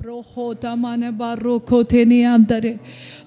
Brohotamane barokoteniandere.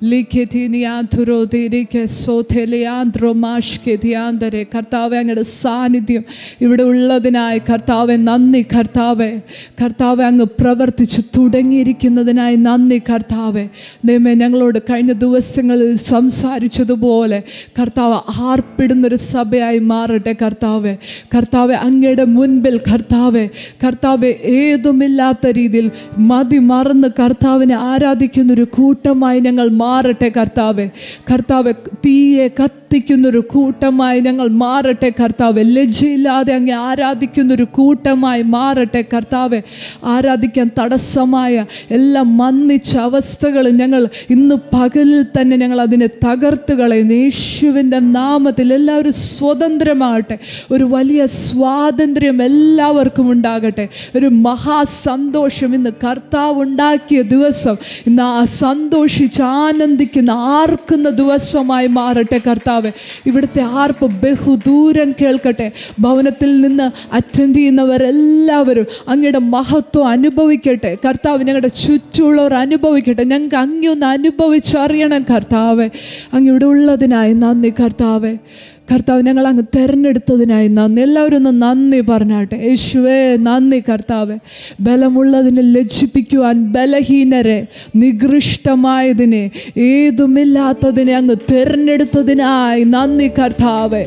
ലിഖിതിനിയാധുരോതിരിക്കെ സോഥെലിയാന്ത്രോ മാഷ്കെതിയാന്തരെ കർത്താവെ അങ്ങയുടെ സാന്നിധ്യം ഇവിടെ ഉള്ളതിനായി കർത്താവെ നന്ദി കർത്താവെ കർത്താവെ അങ്ങ് പ്രവർത്തിച്ചു തുടങ്ങിയിരിക്കുന്നതിനായി നന്ദി കർത്താവെ ദൈവമേ ഞങ്ങളോട് കഴിഞ്ഞ ദിവസങ്ങളിൽ സംസാരിച്ചതുപോലെ കർത്താവ് ആർപ്പിടുന്നൊരു സഭയായി മാറട്ടെ കർത്താവെ കർത്താവെ അങ്ങയുടെ മുൻപിൽ കർത്താവെ കർത്താവെ ഏതുമില്ലാത്ത രീതിയിൽ മതി മറന്ന് കർത്താവിനെ ആരാധിക്കുന്നൊരു കൂട്ടമായി ഞങ്ങൾ മാറട്ടെ കർത്താവെ കർത്താവെ തീയെ കത്തിക്കുന്നൊരു കൂട്ടമായി ഞങ്ങൾ മാറട്ടെ കർത്താവെ ലജ്ജയില്ലാതെ അങ്ങ് ആരാധിക്കുന്നൊരു കൂട്ടമായി മാറട്ടെ കർത്താവെ ആരാധിക്കാൻ തടസ്സമായ എല്ലാ മന്നിച്ച അവസ്ഥകളും ഞങ്ങൾ ഇന്ന് പകലിൽ തന്നെ ഞങ്ങൾ അതിനെ തകർത്ത് കളയുന്നു യേശുവിൻ്റെ നാമത്തിൽ എല്ലാവരും സ്വതന്ത്രമാകട്ടെ ഒരു വലിയ സ്വാതന്ത്ര്യം എല്ലാവർക്കും ഉണ്ടാകട്ടെ ഒരു മഹാസന്തോഷം ഇന്ന് കർത്താവ് ഉണ്ടാക്കിയ ദിവസം ഇന്ന് ആ സന്തോഷിച്ച് ആനന്ദിക്കുന്ന ആർക്കുന്ന ദിവസമായി മാറട്ടെ കർത്താവ് ഇവിടുത്തെ ആർപ്പ് ബഹുദൂരം കേൾക്കട്ടെ ഭവനത്തിൽ നിന്ന് അറ്റൻഡ് ചെയ്യുന്നവരെല്ലാവരും അങ്ങയുടെ മഹത്വം അനുഭവിക്കട്ടെ കർത്താവ് ഞങ്ങളുടെ ചുറ്റുമുള്ളവർ അനുഭവിക്കട്ടെ ഞങ്ങൾക്ക് അങ്ങൊന്ന് അനുഭവിച്ചറിയണം കർത്താവെ അങ്ങ് ഇവിടെ ഉള്ളതിനായി നന്ദി കർത്താവെ കർത്താവ് ഞങ്ങൾ അങ്ങ് തിരഞ്ഞെടുത്തതിനായി നന്ദി എല്ലാവരും ഒന്ന് നന്ദി പറഞ്ഞാട്ടെ യേശുവേ നന്ദി കർത്താവെ ബലമുള്ളതിനെ ലജ്ജിപ്പിക്കുവാൻ ബലഹീനരെ നികൃഷ്ടമായതിനെ ഏതുമില്ലാത്തതിനെ അങ്ങ് തിരഞ്ഞെടുത്തതിനായി നന്ദി കർത്താവെ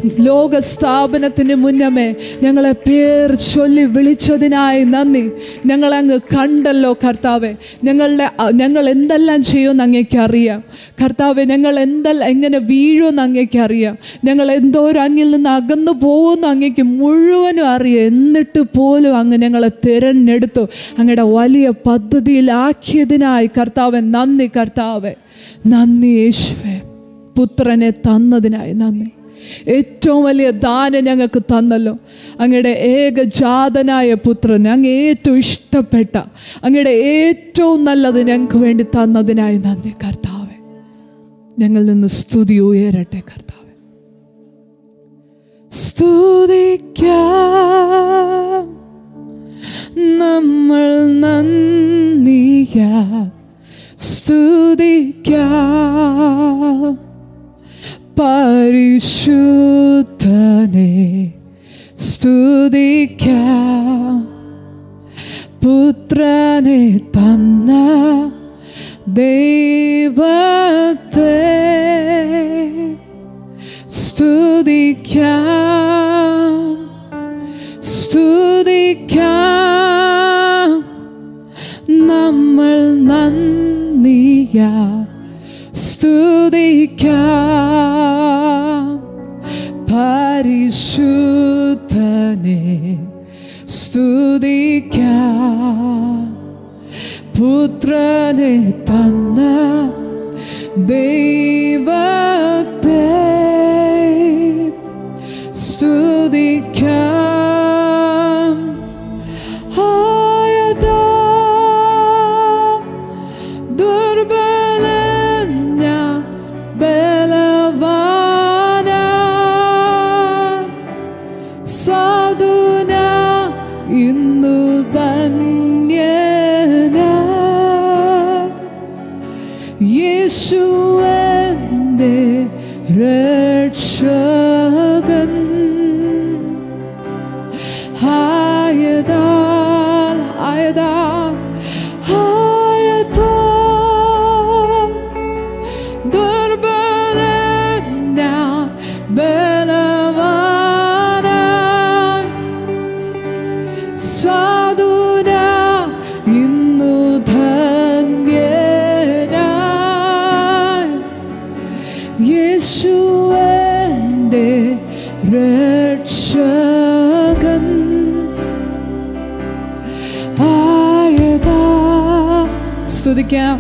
ലോകസ്ഥാപനത്തിന് മുന്നമേ ഞങ്ങളെ പേർ ചൊല്ലി വിളിച്ചതിനായി നന്ദി ഞങ്ങളെ അങ്ങ് കണ്ടല്ലോ കർത്താവെ ഞങ്ങളുടെ ഞങ്ങൾ എന്തെല്ലാം ചെയ്യുമെന്ന് അങ്ങേക്ക് അറിയാം കർത്താവെ ഞങ്ങൾ എന്തെല്ലാം എങ്ങനെ വീഴുമെന്ന് അങ്ങേക്ക് അറിയാം ഞങ്ങൾ എന്തോരം അങ്ങിൽ നിന്ന് അകന്നു പോകുമെന്ന് അങ്ങേക്ക് മുഴുവനും അറിയാം എന്നിട്ട് പോലും അങ്ങ് ഞങ്ങളെ തിരഞ്ഞെടുത്തു അങ്ങയുടെ വലിയ പദ്ധതിയിലാക്കിയതിനായി കർത്താവൻ നന്ദി കർത്താവെ നന്ദി യേശുവേ പുത്രനെ തന്നതിനായി നന്ദി ഏറ്റവും വലിയ ദാനം ഞങ്ങൾക്ക് തന്നല്ലോ അങ്ങയുടെ ഏകജാതനായ പുത്രൻ അങ്ങ് ഏറ്റവും ഇഷ്ടപ്പെട്ട അങ്ങയുടെ ഏറ്റവും നല്ലത് ഞങ്ങൾക്ക് വേണ്ടി തന്നതിനായി നന്ദി കർത്താവെ ഞങ്ങളിൽ നിന്ന് സ്തുതി ഉയരട്ടെ കർത്താവെ സ്തുതിക്കാം നമ്മൾ നന്ദിയ സ്തുതിക്കാം പരിശുദ്ധനെ സ്തുതിക്കാം പുത്രനെ തന്ന ദൈവത്തെ സ്തുതിക്കാം സ്തുതിക്കാം നമ്മൾ നന്ദിയ സ്തുതിക്കാം പരിശുദ്ധനെ സ്തുതിക്കാം പുത്രനെ തന്ന ദൈവത്തെ സ്തുതിക്കാം ആയതാ ദുർബലൻ ഞാൻ ബലവാന സാധുന ഇന്നു ധന്യന യേശുവന്റെ രക്ഷകൻ ആയതാൽ ആയതാ ആയതാ ദുർബലൻ ഞാൻ ബലവാന സാധുന ഇന്നു ധന്യനായി യേശുവന്റെ രക്ഷകൻ ആയതാ സ്തുതിക്കാം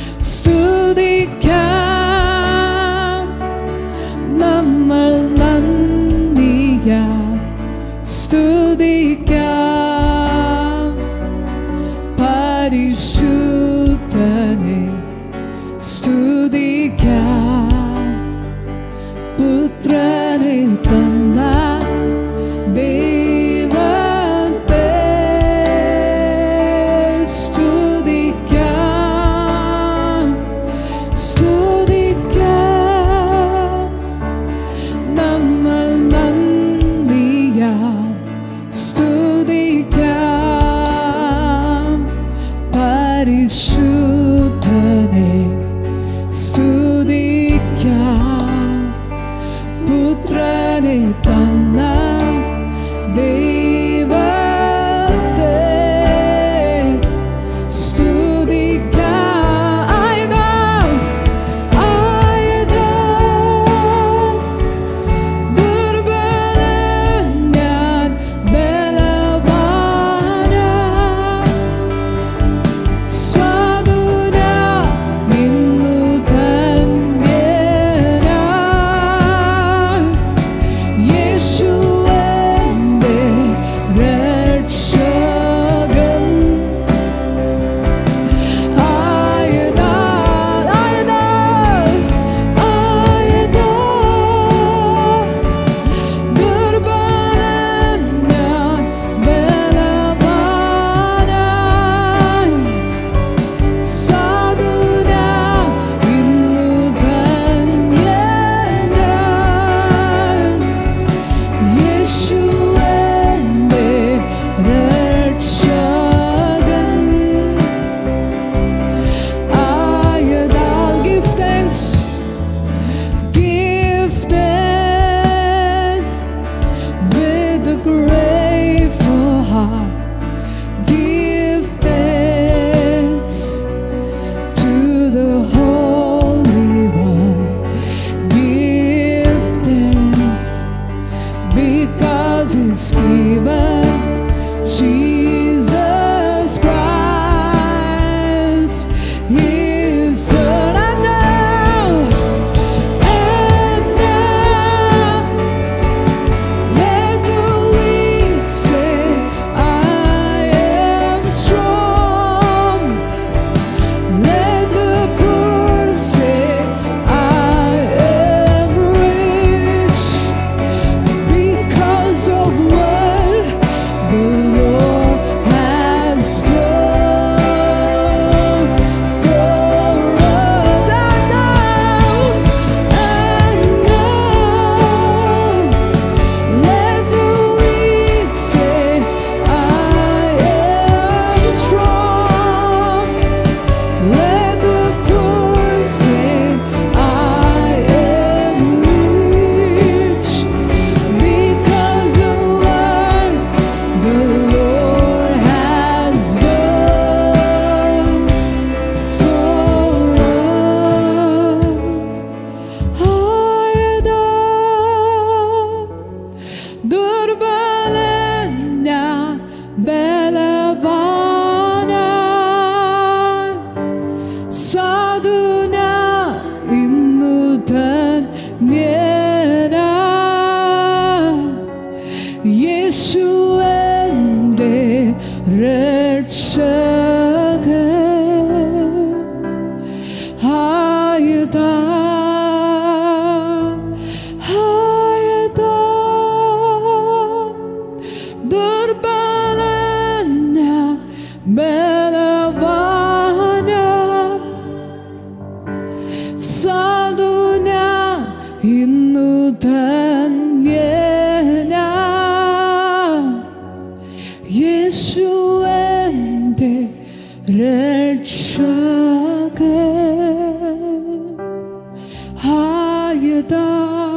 സ്തുതിക്കാം നമ്മൾ നന്ദിയ സ്തുതിക്കാം പരിശുദ്ധനെ സ്തുതിക്കാം പുത്രനെ തന്ന ദൈവത്തെ സ്തുതിക്കാം പുത്രനെ തന്ന ദൈവത്തെ സ്തുതിക്കാം ആയതാ ആയതാ ദുർബലൻ ഞാൻ ബലവാനാ സാധുന ഇന്നു തന്യനാ യേശു എൻ്റെ രക്ഷകൻ ആയതാ ആയതാ ആയതാ ദുർബലൻ ഞാൻ ബലവാനായി സാധുന ഇന്നു ധന്യനായി യേശു എൻ്റെ രക്ഷകൻ ആയതാൽ give thanks give thanks with a grateful heart give thanks to the Holy One give thanks because He's given Jesus Christ His Son and now and now let the weak say I am strong let the poor say I am rich because of what the Lord has done for us. And now, and now, let the weak say, I am strong. Let the poor say, I am rich because of what the Lord has done for us. ആയതാ ദുർബലൻ ഞാൻ ബലവാനായി സാധുന ഇന്നു ധന്യനാ യേശു എൻ്റെ രക്ഷകൻ ആയതാ ആയതാ ദുർബലൻ ഞാൻ ബലവാനാ സാധുന ഇന്നു ധന്യനാ യേശു എൻ്റെ രക്ഷകൻ ആയതാ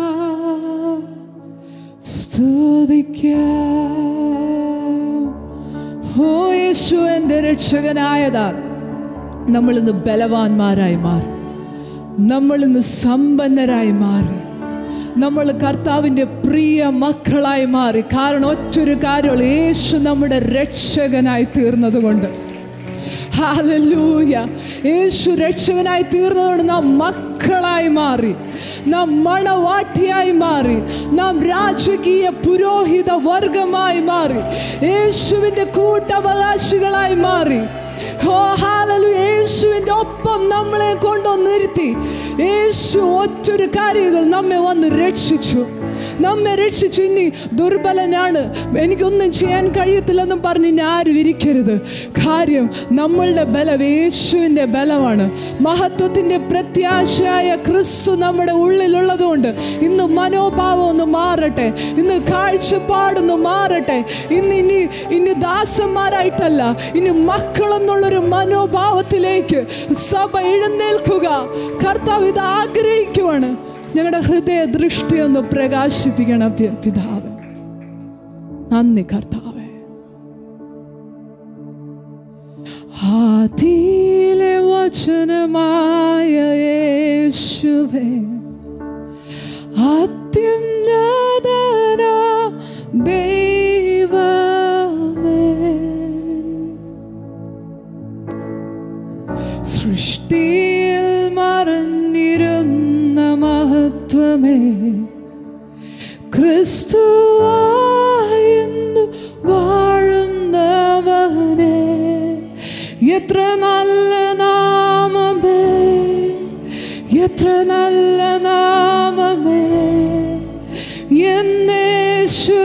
സ്തുതിക്കാം ഓ യേശു എൻ്റെ രക്ഷകനായതാ നമ്മൾ ഇന്ന് ബലവാന്മാരായി മാറി നമ്മൾ ഇന്ന് സമ്പന്നരായി മാറി നമ്മൾ കർത്താവിൻ്റെ പ്രിയ മക്കളായി മാറി കാരണം ഒറ്റൊരു കാര്യമുള്ളൂ യേശു നമ്മുടെ രക്ഷകനായി തീർന്നത് കൊണ്ട് ഹാലലൂയ യേശു രക്ഷകനായി തീർന്നതുകൊണ്ട് നാം മക്കളായി മാറി നാം മണവാട്ടിയായി മാറി നാം രാജകീയ പുരോഹിത വർഗമായി മാറി യേശുവിൻ്റെ കൂട്ടവകാശികളായി മാറി ഓ ഹാലലു യേശുവിൻ്റെ ഒപ്പം നമ്മളെ കൊണ്ടുവന്നിരുത്തി യേശു ഒറ്റൊരു കാര്യങ്ങൾ നമ്മെ വന്ന് രക്ഷിച്ചു നമ്മെ രക്ഷിച്ചു ഇനി ദുർബലനാണ് എനിക്കൊന്നും ചെയ്യാൻ കഴിയത്തില്ലെന്നും പറഞ്ഞ് ഇനി ആരും ഇരിക്കരുത് കാര്യം നമ്മളുടെ ബലം യേശുവിൻ്റെ ബലമാണ് മഹത്വത്തിൻ്റെ പ്രത്യാശയായ ക്രിസ്തു നമ്മുടെ ഉള്ളിലുള്ളതുകൊണ്ട് ഇന്ന് മനോഭാവം ഒന്ന് മാറട്ടെ ഇന്ന് കാഴ്ചപ്പാടൊന്ന് മാറട്ടെ ഇന്ന് ഇനി ഇനി ദാസന്മാരായിട്ടല്ല ഇനി മക്കളെന്നുള്ളൊരു മനോഭാവത്തിലേക്ക് സഭ എഴുന്നേൽക്കുക കർത്താവ് ഇത് ആഗ്രഹിക്കുവാണ് ഞങ്ങളുടെ ഹൃദയ ദൃഷ്ടി ഒന്ന് പ്രകാശിപ്പിക്കണം പി- പിതാവേ നന്ദി കർത്താവേ ആദിയിലെ വചനമായ യേശുവേ അത്യുന്നതന ദൈവമേ സൃഷ്ടിയിൽ മറഞ്ഞിരുന്ന മഹത്വമേ ക്രിസ്തുവായെന്നു വാഴുന്നവനെ എത്ര നല്ല നാമമേ എത്ര നല്ല നാമമേ എന്നേശു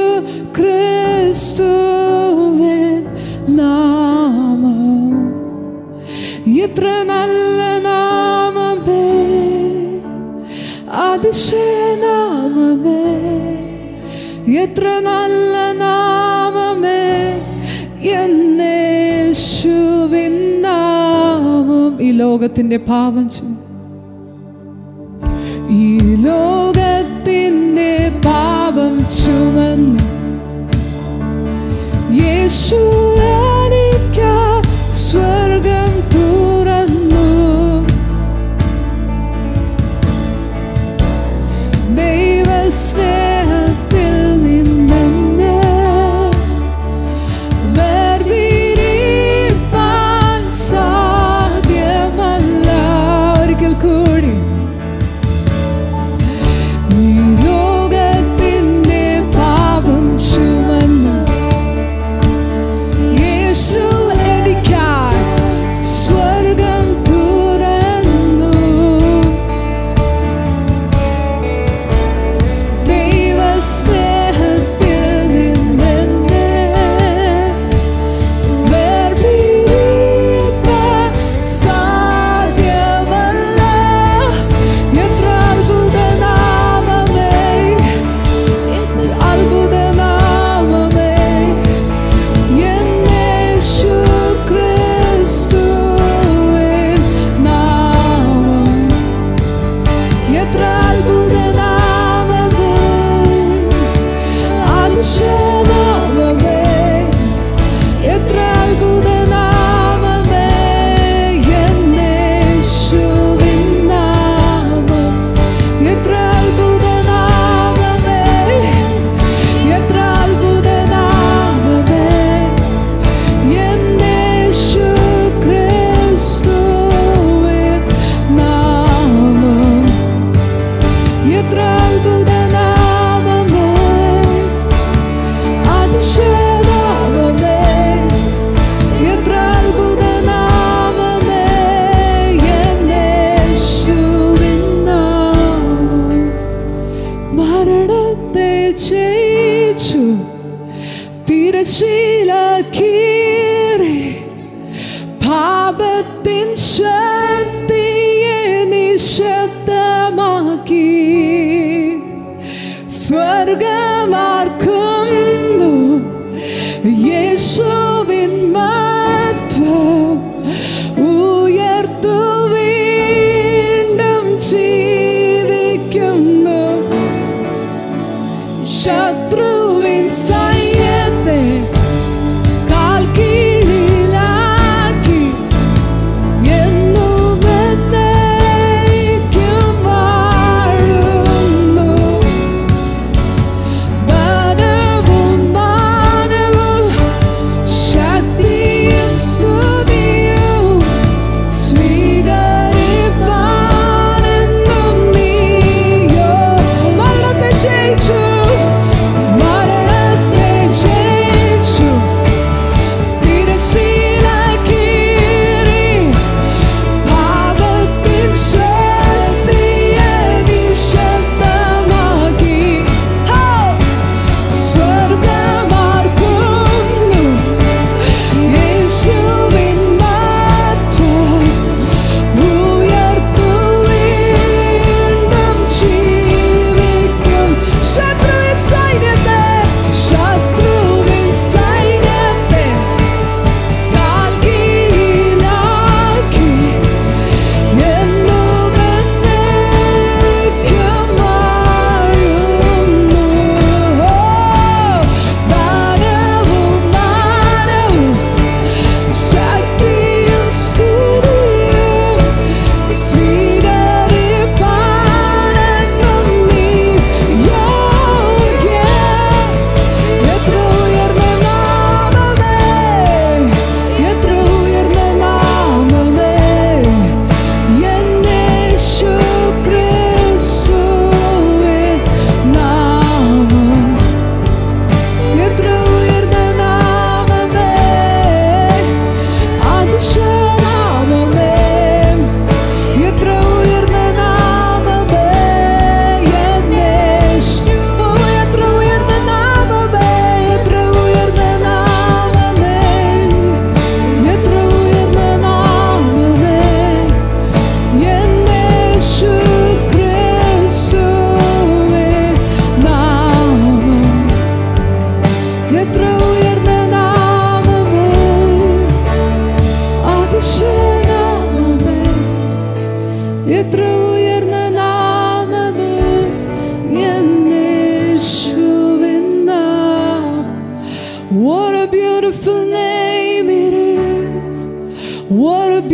ക്രിസ്തുവിൻ നാമം എത്ര നല്ല നാമമേ അതിശയനാമമേ എത്ര നല്ല നാമമേ എന്നേശുവിൻ നാമം ഈ ലോകത്തിന്റെ പാവം ചുമ ഈ ലോകത്തിന്റെ പാപം ചുമന്ന് യേശു എനിക്കായി സ്വർഗം തുറന്നു ദൈവസ്നേഹത്തിൽ നിന്നെന്നെ വേർപിരിപ്പാൻ സാധ്യമല്ല ഒരിക്കൽ കൂടി ഈ ലോകത്തിന്റെ പാപം ചുമന്ന് യേശു എനിക്കായി സ്വർഗം തുറന്നു ദൈവസ്നേഹത്തിൽ നിന്നെന്നെ വേർപിരിപ്പാൻ സാധ്യമല്ല. എത്ര അത്ഭുതനാമമേ, എത്ര അത്ഭുതനാമമേ, എന്നേശു ക്രിസ്തുവിൻ നാമം. എത്ര അത്ഭുതനാമമേ, അതിശയനാമമേ, എത്ര അത്ഭുതനാമമേ, എന്നേശുവിൻ നാമം. എത്ര അത്ഭുതനാമമേ, എത്ര അത്ഭുതനാമമേ, എന്നേശു ക്രിസ്തുവിൻ നാമം. എത്ര അത്ഭുതനാമമേ, അതിശയനാമമേ, എത്ര അത്ഭുതനാമമേ, എന്നേശുവിൻ നാമം. മരണത്തെ ജയിച്ചു തിരശീല കീറി പാപത്തിൻ ശക്തിയെ നിശബ്ദമാക്കി സ്വർഗമാർക്കുന്നു യേശുവിൻ മഹത്വം ഉയർത്തു വീണ്ടും ജീവിക്കുന്നു ശത്രുവിൻ സൈന്യത്തെ കാൽ കീഴിലാക്കി എന്നും എന്നേക്കും വാഴുന്നു. ബലവും മാനവും ശക്തിയും സ്തുതിയും സ്വീകരിപ്പാനെന്നും നീയോ മരണത്തെ ജയിച്ചു മരണത്തെ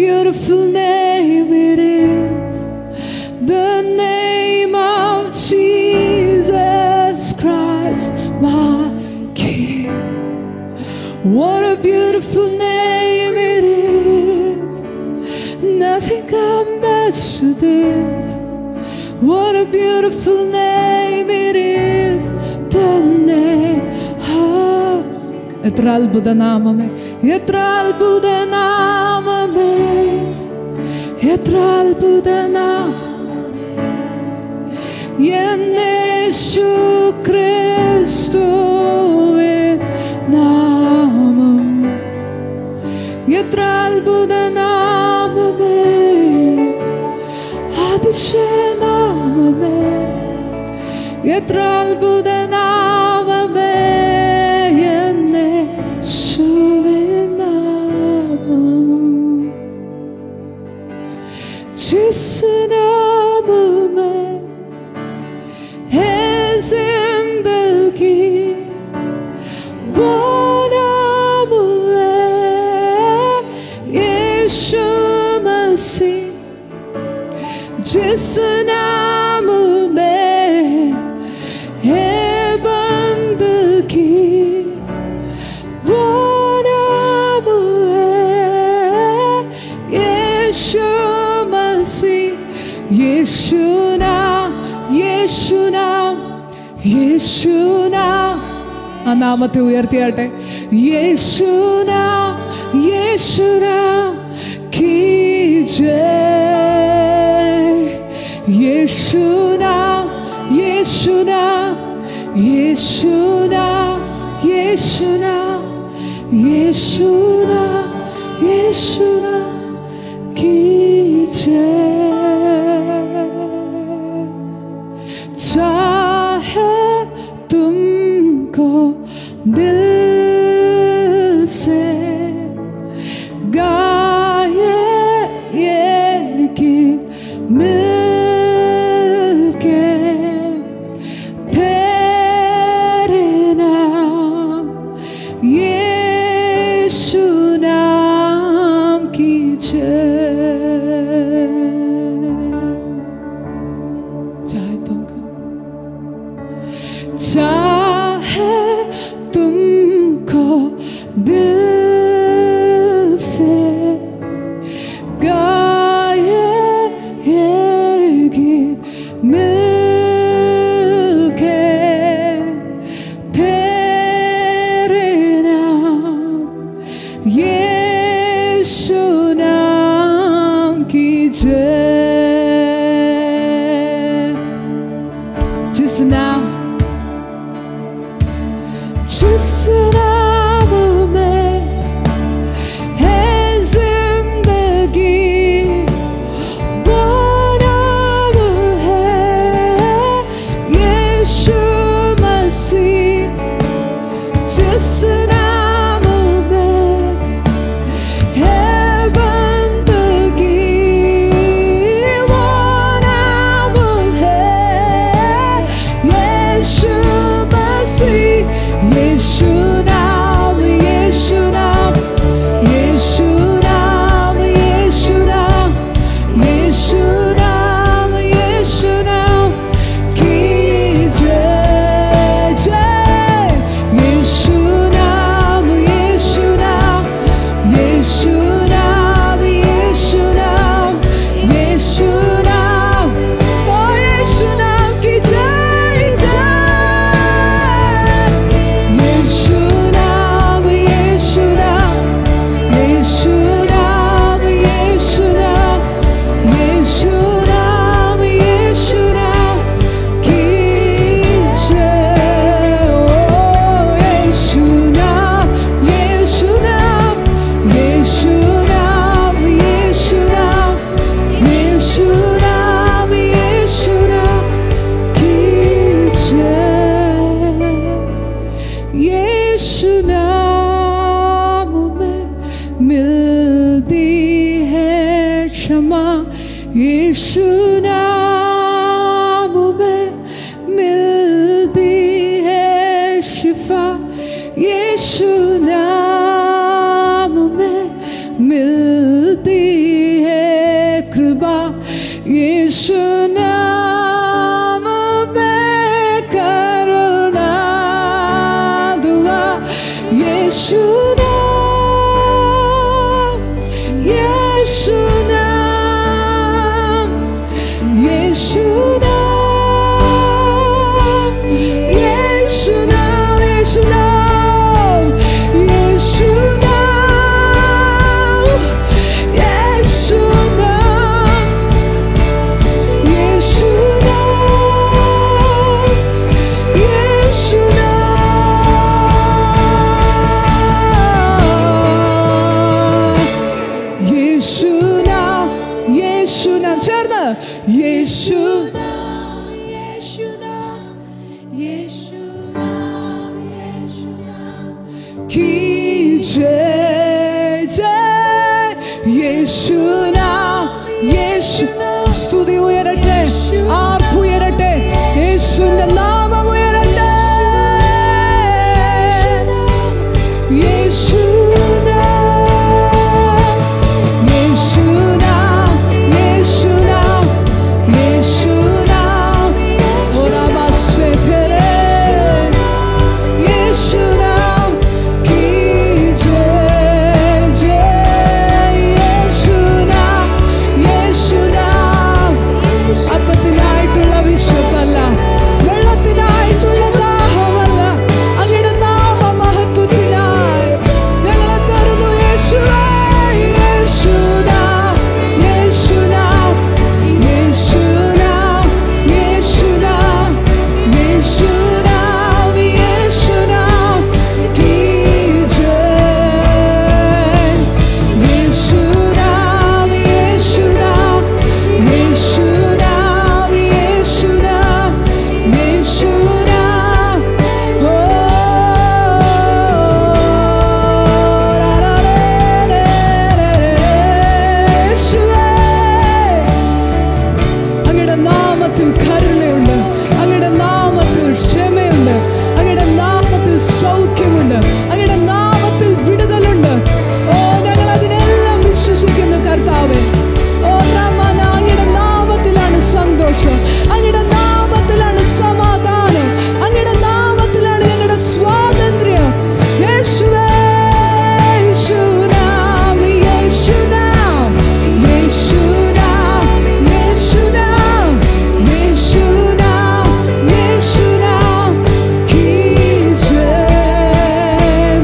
beautiful name it is. The name of Jesus Christ, my King. What a beautiful name it is. Nothing compares to this. What a beautiful name it is. The name of എത്ര അത്ഭുത നാമമേ എത്ര അത്ഭുത നാമമേ എത്ര അത്ഭുത നാമമേ എന്നേശു ക്രിസ്തുവിൻ നാമം എത്ര അത്ഭുത നാമമേ അതിശയനാമമേ എത്ര അത്ഭുത നാമമേ എന്നെ जिस नाम में है जिंदगी वो नाम है यीशु मसीह जिस नाम में है बंदगी वो नाम है यीशु मसीह यीशु नाम यीशु नाम യേശു നാം ആ നാമത്തെ ഉയർത്തിയാട്ടെ യേശു നാം യേശു നാം കീ ജയ് യേശു നാം യേശു നാം യേശു നാം യേശു നാം യേശു നാം യേശു നാം കീ ജയ് चाहे तुमको दिल से गाए ये गीत मिलके तेरे नाम यीशु नाम की जय चाहे तुमको चाहे तुमको दिल से गाए ये गीत मिलके तेरे नाम यीशु नाम की जय जिस नाम जिस नाम में है जिंदगी वो नाम है यीशु मसीह जिस नाम में है बंदगी वो नाम है यीशु मसीह यीशु नाम यीशु नाम यीशु नाम यीशु नाम यीशु नाम यीशु नाम की जय जय यीशु नाम यीशु नाम यीशु नाम यीशु नाम यीशु नाम ओ यीशु नाम की जय जय यीशु नाम यीशु नाम यीशु नाम यीशु नाम यीशु नाम यीशु नाम की जय ओ यीशु नाम यीशु नाम यीशु नाम यीशु नाम यीशु नाम यीशु नाम की जय यीशु नाम में मिलती है क्षमा यीशु नाम में मिलती है शिफा यीशु नाम में मिलती യേശു की जय जय യേശു നാം യേശു സ്തുതി ഉയരട്ടെ ആർപ്പ് ഉയരട്ടെ യേശുവിന്റെ നാമം ഉയരട്ടെ യേശു യേശു യേശു യേശു ഓരാമാസേ തെരേ യേശു നാം की जय जय യേശു നാം യേശു നാം അപ്പത്തിനായിട്ടുള്ള വിശപ്പല്ല വെള്ളത്തിനായിട്ടുള്ള ദാഹമല്ല അങ്ങയുടെ നാമ മഹത്വത്തിനായി ഞങ്ങളെ തരുന്നു യേശുവേ യേശു നാം യേശു നാം യേശു നാം യേശു നാം യേശു നാം യേശു നാം की जय യേശു നാം യേശു നാം യേശു നാം യേശു നാം യേശു നാം ഓ ലാ ലാ ലേ യേശുവേ അങ്ങയുടെ നാമത്തിൽ കരുണയുണ്ട് അങ്ങയുടെ നാമത്തിൽ ക്ഷമയുണ്ട് അങ്ങയുടെ നാമത്തിൽ സൗഖ്യമുണ്ട് അങ്ങയുടെ നാമത്തിൽ വിടുതലുണ്ട് ഓ ഞങ്ങൾ അതിനെല്ലാം വിശ്വസിക്കുന്നു കർത്താവേ ഓ രാമന അങ്ങയുടെ നാമത്തിലാണ് സന്തോഷം അങ്ങയുടെ നാമത്തിലാണ് സമാധാനം അങ്ങയുടെ നാമത്തിലാണ് ഞങ്ങളുടെ സ്വാതന്ത്ര്യം യേശുവേ യേശുനാം യേശുനാം യേശുനാം യേശുനാം യേശുനാം യേശുനാം की जय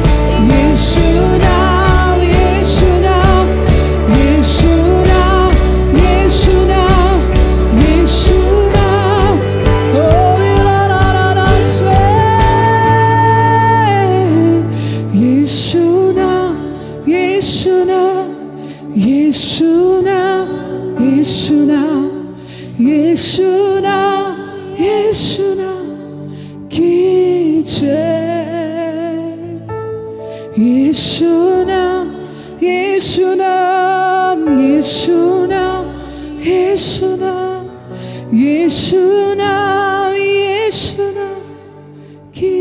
യേശുനാം യേശുനാം യേശുനാം യേശുനാം യേശുനാം ഓ വിറാറാറാസേ യേശുനാം യേശുനാം യേശുനാം യേശുനാം യേശുനാം യേശുനാം की जय യേശുനാം യേശുനാം യേശുനാം യേശുനാം യേശുനാം യേശുനാം की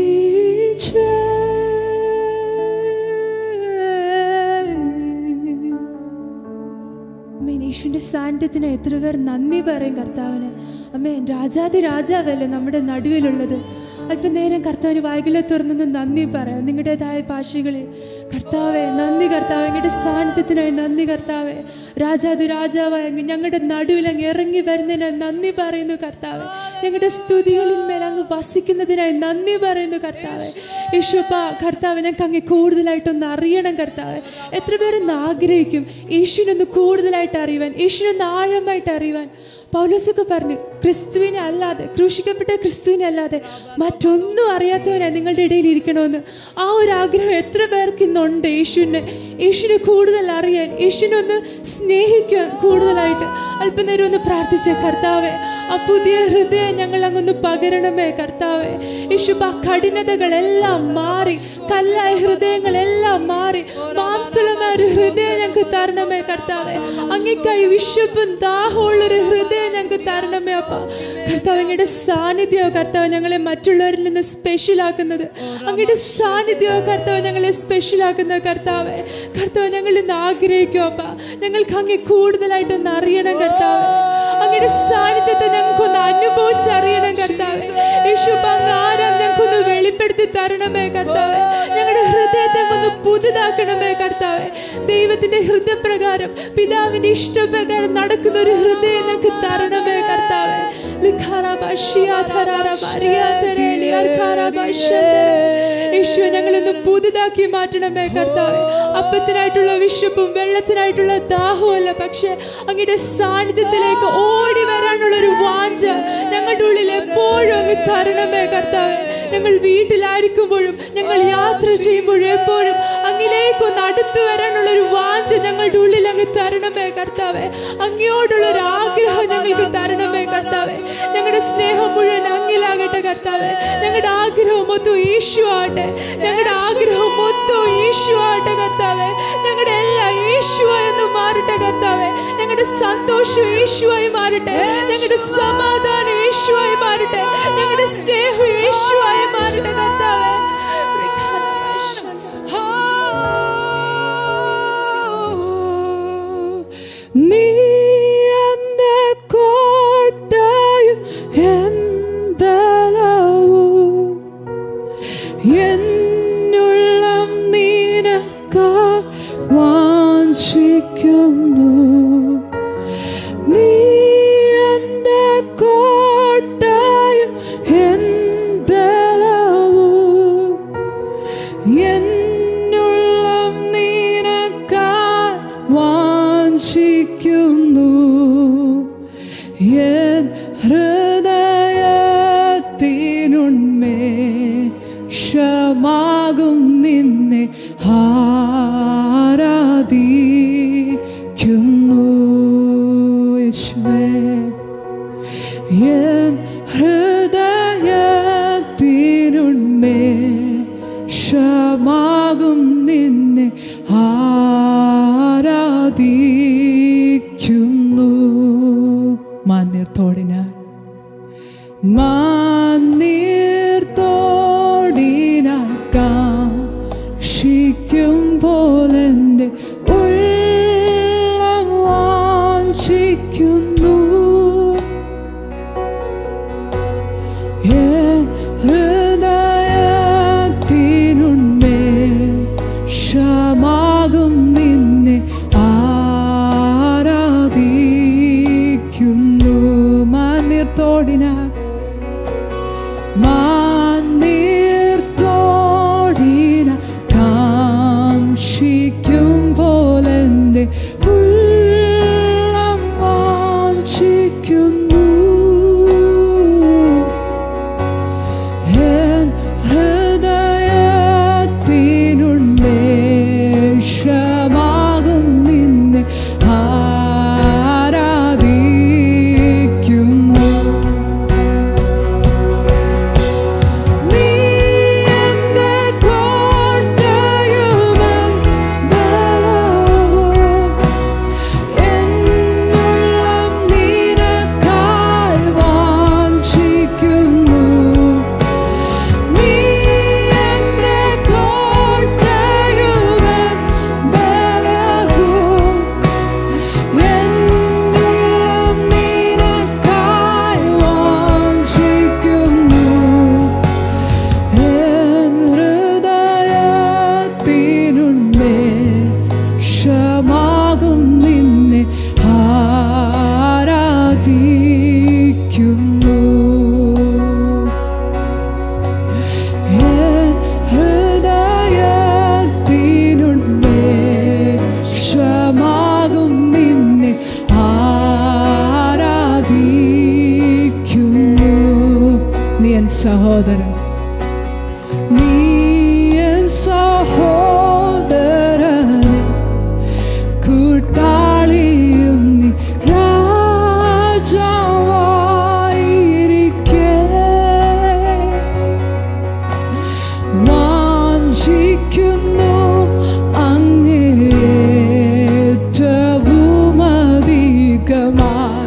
जय അമ്മേൻ യേശുവിൻ്റെ സാന്നിധ്യത്തിന് എത്ര പേർ നന്ദി പറയും കർത്താവിന് അമ്മേൻ രാജാതി രാജാവല്ലേ നമ്മുടെ നടുവിലുള്ളത് അല്പനേരം കർത്താവിന് വായികളെ തുറന്നു നന്ദി പറയാം നിങ്ങളുടേതായ ഭാഷകളിൽ കർത്താവെ നന്ദി കർത്താവ് ഞങ്ങളുടെ സാന്നിധ്യത്തിനായി നന്ദി കർത്താവെ രാജാതി രാജാവായ അങ്ങ് ഞങ്ങളുടെ നടുവിൽ അങ്ങ് ഇറങ്ങി വരുന്നതിനായി നന്ദി പറയുന്നു കർത്താവെ ഞങ്ങളുടെ സ്തുതികളിൽ മേൽ അങ്ങ് വസിക്കുന്നതിനായി നന്ദി പറയുന്നു കർത്താവെ യേശുപ്പ കർത്താവ് ഞങ്ങൾക്ക് അങ്ങ് കൂടുതലായിട്ടൊന്ന് അറിയണം കർത്താവെ എത്ര പേരൊന്ന് ആഗ്രഹിക്കും യേശുവിനൊന്ന് കൂടുതലായിട്ട് അറിയുവാൻ യേശുവിനൊന്ന് ആഴമായിട്ട് അറിയുവാൻ പൗലോസൊക്കെ പറഞ്ഞു ക്രിസ്തുവിനെ അല്ലാതെ ക്രൂശിക്കപ്പെട്ട ക്രിസ്തുവിനെ അല്ലാതെ മറ്റൊന്നും അറിയാത്തവനാ നിങ്ങളുടെ ഇടയിൽ ഇരിക്കണമെന്ന് ആ ഒരു ആഗ്രഹം എത്ര പേർക്ക് ഇന്നുണ്ട് യേശുവിനെ യേശുവിനെ കൂടുതൽ അറിയാൻ യേശുവിനെ ഒന്ന് സ്നേഹിക്കാൻ കൂടുതലായിട്ട് അല്പനേരം ഒന്ന് പ്രാർത്ഥിച്ച കർത്താവെ ആ പുതിയ ഹൃദയം ഞങ്ങൾ അങ്ങൊന്ന് പകരണമേ കർത്താവെ യേശു ആ കഠിനതകളെല്ലാം മാറി കല്ലായ ഹൃദയങ്ങളെല്ലാം മാറി മാംസലമായ ഒരു ഹൃദയം ഞങ്ങൾക്ക് തരണമേ കർത്താവെ അങ്ങേക്കായി വിശപ്പും ദാഹമുള്ളൊരു ഹൃദയം ഞങ്ങൾക്ക് തരണമേ അപ്പ കർത്താവ് അങ്ങയുടെ സാന്നിധ്യമോ കർത്താവ് ഞങ്ങളെ മറ്റുള്ളവരിൽ നിന്ന് സ്പെഷ്യൽ ആക്കുന്നത് അങ്ങയുടെ സാന്നിധ്യമോ കർത്താവ് ഞങ്ങളെ സ്പെഷ്യൽ ആക്കുന്നത് കർത്താവെ കർത്താവ് ഞങ്ങൾ ഇന്ന് ആഗ്രഹിക്കും അപ്പ ഞങ്ങൾക്ക് അങ്ങേ കൂടുതലായിട്ടൊന്ന് അറിയണം കർത്താവ് അങ്ങയുടെ സാന്നിധ്യത്തെ ഞങ്ങൾക്കൊന്ന് അനുഭവിച്ചറിയണം കർത്താവ് യേശുപ്പ അങ്ങ് ആരാന്ന് ഞങ്ങൾക്കൊന്ന് വെളിപ്പെടുത്തി തരണമേ കർത്താവ് ഞങ്ങളുടെ ഹൃദയത്തെ ഒന്ന് പുതുതാക്കണമേ കർത്താവ് ദൈവത്തിന്റെ ഹൃദയപ്രകാരം പിതാവിന്റെ ഇഷ്ടപ്രകാരം നടക്കുന്ന ഒരു ഹൃദയം ഞങ്ങൾക്ക് തരണമേ കർത്താവ് യേശുവെ ഞങ്ങളൊന്ന് പുതുതാക്കി മാറ്റണമേ കർത്താവെ അപ്പത്തിനായിട്ടുള്ള വിശപ്പും വെള്ളത്തിനായിട്ടുള്ള ദാഹവുമല്ല പക്ഷെ അങ്ങയുടെ സാന്നിധ്യത്തിലേക്ക് ഓടി വരാനുള്ള ഒരു വാഞ്ച ഞങ്ങളുടെ ഉള്ളിൽ എപ്പോഴും അങ്ങ് തരണമേ കർത്താവെ ഞങ്ങൾ വീട്ടിലായിരിക്കുമ്പോഴും ഞങ്ങൾ യാത്ര ചെയ്യുമ്പോഴും എപ്പോഴും അങ്ങിലേക്കൊന്ന് അടുത്തു വരാനുള്ള ഒരു വാഞ്ച ഞങ്ങളുടെ ഉള്ളിൽ അങ്ങ് തരണമേ കർത്താവെ അങ്ങയോടുള്ള ഒരു ആഗ്രഹം ഞങ്ങൾക്ക് തരണമേ കർത്താവെ ഞങ്ങളുടെ സ്നേഹം മുഴുവൻ അങ്ങിലാകട്ടെ കർത്താവെ ഞങ്ങളുടെ ആഗ്രഹം മൊത്തം യേശു ആട്ടെ ഞങ്ങളുടെ ആഗ്രഹം മൊത്തം യേശു ആട്ടെ കർത്താവെ ഞങ്ങളുടെ എല്ലാ യേശുവായി ഒന്ന് മാറട്ടെ കർത്താവെ ഞങ്ങളുടെ സന്തോഷം യേശുവായി മാറട്ടെ ഞങ്ങളുടെ സമാധാനം യേശുവായി മാറട്ടെ ഞങ്ങളുടെ സ്നേഹം യേശുവായി മാറട്ടെ കർത്താവെ നീ എന്റെ കോട്ടയും എൻ ബലവും എന്നുള്ളം നിനക്കാ വാഞ്ചിക്കുന്നു നീ എന്റെ കോട്ടയും എൻ ബലവും എന്നുള്ളം നിനക്കായി വാഞ്ചിക്കുന്നു എൻ ഹൃദയത്തിനുന്മേഷമാകും നിന്നെ ആരാധിക്കുന്നു യേശുവേ എൻ ഹൃദയത്തിനുന്മേഷമാകും നിന്നെ ആരാധിക്കുന്നു മാന്യത്തോടിനായി മാന്യത്തോടിനാക്കാം ക്ഷിക്കും പോലെൻ്റെ ഉള്ളം വാഞ്ചിക്കുന്നു എൻ ഹൃദയത്തിനുന്മേഷമാകും നിന്നെ ആരാധിക്കുന്നു മാന്യത്തോടിന മാന്യത്തോടിന കാംക്ഷിക്കും പോലെൻ്റെ ഉള്ളം വാഞ്ചിക്കുന്നു എൻ ഹൃദയത്തിനുന്മേഷമാകും നിന്നെ ആരാധിക്കുന്നു നീ എന്റെ കോട്ടയും ബലവും എന്നുള്ളം നിനക്കായി വാഞ്ചിക്കുന്നു നീ എന്റെ കോട്ടയും ബലവും എന്നുള്ളം നിനക്കായി വാഞ്ചിക്കുന്നു എൻ ഹൃദയത്തിനുന്മേഷമാകും നിന്നെ ആരാധിക്കുന്നു എൻ ഹൃദയത്തിനുന്മേഷമാകും നിന്നെ ആരാധിക്കുന്നു നീ എൻ സഹോദരൻ നീ എൻ സഹോദരൻ കൂട്ടാളിയും നീ രാജാവായിരിക്കേ വാഞ്ചിക്കുന്നു അങ്ങേറ്റവുമധികമായി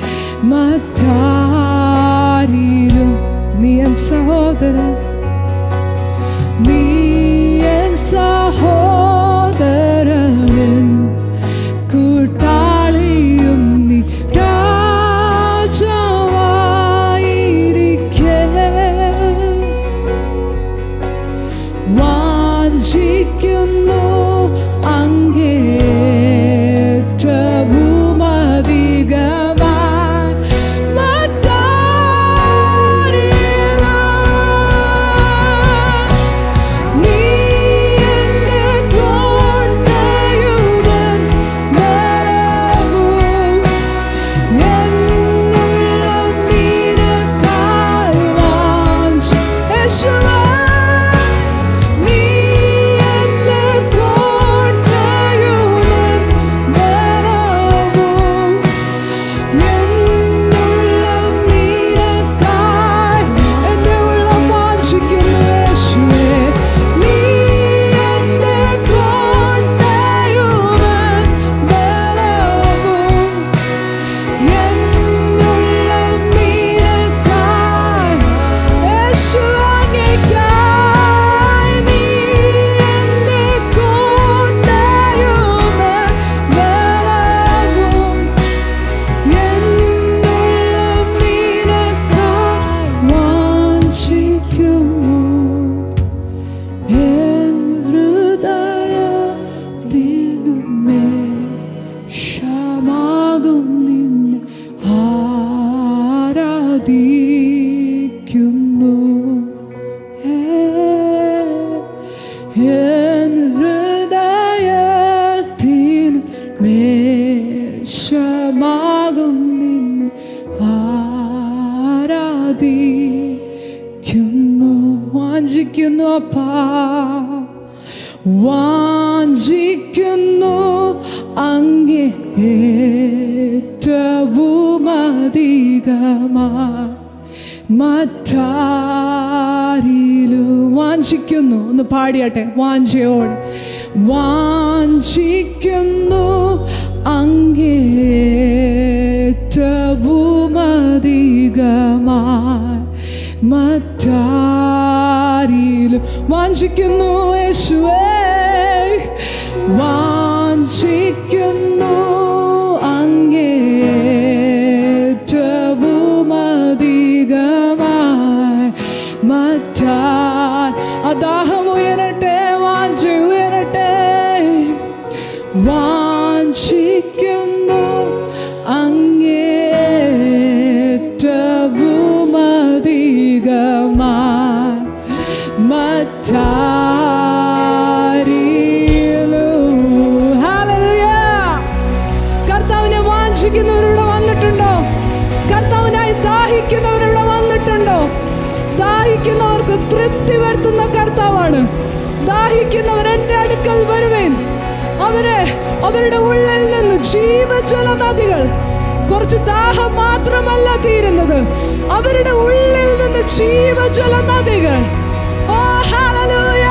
മറ്റാരിലും നീ എൻ സഹോദരൻ നീ എൻ സഹോദരൻ കൂട്ടാളിയും നീ രാജാവായിരിക്കേ വാഞ്ചിക്കുന്നു അങ്ങേറ്റവുമധികമായി മറ്റാരിലും വാഞ്ചിക്കുന്നു അപ്പാ വാഞ്ചിക്കുന്നു അങ്ങേ ഏറ്റവുമധികമായി മറ്റാരിലും വാഞ്ചിക്കുന്നു ഒന്ന് പാടിയാട്ടെ വാഞ്ചയോടെ വാഞ്ചിക്കുന്നു അങ്ങേറ്റവുമധികമായി മറ്റാരിലും വാഞ്ചിക്കുന്നു യേശുവേ വാഞ്ചിക്കുന്നു അങ്ങേറ്റവുമധികമായി മറ്റാർ അദാഹം ഉയരട്ടെ വാഞ്ച ഉയരട്ടെ വാഞ്ചിക്കുന്നു അങ്ങേറ്റവുമധികമായി മറ്റാരിലും Hallelujah. കർത്താവിനെ വാഞ്ചിക്കുന്നവരിവിടെ വന്നിട്ടുണ്ടോ കർത്താവിനായി ദാഹിക്കുന്നവരിവിടെ വന്നിട്ടുണ്ടോ ദാഹിക്കുന്നവർക്ക് തൃപ്തി വരുത്തുന്ന കർത്താവാണ് ദാഹിക്കുന്നവർ എൻ്റെ അടുക്കൽ വരുവേൻ അവരെ അവരുടെ ഉള്ളിൽ നിന്ന് ജീവജല നദികൾ കുറച്ച് ദാഹം മാത്രമല്ല തീരുന്നത് അവരുടെ ഉള്ളിൽ നിന്ന് ജീവജല നദികൾ ഓ ഹല്ലേലൂയ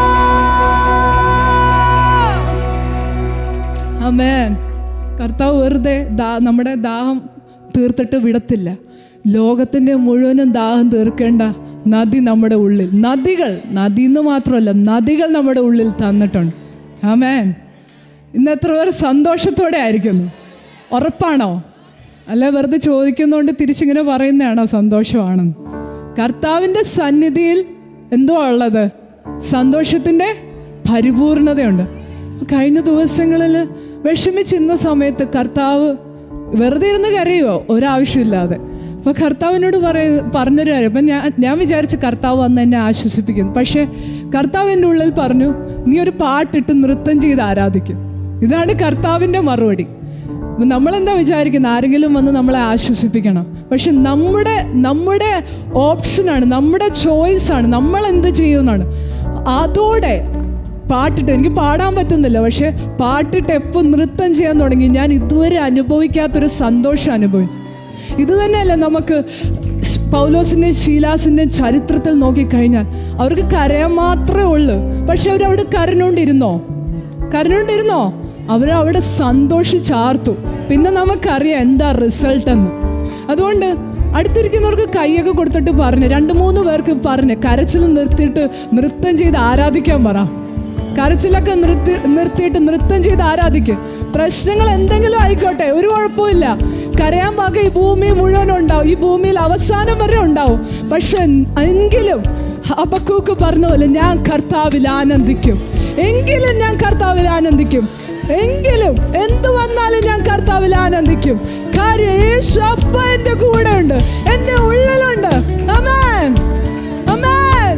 അമേൻ കർത്താവ് വെറുതെ ദാ നമ്മുടെ ദാഹം തീർത്തിട്ട് വിടത്തില്ല ലോകത്തിൻ്റെ മുഴുവനും ദാഹം തീർക്കേണ്ട നദി നമ്മുടെ ഉള്ളിൽ നദികൾ നദി എന്ന് മാത്രമല്ല നദികൾ നമ്മുടെ ഉള്ളിൽ തന്നിട്ടുണ്ട് ആമേൻ ഇന്ന് എത്ര പേർ സന്തോഷത്തോടെ ആയിരിക്കുന്നു ഉറപ്പാണോ അല്ല വെറുതെ ചോദിക്കുന്നതുകൊണ്ട് തിരിച്ചിങ്ങനെ പറയുന്നതാണോ സന്തോഷമാണെന്ന് കർത്താവിൻ്റെ സന്നിധിയിൽ എന്തോ ഉള്ളത് സന്തോഷത്തിൻ്റെ പരിപൂർണതയുണ്ട് കഴിഞ്ഞ ദിവസങ്ങളിൽ വിഷമിച്ചിരുന്ന സമയത്ത് കർത്താവ് വെറുതെ ഇരുന്ന് കരയുമോ ഒരാവശ്യമില്ലാതെ അപ്പോൾ കർത്താവിനോട് പറയ പറഞ്ഞൊരു കാര്യം അപ്പം ഞാൻ ഞാൻ വിചാരിച്ച് കർത്താവ് വന്ന് എന്നെ ആശ്വസിപ്പിക്കുന്നു പക്ഷേ കർത്താവ് എൻ്റെ ഉള്ളിൽ പറഞ്ഞു നീ ഒരു പാട്ടിട്ട് നൃത്തം ചെയ്ത് ആരാധിക്കും ഇതാണ് കർത്താവിൻ്റെ മറുപടി അപ്പം നമ്മളെന്താ വിചാരിക്കുന്നത് ആരെങ്കിലും വന്ന് നമ്മളെ ആശ്വസിപ്പിക്കണം പക്ഷെ നമ്മുടെ നമ്മുടെ ഓപ്ഷനാണ് നമ്മുടെ ചോയ്സാണ് നമ്മൾ എന്ത് ചെയ്യുമെന്നാണ് അതോടെ പാട്ടിട്ട് എനിക്ക് പാടാൻ പറ്റുന്നില്ല പക്ഷെ പാട്ടിട്ട് എപ്പോൾ നൃത്തം ചെയ്യാൻ തുടങ്ങി ഞാൻ ഇതുവരെ അനുഭവിക്കാത്തൊരു സന്തോഷം അനുഭവിച്ചു ഇത് തന്നെയല്ല നമുക്ക് പൗലോസിൻ്റെയും ശീലാസിൻ്റെയും ചരിത്രത്തിൽ നോക്കിക്കഴിഞ്ഞാൽ അവർക്ക് കരയാൻ മാത്രമേ ഉള്ളൂ പക്ഷെ അവരവിടെ കരഞ്ഞോണ്ടിരുന്നോ കരഞ്ഞോണ്ടിരുന്നോ അവരവിടെ സന്തോഷിച്ചാർത്തു പിന്നെ നമുക്കറിയാം എന്താ റിസൾട്ട് എന്ന് അതുകൊണ്ട് അടുത്തിരിക്കുന്നവർക്ക് കൈയൊക്കെ കൊടുത്തിട്ട് പറഞ്ഞു രണ്ട് മൂന്ന് പേർക്ക് പറഞ്ഞു കരച്ചിൽ നിർത്തിയിട്ട് നൃത്തം ചെയ്ത് ആരാധിക്കാൻ പറ കരച്ചിലൊക്കെ നിർത്തി നിർത്തിയിട്ട് നൃത്തം ചെയ്ത് ആരാധിക്കും പ്രശ്നങ്ങൾ എന്തെങ്കിലും ആയിക്കോട്ടെ ഒരു കുഴപ്പമില്ല കരയാൻ പാക ഈ ഭൂമി മുഴുവൻ ഉണ്ടാവും ഈ ഭൂമിയിൽ അവസാനം വരെ ഉണ്ടാവും പക്ഷെ എങ്കിലും അബക്കൂക്ക് പറഞ്ഞ പോലെ ഞാൻ കർത്താവിൽ ആനന്ദിക്കും എങ്കിലും ഞാൻ കർത്താവിൽ ആനന്ദിക്കും എങ്കിലും എന്തു വന്നാലും ഞാൻ കർത്താവിൽ ആനന്ദിക്കും കാര്യം യേശു അപ്പ എന്റെ കൂടെ ഉണ്ട് എന്റെ ഉള്ളിലുണ്ട് അമേൻ അമേൻ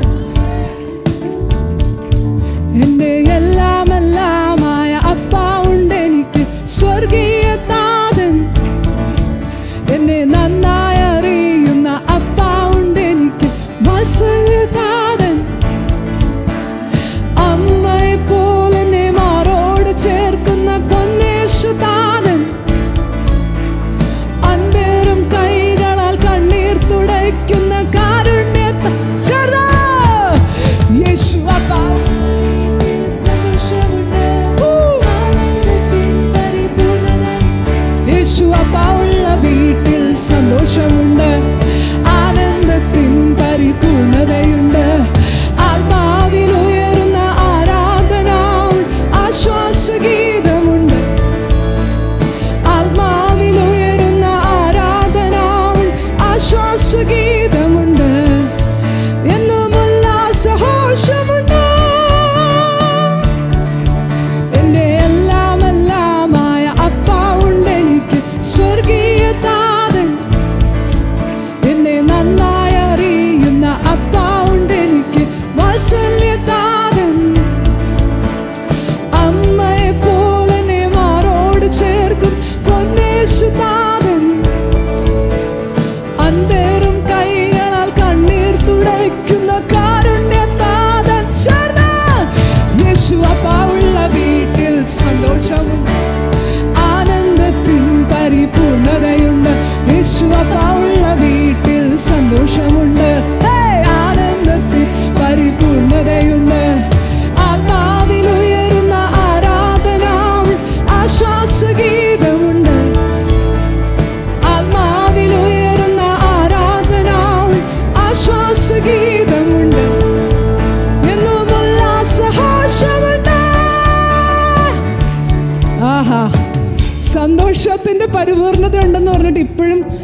എന്റെ എല്ലാം എല്ലാമായ അപ്പ ഉണ്ട് എനിക്ക് സ്വർഗീയ താതൻ എന്നെ നന്നായി അറിയുന്ന അപ്പ ഉണ്ട് എനിക്ക് വാത്സല്യ താതൻ അമ്മയെ പോലെ എന്നെ മാറോട് ചേർക്കുന്ന പൊന്നേശു താതൻ അൻപേറും കൈകളാൽ കണ്ണീർ തുടയ്ക്കുന്ന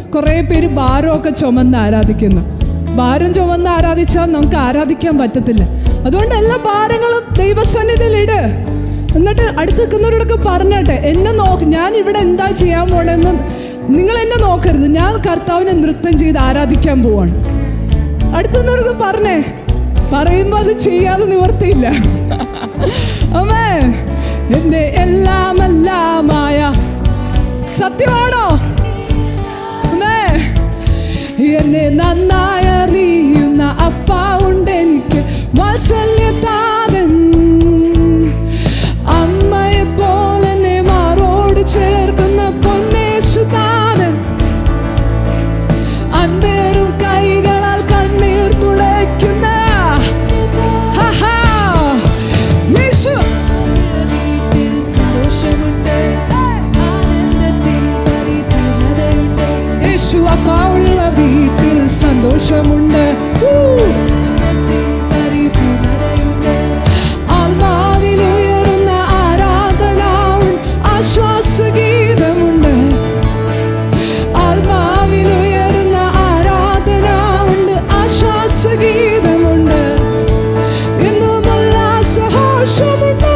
കുറേ പേര് ഭാരമൊക്കെ ചുമന്ന് ആരാധിക്കുന്നു ഭാരം ചുമന്ന് ആരാധിച്ചാൽ നമുക്ക് ആരാധിക്കാൻ പറ്റത്തില്ല അതുകൊണ്ട് എല്ലാ ഭാരങ്ങളും ദൈവസന്നിധിയിലിട് എന്നിട്ട് അടുത്ത് നിൽക്കുന്നവരോടൊക്കെ പറഞ്ഞട്ടെ എന്നെ നോക്ക് ഞാൻ ഇവിടെ എന്താ ചെയ്യാൻ പോണെന്ന് നിങ്ങൾ എന്നെ നോക്കരുത് ഞാൻ കർത്താവിനെ നൃത്തം ചെയ്ത് ആരാധിക്കാൻ പോവാണ് അടുത്തുനിന്നവർക്ക് പറഞ്ഞേ പറയുമ്പോൾ അത് ചെയ്യാതെ നിവർത്തിയില്ല അമ്മേ എൻ്റെ എല്ലാം എല്ലാമായ സത്യമാണോ അമ്മേ എന്നെ നന്നായി അറിയുന്ന അപ്പ ഉണ്ട് എനിക്ക് വാത്സല്യതാതൻ അമ്മയെ പോലെ എന്നെ മാറോട് ചേർക്കുന്ന പൊന്നേശുതാതൻ അൻപേറും കൈകളാൽ കണ്ണീർ തുളയ്ക്കുന്ന ഹഹാ, യേശു വീട്ടിൽ സന്തോഷമുണ്ട് ആനന്ദത്തിൽ പരിപൂർണതയുണ്ട് യേശു അപ്പ ഉള്ള വീട്ടിൽ സന്തോഷമുണ്ട് ഊ. ആനന്ദത്തിൽ പരിപൂർണതയുണ്ട് ആത്മാവിൽ ഉയരുന്ന ആരാധനാവും ആശ്വാസഗീതമുണ്ട് ആത്മാവിൽ ഉയരുന്ന ആരാധനാവുണ്ട് ആശ്വാസഗീതമുണ്ട് എന്നും ഉല്ലാസഹോഷമുണ്ട്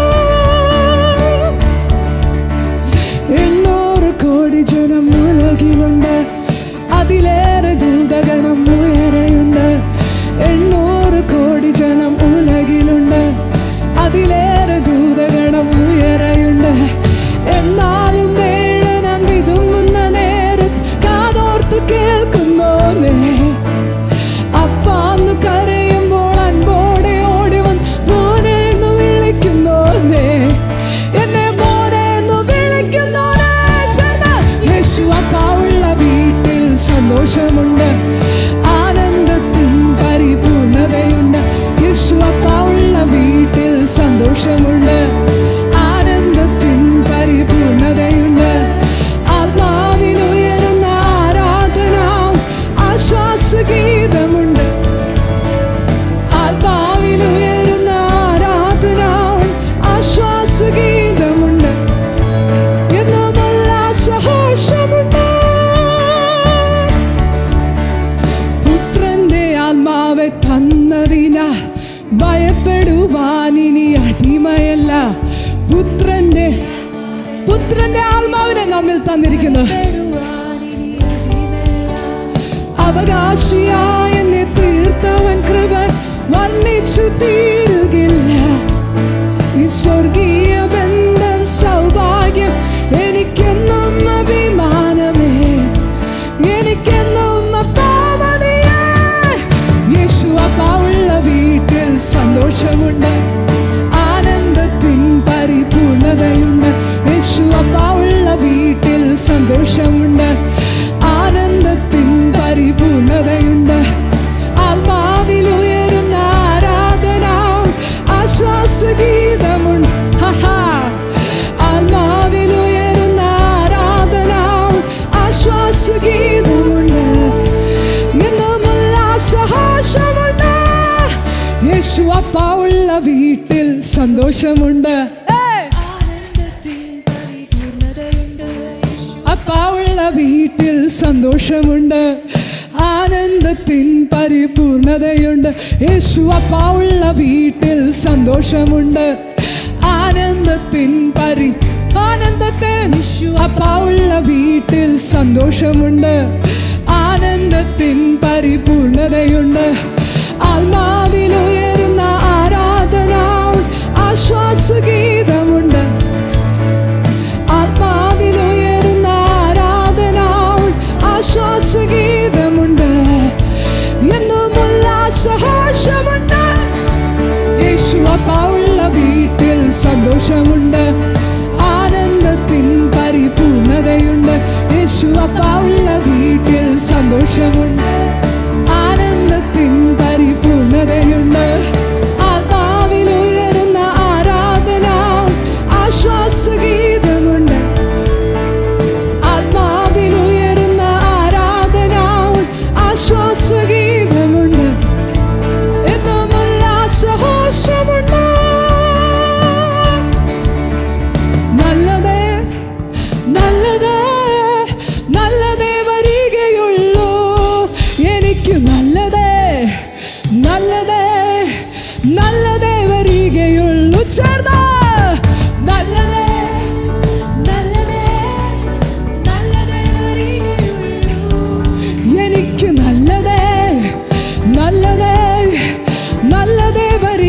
എണ്ണൂറ് കോടി ജനം ഉലകിലുണ്ട് അതിലേറെ ദൂതഗണം ഉയരെയുണ്ട് എണ്ണൂറ് കോടി ജനം ഉലകിലുണ്ട് അതിലേറെ ദൂതഗണം ഉയരെയുണ്ട് എന്നാലും വേഴനാൻ വിതുമ്പുന്ന നേരം കാതോർത്ത് കേൾക്കുന്നോന്നേ അപ്പാന്ന് കരയുമ്പോൾ അൻപോടെ ഓടി വന്ന് മോനെ എന്ന് വിളിക്കുന്നോന്നേ എന്നെ മോനെ എന്ന് വിളിക്കുന്നോനെ ചേർന്ന് യേശു അപ്പ ഉള്ള വീട്ടിൽ സന്തോഷമുണ്ട് ആനന്ദത്തിൻ പരിപൂർണതയുണ്ട് യേശു അപ്പ ഉള്ള വീട്ടിൽ സന്തോഷമുണ്ട് ആനന്ദത്തിൻ പരിപൂർണതയുണ്ട് ആത്മാവിൽ ഉയരുന്ന ആരാധന ആശ്വാസഗീതമുണ്ട് ആത്മാവിൽ ഉയരുന്ന ആരാധന ആശ്വാസഗീതമുണ്ട് എന്നും ഉല്ലാസഹോഷമുണ്ട് പുത്രന്റെ ആത്മാവെ തന്നതിനാ ഭയപ്പെടുവാനിനി അടിമയല്ല പുത്രന്റെ പുത്രന്റെ ആത്മാവിനെ നമ്മിൽ തന്നിരിക്കുന്നു പെടുവാനിനി അടിമയല്ല അവകാശിയായ എന്നെ തീർത്തവൻ കൃപ വർണ്ണിച്ചു തീരുകില്ല ഈ സ്വർഗീയ ബന്ധം സൗഭാഗ്യം എനിക്കെന്നും അഭിമാനമേ എനിക്കെന്നും അപ്പാമതിയേ യേശു അപ്പാവുള്ള വീട്ടിൽ സന്തോഷമുണ്ട് ആനന്ദത്തിൻ പരിപൂർണതയുണ്ട് യേശു അപ്പാവുള്ള വീട്ടിൽ സന്തോഷമുണ്ട് ആനന്ദത്തിൻ പരിപൂർണതയുണ്ട് ആത്മാവിൽ ഉയരുന്ന ആരാധന ആശ്വാസഗീതമുണ്ട് ഹഹാ. ആത്മാവിൽ ഉയരുന്ന ആരാധന ആശ്വാസഗീതമുണ്ട് എന്നും ഉല്ലാസഹോഷമുണ്ട് യേശു അപ്പ ഉള്ള വീട്ടിൽ സന്തോഷമുണ്ട് ഏയ്! ആനന്ദത്തിൽ പരിപൂർണതയുണ്ട് അപ്പ ഉള്ള വീട്ടിൽ സന്തോഷമുണ്ട് ആനന്ദത്തിൻ പരിപൂർണതയുണ്ട് യേശു അപ്പ ഉള്ള വീട്ടിൽ സന്തോഷമുണ്ട് ആനന്ദത്തിൻ പരി ആനന്ദത്തിൻ അപ്പ ഉള്ള വീട്ടിൽ സന്തോഷമുണ്ട് ആനന്ദത്തിൻ പരിപൂർണതയുണ്ട് ആത്മാവിൽ ഉയരുന്ന ആരാധന ആശ്വാസഗീതമുണ്ട് ആത്മാവിൽ ഉയരുന്ന ആരാധന ആശ്വാസഗീതമുണ്ട് എന്നും ഉല്ലാസഹോഷമുണ്ട് യേശു അപ്പാവുള്ള വീട്ടിൽ സന്തോഷമുണ്ട് ആനന്ദത്തിൻ പരിപൂർണതയുണ്ട് യേശു അപ്പാവുള്ള വീട്ടിൽ സന്തോഷമുണ്ട് ആനന്ദത്തിൻ പരിപൂർണതയുണ്ട് ആത്മാവിൽ ഉയരുന്ന ആരാധന ആശ്വാസഗീതമുണ്ട് ആത്മാവിൽ ഉയരുന്ന ആരാധന ആശ്വാസഗീതമുണ്ട് എന്നും ഉല്ലാസഹോഷമുണ്ട് നല്ലതേ നല്ലതേ നല്ലതേ വരികയുള്ളൂ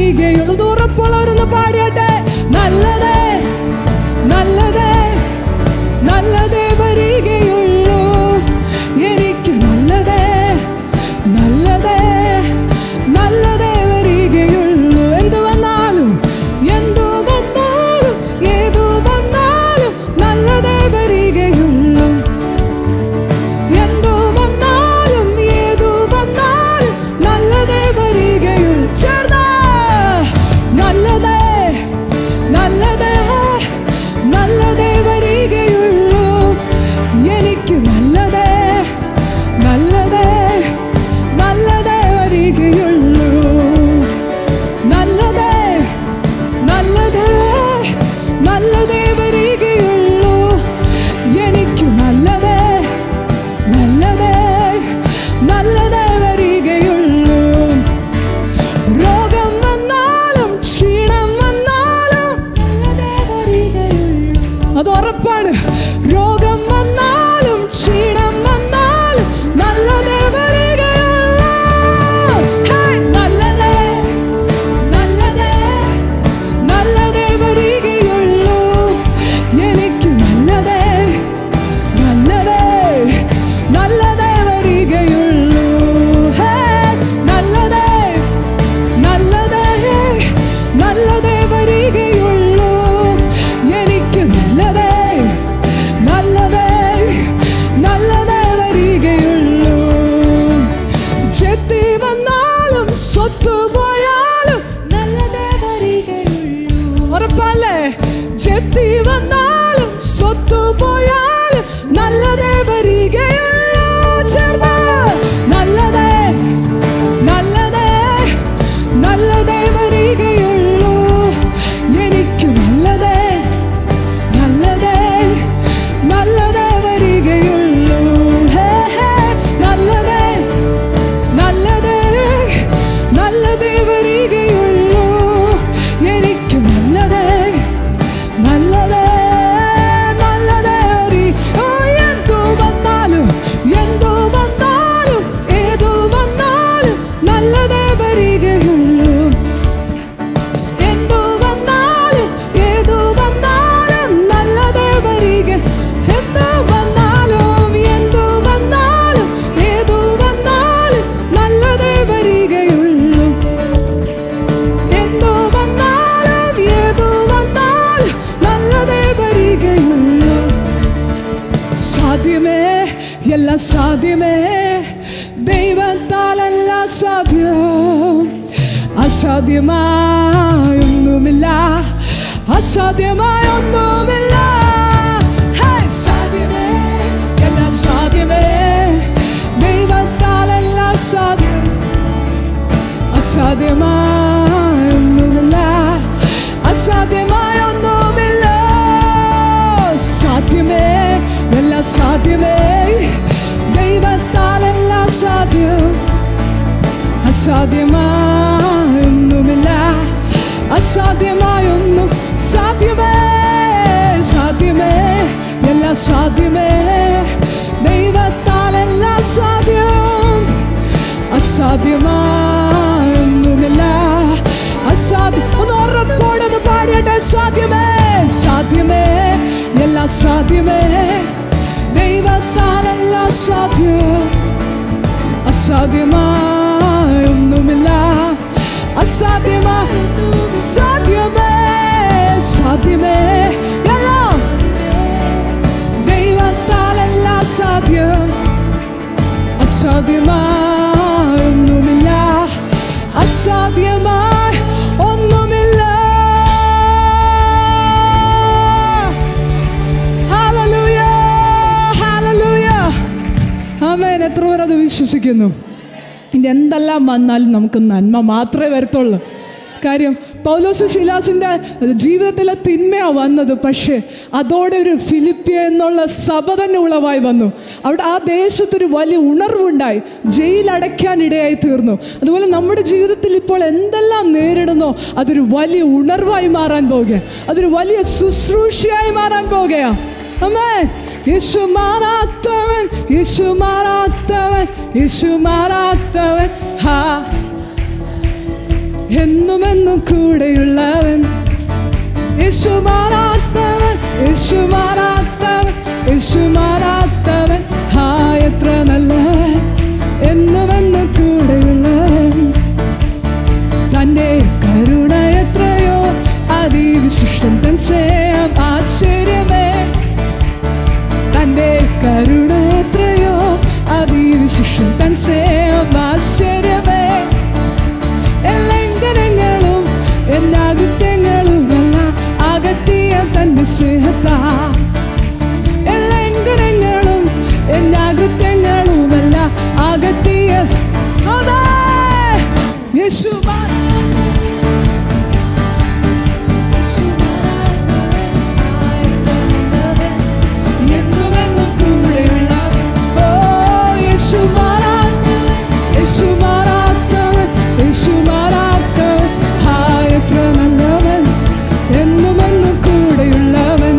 വരികയുള്ളൂ ഇത് ഉറപ്പുള്ളവരൊന്ന് പാടിയാട്ടെ നല്ലതേ നല്ലതേ നല്ലതേ വരികയുള്ളൂ എനിക്ക് നല്ലതേ നല്ലതേ നല്ലതേ വരികയുള്ളൂ എന്തു വന്നാലും എന്തു വന്നാലും ഏതു വന്നാലും നല്ലതേ വരികയുള്ളൂ എന്തു വന്നാലും ഏതു വന്നാലും നല്ലതേ വരികയുള്ളൂ ചേർന്നാ നല്ലതേ നല്ലതേ നല്ലതേ വരികയുള്ളൂ എനിക്ക് നല്ലതേ നല്ലതേ നല്ലതേ വരികയുള്ളൂ നല്ലതേ നല്ലതേ നല്ലതേ വരികയുള്ളൂ എനിക്ക് നല്ലതേ നല്ലതേ നല്ലതേ വരികയുള്ളൂ രോഗം വന്നാലും ക്ഷീണം വന്നാലും നല്ലതേ വരികയുള്ളൂ അത് ഉറപ്പാണ് രോഗം വന്നാലും ക്ഷീണം വന്നാലും നല്ലതേ വരികയുള്ളൂ ഹേയ്! നല്ലതേ നല്ലതേ നല്ലതേ വരികയുള്ളൂ എനിക്ക് നല്ലതേ നല്ലതേ നല്ലതേ വരികയുള്ളൂ ഹേയ്! നല്ലതേ നല്ലതേ നല്ലതേ വരികയുള്ളൂ എനിക്ക് നല്ലതേ നല്ലതേ നല്ലതേ വരികയുള്ളൂ ചെത്തി വന്നാലും സ്വത്ത് പോയാലും നല്ലതേ വരികയുള്ളൂ ഉറപ്പല്ലേ ചെത്തി വന്നാലും സ്വത്ത് പോയാലും നല്ലതേ വരികയുള്ളൂ ചേർന്ന് നല്ലതേ നല്ലതേ നല്ലതേ വരികയുള്ളൂ എനിക്ക് നല്ലതേ നല്ലതേ നല്ലതേ വരികയുള്ളൂ ഹേ ഹേ നല്ലതേ നല്ലതേ നല്ലതേ വരികയുള്ളൂ എനിക്ക് നല്ലതേ നല്ലതേ നല്ലതേ വരി ഓ എന്തു വന്നാലും എന്തു വന്നാലും ഏതു വന്നാലും നല്ലതേ വരികയുള്ളൂ എന്തു വന്നാലും ഏതു വന്നാലും നല്ലതേ വരിക എന്തു വന്നാലും എന്തു വന്നാലും ഏതു വന്നാലും നല്ലതേ വരികയുള്ളൂ എന്തു വന്നാലും ഏതു വന്നാലും നല്ലതേ വരികയുള്ളൂ സാധ്യമേ എല്ലാം സാധ്യമേ ദൈവത്താലല്ല സാധ്യം അസാധ്യമായൊന്നുമില്ല അസാധ്യമായൊന്നുമില്ല ഹേയ്! സാധ്യമേ എല്ലാം സാധ്യമേ ദൈവത്താലല്ല സാധ്യം അസാധ്യമായൊന്നുമില്ല അസാധ്യമായൊന്നുമില്ല സാധ്യമേ എല്ലാം സാധ്യമേ ദൈവത്താലെല്ലാം സാധ്യം അസാധ്യമായൊന്നുമില്ല അസാധ്യമായൊന്നും സാധ്യമേ സാധ്യമേ എല്ലാം സാധ്യമേ ദൈവത്താലെല്ലാം സാധ്യം അസാധ്യമായൊന്നുമില്ല അസാധ്യം ഒന്ന് ഉറപ്പോടൊന്ന് പാടിയട്ടെ സാധ്യമേ സാധ്യമേ എല്ലാം സാധ്യമേ ദൈവത്താലെല്ലാം സാധ്യം അസാധ്യമായൊന്നുമില്ല അസാധ്യമാ സാധ്യമേ സാധ്യമേ എല്ലാം ദൈവത്താലെല്ലാം സാധ്യം അസാധ്യമായൊന്നുമില്ല അസാധ്യമായി ഒന്നുമില്ല Hallelujah, hallelujah. ആമേൻ എത്ര പേർ അത് വിശ്വസിക്കുന്നു ഇനി എന്തെല്ലാം വന്നാലും നമുക്ക് നന്മ മാത്രമേ വരത്തുള്ളൂ കാര്യം പൗലോസ് ശിലാസിൻ്റെ ജീവിതത്തിലെ തിന്മയാണ് വന്നത് പക്ഷേ അതോടെ ഒരു ഫിലിപ്പിയ എന്നുള്ള സഭ തന്നെ ഉളവായി വന്നു അവിടെ ആ ദേശത്തൊരു വലിയ ഉണർവുണ്ടായി ജയിലടയ്ക്കാൻ ഇടയായി തീർന്നു അതുപോലെ നമ്മുടെ ജീവിതത്തിൽ ഇപ്പോൾ എന്തെല്ലാം നേരിടുന്നോ അതൊരു വലിയ ഉണർവായി മാറാൻ പോകുക അതൊരു വലിയ ശുശ്രൂഷയായി മാറാൻ പോകുകയാണ് Amen. യേശു മാറാത്തവൻ യേശു മാറാത്തവൻ യേശു മാറാത്തവൻ ഹാ എന്നുമെന്നും കൂടെയുള്ളവൻ യേശു മാറാത്തവൻ യേശു മാറാത്തവൻ യേശു മാറാത്തവൻ ഹാ എത്ര നല്ലവൻ എന്നുമെന്നും കൂടെയുള്ളവൻ തന്റെ കരുണ എത്രയോ അതിവിശിഷ്ടം തൻ സ്നേഹം ആശ്ചര്യമേ തന്റെ കരുണ എത്രയോ അതിവിശിഷ്ടം തൻ സ്നേഹം ആശ്ചര്യമേ ലംഘനങ്ങളും എന്നാകുറ്റങ്ങളുമല്ല അകറ്റിയ തന്റെ സ്നേഹത്താ ലംഘനങ്ങളും എന്നാകുറ്റങ്ങളുമല്ല അകറ്റിയ അതാ യേശു എന്നുമെന്നും കൂടെയുള്ളവൻ. ഓ, യേശു മാറാത്തവൻ, യേശു മാറാത്തവൻ, യേശു മാറാത്തവൻ. ഹാ, എത്ര നല്ലവൻ എന്നുമെന്നും കൂടെയുള്ളവൻ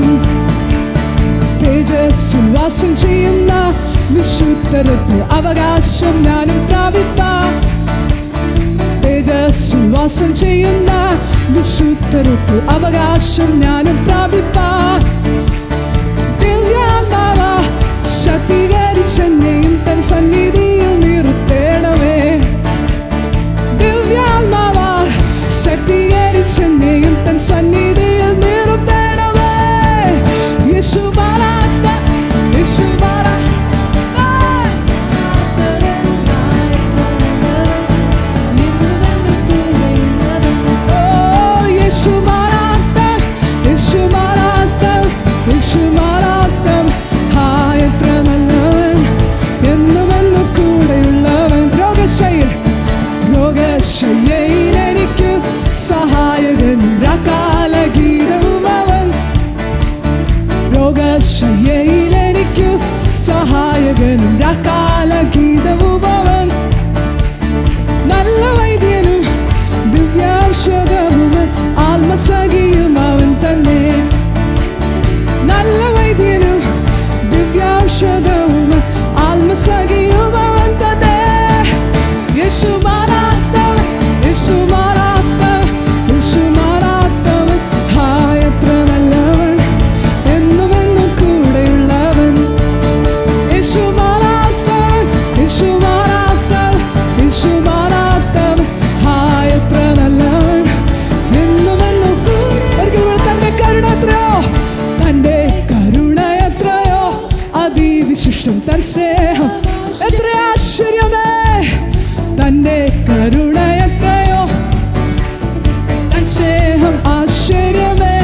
തേജസ്സിൽ വാസം ചെയ്യുന്ന വിശുദ്ധരത്ത് അവകാശം ഞാനും പ്രാപിപ്പാം തേജസ്സിൽ വാസം ചെയ്യുന്ന വിശുദ്ധരത്ത് അവകാശം ഞാനും പ്രാപിപ്പാൻ ദിവ്യാത്മാവ ശക്തീകരിച്ചെന്നെയും തൻ സന്നിധിയിൽ നിർത്തേണമേ ദിവ്യാത്മാവ ശക്തീകരിച്ചെന്നെയും തൻ സന്നിധിയിൽ നിർത്തേണമേ യേശു മാറാത്ത യേശു മാറാ ഓ യേശു മാറാത്ത യേശു മാറാത്ത യേശു മാറാത്ത ഹാ എത്ര നല്ലവൻ എന്നുമെന്നും കൂടെയുള്ളവൻ രോഗശൈൽ രോഗശയ്യയിൽ എനിക്ക് സഹായകൻ കാലഗീതവും അവൻ രോഗശയ്യയിൽ എനിക്ക് സഹായകനും കാലഗീതവും അവൻ നല്ല വൈദ്യനും ദിവ്യാക്ഷതവും ആത്മസഖിയും അവൻ തന്നെ നല്ല വൈദ്യനും ദിവ്യാക്ഷതവും ആത്മസഖിയും അവൻ തന്നെ യേശു മാറാത്തവൻ യേശു മാറാത്തവൻ യേശു മാറാത്തവൻ ഹാ എത്ര നല്ലവൻ എന്നുമെന്നും കൂടെയുള്ളവൻ യേശു മാറാത്തവൻ യേശു മാറാത്തവൻ യേശു മാറാത്തവൻ ഹാ എത്ര നല്ലവൻ എന്നുമെന്നും കൂടെ തന്റെ കരുണ എത്രയോ തന്റെ കരുണ എത്രയോ അതിവിശിഷ്ടം തൻ സ്നേഹം എത്ര ആശ്ചര്യമേ തന്റെ കരുണ എത്രയോ തൻ സ്നേഹം ആശ്ചര്യമേ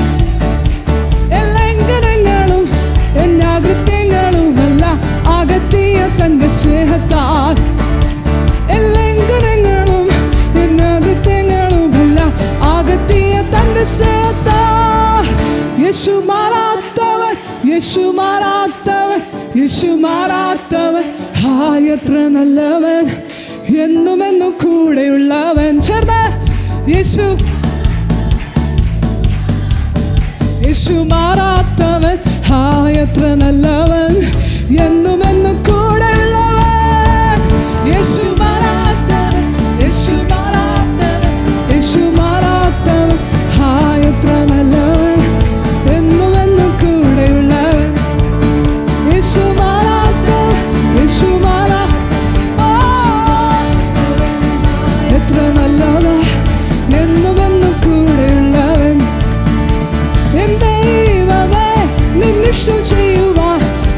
ലംഘനങ്ങളും എന്നാകൃത്യങ്ങളുമല്ല അകറ്റിയ തന്റെ സ്നേഹത്താൽ ലംഘനങ്ങളും എന്നാകൃത്യങ്ങളുമല്ല അകറ്റിയ തന്റെ സ്നേഹത്താൽ യേശു മാറാത്തവൻ യേശു മാറാത്തവൻ യേശു മാറാത്തവൻ ഹാ എത്ര നല്ലവൻ എന്നുമെന്നും കൂടെയുള്ളവൻ ചേർന്ന് യേശു യേശു മാറാത്തവൻ ഹാ എത്ര നല്ലവൻ എന്നുമെന്നും കൂടെയുള്ളവൻ യേശു മാറാത്തവൻ യേശു മാറാത്തവൻ യേശു മാറാത്തവൻ ഹാ എത്ര നല്ലവൻ എന്നുമെന്നും കൂടെയുള്ളവൻ യേശു മാറാത്തവൻ യേശു മാറാ ഓ, എത്ര നല്ലവൻ എന്നുമെന്നും കൂടെയുള്ളവൻ എന്റെ ദൈവമേ നിന്നിഷ്ടം ചെയ്യുവാൻ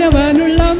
നിറഞ്ഞവനുള്ളം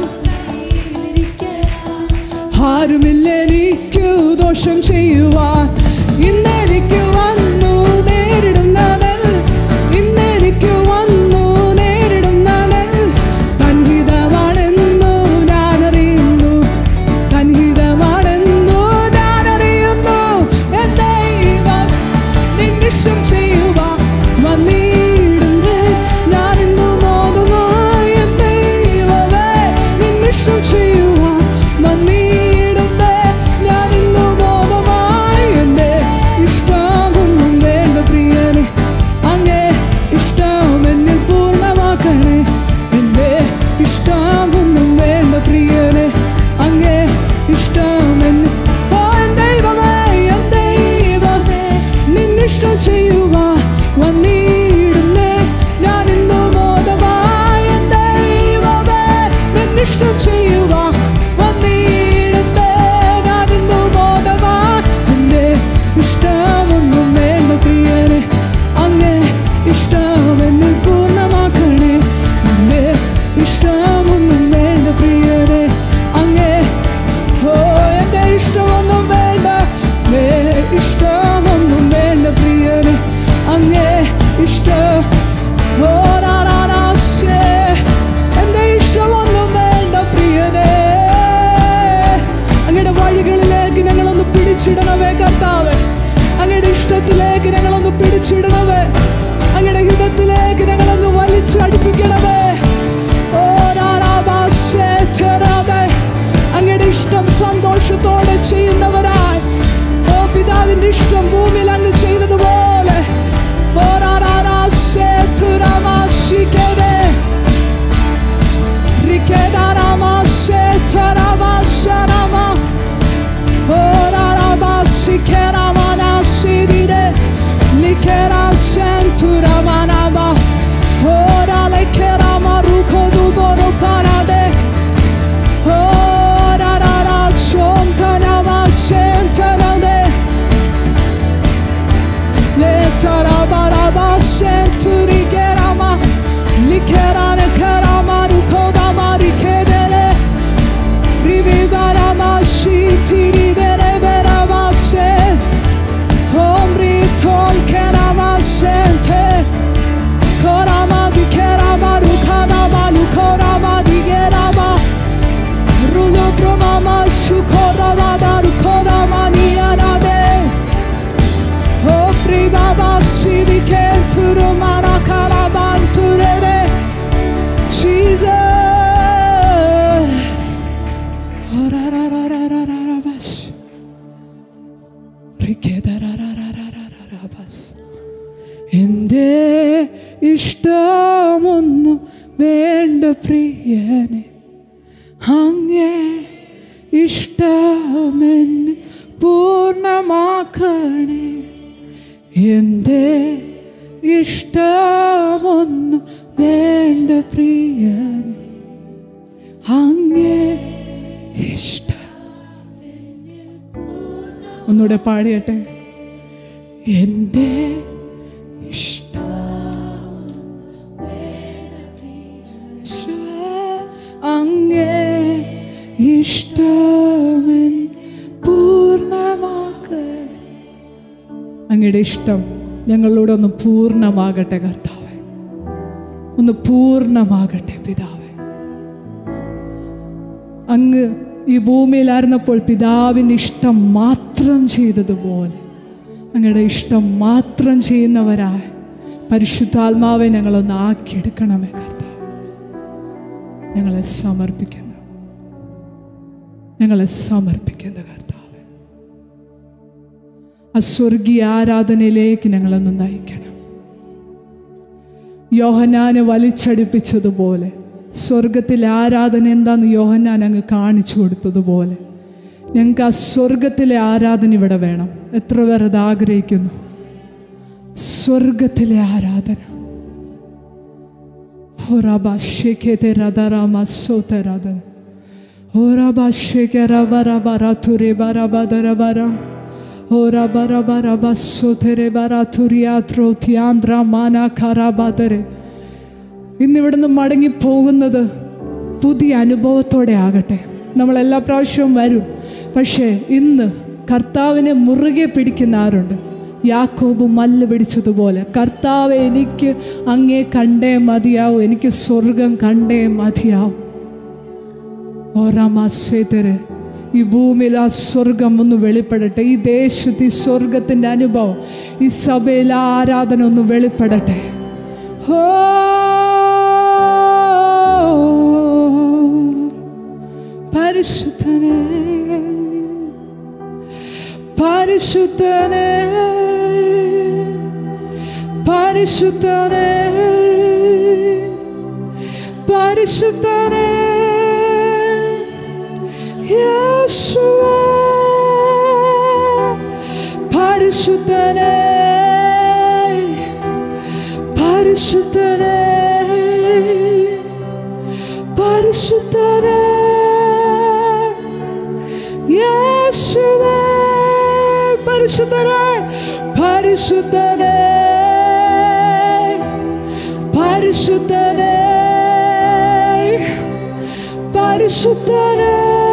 ആരുമില്ലെനിക്കു ദോഷം ചെയ്യുവാൻ ഇന്നെനിക്ക് വന്നു നേരിടുന്നത് ഇന്നെനിക്ക് വന്നു നേരിടുന്നത് തൻഹിതമാണെന്നു ഞാനറിയുന്നു തൻഹിതമാണെന്നു ഞാനറിയുന്നു എൻ ദൈവം നിന്നിഷ്ടം ചെയ്യുവാൻ വന്നിടുന്നേ ഞാനിന്നു മോഹമായി എൻ ദൈവമേ നിന്നിഷ്ടം ചെയ്യുവാൻ വന്നിടുന്നേ ഞാനിന്നു മോഹമായി എന്റെ ഇഷ്ടമൊന്നും വേണ്ട പ്രിയനെ അങ്ങേ ഇഷ്ടം എന്നിൽ പൂർണ്ണമാക്കണേ എന്റെ ഇഷ്ടമൊന്നും വേണ്ട പ്രിയനെ അങ്ങേ ഇഷ്ടം എന്നിൽ ഓ എൻ ദൈവമേ എൻ ദൈവമേ നിന്നിഷ്ടം ചെയ്യുവാൻ വന്നിടുന്നേ ഞാൻ ഇന്നു മോദമായി എൻ ദൈവമേ നിന്നിഷ്ടം ചെയ്യുവാൻ വന്നിടുന്നേ ഞാൻ ഇന്നു മോദമായി എന്റെ ഇഷ്ടമൊന്നും വേണ്ട പ്രിയനെ അങ്ങേ ഇഷ്ടം എന്നിൽ പൂർണ്ണമാക്കണേ എന്റെ ഇഷ്ടമൊന്നും വേണ്ട പ്രിയനെ അങ്ങേ ഓ എന്റെ ഇഷ്ടമൊന്നും വേണ്ട മേ ഇഷ്ടമൊന്നും വേണ്ട പ്രിയനെ അങ്ങേ ഇഷ്ടം ഓ രാരാരാശേ എന്റെ ഇഷ്ടമൊന്നും വേണ്ട പ്രിയനെ അങ്ങയുടെ വഴികളിലേക്ക് ഞങ്ങളൊന്ന് പിടിച്ചിടണമേ കർത്താവേ അങ്ങയുടെ ഇഷ്ടത്തിലേക്ക് ഞങ്ങളൊന്ന് പിടിച്ചിടണമേ അങ്ങയുടെ ഹിതത്തിലേക്ക് ഞങ്ങളൊന്ന് വലിച്ചടിപ്പിക്കണമേ ഓ രാരാഭാഷേ ചേരാതെ അങ്ങയുടെ ഇഷ്ടം സന്തോഷത്തോടെ ചെയ്യുന്നവരായി ഓ പിതാവിന്റെ ഇഷ്ടം ഭൂമിയിൽ അങ്ങ് ചെയ്തതുപോലെ ഓ രാരാരാശേ തുരാമാശിക്കേ Rikedaramashe taramasharama Orarabashikeramana shirire Likerashentuраmanama Oralekerama rukoduboro parade Orararachontanamashentanabe Letarabarabashenturigerama Likerane kerama rukodama rikedere Rivivarama shitiri bere berama se Omri tol kerama sente Korama di kerama rukadama lukorama di gerama Rulo bromama shukorama da rukorama niyanade O pribaba shiri kenturu mana karabanturere Jesus Orarararararabash. Rikedarararararabash. എന്റെ ഇഷ്ടമൊന്നും വേണ്ട പ്രിയനെ അങ്ങേ ഇഷ്ടമെന്ന് പൂർണ്ണമാക്കണേ എന്റെ ഇഷ്ടമൊന്നും വേണ്ട പ്രിയനെ അങ്ങേ ഇഷ്ടം ഒന്നുകൂടെ പാടിയട്ടെ എൻ്റെ ഇഷ്ടം അങ്ങേ ഇഷ്ടമൻ പൂർണ്ണമാക്കണേ അങ്ങയുടെ ഇഷ്ടം ഞങ്ങളോട് ഒന്ന് പൂർണ്ണമാകട്ടെ കർത്താവെ ഒന്ന് പൂർണ്ണമാകട്ടെ പിതാവെ അങ്ങ് ഈ ഭൂമിയിലായിരുന്നപ്പോൾ പിതാവിൻ്റെ ഇഷ്ടം മാത്രം ചെയ്തതുപോലെ അങ്ങയുടെ ഇഷ്ടം മാത്രം ചെയ്യുന്നവരായ പരിശുദ്ധാത്മാവെ ഞങ്ങളൊന്ന് ആക്കിയെടുക്കണമേ കർത്താവ് ഞങ്ങളെ സമർപ്പിക്കുന്നു ഞങ്ങളെ സമർപ്പിക്കുന്ന കർത്താവ് ആ സ്വർഗീയ ആരാധനയിലേക്ക് ഞങ്ങളൊന്ന് നയിക്കണം യോഹനാനെ വലിച്ചടിപ്പിച്ചതുപോലെ സ്വർഗത്തിലെ ആരാധന എന്താന്ന് യോഹന്നാൻ അങ്ങ് കാണിച്ചു കൊടുത്തതുപോലെ ഞങ്ങൾക്ക് ആ സ്വർഗത്തിലെ ആരാധന ഇവിടെ വേണം എത്ര പേർ അത് ആഗ്രഹിക്കുന്നു സ്വർഗത്തിലെ ആരാധന ഹോറാബാഷേഖേതെ രഥരാമ സോതരാധന ഹോറാബാഷേഖെ രവരബരഥുരെ ബരബദരബരം ഹോറാബരബരബസോതെരെ ബരഥുരിയാത്രോത്യാന്ദ്ര മാന ഖരാബാദരെ ഇന്നിവിടുന്ന് മടങ്ങി പോകുന്നത് പുതിയ അനുഭവത്തോടെ ആകട്ടെ നമ്മൾ എല്ലാ പ്രാവശ്യവും വരും പക്ഷേ ഇന്ന് കർത്താവിനെ മുറുകെ പിടിക്കുന്ന ആരുണ്ട് യാക്കോബ് മല്ല് പിടിച്ചതുപോലെ കർത്താവ് എനിക്ക് അങ്ങേ കണ്ടേ മതിയാവും എനിക്ക് സ്വർഗം കണ്ടേ മതിയാവും ഓറാമാസേതര് ഈ ഭൂമിയിൽ ആ സ്വർഗം ഒന്ന് വെളിപ്പെടട്ടെ ഈ ദേശത്ത് ഈ സ്വർഗത്തിൻ്റെ അനുഭവം ഈ സഭയിൽ ആ ആരാധന ഒന്ന് വെളിപ്പെടട്ടെ ഓ പരിശുദ്ധനെ പരിശുദ്ധനെ പരിശുദ്ധനെ പരിശുദ്ധനെ യേശുവേ പരിശുദ്ധനെ പരിശുദ്ധനെ പരിശുദ്ധനെ യേശുവേ പരിശുദ്ധനെ പരിശുദ്ധനെ പരിശുദ്ധനെ പരിശുദ്ധനെ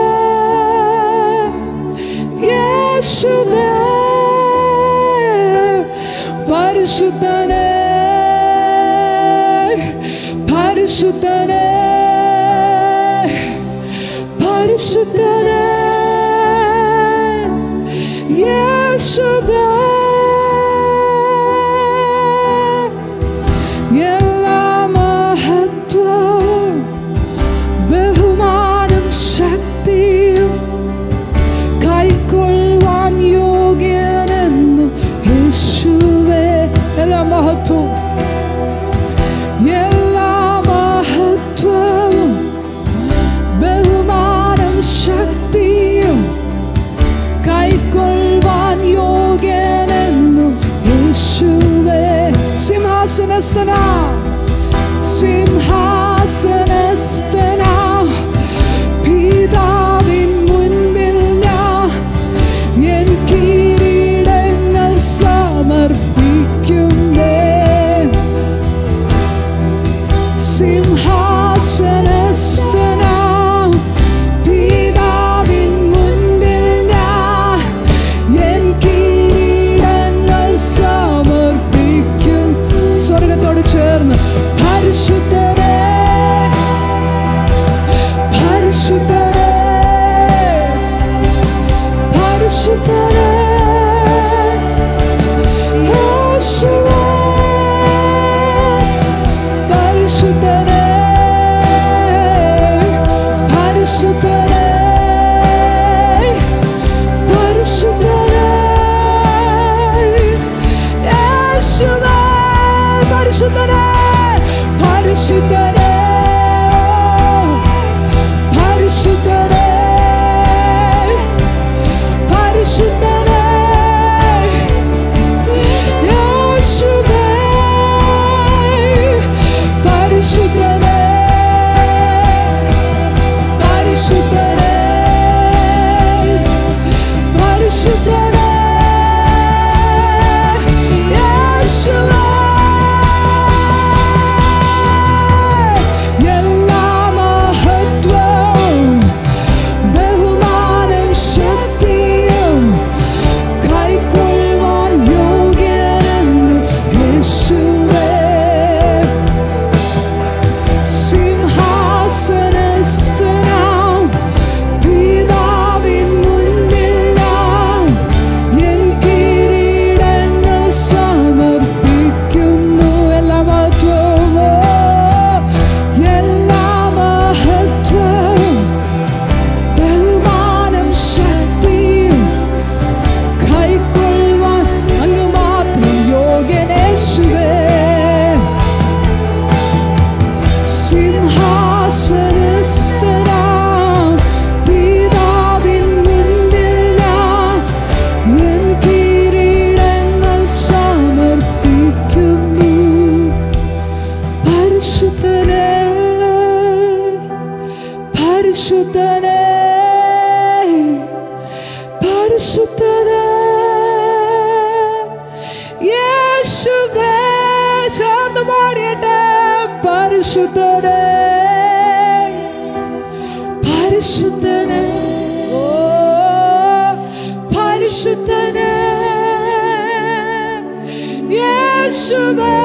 യേശുവേ പരിശുദ്ധനെ പരിശുദ്ധനെ പരിശുദ്ധനെ യേശുവേ എല്ലാ മഹത്വവും ബഹുമാനം ശക്തിയും കൈക്കൊള്ളുവാൻ യോഗ്യനെന്നു യേശുവേ എല്ലാ മഹത്വവും എല്ലാ മഹത്വവും ബഹുമാനം ശക്തിയും കൈക്കൊള്ളുവാൻ യോഗ്യനെന്നു യേശുവേ സിംഹാസനസ്ഥന സിംഹാസനസ്ഥന പിതാവിൻ മുൻപിൽ ഞാൻ എൻ കിരീടങ്ങൾ സമർപ്പിക്കുന്നേ സിംഹാസനസ്ഥനാം പിതാവിൻ മുൻപിൽ ഞാൻ എൻ കിരീടങ്ങൾ സമർപ്പിക്കും സ്വർഗത്തോട് ചേർന്ന് പരിശുദ്ധരെ പരിശുദ്ധരെ പരിശുദ്ധരെ യേശുവേ പരിശുദ്ധനെ പരിശുദ്ധനെ പരിശുദ്ധനെ യേശുവേ പരിശുദ്ധനെ പരിശുദ്ധനെ പരിശുദ്ധനെ പരിശുദ്ധനെ യേശുവേ പരിശുദ്ധനെ പരിശുദ്ധനെ പരിശുദ്ധനെ യേശുവേ എല്ലാ മഹത്വവും ബഹുമാനം ശക്തിയും കൈക്കൊള്ളുവാൻ യോഗ്യനെന്നു യേശുവേ സിംഹാസനസ്ഥനാം പിതാവിൻ മുൻപിൽ ഞാൻ എൻ കിരീടങ്ങൾ സമർപ്പിക്കുന്നു എല്ലാ മഹത്വവും എല്ലാ മഹത്വവും ബഹുമാനം ശക്തിയും കൈക്കൊള്ളുവാൻ അങ്ങ് മാത്രം യോഗ്യനേശുവേ സിംഹാസനസ്ഥനാം പിതാവിൻ മുൻപിൽ ഞാൻ എൻ കിരീടങ്ങൾ സമർപ്പിക്കുന്നു പരിശുദ്ധനെ പരിശുദ്ധനെ പരിശുദ്ധനെ യേശുവേ ചേർന്ന് പാടിയട്ടെ പരിശുദ്ധനെ യേശുവേ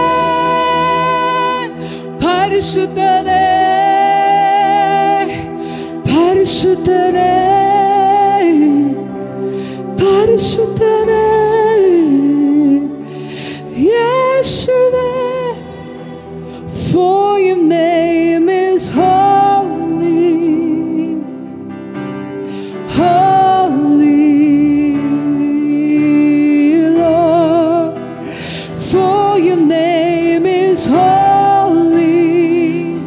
പരിശുദ്ധനേ പരിശുദ്ധനേ പരിശുദ്ധനേ യേശുവേ For your name is holy, holy Lord. For your name is holy,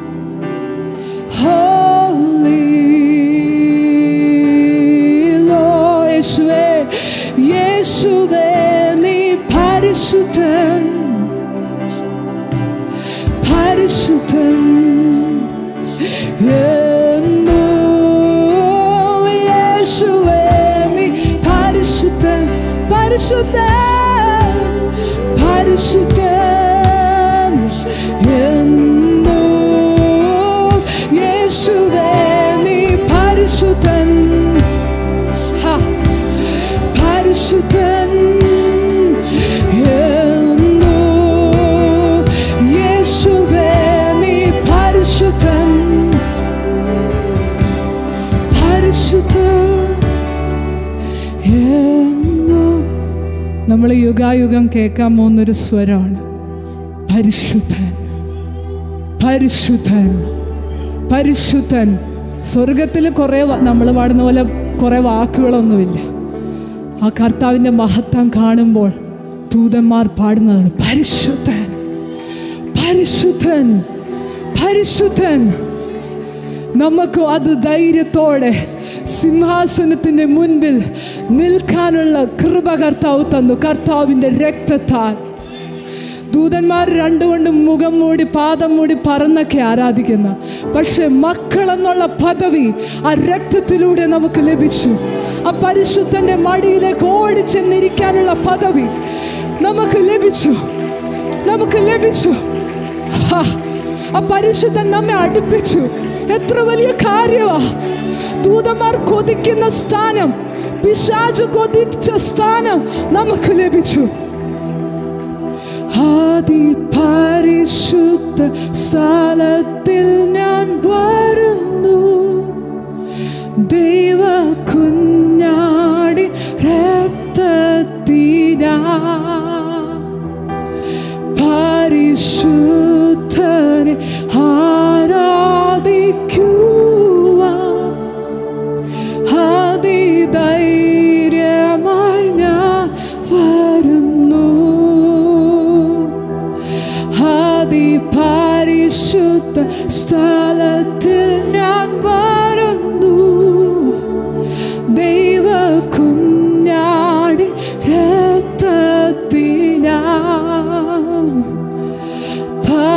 holy Lord. യേശുവേ യേശുവേ നീ പരിശുദ്ധൻ പരിശുദ്ധൻ എന്നു യേശുവേ നീ പരിശുദ്ധൻ പരിശുദ്ധൻ പരിശുദ്ധൻ എന്നു യേശുവേ നീ പരിശുദ്ധൻ ഹാ പരിശുദ്ധൻ എന്നു യേശുവേ നീ പരിശുദ്ധൻ പരിശുദ്ധൻ എന്നു നമ്മൾ യുഗായുഗം കേൾക്കാൻ പോകുന്നൊരു സ്വരമാണ് പരിശുദ്ധൻ പരിശുദ്ധൻ പരിശുദ്ധൻ സ്വർഗത്തിൽ കുറേ നമ്മൾ പാടുന്ന പോലെ കുറേ വാക്കുകളൊന്നുമില്ല ആ കർത്താവിൻ്റെ മഹത്വം കാണുമ്പോൾ ദൂതന്മാർ പാടുന്നതാണ് പരിശുദ്ധൻ പരിശുദ്ധൻ പരിശുദ്ധൻ നമുക്ക് അത് ധൈര്യത്തോടെ സിംഹാസനത്തിൻ്റെ മുൻപിൽ നിൽക്കാനുള്ള കൃപ കർത്താവ് തന്നു കർത്താവിൻ്റെ രക്തത്താൽ ദൂതന്മാർ രണ്ടുകൊണ്ടും മുഖം മൂടി പാദം മൂടി പറന്നൊക്കെ ആരാധിക്കുന്ന പക്ഷെ മക്കളെന്നുള്ള പദവി ആ രക്തത്തിലൂടെ നമുക്ക് ലഭിച്ചു ആ പരിശുദ്ധന്റെ മടിയിലേക്ക് ഓടിച്ചെന്നിരിക്കാനുള്ള പദവി നമുക്ക് ലഭിച്ചു നമുക്ക് ലഭിച്ചു ഹാ, ആ പരിശുദ്ധൻ നമ്മെ അടുപ്പിച്ചു എത്ര വലിയ കാര്യമാ ദൂതന്മാർ കൊതിക്കുന്ന സ്ഥാനം പിശാചു കൊതിച്ച സ്ഥാനം നമുക്ക് ലഭിച്ചു അതിപരിശുദ്ധ സ്ഥലത്തിൽ ഞാൻ വരുന്നു ദൈവ കുഞ്ഞാടി രക്തത്തിനാ പരിശുദ്ധനെ ആരാധിക്കുവാൻ അതിധൈര്യമായി ഞാൻ വരുന്നു അതിപരിശുദ്ധ സ്ഥലത്തിൽ ഞാൻ വരുന്നു ദൈവ കുഞ്ഞാടി രക്തത്തിനാ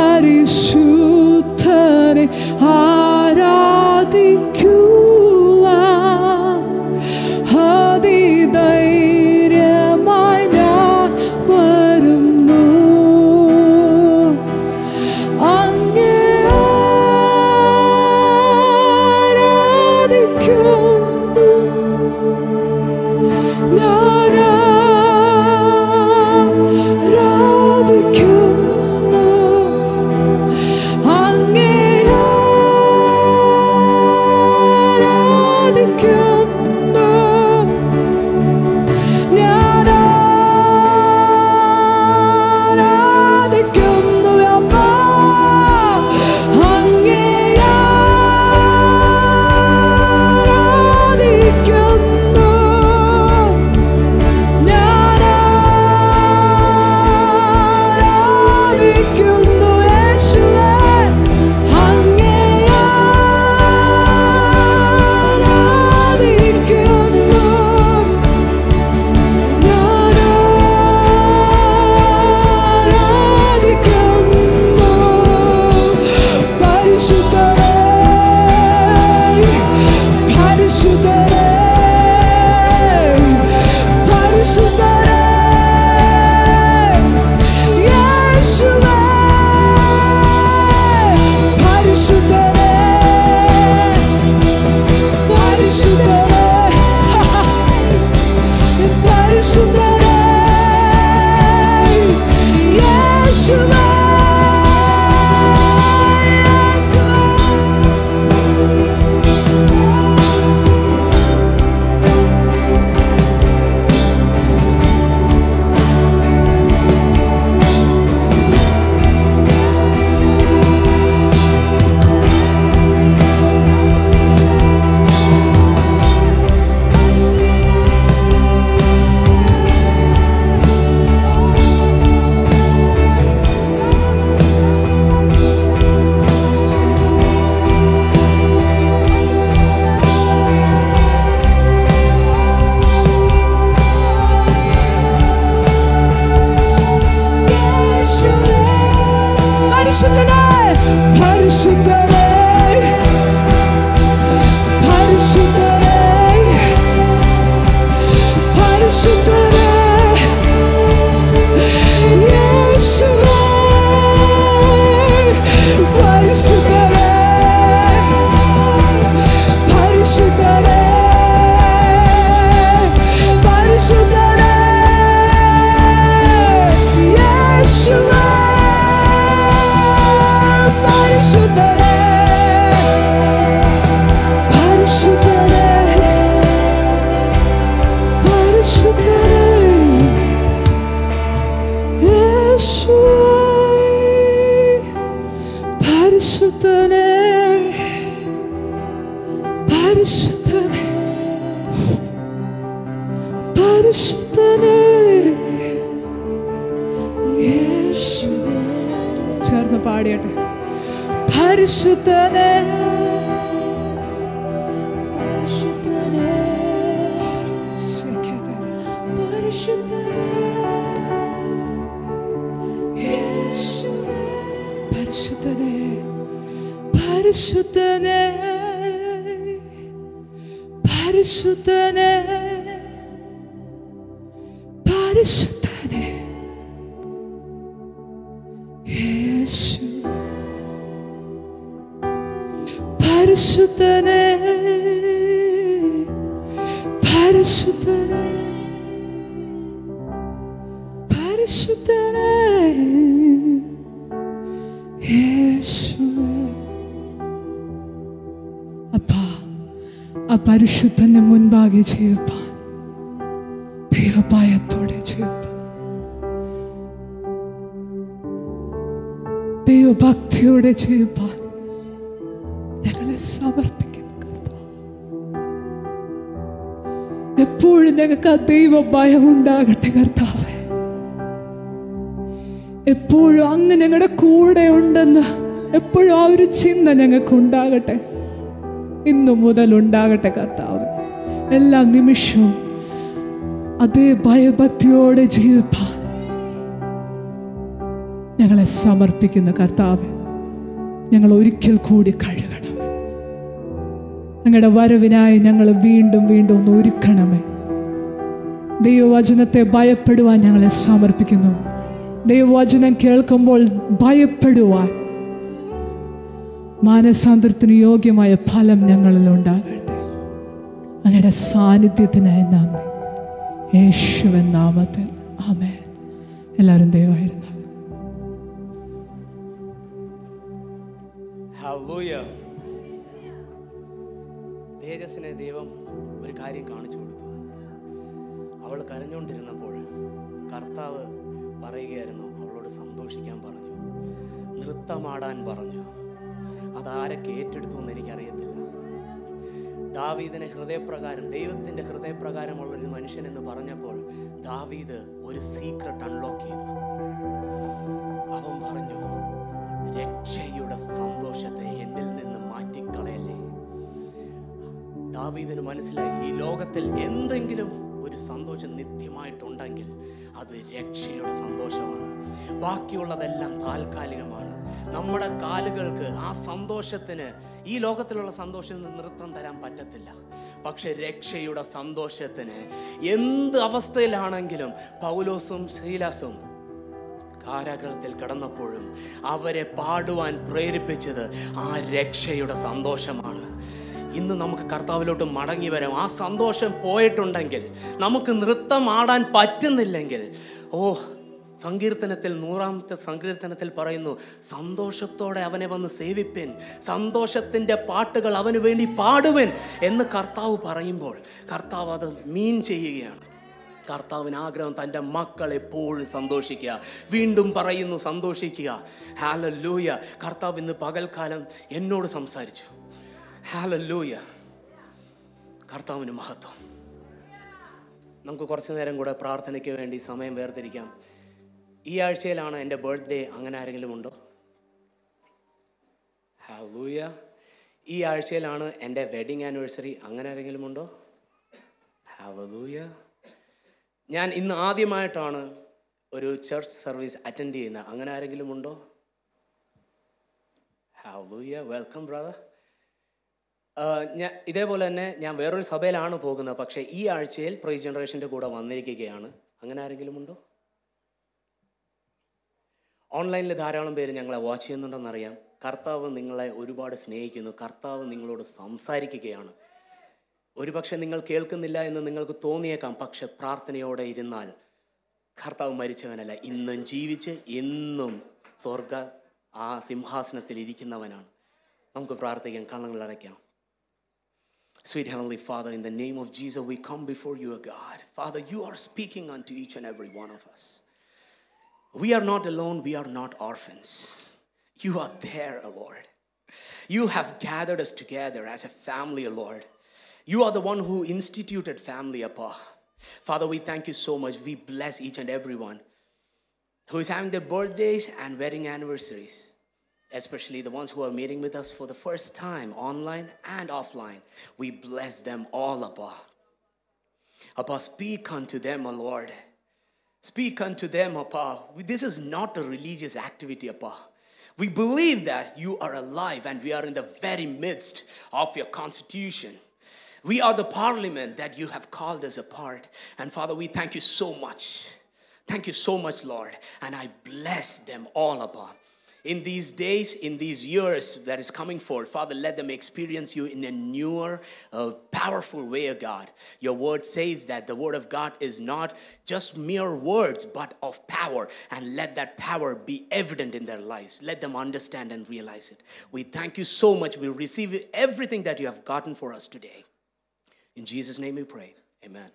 പരിശുദ്ധനെ യേശുവേ ചേർന്ന് പാടിയട്ടെ പരിശുദ്ധനെ പരിശുദ്ധനെ ശക്തനെ പരിശുദ്ധനെ യേശുവേ പരിശുദ്ധനെ പരിശുദ്ധനെ പരിശുദ്ധനെ പരിശുദ്ധനെ യേശു പരിശുദ്ധനെ പരിശുദ്ധനെ പരിശുദ്ധനെ യേശുവേ അപ്പാ ആ പരിശുദ്ധന്റെ മുൻപാകെ ജീവിപ്പാൻ ദൈവഭയത്തോടെ ജീവിപ്പാൻ ദൈവഭക്തിയോടെ ജീവിപ്പാൻ ഞങ്ങളെ സമർപ്പിക്കുന്നു കർത്താവ് എപ്പോഴും ഞങ്ങൾക്ക് ആ ദൈവ ഭയം ഉണ്ടാകട്ടെ കർത്താവേ എപ്പോഴും അങ്ങ് ഞങ്ങളുടെ കൂടെ ഉണ്ടെന്ന് എപ്പോഴും ആ ഒരു ചിന്ത ഞങ്ങൾക്ക് ഉണ്ടാകട്ടെ ഇന്നു മുതൽ ഉണ്ടാകട്ടെ കർത്താവ് എല്ലാ നിമിഷവും അതേ ഭയഭക്തിയോടെ ജീവിപ്പാൻ ഞങ്ങളെ സമർപ്പിക്കുന്ന കർത്താവ് ഞങ്ങൾ ഒരിക്കൽ കൂടി കഴുകണം ഞങ്ങളുടെ വരവിനായി ഞങ്ങൾ വീണ്ടും വീണ്ടും ഒന്ന് ഒരുക്കണമേ ദൈവവചനത്തെ ഭയപ്പെടുവാൻ ഞങ്ങളെ സമർപ്പിക്കുന്നു ദൈവവചനം കേൾക്കുമ്പോൾ ഭയപ്പെടുവാൻ മാനസാന്തരത്തിന് യോഗ്യമായ ഫലം ഞങ്ങളിൽ ഉണ്ടാകട്ടെ അങ്ങയുടെ സാന്നിധ്യത്തിനായി നന്ദി യേശുവൻ നാമത്തിൽ ആമേൻ എല്ലാവരും ദയവായിരുന്നു ഹല്ലേലൂയ. തേജസ്സിനെ ദൈവം ഒരു കാര്യം കാണിച്ചു കൊടുത്തു അവൾ കരഞ്ഞുകൊണ്ടിരുന്നപ്പോൾ കർത്താവ് പറയുകയായിരുന്നു അവളോട് സന്തോഷിക്കാൻ പറഞ്ഞു നൃത്തമാടാൻ പറഞ്ഞു അതാരൊക്കെ ഏറ്റെടുത്തു എന്ന് എനിക്കറിയത്തില്ല ദാവീദിനെ ഹൃദയപ്രകാരം ദൈവത്തിന്റെ ഹൃദയപ്രകാരമുള്ള ഒരു മനുഷ്യൻ എന്ന് പറഞ്ഞപ്പോൾ ദാവീദ് ഒരു സീക്രട്ട് അൺലോക്ക് ചെയ്തു അവൻ പറഞ്ഞു രക്ഷയുടെ സന്തോഷത്തെ എന്നിൽ നിന്ന് മാറ്റിക്കളയല്ലേ ദാവീദിന് മനസ്സിലായി ഈ ലോകത്തിൽ എന്തെങ്കിലും ഒരു സന്തോഷം നിത്യമായിട്ടുണ്ടെങ്കിൽ അത് രക്ഷയുടെ സന്തോഷമാണ് ബാക്കിയുള്ളതെല്ലാം താൽക്കാലികമാണ് നമ്മുടെ കാലുകൾക്ക് ആ സന്തോഷത്തിന് ഈ ലോകത്തിലുള്ള സന്തോഷത്തിന് നൃത്തം തരാൻ പറ്റത്തില്ല പക്ഷെ രക്ഷയുടെ സന്തോഷത്തിന് എന്ത് അവസ്ഥയിലാണെങ്കിലും പൗലോസും ശീലാസും കാരാഗ്രഹത്തിൽ കിടന്നപ്പോഴും അവരെ പാടുവാൻ പ്രേരിപ്പിച്ചത് ആ രക്ഷയുടെ സന്തോഷമാണ് ഇന്ന് നമുക്ക് കർത്താവിലോട്ട് മടങ്ങി വരാം ആ സന്തോഷം പോയിട്ടുണ്ടെങ്കിൽ നമുക്ക് നൃത്തം ആടാൻ പറ്റുന്നില്ലെങ്കിൽ ഓ സങ്കീർത്തനത്തിൽ നൂറാമത്തെ സങ്കീർത്തനത്തിൽ പറയുന്നു സന്തോഷത്തോടെ അവനെ വന്ന് സേവിപ്പിൻ സന്തോഷത്തിൻ്റെ പാട്ടുകൾ അവന് വേണ്ടി പാടുവൻ എന്ന് കർത്താവ് പറയുമ്പോൾ കർത്താവ് അത് മീൻ ചെയ്യുകയാണ് കർത്താവിന് ആഗ്രഹം തൻ്റെ മക്കൾ എപ്പോഴും സന്തോഷിക്കുക വീണ്ടും പറയുന്നു സന്തോഷിക്കുക ഹാലല്ലൂയ കർത്താവ് ഇന്ന് പകൽക്കാലം എന്നോട് സംസാരിച്ചു ഹാലല്ലൂയ കർത്താവിന് മഹത്വം നമുക്ക് കുറച്ച് നേരം കൂടെ പ്രാർത്ഥനയ്ക്ക് വേണ്ടി സമയം വേർതിരിക്കാം ഈ ആഴ്ചയിലാണ് എൻ്റെ ബർത്ത്ഡേ അങ്ങനെ ആരെങ്കിലും ഉണ്ടോ ഹാലൂയ ഈ ആഴ്ചയിലാണ് എൻ്റെ വെഡിങ് ആനിവേഴ്സറി അങ്ങനെ ആരെങ്കിലും ഉണ്ടോ ഹാലൂയ ഞാൻ ഇന്ന് ആദ്യമായിട്ടാണ് ഒരു ചർച്ച് സർവീസ് അറ്റൻഡ് ചെയ്യുന്നത് അങ്ങനെ ആരെങ്കിലും ഉണ്ടോ ഹാലൂയ വെൽക്കം ബ്രദർ ഞാൻ ഇതേപോലെ തന്നെ ഞാൻ വേറൊരു സഭയിലാണ് പോകുന്നത് പക്ഷേ ഈ ആഴ്ചയിൽ പ്രൈസ് ജനറേഷൻ്റെ കൂടെ വന്നിരിക്കുകയാണ് അങ്ങനെ ആരെങ്കിലും ഉണ്ടോ ഓൺലൈനിൽ ധാരാളം പേര് ഞങ്ങളെ വാച്ച് ചെയ്യുന്നുണ്ടെന്നറിയാം കർത്താവ് നിങ്ങളെ ഒരുപാട് സ്നേഹിക്കുന്നു കർത്താവ് നിങ്ങളോട് സംസാരിക്കുകയാണ് ഒരുപക്ഷെ നിങ്ങൾ കേൾക്കുന്നില്ല എന്ന് നിങ്ങൾക്ക് തോന്നിയേക്കാം പക്ഷെ പ്രാർത്ഥനയോടെ ഇരുന്നാൽ കർത്താവ് മരിച്ചവനല്ല ഇന്നും ജീവിച്ച് എന്നും സ്വർഗ ആ സിംഹാസനത്തിൽ ഇരിക്കുന്നവനാണ് നമുക്ക് പ്രാർത്ഥിക്കാം കണ്ണുകൾ അടയ്ക്കാം Sweet Heavenly Father, in the name of Jesus, we come before you, O God. Father, you are speaking unto each and every one of us. We are not alone, we are not orphans. You are there, O Lord. You have gathered us together as a family, O Lord. You are the one who instituted family, Appa. Father, we thank you so much. We bless each and everyone who is having their birthdays and wedding anniversaries, especially the ones who are meeting with us for the first time, online and offline. We bless them all, Abba. Abba, speak unto them, O Lord. Speak unto them, Appa. This is not a religious activity, Appa. We believe that you are alive and we are in the very midst of your constitution. We are the parliament that you have called us apart. And Father, we thank you so much. Thank you so much, Lord. And I bless them all, Abba. In these days, in these years that is coming forward, Father, let them experience you in a newer, uh, powerful way, O God. Your word says that the word of God is not just mere words, but of power. And let that power be evident in their lives. Let them understand and realize it. We thank you so much. We receive everything that you have gotten for us today. In Jesus' name we pray. Amen.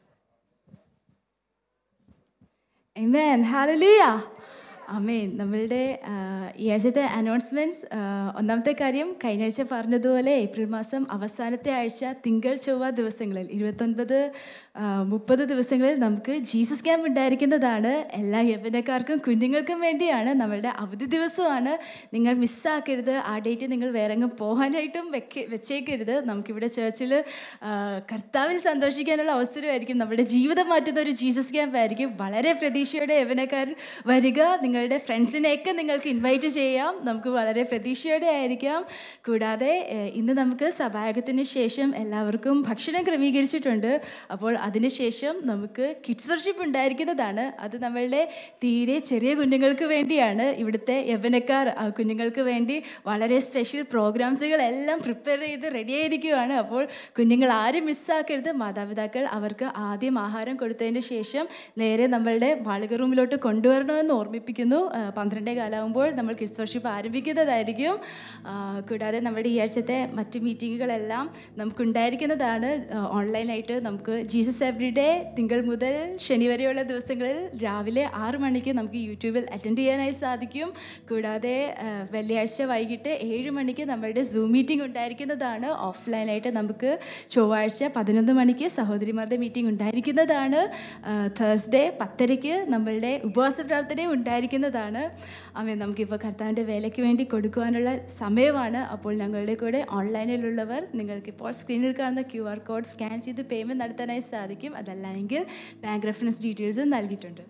Amen. Hallelujah. അമേൻ നമ്മളുടെ ആ, ഈ ആഴ്ചത്തെ announcements ഒന്നാമത്തെ കാര്യം കഴിഞ്ഞ ആഴ്ച പറഞ്ഞതുപോലെ April മാസം അവസാനത്തെ ആഴ്ച തിങ്കൾ ചൊവ്വ ദിവസങ്ങളിൽ ഇരുപത്തൊൻപത് ആ, മുപ്പത് ദിവസങ്ങളിൽ നമുക്ക് ജീസസ് ക്യാമ്പ് ഉണ്ടായിരിക്കുന്നതാണ് എല്ലാ യവനക്കാർക്കും കുഞ്ഞുങ്ങൾക്കും വേണ്ടിയാണ് നമ്മളുടെ അവധി ദിവസമാണ് നിങ്ങൾ മിസ്സാക്കരുത് ആ ഡേറ്റ് നിങ്ങൾ വേറെ എങ്ങും പോകാനായിട്ടും വെക്ക വെച്ചേക്കരുത് നമുക്കിവിടെ ചേർച്ചിൽ കർത്താവിൽ സന്തോഷിക്കാനുള്ള അവസരമായിരിക്കും നമ്മുടെ ജീവിതം മാറ്റുന്ന ഒരു ജീസസ് ക്യാമ്പ് ആയിരിക്കും വളരെ പ്രതീക്ഷയോടെ യവനക്കാർ വരിക നിങ്ങളുടെ ഫ്രണ്ട്സിനെയൊക്കെ നിങ്ങൾക്ക് ഇൻവൈറ്റ് ചെയ്യാം നമുക്ക് വളരെ പ്രതീക്ഷയോടെ ആയിരിക്കാം കൂടാതെ ഏഹ്, ഇന്ന് നമുക്ക് സഭായകത്തിന് ശേഷം എല്ലാവർക്കും ഭക്ഷണം ക്രമീകരിച്ചിട്ടുണ്ട് അപ്പോൾ അതിനുശേഷം നമുക്ക് കിഡ്സ് വർഷിപ്പ് ഉണ്ടായിരിക്കുന്നതാണ് അത് നമ്മളുടെ തീരെ ചെറിയ കുഞ്ഞുങ്ങൾക്ക് വേണ്ടിയാണ് ഇവിടുത്തെ യവനക്കാർ ആ കുഞ്ഞുങ്ങൾക്ക് വേണ്ടി വളരെ സ്പെഷ്യൽ പ്രോഗ്രാംസുകളെല്ലാം പ്രിപ്പയർ ചെയ്ത് റെഡിയായിരിക്കുകയാണ് അപ്പോൾ കുഞ്ഞുങ്ങൾ ആരും മിസ്സാക്കരുത് മാതാപിതാക്കൾ അവർക്ക് ആദ്യം ആഹാരം കൊടുത്തതിന് ശേഷം നേരെ നമ്മളുടെ മാളിക റൂമിലോട്ട് കൊണ്ടുവരണമെന്ന് ഓർമ്മിപ്പിക്കുന്നു ആ, പന്ത്രണ്ടേ കാലാകുമ്പോൾ നമ്മൾ കിഡ്സ് വർഷിപ്പ് ആരംഭിക്കുന്നതായിരിക്കും ആ, കൂടാതെ നമ്മുടെ ഈ ആഴ്ചത്തെ മറ്റ് മീറ്റിങ്ങുകളെല്ലാം നമുക്കുണ്ടായിരിക്കുന്നതാണ് ആ, ഓൺലൈനായിട്ട് നമുക്ക് ജീസസ് എവറി ഡേ തിങ്കൾ മുതൽ ശനി വരെയുള്ള ദിവസങ്ങളിൽ രാവിലെ ആറ് മണിക്ക് നമുക്ക് യൂട്യൂബിൽ അറ്റൻഡ് ചെയ്യാനായി സാധിക്കും കൂടാതെ ആ, വെള്ളിയാഴ്ച വൈകിട്ട് ഏഴ് മണിക്ക് നമ്മളുടെ സൂം മീറ്റിംഗ് ഉണ്ടായിരിക്കുന്നതാണ് ഓഫ്ലൈനായിട്ട് നമുക്ക് ചൊവ്വാഴ്ച പതിനൊന്ന് മണിക്ക് സഹോദരിമാരുടെ മീറ്റിംഗ് ഉണ്ടായിരിക്കുന്നതാണ് തേഴ്സ്ഡേ പത്തരയ്ക്ക് നമ്മളുടെ ഉപവാസ പ്രാർത്ഥനയും ഉണ്ടായിരിക്കുന്നതാണ് അമ്മ നമുക്കിപ്പോൾ കർത്താവിൻ്റെ വേലയ്ക്ക് വേണ്ടി കൊടുക്കുവാനുള്ള സമയമാണ് അപ്പോൾ ഞങ്ങളുടെ കൂടെ ഓൺലൈനിലുള്ളവർ നിങ്ങൾക്കിപ്പോൾ സ്ക്രീനിൽ കാണുന്ന ക്യു ആർ കോഡ് സ്കാൻ ചെയ്ത് പേയ്മെൻറ്റ് നടത്താനായി സാധിക്കും അതല്ല എങ്കിൽ ബാങ്ക് റെഫറൻസ് ഡീറ്റെയിൽസ് നൽകിയിട്ടുണ്ട്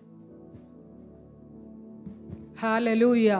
ഹാലലൂയ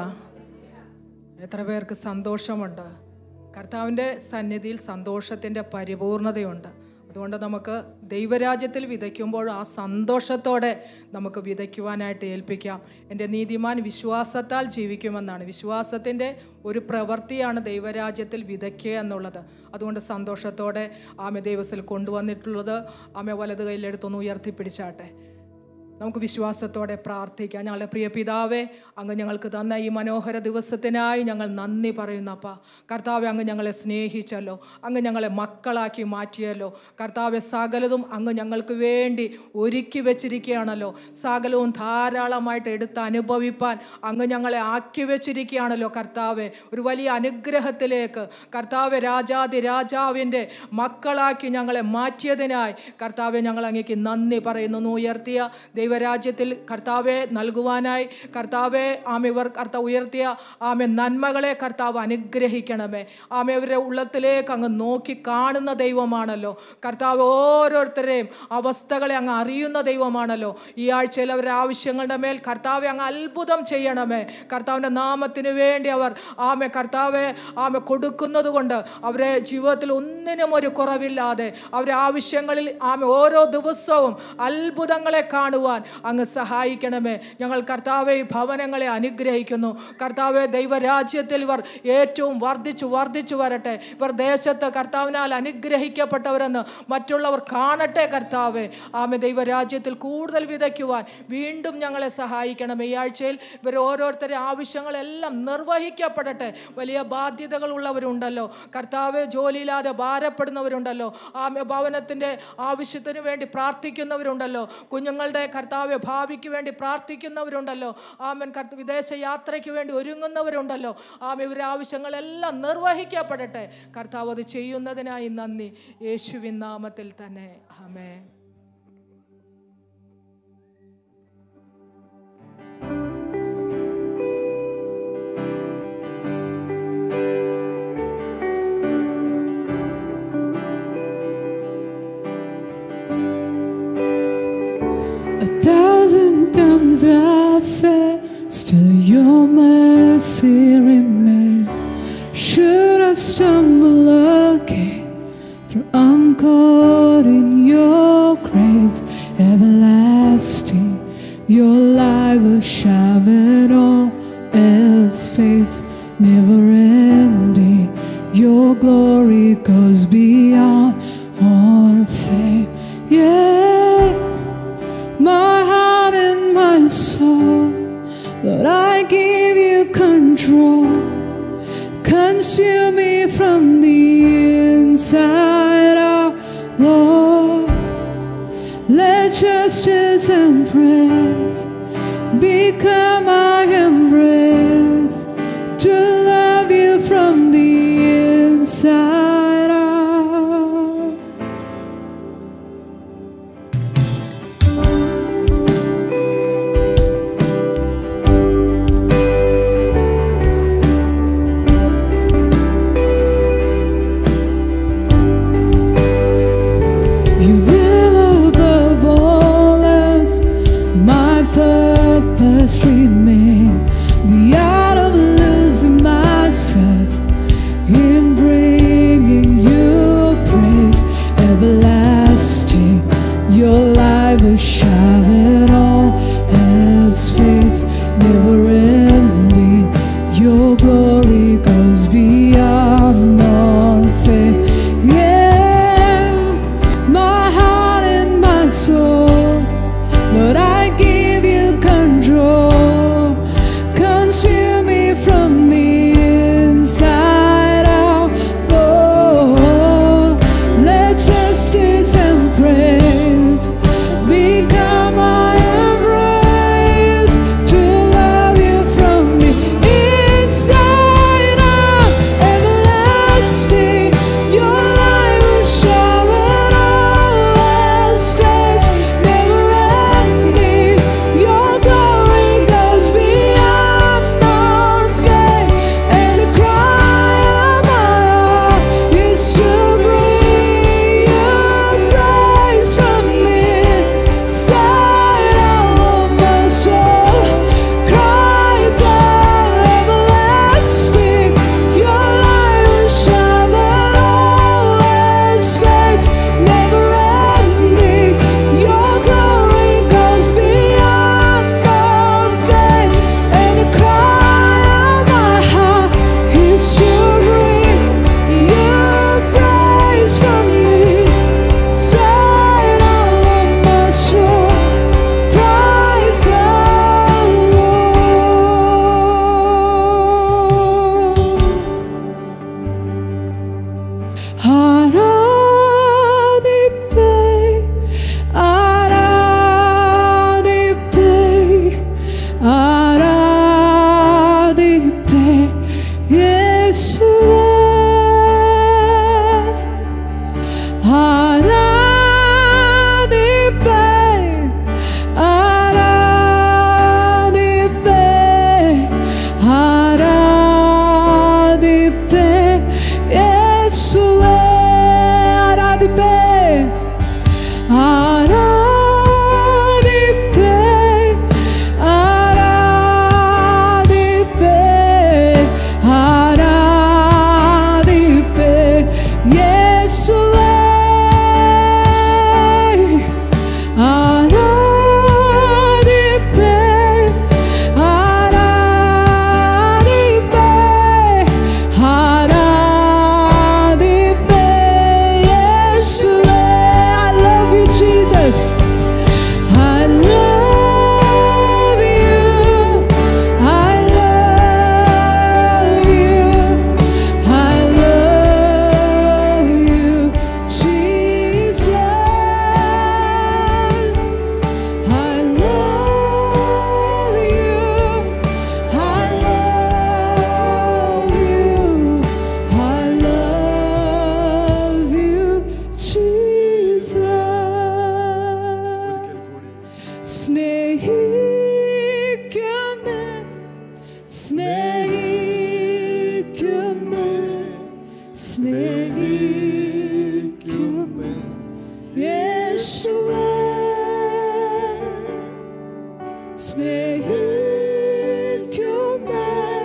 എത്ര പേർക്ക് സന്തോഷമുണ്ട് കർത്താവിൻ്റെ സന്നിധിയിൽ സന്തോഷത്തിൻ്റെ പരിപൂർണതയുണ്ട് അതുകൊണ്ട് നമുക്ക് ദൈവരാജ്യത്തിൽ വിതയ്ക്കുമ്പോൾ ആ സന്തോഷത്തോടെ നമുക്ക് വിതയ്ക്കുവാനായിട്ട് ഏൽപ്പിക്കാം എൻ്റെ നീതിമാൻ വിശ്വാസത്താൽ ജീവിക്കുമെന്നാണ് വിശ്വാസത്തിൻ്റെ ഒരു പ്രവൃത്തിയാണ് ദൈവരാജ്യത്തിൽ വിതയ്ക്കുക എന്നുള്ളത് അതുകൊണ്ട് സന്തോഷത്തോടെ ആമെ ദൈവത്തിൽ കൊണ്ടുവന്നിട്ടുള്ളത് ആമെ വലത് കയ്യിലെടുത്തൊന്ന് ഉയർത്തിപ്പിടിച്ചാട്ടെ നമുക്ക് വിശ്വാസത്തോടെ പ്രാർത്ഥിക്കാം ഞങ്ങളുടെ പ്രിയ പിതാവേ അങ്ങ് ഞങ്ങൾക്ക് തന്ന ഈ മനോഹര ദിവസത്തിനായി ഞങ്ങൾ നന്ദി പറയുന്നപ്പ കർത്താവെ അങ്ങ് ഞങ്ങളെ സ്നേഹിച്ചല്ലോ അങ്ങ് ഞങ്ങളെ മക്കളാക്കി മാറ്റിയല്ലോ കർത്താവെ സകലതും അങ്ങ് ഞങ്ങൾക്ക് വേണ്ടി ഒരുക്കി വെച്ചിരിക്കുകയാണല്ലോ സകലവും ധാരാളമായിട്ട് എടുത്ത് അനുഭവിപ്പാൻ അങ്ങ് ഞങ്ങളെ ആക്കി വെച്ചിരിക്കുകയാണല്ലോ കർത്താവെ ഒരു വലിയ അനുഗ്രഹത്തിലേക്ക് കർത്താവെ രാജാതി രാജാവിൻ്റെ മക്കളാക്കി ഞങ്ങളെ മാറ്റിയതിനായി കർത്താവെ ഞങ്ങൾ അങ്ങേക്ക് നന്ദി പറയുന്നു ഒന്ന് ഉയർത്തിയ ദൈവരാജ്യത്തിൽ കർത്താവെ നൽകുവാനായി കർത്താവെ ആമ ഇവർ കർത്താവ് ഉയർത്തിയ ആമെ നന്മകളെ കർത്താവ് അനുഗ്രഹിക്കണമേ ആമെ അവരുടെ ഉള്ളത്തിലേക്ക് അങ്ങ് നോക്കി കാണുന്ന ദൈവമാണല്ലോ കർത്താവ് ഓരോരുത്തരെയും അവസ്ഥകളെ അങ്ങ് അറിയുന്ന ദൈവമാണല്ലോ ഈ ആഴ്ചയിൽ അവരുടെ ആവശ്യങ്ങളുടെ മേൽ കർത്താവെ അങ്ങ് അത്ഭുതം ചെയ്യണമേ കർത്താവിൻ്റെ നാമത്തിന് വേണ്ടി അവർ ആമെ കർത്താവെ ആമെ കൊടുക്കുന്നത് കൊണ്ട് അവരെ ജീവിതത്തിൽ ഒന്നിനും ഒരു കുറവില്ലാതെ അവരുടെ ആവശ്യങ്ങളിൽ ആമെ ഓരോ ദിവസവും അത്ഭുതങ്ങളെ കാണുവാൻ അങ്ങ് സഹായിക്കണമേ ഞങ്ങൾ കർത്താവെ ഈ ഭവനങ്ങളെ അനുഗ്രഹിക്കുന്നു കർത്താവെ ദൈവരാജ്യത്തിൽ ഇവർ ഏറ്റവും വർദ്ധിച്ചു വർദ്ധിച്ചു വരട്ടെ ഇവർ ദേശത്ത് കർത്താവിനാൽ അനുഗ്രഹിക്കപ്പെട്ടവരെന്ന് മറ്റുള്ളവർ കാണട്ടെ കർത്താവെ ആമെ ദൈവരാജ്യത്തിൽ കൂടുതൽ വിതയ്ക്കുവാൻ വീണ്ടും ഞങ്ങളെ സഹായിക്കണമേ ഈ ആഴ്ചയിൽ ഇവർ ഓരോരുത്തരുടെ ആവശ്യങ്ങളെല്ലാം നിർവഹിക്കപ്പെടട്ടെ വലിയ ബാധ്യതകൾ ഉള്ളവരുണ്ടല്ലോ കർത്താവെ ജോലിയില്ലാതെ ഭാരപ്പെടുന്നവരുണ്ടല്ലോ ആമെ ഭവനത്തിൻ്റെ ആവശ്യത്തിന് വേണ്ടി പ്രാർത്ഥിക്കുന്നവരുണ്ടല്ലോ കുഞ്ഞുങ്ങളുടെ കർത്താവെ ഭാവിക്ക് വേണ്ടി പ്രാർത്ഥിക്കുന്നവരുണ്ടല്ലോ ആമൻ കർത്ത വിദേശ യാത്രയ്ക്ക് വേണ്ടി ഒരുങ്ങുന്നവരുണ്ടല്ലോ ആമ ഇവരുടെ ആവശ്യങ്ങളെല്ലാം നിർവഹിക്കപ്പെടട്ടെ കർത്താവ് അത് ചെയ്യുന്നതിനായി നന്ദി യേശുവിൻ നാമത്തിൽ തന്നെ ആമേ times I fail, still your mercy remains. Should I stumble again, through I'm caught in your grace, everlasting. Your light will shine when all else fades, never ending. Your glory goes beyond all fame. Yeah, my heart and my soul, Lord, I give you control. Consume me from the inside out, Lord. Let justice and praise become my embrace to love you from the inside out. You will above all else, my purpose remains. The art of losing myself in bringing സ്നേഹിക്കുന്നേ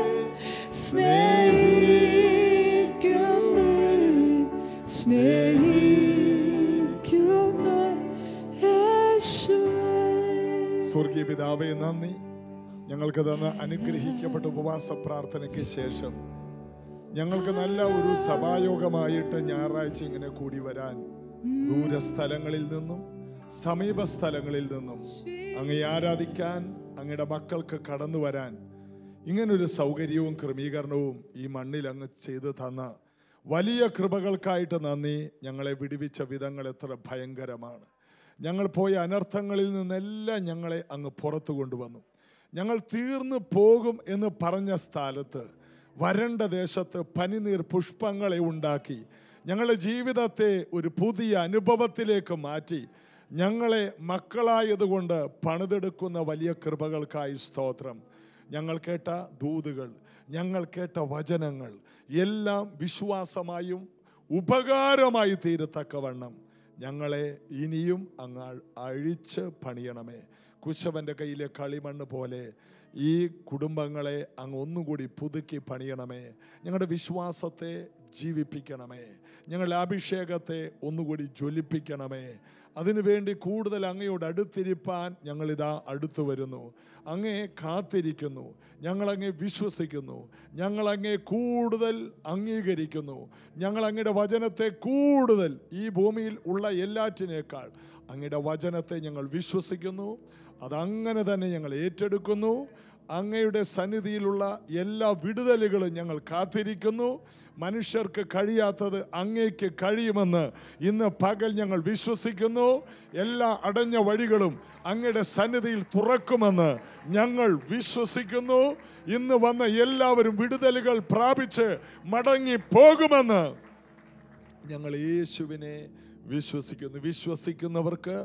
സ്നേഹിക്കുന്നേ സ്നേഹിക്കുന്നേ യേശുവേ സ്വർഗീയ പിതാവേ നന്ദി ഞങ്ങൾക്ക് തന്ന അനുഗ്രഹിക്കപ്പെട്ട ഉപവാസ പ്രാർത്ഥനയ്ക്ക് ശേഷം ഞങ്ങൾക്ക് നല്ല ഒരു സഭായോഗമായിട്ട് ഞായറാഴ്ച ഇങ്ങനെ കൂടി വരാൻ ദൂരസ്ഥലങ്ങളിൽ നിന്നും സമീപ സ്ഥലങ്ങളിൽ നിന്നും അങ്ങേ ആരാധിക്കാൻ അങ്ങയുടെ മക്കൾക്ക് കടന്നു വരാൻ ഇങ്ങനൊരു സൗകര്യവും ക്രമീകരണവും ഈ മണ്ണിൽ അങ്ങ് ചെയ്തു തന്ന വലിയ കൃപകൾക്കായിട്ട് നന്ദി ഞങ്ങളെ വിടുവിച്ച വിധങ്ങൾ എത്ര ഭയങ്കരമാണ് ഞങ്ങൾ പോയ അനർത്ഥങ്ങളിൽ നിന്നെല്ലാം ഞങ്ങളെ അങ്ങ് പുറത്തു കൊണ്ടുവന്നു ഞങ്ങൾ തീർന്നു പോകും എന്ന് പറഞ്ഞ സ്ഥലത്ത് വരണ്ട ദേശത്ത് പനിനീർ പുഷ്പങ്ങളെ ഉണ്ടാക്കി ഞങ്ങളുടെ ജീവിതത്തെ ഒരു പുതിയ അനുഭവത്തിലേക്ക് മാറ്റി ഞങ്ങളെ മക്കളായതുകൊണ്ട് പണിതെടുക്കുന്ന വലിയ കൃപകൾക്കായി സ്തോത്രം ഞങ്ങൾ കേട്ട ദൂതുകൾ ഞങ്ങൾ കേട്ട വചനങ്ങൾ എല്ലാം വിശ്വാസമായും ഉപകാരമായി തീരത്തക്കവണ്ണം ഞങ്ങളെ ഇനിയും അങ്ങ് അഴിച്ച് പണിയണമേ കുശവന്റെ കയ്യിലെ കളിമണ്ണ് പോലെ ഈ കുടുംബങ്ങളെ അങ്ങ് ഒന്നുകൂടി പുതുക്കി പണിയണമേ ഞങ്ങളുടെ വിശ്വാസത്തെ ജീവിപ്പിക്കണമേ ഞങ്ങളുടെ അഭിഷേകത്തെ ഒന്നുകൂടി ജ്വലിപ്പിക്കണമേ അതിനുവേണ്ടി കൂടുതൽ അങ്ങയോട് അടുത്തിരിപ്പാൻ ഞങ്ങളിതാ അടുത്തു വരുന്നു അങ്ങേ കാത്തിരിക്കുന്നു ഞങ്ങളങ്ങേ വിശ്വസിക്കുന്നു ഞങ്ങളങ്ങേ കൂടുതൽ അംഗീകരിക്കുന്നു ഞങ്ങൾ അങ്ങയുടെ വചനത്തെ കൂടുതൽ ഈ ഭൂമിയിൽ ഉള്ള എല്ലാറ്റിനേക്കാൾ അങ്ങയുടെ വചനത്തെ ഞങ്ങൾ വിശ്വസിക്കുന്നു അതങ്ങനെ തന്നെ ഞങ്ങൾ ഏറ്റെടുക്കുന്നു അങ്ങയുടെ സന്നിധിയിലുള്ള എല്ലാ വിടുതലുകളും ഞങ്ങൾ കാത്തിരിക്കുന്നു മനുഷ്യർക്ക് കഴിയാത്തത് അങ്ങേക്ക് കഴിയുമെന്ന് ഇന്ന് പകൽ ഞങ്ങൾ വിശ്വസിക്കുന്നു എല്ലാ അടഞ്ഞ വഴികളും അങ്ങയുടെ സന്നിധിയിൽ തുറക്കുമെന്ന് ഞങ്ങൾ വിശ്വസിക്കുന്നു ഇന്ന് വന്ന എല്ലാവരും വിടുതലുകൾ പ്രാപിച്ച് മടങ്ങി പോകുമെന്ന് ഞങ്ങൾ യേശുവിനെ വിശ്വസിക്കുന്നു വിശ്വസിക്കുന്നവർക്ക്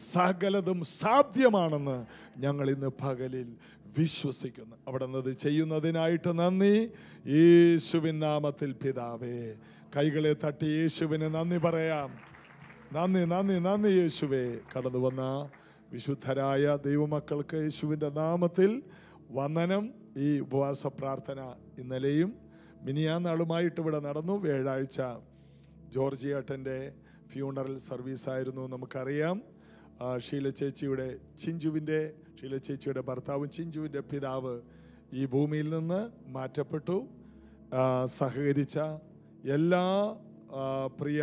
സകലതും സാധ്യമാണെന്ന് ഞങ്ങൾ ഇന്ന് പകലിൽ വിശ്വസിക്കുന്നു അവിടെ നിന്ന് ചെയ്യുന്നതിനായിട്ട് നന്ദി യേശുവിൻ നാമത്തിൽ പിതാവേ കൈകളെ തട്ടി യേശുവിന് നന്ദി പറയാം നന്ദി നന്ദി നന്ദി യേശുവേ കടന്നു വന്ന വിശുദ്ധരായ ദൈവമക്കൾക്ക് യേശുവിൻ്റെ നാമത്തിൽ വന്ദനം ഈ ഉപവാസ പ്രാർത്ഥന ഇന്നലെയും മിനിയാന്നാളുമായിട്ട് ഇവിടെ നടന്നു വ്യാഴാഴ്ച ജോർജ് ഏട്ടൻ്റെ ഫ്യൂണറൽ സർവീസായിരുന്നു നമുക്കറിയാം ആ, ഷീല ചേച്ചിയുടെ ചിഞ്ചുവിൻ്റെ ഷീല ചേച്ചിയുടെ ഭർത്താവും ചിഞ്ചുവിൻ്റെ പിതാവ് ഈ ഭൂമിയിൽ നിന്ന് മാറ്റപ്പെട്ടു ആ, സഹകരിച്ച എല്ലാ ആ, പ്രിയ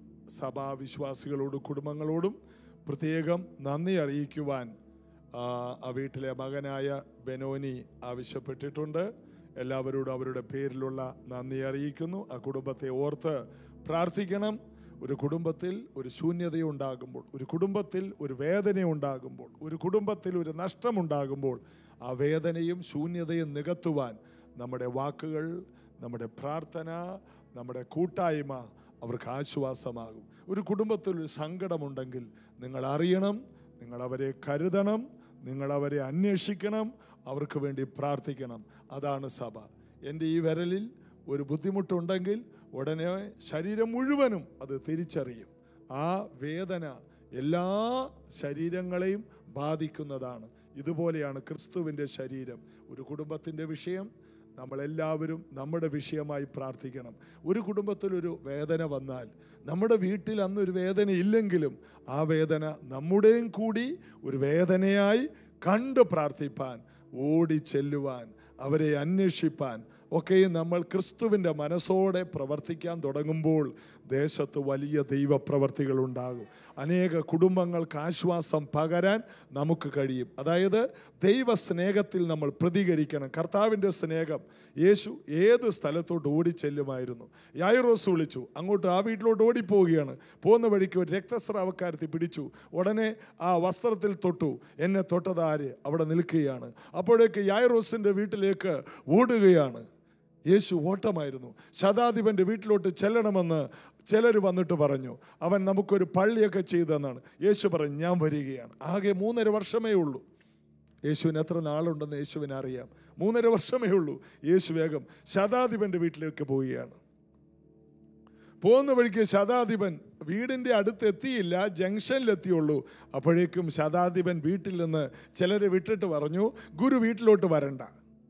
സഭാവിശ്വാസികളോടും കുടുംബങ്ങളോടും പ്രത്യേകം നന്ദി അറിയിക്കുവാൻ ആ, ആ വീട്ടിലെ മകനായ ബെനോനി ആവശ്യപ്പെട്ടിട്ടുണ്ട് എല്ലാവരോടും അവരുടെ പേരിലുള്ള നന്ദി അറിയിക്കുന്നു ആ കുടുംബത്തെ ഓർത്ത് പ്രാർത്ഥിക്കണം ഒരു കുടുംബത്തിൽ ഒരു ശൂന്യത ഉണ്ടാകുമ്പോൾ ഒരു കുടുംബത്തിൽ ഒരു വേദന ഉണ്ടാകുമ്പോൾ ഒരു കുടുംബത്തിൽ ഒരു നഷ്ടമുണ്ടാകുമ്പോൾ ആ വേദനയും ശൂന്യതയും നികത്തുവാൻ നമ്മുടെ വാക്കുകൾ നമ്മുടെ പ്രാർത്ഥന നമ്മുടെ കൂട്ടായ്മ അവർക്ക് ആശ്വാസമാകും ഒരു കുടുംബത്തിൽ ഒരു സങ്കടമുണ്ടെങ്കിൽ നിങ്ങൾ അറിയണം നിങ്ങൾ അവരെ കരുതണം നിങ്ങൾ അവരെ അന്വേഷിക്കണം അവർക്ക് വേണ്ടി പ്രാർത്ഥിക്കണം അതാണ് സഭ എൻ്റെ ഈ വിരലിൽ ഒരു ബുദ്ധിമുട്ടുണ്ടെങ്കിൽ ഉടനെ ശരീരം മുഴുവനും അത് തിരിച്ചറിയും ആ വേദന എല്ലാ ശരീരങ്ങളെയും ബാധിക്കുന്നതാണ് ഇതുപോലെയാണ് ക്രിസ്തുവിൻ്റെ ശരീരം ഒരു കുടുംബത്തിൻ്റെ വിഷയം നമ്മളെല്ലാവരും നമ്മുടെ വിഷയമായി പ്രാർത്ഥിക്കണം ഒരു കുടുംബത്തിലൊരു വേദന വന്നാൽ നമ്മുടെ വീട്ടിൽ അന്ന് ഒരു വേദന ഇല്ലെങ്കിലും ആ വേദന നമ്മുടെയും കൂടി ഒരു വേദനയായി കണ്ട് പ്രാർത്ഥിപ്പാൻ ഓടി ചെല്ലുവാൻ അവരെ അന്വേഷിപ്പാൻ ഒക്കെയും നമ്മൾ ക്രിസ്തുവിൻ്റെ മനസ്സോടെ പ്രവർത്തിക്കാൻ തുടങ്ങുമ്പോൾ ദേശത്ത് വലിയ ദൈവപ്രവർത്തികൾ ഉണ്ടാകും അനേക കുടുംബങ്ങൾക്ക് ആശ്വാസം പകരാൻ നമുക്ക് കഴിയും അതായത് ദൈവ സ്നേഹത്തിൽ നമ്മൾ പ്രതികരിക്കണം കർത്താവിൻ്റെ സ്നേഹം യേശു ഏത് സ്ഥലത്തോട്ട് ഓടിച്ചെല്ലുമായിരുന്നു യായിറോസ് വിളിച്ചു അങ്ങോട്ട് ആ വീട്ടിലോട്ട് ഓടിപ്പോവുകയാണ് പോകുന്ന വഴിക്ക് ഒരു രക്തസ്രാവക്കാരത്തി പിടിച്ചു ഉടനെ ആ വസ്ത്രത്തിൽ തൊട്ടു എന്നെ തൊട്ടതാര് അവിടെ നിൽക്കുകയാണ് അപ്പോഴേക്ക് യായിറോസിൻ്റെ വീട്ടിലേക്ക് ഓടുകയാണ് യേശു ഓട്ടമായിരുന്നു ശതാധിപൻ്റെ വീട്ടിലോട്ട് ചെല്ലണമെന്ന് ചിലർ വന്നിട്ട് പറഞ്ഞു അവൻ നമുക്കൊരു പള്ളിയൊക്കെ ചെയ്തെന്നാണ് യേശു പറഞ്ഞു ഞാൻ വരികയാണ് ആകെ മൂന്നര വർഷമേ ഉള്ളൂ യേശുവിന് എത്ര നാളുണ്ടെന്ന് യേശുവിന് അറിയാം മൂന്നര വർഷമേ ഉള്ളൂ യേശു വേഗം ശതാധിപൻ്റെ വീട്ടിലേക്ക് പോവുകയാണ് പോകുന്ന വഴിക്ക് ശതാധിപൻ വീടിൻ്റെ അടുത്ത് എത്തിയില്ല ജംഗ്ഷനിലെത്തിയുള്ളൂ അപ്പോഴേക്കും ശതാധിപൻ വീട്ടിൽ നിന്ന് ചിലരെ വിട്ടിട്ട് പറഞ്ഞു ഗുരു വീട്ടിലോട്ട് വരണ്ട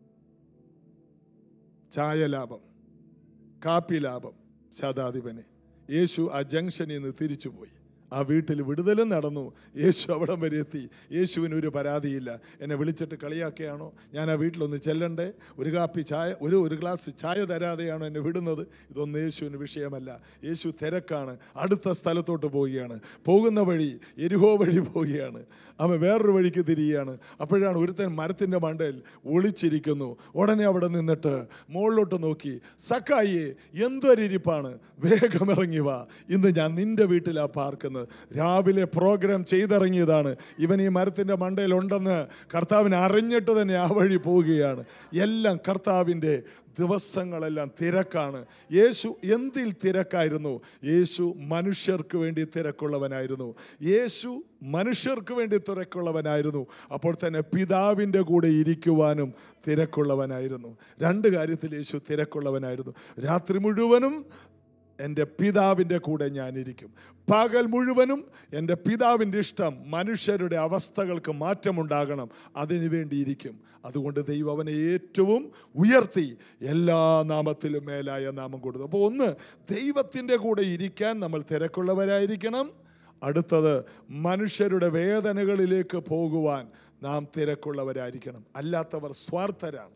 ചായ ലാഭം കാപ്പി ലാഭം ശതാധിപന് യേശു ആ ജംഗ്ഷനിൽ നിന്ന് തിരിച്ചുപോയി ആ വീട്ടിൽ വിടുതലും നടന്നു യേശു അവിടം വരെ എത്തി യേശുവിന് ഒരു പരാതിയില്ല എന്നെ വിളിച്ചിട്ട് കളിയാക്കുകയാണോ ഞാൻ ആ വീട്ടിലൊന്ന് ചെല്ലണ്ടേ ഒരു കാപ്പി ചായ ഒരു ഒരു ഗ്ലാസ് ചായ തരാതെയാണോ എന്നെ വിടുന്നത് ഇതൊന്നും യേശുവിന് വിഷയമല്ല യേശു തിരക്കാണ് അടുത്ത സ്ഥലത്തോട്ട് പോവുകയാണ് പോകുന്ന വഴി എരിഹോ വഴി പോവുകയാണ് അവൻ വേറൊരു വഴിക്ക് തിരിയുകയാണ് അപ്പോഴാണ് ഒരുത്തൻ മരത്തിൻ്റെ മണ്ടയിൽ ഒളിച്ചിരിക്കുന്നു ഉടനെ അവിടെ നിന്നിട്ട് മുകളിലോട്ട് നോക്കി സക്കായിയെ എന്തൊരിരിപ്പാണ് വേഗം ഇറങ്ങി വാ ഇന്ന് ഞാൻ നിന്റെ വീട്ടിലാ പാർക്കുന്നത് രാവിലെ പ്രോഗ്രാം ചെയ്തിറങ്ങിയതാണ് ഇവൻ ഈ മരത്തിൻ്റെ മണ്ടയിൽ ഉണ്ടെന്ന് കർത്താവിനെ അറിഞ്ഞിട്ട് തന്നെ ആ വഴി പോവുകയാണ് എല്ലാം കർത്താവിൻ്റെ ദിവസങ്ങളെല്ലാം തിരക്കാണ് യേശു എന്തിൽ തിരക്കായിരുന്നു യേശു മനുഷ്യർക്ക് വേണ്ടി തിരക്കുള്ളവനായിരുന്നു യേശു മനുഷ്യർക്ക് വേണ്ടി തിരക്കുള്ളവനായിരുന്നു അപ്പോൾ തന്നെ പിതാവിൻ്റെ കൂടെ ഇരിക്കുവാനും തിരക്കുള്ളവനായിരുന്നു രണ്ട് കാര്യത്തിൽ യേശു തിരക്കുള്ളവനായിരുന്നു രാത്രി മുഴുവനും എൻ്റെ പിതാവിൻ്റെ കൂടെ ഞാനിരിക്കും പകൽ മുഴുവനും എൻ്റെ പിതാവിൻ്റെ ഇഷ്ടം മനുഷ്യരുടെ അവസ്ഥകൾക്ക് മാറ്റമുണ്ടാകണം അതിനു വേണ്ടിയിരിക്കും അതുകൊണ്ട് ദൈവം അവനെ ഏറ്റവും ഉയർത്തി എല്ലാ നാമത്തിലും മേലായ നാമം കൊടുത്തു അപ്പോൾ ഒന്ന് ദൈവത്തിൻ്റെ കൂടെ ഇരിക്കാൻ നമ്മൾ തിരക്കുള്ളവരായിരിക്കണം അടുത്തത് മനുഷ്യരുടെ വേദനകളിലേക്ക് പോകുവാൻ നാം തിരക്കുള്ളവരായിരിക്കണം അല്ലാത്തവർ സ്വാർത്ഥരാണ്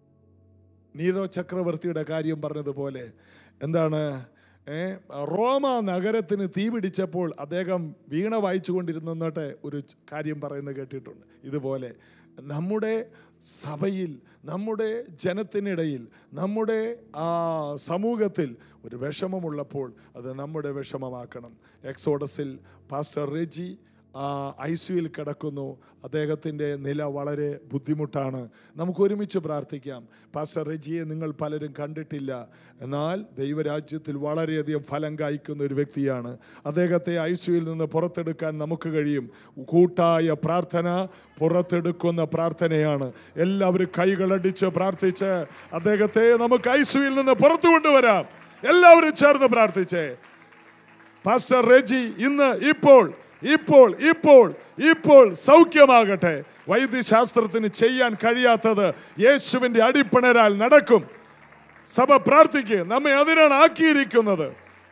നീരോ ചക്രവർത്തിയുടെ കാര്യം പറഞ്ഞതുപോലെ എന്താണ് ഏ, റോമ നഗരത്തിന് തീ പിടിച്ചപ്പോൾ അദ്ദേഹം വീണ വായിച്ചു കൊണ്ടിരുന്നിട്ട് ഒരു കാര്യം പറയുന്നത് കേട്ടിട്ടുണ്ട് ഇതുപോലെ നമ്മുടെ സഭയിൽ നമ്മുടെ ജനത്തിനിടയിൽ നമ്മുടെ ആ സമൂഹത്തിൽ ഒരു വിഷമമുള്ളപ്പോൾ അത് നമ്മുടെ വിഷമമാക്കണം എക്സോഡസിൽ പാസ്റ്റർ റെജി ഐ സിയിൽ കിടക്കുന്നു അദ്ദേഹത്തിൻ്റെ നില വളരെ ബുദ്ധിമുട്ടാണ് നമുക്ക് ഒരുമിച്ച് പ്രാർത്ഥിക്കാം പാസ്റ്റർ റെജിയെ നിങ്ങൾ പലരും കണ്ടിട്ടില്ല എന്നാൽ ദൈവരാജ്യത്തിൽ വളരെയധികം ഫലം കായ്ക്കുന്ന ഒരു വ്യക്തിയാണ് അദ്ദേഹത്തെ ഐ സിയിൽ നിന്ന് പുറത്തെടുക്കാൻ നമുക്ക് കഴിയും കൂട്ടായ പ്രാർത്ഥന പുറത്തെടുക്കുന്ന പ്രാർത്ഥനയാണ് എല്ലാവരും കൈകളടിച്ച് പ്രാർത്ഥിച്ച് അദ്ദേഹത്തെ നമുക്ക് ഐ സിയിൽ നിന്ന് പുറത്തു കൊണ്ടുവരാം എല്ലാവരും ചേർന്ന് പ്രാർത്ഥിച്ചേ പാസ്റ്റർ റെജി ഇന്ന് ഇപ്പോൾ ഇപ്പോൾ ഇപ്പോൾ ഇപ്പോൾ സൗഖ്യമാകട്ടെ വൈദ്യശാസ്ത്രത്തിന് ചെയ്യാൻ കഴിയാത്തത് യേശുവിന്റെ അടിപ്പിണരാൽ നടക്കും സഭ പ്രാർത്ഥിക്കുക നമ്മെ അതിനാണ് ആക്കിയിരിക്കുന്നത്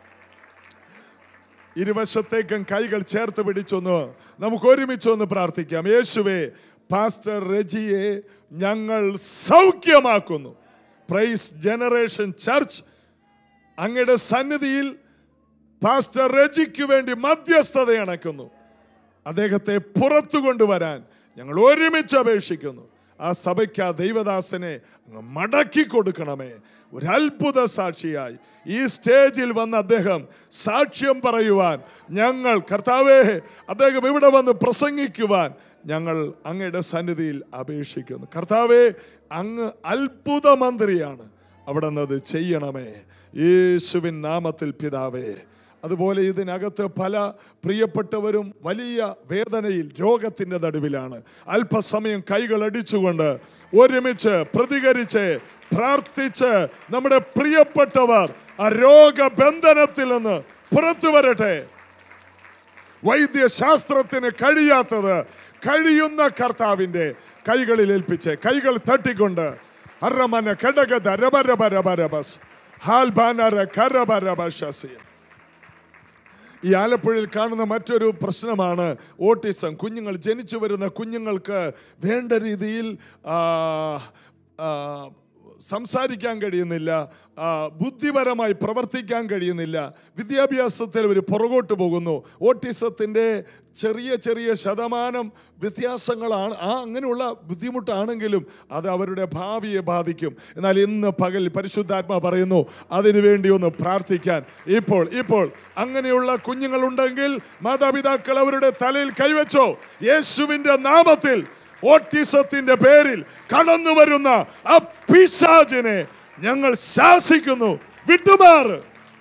ഇരുവശത്തേക്കും കൈകൾ ചേർത്ത് പിടിച്ചൊന്ന് നമുക്ക് ഒരുമിച്ചൊന്ന് പ്രാർത്ഥിക്കാം യേശുവേ പാസ്റ്റർ റെജിയെ ഞങ്ങൾ സൗഖ്യമാക്കുന്നു പ്രൈസ് ജനറേഷൻ ചർച്ച് അങ്ങയുടെ സന്നിധിയിൽ പാസ്റ്റർ റെജിക്ക് വേണ്ടി മധ്യസ്ഥത അണക്കുന്നു അദ്ദേഹത്തെ പുറത്തു കൊണ്ടുവരാൻ ഞങ്ങൾ ഒരുമിച്ച് അപേക്ഷിക്കുന്നു ആ സഭയ്ക്ക് ആ ദൈവദാസനെ അങ്ങ് മടക്കി കൊടുക്കണമേ ഒരു അത്ഭുത സാക്ഷിയായി ഈ സ്റ്റേജിൽ വന്ന അദ്ദേഹം സാക്ഷ്യം പറയുവാൻ ഞങ്ങൾ കർത്താവേ അദ്ദേഹം ഇവിടെ വന്ന് പ്രസംഗിക്കുവാൻ ഞങ്ങൾ അങ്ങയുടെ സന്നിധിയിൽ അപേക്ഷിക്കുന്നു കർത്താവേ അങ്ങ് അത്ഭുത മന്ത്രിയാണ് അവിടെ നിന്ന് അത് ചെയ്യണമേ യേശുവിൻ നാമത്തിൽ പിതാവേ അതുപോലെ ഇതിനകത്ത് പല പ്രിയപ്പെട്ടവരും വലിയ വേദനയിൽ രോഗത്തിൻ്റെ നടുവിലാണ് അല്പസമയം കൈകൾ അടിച്ചുകൊണ്ട് ഒരുമിച്ച് പ്രതികരിച്ച് പ്രാർത്ഥിച്ച് നമ്മുടെ പ്രിയപ്പെട്ടവർ ആ രോഗബന്ധനത്തിൽ നിന്ന് പുറത്തു വരട്ടെ വൈദ്യശാസ്ത്രത്തിന് കഴിയാത്തത് കഴിയുന്ന കർത്താവിൻ്റെ കൈകളിൽ ഏൽപ്പിച്ച് കൈകൾ തട്ടിക്കൊണ്ട് അറമന ഘടകത രബരബരബരബസ് ഹാൽബാനര കരബരബശസിയ ഈ ആലപ്പുഴയിൽ കാണുന്ന മറ്റൊരു പ്രശ്നമാണ് ഓട്ടിസം കുഞ്ഞുങ്ങൾ ജനിച്ചു വരുന്ന കുഞ്ഞുങ്ങൾക്ക് വേണ്ട രീതിയിൽ ആ, ആ, സംസാരിക്കാൻ കഴിയുന്നില്ല ആ, ബുദ്ധിപരമായി പ്രവർത്തിക്കാൻ കഴിയുന്നില്ല വിദ്യാഭ്യാസത്തിൽ ഒരു പുറകോട്ട് പോകുന്നു ഓട്ടിസത്തിൻ്റെ ചെറിയ ചെറിയ ശതമാനം വ്യത്യാസങ്ങളാണ് ആ അങ്ങനെയുള്ള ബുദ്ധിമുട്ടാണെങ്കിലും അത് അവരുടെ ഭാവിയെ ബാധിക്കും എന്നാൽ ഇന്ന് പകൽ പരിശുദ്ധാത്മ പറയുന്നു അതിനുവേണ്ടി ഒന്ന് പ്രാർത്ഥിക്കാൻ ഇപ്പോൾ ഇപ്പോൾ അങ്ങനെയുള്ള കുഞ്ഞുങ്ങളുണ്ടെങ്കിൽ മാതാപിതാക്കൾ അവരുടെ തലയിൽ കൈവച്ചോ യേശുവിൻ്റെ നാമത്തിൽ ഓട്ടിസത്തിന്റെ പേരിൽ കടന്നു വരുന്ന ആ പിശാചിനെ ഞങ്ങൾ ശാസിക്കുന്നു വിട്ടുമാറ്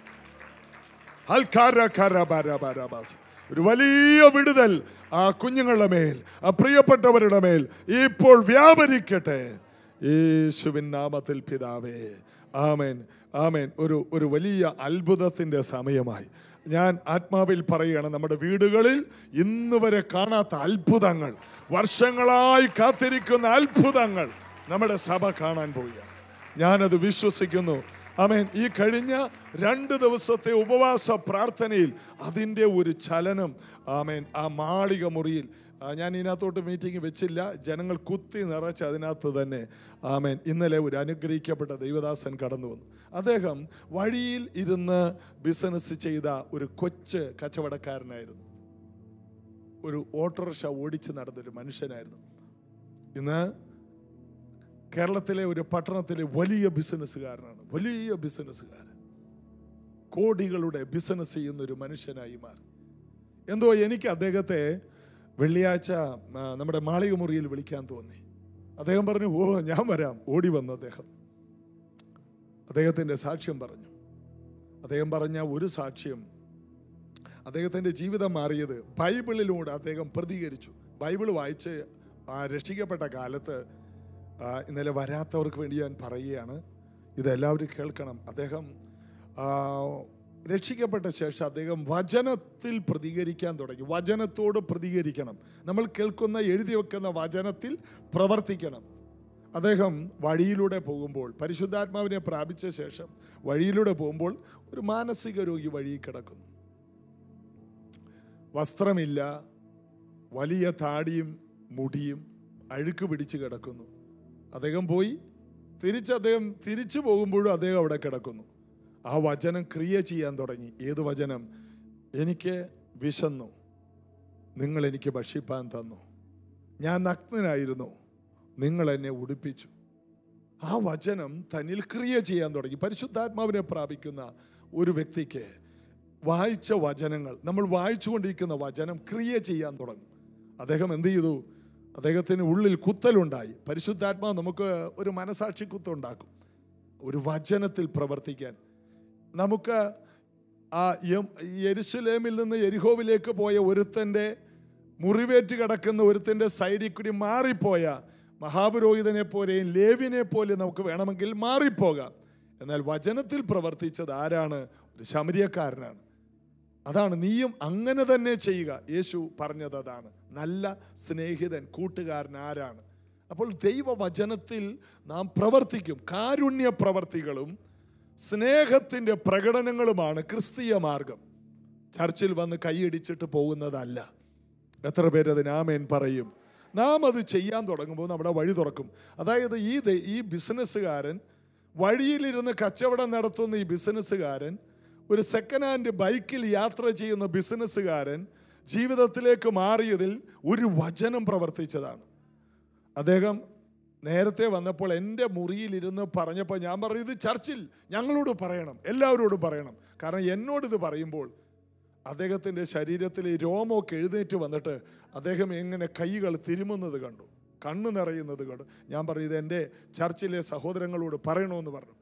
ഹൽക്കാരക്കാരബാരബാരബാസ്. ഒരു വലിയ വിടുതൽ ആ കുഞ്ഞുങ്ങളുടെ മേൽ ആ പ്രിയപ്പെട്ടവരുടെ മേൽ ഇപ്പോൾ വ്യാപരിക്കട്ടെ യേശുവിൻ നാമത്തിൽ പിതാവേ ആമേൻ ആമേൻ ഒരു ഒരു വലിയ അത്ഭുതത്തിൻ്റെ സമയമായി ഞാൻ ആത്മാവിൽ പറയുകയാണ് നമ്മുടെ വീടുകളിൽ ഇന്ന് വരെ കാണാത്ത അത്ഭുതങ്ങൾ വർഷങ്ങളായി കാത്തിരിക്കുന്ന അത്ഭുതങ്ങൾ നമ്മുടെ സഭ കാണാൻ പോവുകയാണ് ഞാനത് വിശ്വസിക്കുന്നു ആമേൻ ഈ കഴിഞ്ഞ രണ്ട് ദിവസത്തെ ഉപവാസ പ്രാർത്ഥനയിൽ അതിൻ്റെ ഒരു ചലനം ആമേൻ ആ മാളിക മുറിയിൽ ആ, ഞാൻ ഇതിനകത്തോട്ട് മീറ്റിംഗ് വെച്ചില്ല ജനങ്ങൾ കുത്തി നിറച്ച് അതിനകത്ത് തന്നെ ആമേൻ ഇന്നലെ ഒരു അനുഗ്രഹിക്കപ്പെട്ട ദൈവദാസൻ കടന്നു വന്നു അദ്ദേഹം വഴിയിൽ ഇരുന്ന് ബിസിനസ് ചെയ്ത ഒരു കൊച്ച് കച്ചവടക്കാരനായിരുന്നു ഒരു ഓട്ടോറിക്ഷ ഓടിച്ച് നടന്നൊരു മനുഷ്യനായിരുന്നു ഇന്ന് കേരളത്തിലെ ഒരു പട്ടണത്തിലെ വലിയ ബിസിനസ്സുകാരനാണ് വലിയ ബിസിനസ്സുകാരൻ കോടികളുടെ ബിസിനസ് ചെയ്യുന്ന ഒരു മനുഷ്യനായി മാറി എന്തോ എനിക്ക് അദ്ദേഹത്തെ വെള്ളിയാഴ്ച ആ, നമ്മുടെ മാളിക മുറിയിൽ വിളിക്കാൻ തോന്നി അദ്ദേഹം പറഞ്ഞു ഓ ഞാൻ വരാം ഓടി വന്നു അദ്ദേഹം അദ്ദേഹത്തിൻ്റെ സാക്ഷ്യം പറഞ്ഞു അദ്ദേഹം പറഞ്ഞ ഒരു സാക്ഷ്യം അദ്ദേഹത്തിൻ്റെ ജീവിതം മാറിയത് ബൈബിളിലൂടെ അദ്ദേഹം പ്രതികരിച്ചു ബൈബിൾ വായിച്ച് ആ രക്ഷിക്കപ്പെട്ട കാലത്ത് ആ, ഇന്നലെ വരാത്തവർക്ക് വേണ്ടി ഞാൻ പറയുകയാണ് ഇതെല്ലാവരും കേൾക്കണം അദ്ദേഹം ആ, രക്ഷിക്കപ്പെട്ട ശേഷം അദ്ദേഹം വചനത്തിൽ പ്രതികരിക്കാൻ തുടങ്ങി വചനത്തോട് പ്രതികരിക്കണം നമ്മൾ കേൾക്കുന്ന എഴുതി വെക്കുന്ന വചനത്തിൽ പ്രവർത്തിക്കണം അദ്ദേഹം വഴിയിലൂടെ പോകുമ്പോൾ പരിശുദ്ധാത്മാവിനെ പ്രാപിച്ച ശേഷം വഴിയിലൂടെ പോകുമ്പോൾ ഒരു മാനസിക രോഗി വഴിയിൽ കിടക്കുന്നു വസ്ത്രമില്ല വലിയ താടിയും മുടിയും അഴുക്ക് പിടിച്ച് കിടക്കുന്നു അദ്ദേഹം പോയി തിരിച്ച് അദ്ദേഹം തിരിച്ചു പോകുമ്പോഴും അദ്ദേഹം അവിടെ കിടക്കുന്നു ആ വചനം ക്രിയ ചെയ്യാൻ തുടങ്ങി ഏത് വചനം എനിക്ക് വിശന്നു നിങ്ങൾ എനിക്ക് ഭക്ഷിപ്പാൻ തന്നു ഞാൻ നഗ്നനായിരുന്നു നിങ്ങൾ എന്നെ ഉടുപ്പിച്ചു ആ വചനം തന്നിൽ ക്രിയ ചെയ്യാൻ തുടങ്ങി പരിശുദ്ധാത്മാവിനെ പ്രാപിക്കുന്ന ഒരു വ്യക്തിക്ക് വായിച്ച വചനങ്ങൾ നമ്മൾ വായിച്ചുകൊണ്ടിരിക്കുന്ന വചനം ക്രിയ ചെയ്യാൻ തുടങ്ങും അദ്ദേഹം എന്ത് ചെയ്തു അദ്ദേഹത്തിന് ഉള്ളിൽ കുത്തലുണ്ടായി പരിശുദ്ധാത്മാവ് നമുക്ക് ഒരു മനസാക്ഷി കുത്തുണ്ടാക്കും ഒരു വചനത്തിൽ പ്രവർത്തിക്കാൻ നമുക്ക് ആ യം- യെരുശലേമിൽ നിന്ന് എരിഹോവിലേക്ക് പോയ ഒരുത്തൻ്റെ മുറിവേറ്റ് കിടക്കുന്ന ഒരുത്തൻ്റെ സൈഡിൽ കൂടി മാറിപ്പോയ മഹാപുരോഹിതനെ പോലെയും ലേവിനെ പോലെ നമുക്ക് വേണമെങ്കിൽ മാറിപ്പോകാം എന്നാൽ വചനത്തിൽ പ്രവർത്തിച്ചത് ആരാണ് ഒരു ശമരിയക്കാരനാണ് അതാണ് നീയും അങ്ങനെ തന്നെ ചെയ്യുക യേശു പറഞ്ഞത് അതാണ് നല്ല സ്നേഹിതൻ കൂട്ടുകാരൻ ആരാണ് അപ്പോൾ ദൈവവചനത്തിൽ നാം പ്രവർത്തിക്കും കാരുണ്യ പ്രവർത്തികളും സ്നേഹത്തിൻ്റെ പ്രകടനങ്ങളുമാണ് ക്രിസ്തീയ മാർഗം ചർച്ചിൽ വന്ന് കൈയടിച്ചിട്ട് പോകുന്നതല്ല എത്ര പേര് അതിന് ആമേൻ പറയും നാം അത് ചെയ്യാൻ തുടങ്ങുമ്പോൾ നമ്മുടെ വഴി തുറക്കും അതായത് ഈ ദ- ഈ ബിസിനസ്സുകാരൻ വഴിയിലിരുന്ന് കച്ചവടം നടത്തുന്ന ഈ ബിസിനസ്സുകാരൻ ഒരു സെക്കൻഡ് ഹാൻഡ് ബൈക്കിൽ യാത്ര ചെയ്യുന്ന ബിസിനസ്സുകാരൻ ജീവിതത്തിലേക്ക് മാറിയതിൽ ഒരു വചനം പ്രവർത്തിച്ചതാണ് അദ്ദേഹം നേരത്തെ വന്നപ്പോൾ എൻ്റെ മുറിയിലിരുന്ന് പറഞ്ഞപ്പോൾ ഞാൻ പറഞ്ഞു ഇത് ചർച്ചിൽ ഞങ്ങളോട് പറയണം എല്ലാവരോടും പറയണം കാരണം എന്നോട് ഇത് പറയുമ്പോൾ അദ്ദേഹത്തിൻ്റെ ശരീരത്തിലെ ഈ രോമമൊക്കെ എഴുന്നേറ്റ് വന്നിട്ട് അദ്ദേഹം എങ്ങനെ കൈകൾ തിരുമുന്നത് കണ്ടു കണ്ണു നിറയുന്നത് കണ്ടു ഞാൻ പറഞ്ഞു ഇത് എൻ്റെ ചർച്ചിലെ സഹോദരങ്ങളോട് പറയണമെന്ന് പറഞ്ഞു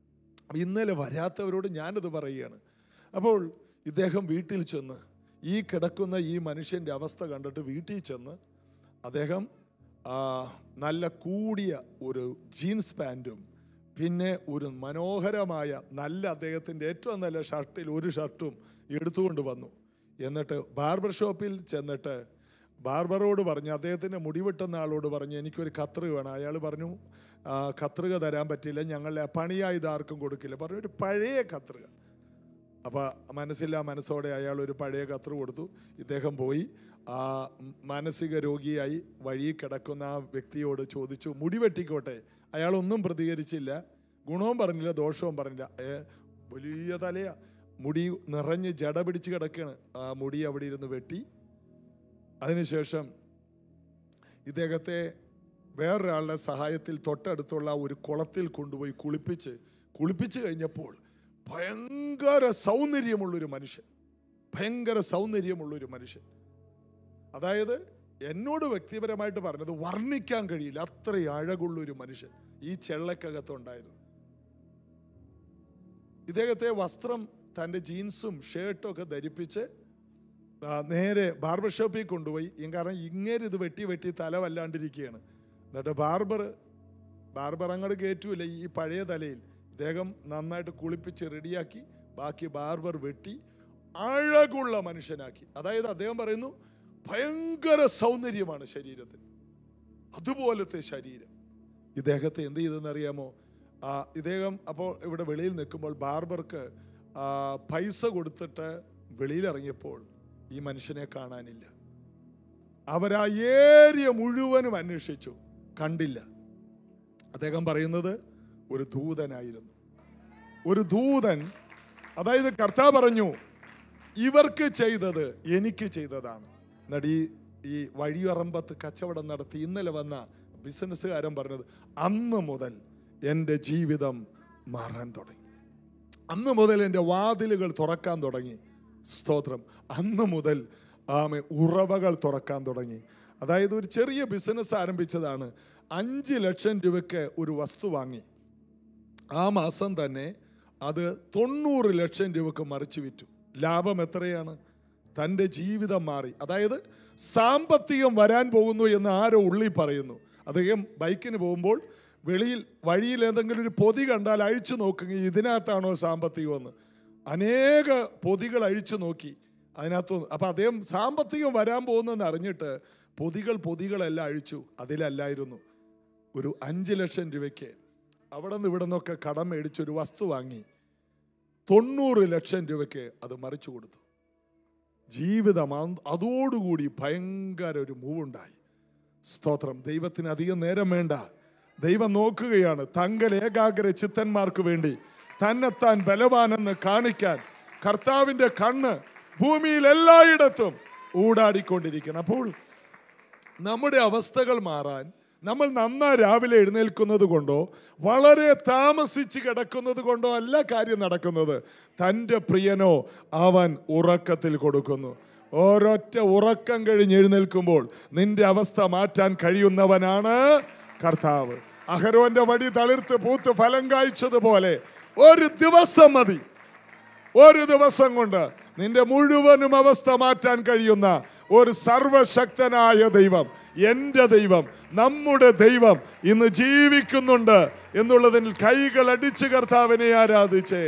ഇന്നലെ വരാത്തവരോട് ഞാനിത് പറയുകയാണ് അപ്പോൾ ഇദ്ദേഹം വീട്ടിൽ ചെന്ന് ഈ കിടക്കുന്ന ഈ മനുഷ്യൻ്റെ അവസ്ഥ കണ്ടിട്ട് വീട്ടിൽ ചെന്ന് അദ്ദേഹം ആ, നല്ല കൂടിയ ഒരു ജീൻസ് പാൻറ്റും പിന്നെ ഒരു മനോഹരമായ നല്ല അദ്ദേഹത്തിൻ്റെ ഏറ്റവും നല്ല ഷർട്ടിൽ ഒരു ഷർട്ടും എടുത്തുകൊണ്ട് വന്നു എന്നിട്ട് ബാർബർ ഷോപ്പിൽ ചെന്നിട്ട് ബാർബറോട് പറഞ്ഞു അദ്ദേഹത്തിൻ്റെ മുടി വെട്ടുന്ന ആളോട് പറഞ്ഞു എനിക്കൊരു കത്രിക വേണം അയാൾ പറഞ്ഞു "ആ, കത്രിക തരാൻ പറ്റില്ല ഞങ്ങളെ പണിയായി ഇത് ആർക്കും കൊടുക്കില്ല പറഞ്ഞു ഒരു പഴയ കത്രിക അപ്പോൾ മനസ്സില്ല മനസ്സോടെ അയാൾ ഒരു പഴയ കത്രിക കൊടുത്തു ഇദ്ദേഹം പോയി ആ മാനസിക രോഗിയായി വഴി കിടക്കുന്ന ആ വ്യക്തിയോട് ചോദിച്ചു മുടി വെട്ടിക്കോട്ടെ അയാളൊന്നും പ്രതികരിച്ചില്ല ഗുണവും പറഞ്ഞില്ല ദോഷവും പറഞ്ഞില്ല ഏ വലിയ തലയാ മുടി നിറഞ്ഞ് ജട പിടിച്ച് കിടക്കുകയാണ് ആ മുടി അവിടെ ഇരുന്ന് വെട്ടി അതിനുശേഷം ഇദ്ദേഹത്തെ വേറൊരാളുടെ സഹായത്തിൽ തൊട്ടടുത്തുള്ള ഒരു കുളത്തിൽ കൊണ്ടുപോയി കുളിപ്പിച്ച് കുളിപ്പിച്ച് കഴിഞ്ഞപ്പോൾ ഭയങ്കര സൗന്ദര്യമുള്ളൊരു മനുഷ്യൻ ഭയങ്കര സൗന്ദര്യമുള്ളൊരു മനുഷ്യൻ അതായത് എന്നോട് വ്യക്തിപരമായിട്ട് പറഞ്ഞത് വർണ്ണിക്കാൻ കഴിയില്ല അത്ര അഴകുള്ളൊരു മനുഷ്യൻ ഈ ചെള്ളക്കകത്തുണ്ടായിരുന്നു ഇദ്ദേഹത്തെ വസ്ത്രം തൻ്റെ ജീൻസും ഷർട്ടും ഒക്കെ ധരിപ്പിച്ച് ആ, നേരെ ബാർബർ ഷോപ്പിൽ കൊണ്ടുപോയി ഈ കാരണം ഇങ്ങേര് ഇത് വെട്ടി വെട്ടി തല വല്ലാണ്ടിരിക്കുകയാണ് എന്നിട്ട് ബാർബർ ബാർബർ അങ്ങോട്ട് കയറ്റൂല ഈ പഴയ തലയിൽ ഇദ്ദേഹം നന്നായിട്ട് കുളിപ്പിച്ച് റെഡിയാക്കി ബാക്കി ബാർബർ വെട്ടി അഴകുള്ള മനുഷ്യനാക്കി അതായത് അദ്ദേഹം പറയുന്നു ഭയങ്കര സൗന്ദര്യമാണ് ശരീരത്തിന് അതുപോലത്തെ ശരീരം ഇദ്ദേഹത്തെ എന്ത് ചെയ്തെന്നറിയാമോ ആ, ഇദ്ദേഹം അപ്പോൾ ഇവിടെ വെളിയിൽ നിൽക്കുമ്പോൾ ബാർബർക്ക് ആ, പൈസ കൊടുത്തിട്ട് വെളിയിൽ ഇറങ്ങിയപ്പോൾ ഈ മനുഷ്യനെ കാണാനില്ല അവരാ ഏരിയ മുഴുവനും അന്വേഷിച്ചു കണ്ടില്ല അദ്ദേഹം പറയുന്നത് ഒരു ദൂതനായിരുന്നു ഒരു ദൂതൻ അതായത് കർത്താവ് പറഞ്ഞു ഇവർക്ക് ചെയ്തത് എനിക്ക് ചെയ്തതാണ് എന്നിട്ട് ഈ ഈ വഴിയറമ്പത്ത് കച്ചവടം നടത്തി ഇന്നലെ വന്ന ബിസിനസ്സുകാരൻ പറഞ്ഞത് അന്ന് മുതൽ എൻ്റെ ജീവിതം മാറാൻ തുടങ്ങി അന്ന് മുതൽ എൻ്റെ വാതിലുകൾ തുറക്കാൻ തുടങ്ങി സ്തോത്രം അന്ന് മുതൽ ആമെ ഉറവകൾ തുറക്കാൻ തുടങ്ങി അതായത് ഒരു ചെറിയ ബിസിനസ് ആരംഭിച്ചതാണ് അഞ്ച് ലക്ഷം രൂപയ്ക്ക് ഒരു വസ്തു വാങ്ങി ആ മാസം തന്നെ അത് തൊണ്ണൂറ് ലക്ഷം രൂപക്ക് മറിച്ചു വിറ്റു ലാഭം എത്രയാണ് തൻ്റെ ജീവിതം മാറി അതായത് സാമ്പത്തികം വരാൻ പോകുന്നു എന്ന് ആരോ ഉള്ളി പറയുന്നു അദ്ദേഹം ബൈക്കിന് പോകുമ്പോൾ വെളിയിൽ വഴിയിൽ ഏതെങ്കിലും ഒരു പൊതി കണ്ടാൽ അഴിച്ചു നോക്കുക ഇതിനകത്താണോ സാമ്പത്തികമെന്ന് അനേക പൊതികൾ അഴിച്ചു നോക്കി അതിനകത്ത് അപ്പം അദ്ദേഹം സാമ്പത്തികം വരാൻ പോകുന്നെന്ന് അറിഞ്ഞിട്ട് പൊതികൾ പൊതികളെല്ലാം അഴിച്ചു അതിലല്ലായിരുന്നു ഒരു അഞ്ച് ലക്ഷം രൂപയ്ക്ക് അവിടെ നിന്ന് ഇവിടെ നിന്നൊക്കെ കടം മേടിച്ചൊരു വസ്തു വാങ്ങി തൊണ്ണൂറ് ലക്ഷം രൂപയ്ക്ക് അത് മറിച്ചു കൊടുത്തു ജീവിതം അ- അതോടുകൂടി ഭയങ്കര ഒരു മൂവുണ്ടായി സ്തോത്രം ദൈവത്തിന് അധികം നേരം വേണ്ട ദൈവം നോക്കുകയാണ് തങ്കൽ ഏകാഗ്ര ചിത്തന്മാർക്ക് വേണ്ടി തന്നെത്താൻ ബലവാനെന്ന് കാണിക്കാൻ കർത്താവിൻ്റെ കണ്ണ് ഭൂമിയിൽ എല്ലായിടത്തും ഊടാടിക്കൊണ്ടിരിക്കണം അപ്പോൾ നമ്മുടെ അവസ്ഥകൾ മാറാൻ നമ്മൾ നന്നാ രാവിലെ എഴുന്നേൽക്കുന്നത് കൊണ്ടോ വളരെ താമസിച്ച് കിടക്കുന്നത് കൊണ്ടോ അല്ല കാര്യം നടക്കുന്നത് തൻ്റെ പ്രിയനോ അവൻ ഉറക്കത്തിൽ കൊടുക്കുന്നു ഒരൊറ്റ ഉറക്കം കഴിഞ്ഞ് എഴുന്നേൽക്കുമ്പോൾ നിന്റെ അവസ്ഥ മാറ്റാൻ കഴിയുന്നവനാണ് കർത്താവ് അഹരോന്റെ വടി തളിർത്ത് പൂത്ത് ഫലം കായ്ച്ചതുപോലെ ഒരു ദിവസം മതി ഒരു ദിവസം കൊണ്ട് നിന്റെ മുഴുവനും അവസ്ഥ മാറ്റാൻ കഴിയുന്ന ഒരു സർവശക്തനായ ദൈവം എൻ്റെ ദൈവം നമ്മുടെ ദൈവം ഇന്ന് ജീവിക്കുന്നുണ്ട് എന്നുള്ളതിൽ കൈകൾ അടിച്ച് കർത്താവിനെ ആരാധിച്ചേ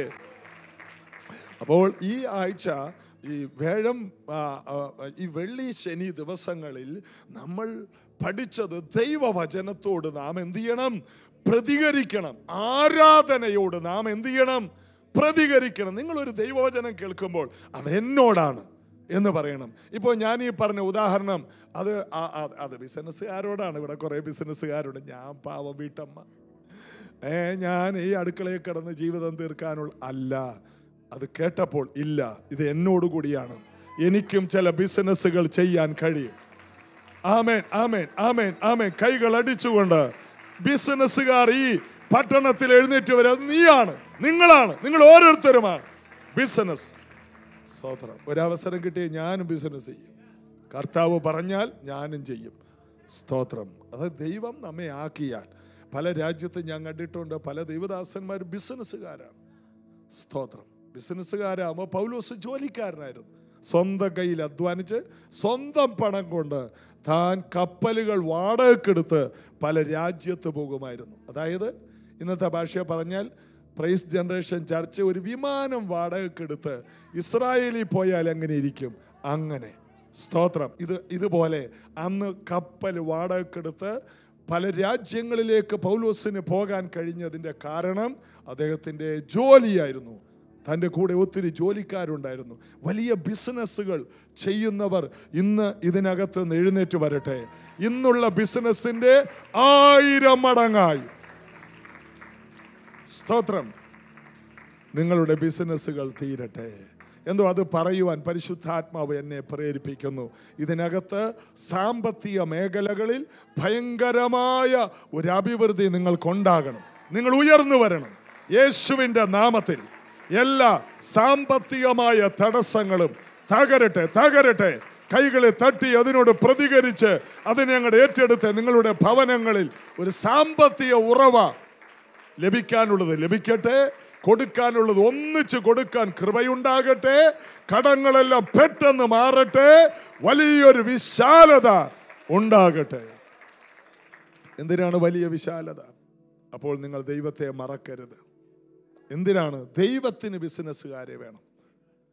അപ്പോൾ ഈ ആഴ്ച ഈ വേഴം ആ, ആ, ഈ വെള്ളി ശനി ദിവസങ്ങളിൽ നമ്മൾ പഠിച്ചത് ദൈവവചനത്തോട് നാം എന്ത് ചെയ്യണം പ്രതികരിക്കണം ആരാധനയോട് നാം എന്ത് ചെയ്യണം പ്രതികരിക്കണം നിങ്ങളൊരു ദൈവവചനം കേൾക്കുമ്പോൾ അത് എന്നോടാണ് എന്ന് പറയണം ഇപ്പോൾ ഞാൻ ഈ പറഞ്ഞ ഉദാഹരണം അത് ആ- ആ- അത് ബിസിനസ്സുകാരോടാണ് ഇവിടെ കുറേ ബിസിനസ്സുകാരുണ്ട് ഞാൻ പാവം വീട്ടമ്മ ഏ ഞാൻ ഈ അടുക്കളയിൽ കിടന്ന് ജീവിതം തീർക്കാനുള്ള അല്ല അത് കേട്ടപ്പോൾ ഇല്ല ഇത് എന്നോട് കൂടിയാണ് എനിക്കും ചില ബിസിനസ്സുകൾ ചെയ്യാൻ കഴിയും ആമേൻ ആമേൻ ആമേൻ ആമേൻ കൈകൾ അടിച്ചുകൊണ്ട് ബിസിനസ്സുകാർ ഈ പട്ടണത്തിൽ എഴുന്നേറ്റ് വരെ അത് നീയാണ് നിങ്ങളാണ് നിങ്ങൾ ഓരോരുത്തരുമാണ് ബിസിനസ് സ്തോത്രം ഒരവസരം കിട്ടിയ ഞാനും ബിസിനസ് ചെയ്യും കർത്താവ് പറഞ്ഞാൽ ഞാനും ചെയ്യും സ്തോത്രം അത് ദൈവം നമ്മെ ആക്കിയാൽ പല രാജ്യത്തും ഞാൻ കണ്ടിട്ടുണ്ട് പല ദൈവദാസന്മാർ ബിസിനസ്സുകാരാണ് സ്തോത്രം ബിസിനസ്സുകാരാകുമ്പോൾ പൗലോസ് ജോലിക്കാരനായിരുന്നു സ്വന്തം കയ്യിൽ അധ്വാനിച്ച് സ്വന്തം പണം കൊണ്ട് താൻ കപ്പലുകൾ വാടകക്കെടുത്ത് പല രാജ്യത്ത് പോകുമായിരുന്നു അതായത് ഇന്നത്തെ ഭാഷ പറഞ്ഞാൽ പ്രൈസ് ജനറേഷൻ ചർച്ച ഒരു വിമാനം വാടകക്കെടുത്ത് ഇസ്രായേലിൽ പോയാൽ എങ്ങനെ ഇരിക്കും അങ്ങനെ സ്തോത്രം ഇത് ഇതുപോലെ അന്ന് കപ്പൽ വാടകക്കെടുത്ത് പല രാജ്യങ്ങളിലേക്ക് പൗലോസിന് പോകാൻ കഴിഞ്ഞതിൻ്റെ കാരണം അദ്ദേഹത്തിൻ്റെ ജോലിയായിരുന്നു തൻ്റെ കൂടെ ഒത്തിരി ജോലിക്കാരുണ്ടായിരുന്നു വലിയ ബിസിനസ്സുകൾ ചെയ്യുന്നവർ ഇന്ന് ഇതിനകത്ത് നിന്ന് എഴുന്നേറ്റ് വരട്ടെ ഇന്നുള്ള ബിസിനസ്സിൻ്റെ ആയിരം മടങ്ങായി സ്തോത്രം നിങ്ങളുടെ ബിസിനസ്സുകൾ തീരട്ടെ എന്തോ അത് പറയുവാൻ പരിശുദ്ധാത്മാവ് എന്നെ പ്രേരിപ്പിക്കുന്നു ഇതിനകത്ത് സാമ്പത്തിക മേഖലകളിൽ ഭയങ്കരമായ ഒരു അഭിവൃദ്ധി നിങ്ങൾക്കുണ്ടാകണം നിങ്ങൾ ഉയർന്നു വരണം യേശുവിൻ്റെ നാമത്തിൽ എല്ലാ സാമ്പത്തികമായ തടസ്സങ്ങളും തകരട്ടെ തകരട്ടെ കൈകളെ തട്ടി അതിനോട് പ്രതികരിച്ച് അതിനെ അങ്ങോട്ട് ഏറ്റെടുത്ത് നിങ്ങളുടെ ഭവനങ്ങളിൽ ഒരു സാമ്പത്തിക ഉറവ ലഭിക്കാനുള്ളത് ലഭിക്കട്ടെ കൊടുക്കാനുള്ളത് ഒന്നിച്ച് കൊടുക്കാൻ കൃപയുണ്ടാകട്ടെ കടങ്ങളെല്ലാം പെട്ടെന്ന് മാറട്ടെ വലിയൊരു വിശാലത ഉണ്ടാകട്ടെ എന്തിനാണ് വലിയ വിശാലത അപ്പോൾ നിങ്ങൾ ദൈവത്തെ മറക്കരുത് എന്തിനാണ് ദൈവത്തിന് ബിസിനസ്സുകാരെ വേണം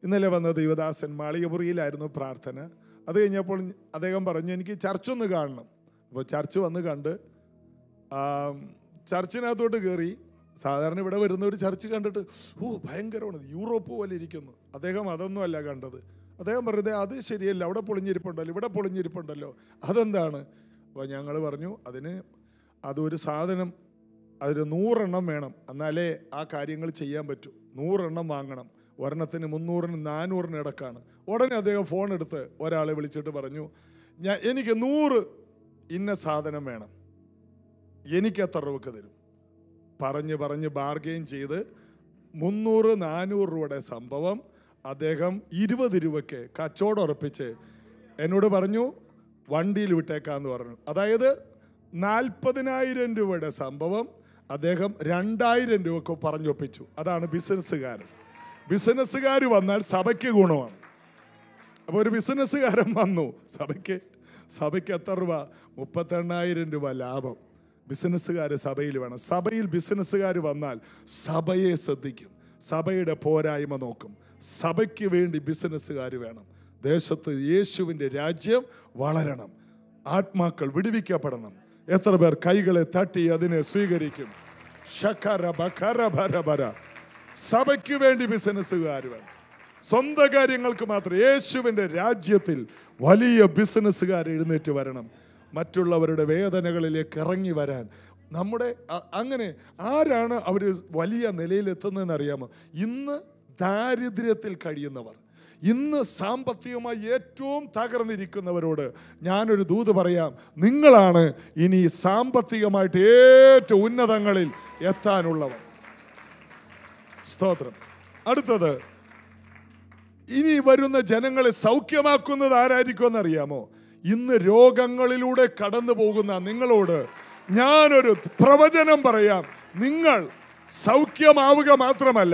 ഇന്നലെ വന്ന ദൈവദാസൻ മാളികമുറിയിലായിരുന്നു പ്രാർത്ഥന അത് കഴിഞ്ഞപ്പോൾ അദ്ദേഹം പറഞ്ഞു എനിക്ക് ചർച്ചൊന്ന് കാണണം അപ്പോൾ ചർച്ച് വന്ന് കണ്ട് ആ, ചർച്ചിനകത്തോട്ട് കയറി സാധാരണ ഇവിടെ വരുന്ന ഒരു ചർച്ച് കണ്ടിട്ട് ഓ ഭയങ്കരമാണ് യൂറോപ്പ് പോലെ ഇരിക്കുന്നു അദ്ദേഹം അതൊന്നും അല്ല കണ്ടത് അദ്ദേഹം പറഞ്ഞത് അത് ശരിയല്ല അവിടെ പൊളിഞ്ഞിരിപ്പുണ്ടല്ലോ ഇവിടെ പൊളിഞ്ഞിരിപ്പുണ്ടല്ലോ അതെന്താണ് അപ്പോൾ ഞങ്ങൾ പറഞ്ഞു അതിന് അതൊരു സാധനം അതിന് നൂറെണ്ണം വേണം എന്നാലേ ആ കാര്യങ്ങൾ ചെയ്യാൻ പറ്റൂ നൂറെണ്ണം വാങ്ങണം ഒരെണ്ണത്തിന് മുന്നൂറിന് നാനൂറിന് ഇടക്കാണ് ഉടനെ അദ്ദേഹം ഫോൺ എടുത്ത് ഒരാളെ വിളിച്ചിട്ട് പറഞ്ഞു ഞാൻ എനിക്ക് നൂറ് ഇന്ന സാധനം വേണം എനിക്ക് എത്ര രൂപക്ക് തരും പറഞ്ഞ് പറഞ്ഞ് ബാർഗെയിൻ ചെയ്ത് മുന്നൂറ് നാനൂറ് രൂപയുടെ സംഭവം അദ്ദേഹം ഇരുപത് രൂപയ്ക്ക് കച്ചവടം ഉറപ്പിച്ച് എന്നോട് പറഞ്ഞു വണ്ടിയിൽ വിട്ടേക്കാന്ന് പറഞ്ഞു അതായത് നാൽപ്പതിനായിരം രൂപയുടെ സംഭവം അദ്ദേഹം രണ്ടായിരം രൂപക്ക് പറഞ്ഞൊപ്പിച്ചു അതാണ് ബിസിനസ്സുകാരൻ ബിസിനസ്സുകാർ വന്നാൽ സഭയ്ക്ക് ഗുണമാണ് അപ്പോൾ ഒരു ബിസിനസ്സുകാരൻ വന്നു സഭയ്ക്ക് സഭയ്ക്ക് എത്ര രൂപ മുപ്പത്തെണ്ണായിരം രൂപ ലാഭം ബിസിനസ്സുകാർ സഭയിൽ വേണം സഭയിൽ ബിസിനസ്സുകാർ വന്നാൽ സഭയെ ശ്രദ്ധിക്കും സഭയുടെ പോരായ്മ നോക്കും സഭയ്ക്ക് വേണ്ടി ബിസിനസ്സുകാർ വേണം ദേശത്ത് യേശുവിൻ്റെ രാജ്യം വളരണം ആത്മാക്കൾ വിടുവിക്കപ്പെടണം എത്ര പേർ കൈകളെ തട്ടി അതിനെ സ്വീകരിക്കും ശഖര ബഖര ഭര ഭര സഭയ്ക്ക് വേണ്ടി ബിസിനസ്സുകാർ വേണം സ്വന്തം കാര്യങ്ങൾക്ക് മാത്രം യേശുവിൻ്റെ രാജ്യത്തിൽ വലിയ ബിസിനസ്സുകാർ എഴുന്നേറ്റ് വരണം മറ്റുള്ളവരുടെ വേദനകളിലേക്ക് ഇറങ്ങി വരാൻ നമ്മുടെ അ- അങ്ങനെ ആരാണ് അവർ വലിയ നിലയിലെത്തുന്നതെന്ന് അറിയാമോ ഇന്ന് ദാരിദ്ര്യത്തിൽ കഴിയുന്നവർ ഇന്ന് സാമ്പത്തികമായി ഏറ്റവും തകർന്നിരിക്കുന്നവരോട് ഞാനൊരു ദൂത് പറയാം നിങ്ങളാണ് ഇനി സാമ്പത്തികമായിട്ട് ഏറ്റവും ഉന്നതങ്ങളിൽ എത്താനുള്ളവർ സ്തോത്രം അടുത്തത് ഇനി വരുന്ന ജനങ്ങളെ സൗഖ്യമാക്കുന്നത് ആരായിരിക്കും അറിയാമോ ഇന്ന് രോഗങ്ങളിലൂടെ കടന്നു പോകുന്ന നിങ്ങളോട് ഞാനൊരു പ്രവചനം പറയാം നിങ്ങൾ സൗഖ്യമാവുക മാത്രമല്ല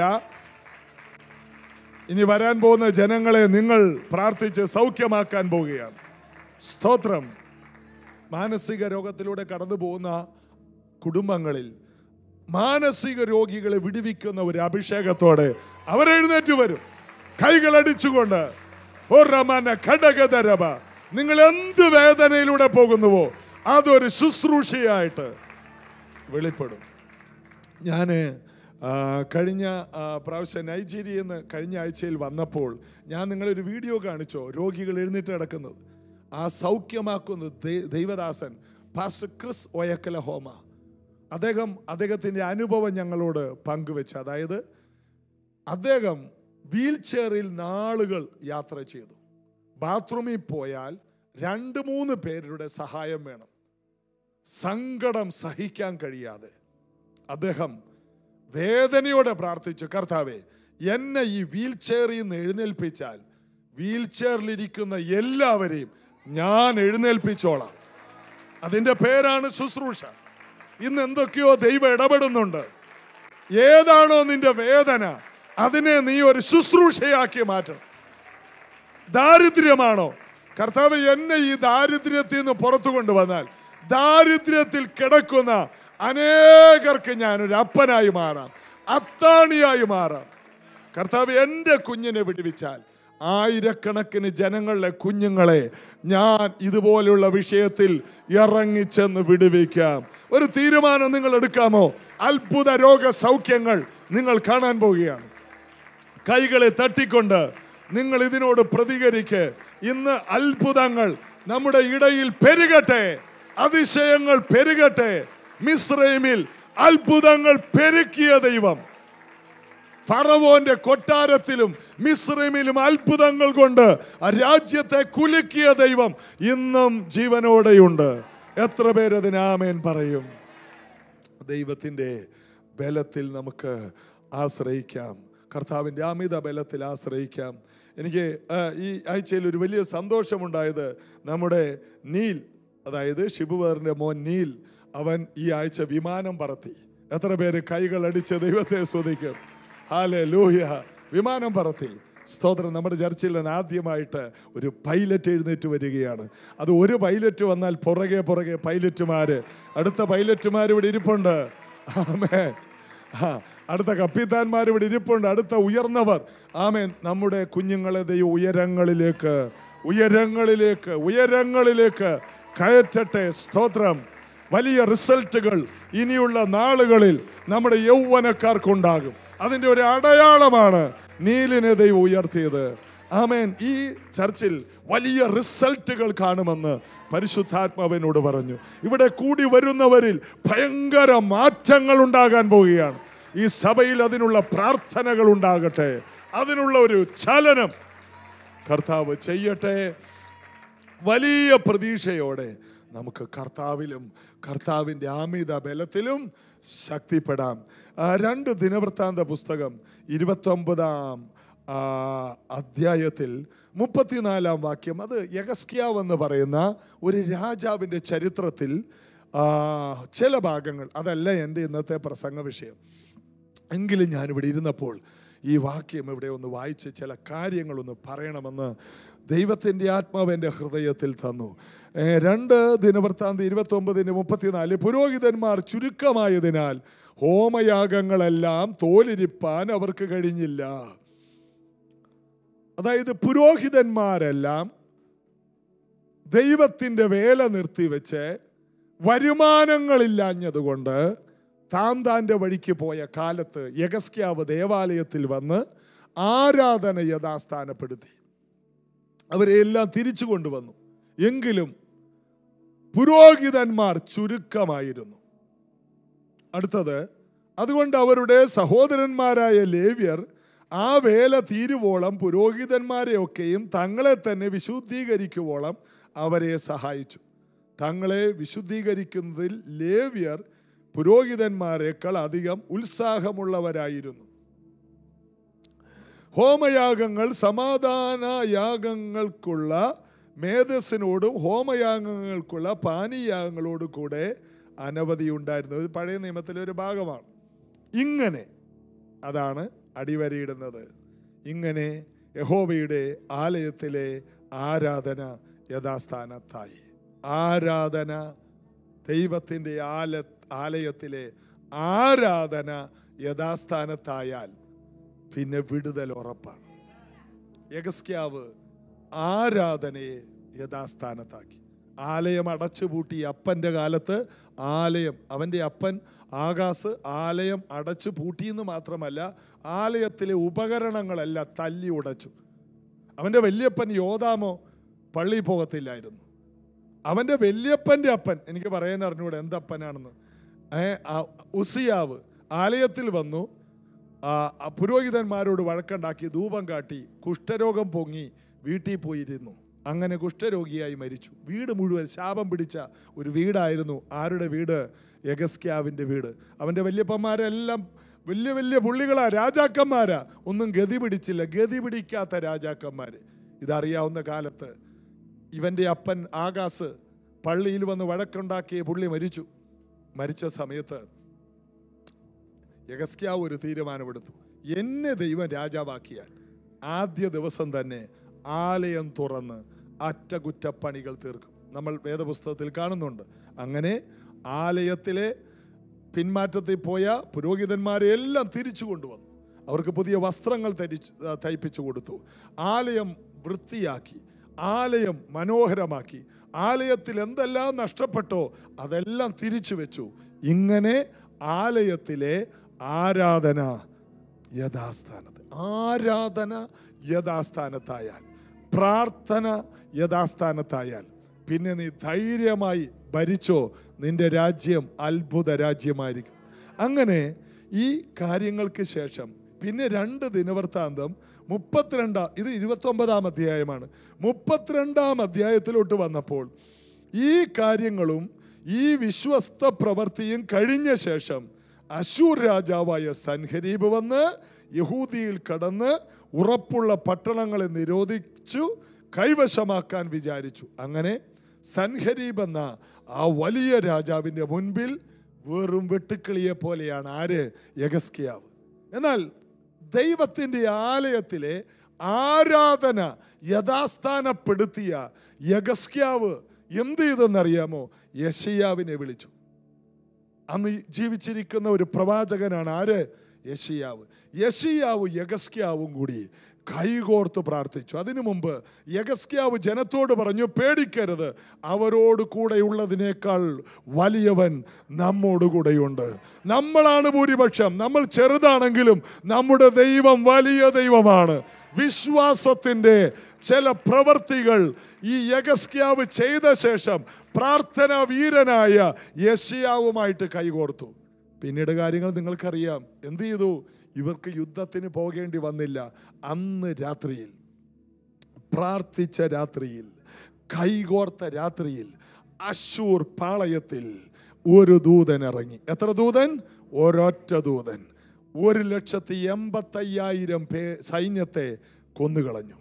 ഇനി വരാൻ പോകുന്ന ജനങ്ങളെ നിങ്ങൾ പ്രാർത്ഥിച്ച് സൗഖ്യമാക്കാൻ പോവുകയാണ് സ്തോത്രം മാനസിക രോഗത്തിലൂടെ കടന്നു പോകുന്ന കുടുംബങ്ങളിൽ മാനസിക രോഗികളെ വിടുവിക്കുന്ന ഒരു അഭിഷേകത്തോടെ അവരെഴുന്നേറ്റ് വരും കൈകളടിച്ചുകൊണ്ട് ഓ റമാന ഘടകധരവ നിങ്ങൾ എന്ത് വേദനയിലൂടെ പോകുന്നുവോ അതൊരു ശുശ്രൂഷയായിട്ട് വെളിപ്പെടും ഞാൻ കഴിഞ്ഞ ആ, പ്രാവശ്യം നൈജീരിയയിൽ നിന്ന് കഴിഞ്ഞ ആഴ്ചയിൽ വന്നപ്പോൾ ഞാൻ നിങ്ങളൊരു വീഡിയോ കാണിച്ചോ രോഗികൾ എഴുന്നേറ്റ് കിടക്കുന്നത് ആ സൗഖ്യമാക്കുന്ന ദൈ- ദൈവദാസൻ പാസ്റ്റർ ക്രിസ് ഒയക്കല ഹോമ അദ്ദേഹം അദ്ദേഹത്തിൻ്റെ അനുഭവം ഞങ്ങളോട് പങ്കുവെച്ചു അതായത് അദ്ദേഹം വീൽ ചെയറിൽ നാളുകൾ യാത്ര ചെയ്തു ബാത്റൂമിൽ പോയാൽ രണ്ട് മൂന്ന് പേരുടെ സഹായം വേണം സങ്കടം സഹിക്കാൻ കഴിയാതെ അദ്ദേഹം വേദനയോടെ പ്രാർത്ഥിച്ചു കർത്താവെ എന്നെ ഈ വീൽ ചെയറിൽ നിന്ന് എഴുന്നേൽപ്പിച്ചാൽ വീൽ ചെയറിലിരിക്കുന്ന എല്ലാവരെയും ഞാൻ എഴുന്നേൽപ്പിച്ചോളാം അതിൻ്റെ പേരാണ് ശുശ്രൂഷ ഇന്ന് എന്തൊക്കെയോ ദൈവം ഇടപെടുന്നുണ്ട് ഏതാണോ നിന്റെ വേദന അതിനെ നീ ഒരു ശുശ്രൂഷയാക്കി മാറ്റണം ദാരിദ്ര്യമാണോ കർത്താവ് എന്നെ ഈ ദാരിദ്ര്യത്തിൽ നിന്ന് പുറത്തു കൊണ്ടുവന്നാൽ ദാരിദ്ര്യത്തിൽ കിടക്കുന്ന അനേകർക്ക് ഞാനൊരു അപ്പനായി മാറാം അത്താണിയായി മാറാം കർത്താവ് എൻ്റെ കുഞ്ഞിനെ വിടുവിച്ചാൽ ആയിരക്കണക്കിന് ജനങ്ങളുടെ കുഞ്ഞുങ്ങളെ ഞാൻ ഇതുപോലുള്ള വിഷയത്തിൽ ഇറങ്ങിച്ചെന്ന് വിടുവിക്കാം ഒരു തീരുമാനം നിങ്ങൾ എടുക്കാമോ അത്ഭുത രോഗ സൗഖ്യങ്ങൾ നിങ്ങൾ കാണാൻ പോവുകയാണ് കൈകളെ തട്ടിക്കൊണ്ട് നിങ്ങൾ ഇതിനോട് പ്രതികരിക്ക് ഇന്ന് അത്ഭുതങ്ങൾ നമ്മുടെ ഇടയിൽ പെരുകട്ടെ അതിശയങ്ങൾ പെരുകട്ടെ മിശ്രൈമിൽ അത്ഭുതങ്ങൾ പെരുക്കിയ ദൈവം ഫറവോന്റെ കൊട്ടാരത്തിലും മിശ്രമിലും അത്ഭുതങ്ങൾ കൊണ്ട് ആ രാജ്യത്തെ കുലുക്കിയ ദൈവം ഇന്നും ജീവനോടെയുണ്ട് എത്ര പേരതിന് ആമേൻ പറയും ദൈവത്തിൻ്റെ ബലത്തിൽ നമുക്ക് ആശ്രയിക്കാം കർത്താവിൻ്റെ അമിത ബലത്തിൽ ആശ്രയിക്കാം എനിക്ക് ആ, ഈ ആഴ്ചയിൽ ഒരു വലിയ സന്തോഷമുണ്ടായത് നമ്മുടെ നീൽ അതായത് ഷിബുവറിൻ്റെ മോൻ നീൽ അവൻ ഈ ആഴ്ച വിമാനം പറത്തി എത്ര പേര് കൈകൾ അടിച്ച് ദൈവത്തെ സ്തുതിക്കും ഹാലെ ലൂഹ്യ വിമാനം പറത്തി സ്തോത്രം നമ്മുടെ ചർച്ചയിൽ നിന്ന് ആദ്യമായിട്ട് ഒരു പൈലറ്റ് എഴുന്നേറ്റ് വരികയാണ് അത് ഒരു പൈലറ്റ് വന്നാൽ പുറകെ പുറകെ പൈലറ്റുമാര് അടുത്ത പൈലറ്റുമാർ ഇവിടെ ഇരിപ്പുണ്ട് ആമേ ആ അടുത്ത കപ്പിത്താന്മാർ ഇവിടെ ഇരിപ്പുണ്ട് അടുത്ത ഉയർന്നവർ ആമേൻ നമ്മുടെ കുഞ്ഞുങ്ങളെ ദൈവം ഉയരങ്ങളിലേക്ക് ഉയരങ്ങളിലേക്ക് ഉയരങ്ങളിലേക്ക് കയറ്റട്ടെ സ്തോത്രം വലിയ റിസൾട്ടുകൾ ഇനിയുള്ള നാളുകളിൽ നമ്മുടെ യൗവനക്കാർക്കുണ്ടാകും അതിൻ്റെ ഒരു അടയാളമാണ് നീലിനെ ദൈവം ഉയർത്തിയത് ആമേൻ ഈ ചർച്ചിൽ വലിയ റിസൾട്ടുകൾ കാണുമെന്ന് പരിശുദ്ധാത്മാവിനോട് പറഞ്ഞു ഇവിടെ കൂടി വരുന്നവരിൽ ഭയങ്കര മാറ്റങ്ങൾ ഉണ്ടാകാൻ പോവുകയാണ് ഈ സഭയിൽ അതിനുള്ള പ്രാർത്ഥനകൾ ഉണ്ടാകട്ടെ അതിനുള്ള ഒരു ചലനം കർത്താവ് ചെയ്യട്ടെ വലിയ പ്രതീക്ഷയോടെ നമുക്ക് കർത്താവിലും കർത്താവിൻ്റെ ആമിത ബലത്തിലും ശക്തിപ്പെടാം ആ, രണ്ട് ദിനവൃത്താന്ത പുസ്തകം ഇരുപത്തൊമ്പതാം ആ, അധ്യായത്തിൽ മുപ്പത്തിനാലാം വാക്യം അത് യഗസ്കിയാവ് എന്ന് പറയുന്ന ഒരു രാജാവിൻ്റെ ചരിത്രത്തിൽ ആ, ചില ഭാഗങ്ങൾ അതല്ല എൻ്റെ ഇന്നത്തെ പ്രസംഗ വിഷയം എങ്കിലും ഞാനിവിടെ ഇരുന്നപ്പോൾ ഈ വാക്യം ഇവിടെ ഒന്ന് വായിച്ച് ചില കാര്യങ്ങളൊന്ന് പറയണമെന്ന് ദൈവത്തിൻ്റെ ആത്മാവ് എൻ്റെ ഹൃദയത്തിൽ തന്നു ഏ, രണ്ട് ദിനവൃത്താന്തി ഇരുപത്തൊമ്പതിന് മുപ്പത്തിനാല് പുരോഹിതന്മാർ ചുരുക്കമായതിനാൽ ഹോമയാഗങ്ങളെല്ലാം തോലിരിപ്പാൻ അവർക്ക് കഴിഞ്ഞില്ല അതായത് പുരോഹിതന്മാരെല്ലാം ദൈവത്തിൻ്റെ വേല നിർത്തിവെച്ച് വരുമാനങ്ങളില്ലാഞ്ഞതുകൊണ്ട് താൻ താൻ്റെ വഴിക്ക് പോയ കാലത്ത് യഗസ്ക്യാവ് ദേവാലയത്തിൽ വന്ന് ആരാധന യഥാസ്ഥാനപ്പെടുത്തി അവരെ എല്ലാം തിരിച്ചു കൊണ്ടുവന്നു എങ്കിലും പുരോഹിതന്മാർ ചുരുക്കമായിരുന്നു അടുത്തത് അതുകൊണ്ട് അവരുടെ സഹോദരന്മാരായ ലേവ്യർ ആ വേല തീരുവോളം പുരോഹിതന്മാരെയൊക്കെയും തങ്ങളെ തന്നെ വിശുദ്ധീകരിക്കുവോളം അവരെ സഹായിച്ചു തങ്ങളെ വിശുദ്ധീകരിക്കുന്നതിൽ ലേവ്യർ പുരോഹിതന്മാരെക്കാൾ അധികം ഉത്സാഹമുള്ളവരായിരുന്നു ഹോമയാഗങ്ങൾ സമാധാന യാഗങ്ങൾക്കുള്ള മേധസ്സിനോടും ഹോമയാഗങ്ങൾക്കുള്ള പാനീയാഗങ്ങളോടും കൂടെ അനവധി ഉണ്ടായിരുന്നു ഇത് പഴയ നിയമത്തിലെ ഒരു ഭാഗമാണ് ഇങ്ങനെ അതാണ് അടിവരയിടുന്നത് ഇങ്ങനെ യഹോവയുടെ ആലയത്തിലെ ആരാധന യഥാസ്ഥാനത്തായി ആരാധന ദൈവത്തിൻ്റെ ആല ആലയത്തിലെ ആരാധന യഥാസ്ഥാനത്തായാൽ പിന്നെ വിടുതൽ ഉറപ്പാണ് യഗസ്ക്യാവ് ആരാധനയെ യഥാസ്ഥാനത്താക്കി ആലയം അടച്ചുപൂട്ടി അപ്പൻ്റെ കാലത്ത് ആലയം അവൻ്റെ അപ്പൻ ആകാശ് ആലയം അടച്ചു പൂട്ടിയെന്ന് മാത്രമല്ല ആലയത്തിലെ ഉപകരണങ്ങളെല്ലാം തല്ലി ഉടച്ചു അവൻ്റെ വല്യപ്പൻ യോധാമോ പള്ളിയിൽ പോകത്തില്ലായിരുന്നു അവൻ്റെ വല്യപ്പൻ്റെ അപ്പൻ എനിക്ക് പറയാൻ അറിഞ്ഞൂടെ എന്തപ്പനാണെന്ന് ഏ ആ ഉസിയാവ് ആലയത്തിൽ വന്നു ആ, ആ പുരോഹിതന്മാരോട് വഴക്കുണ്ടാക്കി ധൂപം കാട്ടി കുഷ്ഠരോഗം പൊങ്ങി വീട്ടിൽ പോയിരുന്നു അങ്ങനെ കുഷ്ഠരോഗിയായി മരിച്ചു വീട് മുഴുവൻ ശാപം പിടിച്ച ഒരു വീടായിരുന്നു ആരുടെ വീട് യഗസ്ക്യാവിൻ്റെ വീട് അവൻ്റെ വല്യപ്പന്മാരെല്ലാം വലിയ വലിയ പുള്ളികളാ രാജാക്കന്മാരാ ഒന്നും ഗതി പിടിച്ചില്ല ഗതി പിടിക്കാത്ത രാജാക്കന്മാർ ഇതറിയാവുന്ന കാലത്ത് ഇവൻ്റെ അപ്പൻ ആകാശ് പള്ളിയിൽ വന്ന് വഴക്കുണ്ടാക്കിയ പുള്ളി മരിച്ചു മരിച്ച സമയത്ത് യഗസ്ക്യാവ് ഒരു തീരുമാനമെടുത്തു എന്നെ ദൈവം രാജാവാക്കിയാൽ ആദ്യ ദിവസം തന്നെ ആലയം തുറന്ന് അറ്റകുറ്റപ്പണികൾ തീർക്കും നമ്മൾ വേദപുസ്തകത്തിൽ കാണുന്നുണ്ട് അങ്ങനെ ആലയത്തിലെ പിന്മാറ്റത്തിൽ പോയ പുരോഹിതന്മാരെ എല്ലാം തിരിച്ചു കൊണ്ടുവന്നു അവർക്ക് പുതിയ വസ്ത്രങ്ങൾ ധരിച്ച് ആ, തയ്പ്പിച്ചു കൊടുത്തു ആലയം വൃത്തിയാക്കി ആലയം മനോഹരമാക്കി ആലയത്തിൽ എന്തെല്ലാം നഷ്ടപ്പെട്ടോ അതെല്ലാം തിരിച്ചു വെച്ചു ഇങ്ങനെ ആലയത്തിലെ ആരാധന യഥാസ്ഥാനത്ത് ആരാധന യഥാസ്ഥാനത്തായാൽ പ്രാർത്ഥന യഥാസ്ഥാനത്തായാൽ പിന്നെ നീ ധൈര്യമായി ഭരിച്ചോ നിന്റെ രാജ്യം അത്ഭുത രാജ്യമായിരിക്കും അങ്ങനെ ഈ കാര്യങ്ങൾക്ക് ശേഷം പിന്നെ രണ്ട് ദിനവൃത്താന്തം മുപ്പത്തിരണ്ടാം ഇത് ഇരുപത്തൊമ്പതാം അധ്യായമാണ് മുപ്പത്തിരണ്ടാം അധ്യായത്തിലോട്ട് വന്നപ്പോൾ ഈ കാര്യങ്ങളും ഈ വിശ്വസ്ത പ്രവൃത്തിയും കഴിഞ്ഞ ശേഷം അശൂർ രാജാവായ സൻഹരീബ് വന്ന് യഹൂദിയിൽ കടന്ന് ഉറപ്പുള്ള പട്ടണങ്ങളെ നിരോധിച്ചു കൈവശമാക്കാൻ വിചാരിച്ചു അങ്ങനെ സൻഹരീബ് എന്ന ആ വലിയ രാജാവിൻ്റെ മുൻപിൽ വെറും വെട്ടുക്കിളിയെ പോലെയാണ് ആര് യഗസ്കിയാവ് എന്നാൽ ദൈവത്തിൻ്റെ ആലയത്തിലെ ആരാധന യഥാസ്ഥാനപ്പെടുത്തിയ യഗസ്ക്യാവ് എന്ത് ചെയ്തെന്നറിയാമോ യശയ്യാവിനെ വിളിച്ചു അന്ന് ജീവിച്ചിരിക്കുന്ന ഒരു പ്രവാചകനാണ് ആര് യഷിയാവ് യഷിയാവ് യഗസ്ക്യാവും കൂടി കൈകോർത്ത് പ്രാർത്ഥിച്ചു അതിനു മുമ്പ് യഗസ്ക്യാവ് ജനത്തോട് പറഞ്ഞു പേടിക്കരുത് അവരോട് കൂടെയുള്ളതിനേക്കാൾ വലിയവൻ നമ്മോട് കൂടെയുണ്ട് നമ്മളാണ് ഭൂരിപക്ഷം നമ്മൾ ചെറുതാണെങ്കിലും നമ്മുടെ ദൈവം വലിയ ദൈവമാണ് വിശ്വാസത്തിൻ്റെ ചില പ്രവർത്തികൾ ഈ യഗസ്ക്യാവ് ചെയ്ത ശേഷം പ്രാർത്ഥന വീരനായ യശിയാവുമായിട്ട് കൈകോർത്തു പിന്നീട് കാര്യങ്ങൾ നിങ്ങൾക്കറിയാം എന്ത് ചെയ്തു ഇവർക്ക് യുദ്ധത്തിന് പോകേണ്ടി വന്നില്ല അന്ന് രാത്രിയിൽ പ്രാർത്ഥിച്ച രാത്രിയിൽ കൈകോർത്ത രാത്രിയിൽ അശൂർ പാളയത്തിൽ ഒരു ദൂതൻ ഇറങ്ങി എത്ര ദൂതൻ ഒരൊറ്റ ദൂതൻ ഒരു ലക്ഷത്തി എൺപത്തയ്യായിരം പേ സൈന്യത്തെ കൊന്നുകളഞ്ഞു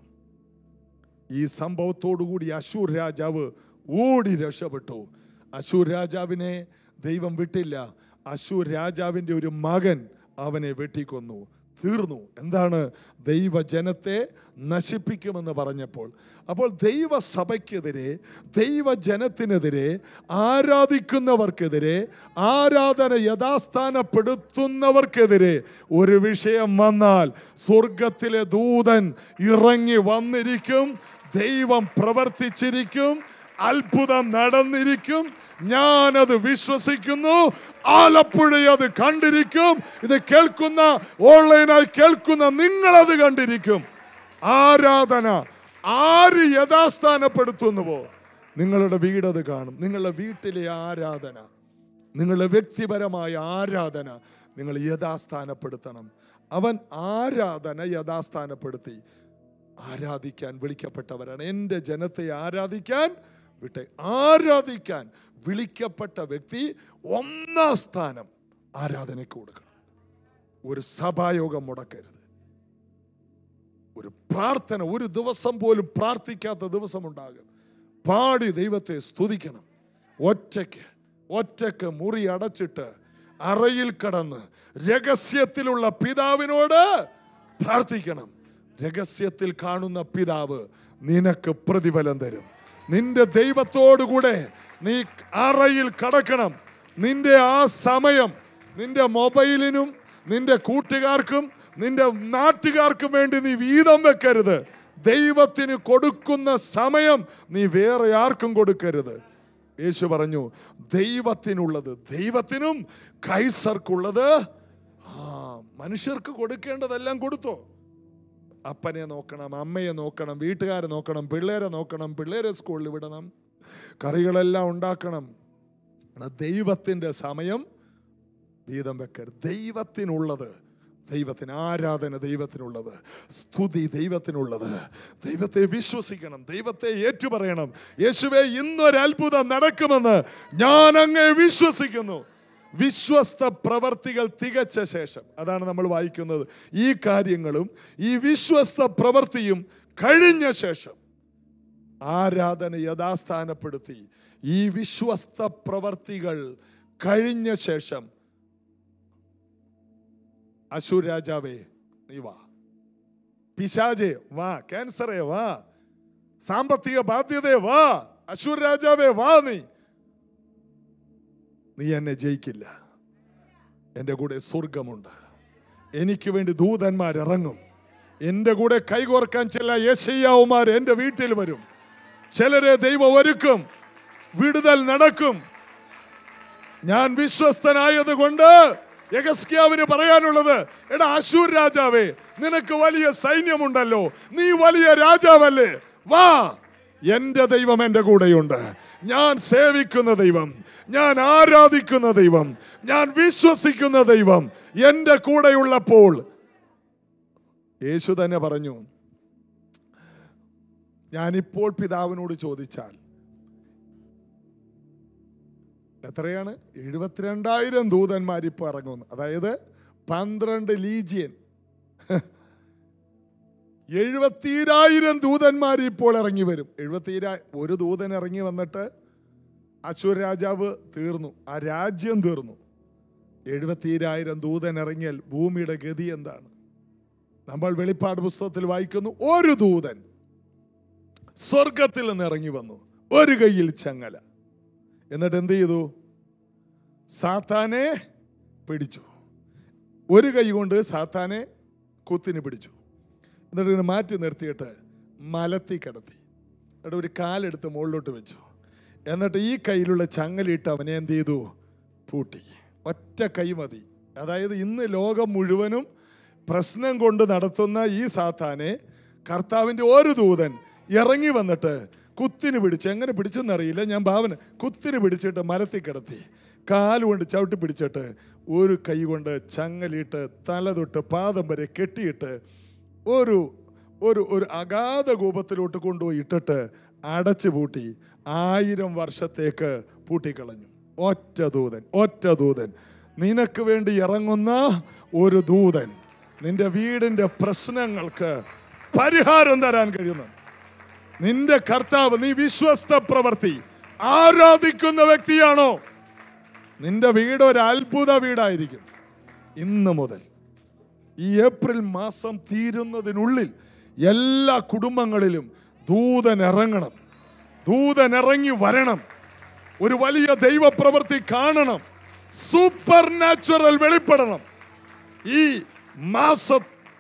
ഈ സംഭവത്തോടുകൂടി അശൂർ രാജാവ് ഓടി രക്ഷപ്പെട്ടു അശൂർ രാജാവിനെ ദൈവം വിട്ടില്ല അശൂർ രാജാവിൻ്റെ ഒരു മകൻ അവനെ വെട്ടിക്കൊന്നു തീർന്നു എന്താണ് ദൈവജനത്തെ നശിപ്പിക്കുമെന്ന് പറഞ്ഞപ്പോൾ അപ്പോൾ ദൈവസഭയ്ക്കെതിരെ ദൈവജനത്തിനെതിരെ ആരാധിക്കുന്നവർക്കെതിരെ ആരാധന യഥാസ്ഥാനപ്പെടുത്തുന്നവർക്കെതിരെ ഒരു വിഷയം വന്നാൽ സ്വർഗത്തിലെ ദൂതൻ ഇറങ്ങി വന്നിരിക്കും ദൈവം പ്രവർത്തിച്ചിരിക്കും അത്ഭുതം നടന്നിരിക്കും ഞാനത് വിശ്വസിക്കുന്നു ആലപ്പുഴ അത് കണ്ടിരിക്കും ഇത് കേൾക്കുന്ന ഓൺലൈനായി കേൾക്കുന്ന നിങ്ങളത് കണ്ടിരിക്കും ആരാധന ആര് യഥാസ്ഥാനപ്പെടുത്തുന്നുവോ നിങ്ങളുടെ വീടത് കാണും നിങ്ങളുടെ വീട്ടിലെ ആരാധന നിങ്ങളുടെ വ്യക്തിപരമായ ആരാധന നിങ്ങൾ യഥാസ്ഥാനപ്പെടുത്തണം അവൻ ആരാധന യഥാസ്ഥാനപ്പെടുത്തി ആരാധിക്കാൻ വിളിക്കപ്പെട്ടവരാണ് എൻ്റെ ജനത്തെ ആരാധിക്കാൻ വിട്ടെ ആരാധിക്കാൻ വിളിക്കപ്പെട്ട വ്യക്തി ഒന്നാം സ്ഥാനം ആരാധനയ്ക്ക് കൊടുക്കണം ഒരു സഭായോഗം മുടക്കരുത് ഒരു പ്രാർത്ഥന ഒരു ദിവസം പോലും പ്രാർത്ഥിക്കാത്ത ദിവസം ഉണ്ടാകും പാടി ദൈവത്തെ സ്തുതിക്കണം ഒറ്റയ്ക്ക് ഒറ്റയ്ക്ക് മുറി അടച്ചിട്ട് അറയിൽ കടന്ന് രഹസ്യത്തിലുള്ള പിതാവിനോട് പ്രാർത്ഥിക്കണം രഹസ്യത്തിൽ കാണുന്ന പിതാവ് നിനക്ക് പ്രതിഫലം തരും നിന്റെ ദൈവത്തോടുകൂടെ നീ അറയിൽ കടക്കണം നിന്റെ ആ സമയം നിന്റെ മൊബൈലിനും നിന്റെ കൂട്ടുകാർക്കും നിന്റെ നാട്ടുകാർക്കും വേണ്ടി നീ വീതം വെക്കരുത് ദൈവത്തിന് കൊടുക്കുന്ന സമയം നീ വേറെ ആർക്കും കൊടുക്കരുത് യേശു പറഞ്ഞു ദൈവത്തിനുള്ളത് ദൈവത്തിനും കൈസർക്കുള്ളത് ആ മനുഷ്യർക്ക് കൊടുക്കേണ്ടതെല്ലാം കൊടുത്തോ അപ്പനെ നോക്കണം അമ്മയെ നോക്കണം വീട്ടുകാരെ നോക്കണം പിള്ളേരെ നോക്കണം പിള്ളേരെ സ്കൂളിൽ വിടണം കറികളെല്ലാം ഉണ്ടാക്കണം എന്നാ ദൈവത്തിൻ്റെ സമയം വീതം വെക്കരുത് ദൈവത്തിനുള്ളത് ദൈവത്തിന് ആരാധന ദൈവത്തിനുള്ളത് സ്തുതി ദൈവത്തിനുള്ളത് ദൈവത്തെ വിശ്വസിക്കണം ദൈവത്തെ ഏറ്റുപറയണം യേശുവെ ഇന്നൊരു അത്ഭുതം നടക്കുമെന്ന് ഞാൻ അങ്ങേ വിശ്വസിക്കുന്നു വിശ്വസ്ത പ്രവർത്തികൾ തികച്ച ശേഷം അതാണ് നമ്മൾ വായിക്കുന്നത് ഈ കാര്യങ്ങളും ഈ വിശ്വസ്ത പ്രവൃത്തിയും കഴിഞ്ഞ ശേഷം ആരാധന യഥാസ്ഥാനപ്പെടുത്തി ഈ വിശ്വസ്ത പ്രവർത്തികൾ കഴിഞ്ഞ ശേഷം അശൂർ രാജാവേ നീ വാ പിശാജെ വാ ക്യാൻസറേ വാ സാമ്പത്തിക ബാധ്യതയെ വാ അശൂർ രാജാവേ വാ നീ നീ എന്നെ ജയിക്കില്ല എൻ്റെ കൂടെ സ്വർഗമുണ്ട് എനിക്ക് വേണ്ടി ദൂതന്മാർ ഇറങ്ങും എൻ്റെ കൂടെ കൈകോർക്കാൻ ചില യശയ്യാവുമാർ എൻ്റെ വീട്ടിൽ വരും ചിലരെ ദൈവം ഒരുക്കും വിടുതൽ നടക്കും ഞാൻ വിശ്വസ്തനായത് കൊണ്ട് യഗസ്ക്യാവിന് പറയാനുള്ളത് എടാ അശൂർ രാജാവേ നിനക്ക് വലിയ സൈന്യമുണ്ടല്ലോ നീ വലിയ രാജാവല്ലേ വാ എന്റെ ദൈവം എൻ്റെ കൂടെയുണ്ട് ഞാൻ സേവിക്കുന്ന ദൈവം ഞാൻ ആരാധിക്കുന്ന ദൈവം ഞാൻ വിശ്വസിക്കുന്ന ദൈവം എൻ്റെ കൂടെയുള്ളപ്പോൾ യേശു തന്നെ പറഞ്ഞു ഞാനിപ്പോൾ പിതാവിനോട് ചോദിച്ചാൽ എത്രയാണ് എഴുപത്തിരണ്ടായിരം ദൂതന്മാർ ഇപ്പോൾ ഇറങ്ങുന്നു അതായത് പന്ത്രണ്ട് ലീജിയൻ എഴുപത്തിരായിരം ദൂതന്മാർ ഇപ്പോൾ ഇറങ്ങി വരും എഴുപത്തിരാ ഒരു ദൂതൻ ഇറങ്ങി വന്നിട്ട് അശൂർ രാജാവ് തീർന്നു ആ രാജ്യം തീർന്നു എഴുപത്തിരായിരം ദൂതൻ ഇറങ്ങിയാൽ ഭൂമിയുടെ ഗതി എന്താണ് നമ്മൾ വെളിപ്പാട് പുസ്തകത്തിൽ വായിക്കുന്നു ഒരു ദൂതൻ സ്വർഗത്തിൽ നിന്ന് ഇറങ്ങി വന്നു ഒരു കയ്യിൽ ചങ്ങല എന്നിട്ട് എന്ത് ചെയ്തു സാത്താനെ പിടിച്ചു ഒരു കൈ കൊണ്ട് സാത്താനെ കുത്തിന് പിടിച്ചു എന്നിട്ട് ഇങ്ങനെ മാറ്റി നിർത്തിയിട്ട് മലത്തി കിടത്തി എന്നിട്ട് ഒരു കാലെടുത്ത് മുകളിലോട്ട് വെച്ചു എന്നിട്ട് ഈ കയ്യിലുള്ള ചങ്ങലിട്ട് അവനെ എന്ത് ചെയ്തു പൂട്ടി ഒറ്റ കൈ മതി അതായത് ഇന്ന് ലോകം മുഴുവനും പ്രശ്നം കൊണ്ട് നടത്തുന്ന ഈ സാത്താനെ കർത്താവിൻ്റെ ഒരു ദൂതൻ ഇറങ്ങി വന്നിട്ട് കുത്തിന് പിടിച്ച് എങ്ങനെ പിടിച്ചെന്നറിയില്ല ഞാൻ ഭാവന കുത്തിന് പിടിച്ചിട്ട് മരത്തിൽ കിടത്തി കാലുകൊണ്ട് ചവിട്ടി പിടിച്ചിട്ട് ഒരു കൈ കൊണ്ട് ചങ്ങലിട്ട് തല തൊട്ട് പാദം വരെ കെട്ടിയിട്ട് ഒരു ഒരു ഒരു അഗാധ കൂപത്തിലോട്ട് കൊണ്ടുപോയി ഇട്ടിട്ട് അടച്ചു പൂട്ടി ആയിരം വർഷത്തേക്ക് പൂട്ടിക്കളഞ്ഞു ഒറ്റ ദൂതൻ ഒറ്റ ദൂതൻ നിനക്ക് വേണ്ടി ഇറങ്ങുന്ന ഒരു ദൂതൻ നിന്റെ വീടിന്റെ പ്രശ്നങ്ങൾക്ക് പരിഹാരം തരാൻ കഴിയുന്നു നിന്റെ കർത്താവ് നീ വിശ്വസ്ത പ്രവർത്തി ആരാധിക്കുന്ന വ്യക്തിയാണോ നിന്റെ വീട് ഒരു അത്ഭുത വീടായിരിക്കും ഇന്ന് മുതൽ ഈ ഏപ്രിൽ മാസം തീരുന്നതിനുള്ളിൽ എല്ലാ കുടുംബങ്ങളിലും ദൂതൻ ഇറങ്ങണം ദൂതൻ ഇറങ്ങി വരണം ഒരു വലിയ ദൈവപ്രവൃത്തി കാണണം സൂപ്പർ നാച്ചുറൽ വെളിപ്പെടണം ഈ മാസം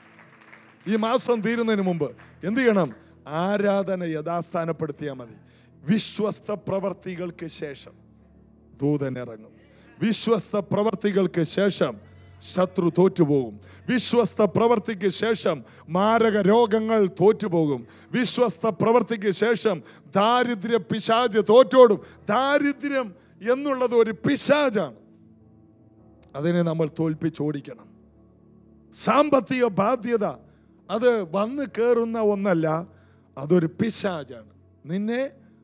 ഈ മാസം തീരുന്നതിന് മുമ്പ് എന്ത് ചെയ്യണം ആരാധന യഥാസ്ഥാനപ്പെടുത്തിയാൽ മതി വിശ്വസ്ത പ്രവർത്തികൾക്ക് ശേഷം ദൂതൻ ഇറങ്ങും വിശ്വസ്ത പ്രവർത്തികൾക്ക് ശേഷം ശത്രു തോറ്റുപോകും വിശ്വസ്ത പ്രവർത്തിക്ക് ശേഷം മാരക രോഗങ്ങൾ തോറ്റുപോകും വിശ്വസ്ത പ്രവർത്തിക്ക് ശേഷം ദാരിദ്ര്യ പിശാജ് തോറ്റോടും ദാരിദ്ര്യം എന്നുള്ളത് ഒരു പിശാജാണ് അതിനെ നമ്മൾ തോൽപ്പിച്ചോടിക്കണം സാമ്പത്തിക ബാധ്യത അത് വന്ന് കയറുന്ന ഒന്നല്ല അതൊരു പിശാജാണ് നിന്നെ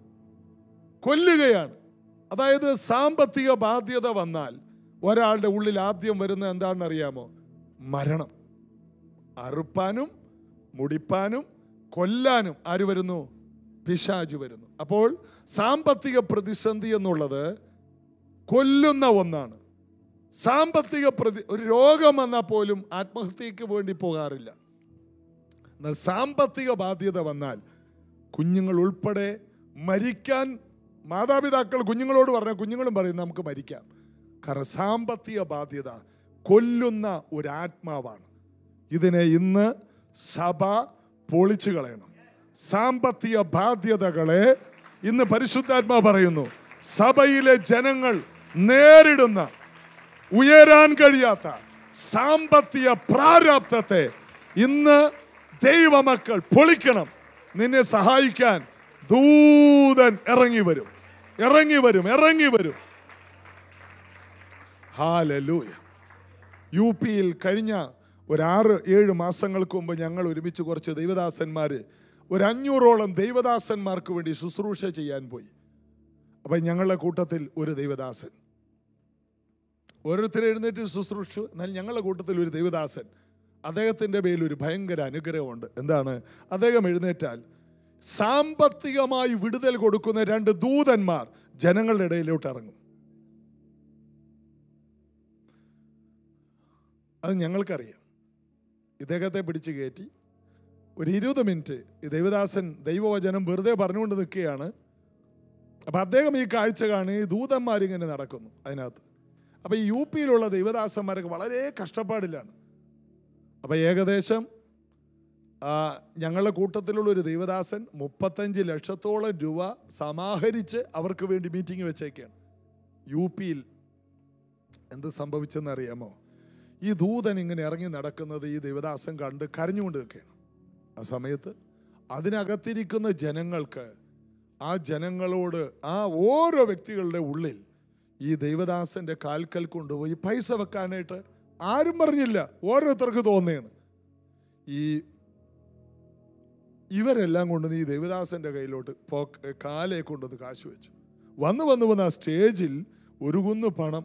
കൊല്ലുകയാണ് അതായത് സാമ്പത്തിക ബാധ്യത വന്നാൽ ഒരാളുടെ ഉള്ളിൽ ആദ്യം വരുന്നത് എന്താണെന്ന് അറിയാമോ മരണം അറുപ്പാനും മുടിപ്പാനും കൊല്ലാനും ആര് വരുന്നു പിശാജ് വരുന്നു അപ്പോൾ സാമ്പത്തിക പ്രതിസന്ധി എന്നുള്ളത് കൊല്ലുന്ന ഒന്നാണ് സാമ്പത്തിക പ്രതി ഒരു രോഗം വന്നാൽ പോലും ആത്മഹത്യക്ക് വേണ്ടി പോകാറില്ല എന്നാൽ സാമ്പത്തിക ബാധ്യത വന്നാൽ കുഞ്ഞുങ്ങൾ ഉൾപ്പെടെ മരിക്കാൻ മാതാപിതാക്കൾ കുഞ്ഞുങ്ങളോട് പറഞ്ഞ കുഞ്ഞുങ്ങളും പറയും നമുക്ക് മരിക്കാം കാരണം സാമ്പത്തിക ബാധ്യത കൊല്ലുന്ന ഒരു ആത്മാവാണ് ഇതിനെ ഇന്ന് സഭ പൊളിച്ചു കളയണം സാമ്പത്തിക ബാധ്യതകളെ ഇന്ന് പരിശുദ്ധാത്മാ പറയുന്നു സഭയിലെ ജനങ്ങൾ നേരിടുന്ന ഉയരാൻ കഴിയാത്ത സാമ്പത്തിക പ്രാരാബ്ധത്തെ ഇന്ന് ദൈവമക്കൾ പൊളിക്കണം നിന്നെ സഹായിക്കാൻ ദൂതൻ ഇറങ്ങി വരും ഇറങ്ങി വരും ഇറങ്ങി വരും ഹാലലൂയ യു പിയിൽ കഴിഞ്ഞ ഒരു ആറ് ഏഴ് മാസങ്ങൾക്ക് മുമ്പ് ഞങ്ങൾ ഒരുമിച്ച് കുറച്ച് ദൈവദാസന്മാർ ഒരു അഞ്ഞൂറോളം ദൈവദാസന്മാർക്ക് വേണ്ടി ശുശ്രൂഷ ചെയ്യാൻ പോയി അപ്പം ഞങ്ങളുടെ കൂട്ടത്തിൽ ഒരു ദൈവദാസൻ ഓരോരുത്തരെ എഴുന്നേറ്റ് ശുശ്രൂഷിച്ചു എന്നാൽ ഞങ്ങളുടെ കൂട്ടത്തിൽ ഒരു ദൈവദാസൻ അദ്ദേഹത്തിൻ്റെ പേരിൽ ഒരു ഭയങ്കര അനുഗ്രഹമുണ്ട് എന്താണ് അദ്ദേഹം എഴുന്നേറ്റാൽ സാമ്പത്തികമായി വിടുതൽ കൊടുക്കുന്ന രണ്ട് ദൂതന്മാർ ജനങ്ങളുടെ ഇടയിലോട്ട് ഇറങ്ങും അത് ഞങ്ങൾക്കറിയാം ഇദ്ദേഹത്തെ പിടിച്ച് കയറ്റി ഒരു ഇരുപത് മിനിറ്റ് ഈ ദൈവദാസൻ ദൈവവചനം വെറുതെ പറഞ്ഞുകൊണ്ട് നിൽക്കുകയാണ് അപ്പം അദ്ദേഹം ഈ കാഴ്ച കാണി ഈ ദൂതന്മാരിങ്ങനെ നടക്കുന്നു അതിനകത്ത് അപ്പം ഈ യു പിയിലുള്ള ദൈവദാസന്മാരൊക്കെ വളരെ കഷ്ടപ്പാടിലാണ് അപ്പം ഏകദേശം ആ, ഞങ്ങളുടെ കൂട്ടത്തിലുള്ള ഒരു ദൈവദാസൻ മുപ്പത്തഞ്ച് ലക്ഷത്തോളം രൂപ സമാഹരിച്ച് അവർക്ക് വേണ്ടി മീറ്റിംഗ് വെച്ചേക്കാണ് യു പിയിൽ എന്ത് സംഭവിച്ചെന്ന് അറിയാമോ ഈ ദൂതൻ ഇങ്ങനെ ഇറങ്ങി നടക്കുന്നത് ഈ ദൈവദാസൻ കണ്ട് കരഞ്ഞുകൊണ്ട് നിൽക്കുകയാണ് ആ സമയത്ത് അതിനകത്തിരിക്കുന്ന ജനങ്ങൾക്ക് ആ ജനങ്ങളോട് ആ ഓരോ വ്യക്തികളുടെ ഉള്ളിൽ ഈ ദൈവദാസന്റെ കാൽക്കൽ കൊണ്ടുപോയി പൈസ വെക്കാനായിട്ട് ആരും പറഞ്ഞില്ല ഓരോരുത്തർക്ക് തോന്നുകയാണ് ഈ ഇവരെല്ലാം കൊണ്ടുവന്ന് ഈ ദേവദാസന്റെ കയ്യിലോട്ട് പോ- കാലേ കൊണ്ടുവന്ന് കാശ് വെച്ചു വന്ന് വന്ന് വന്ന് ആ സ്റ്റേജിൽ ഒരു കുന്ന് പണം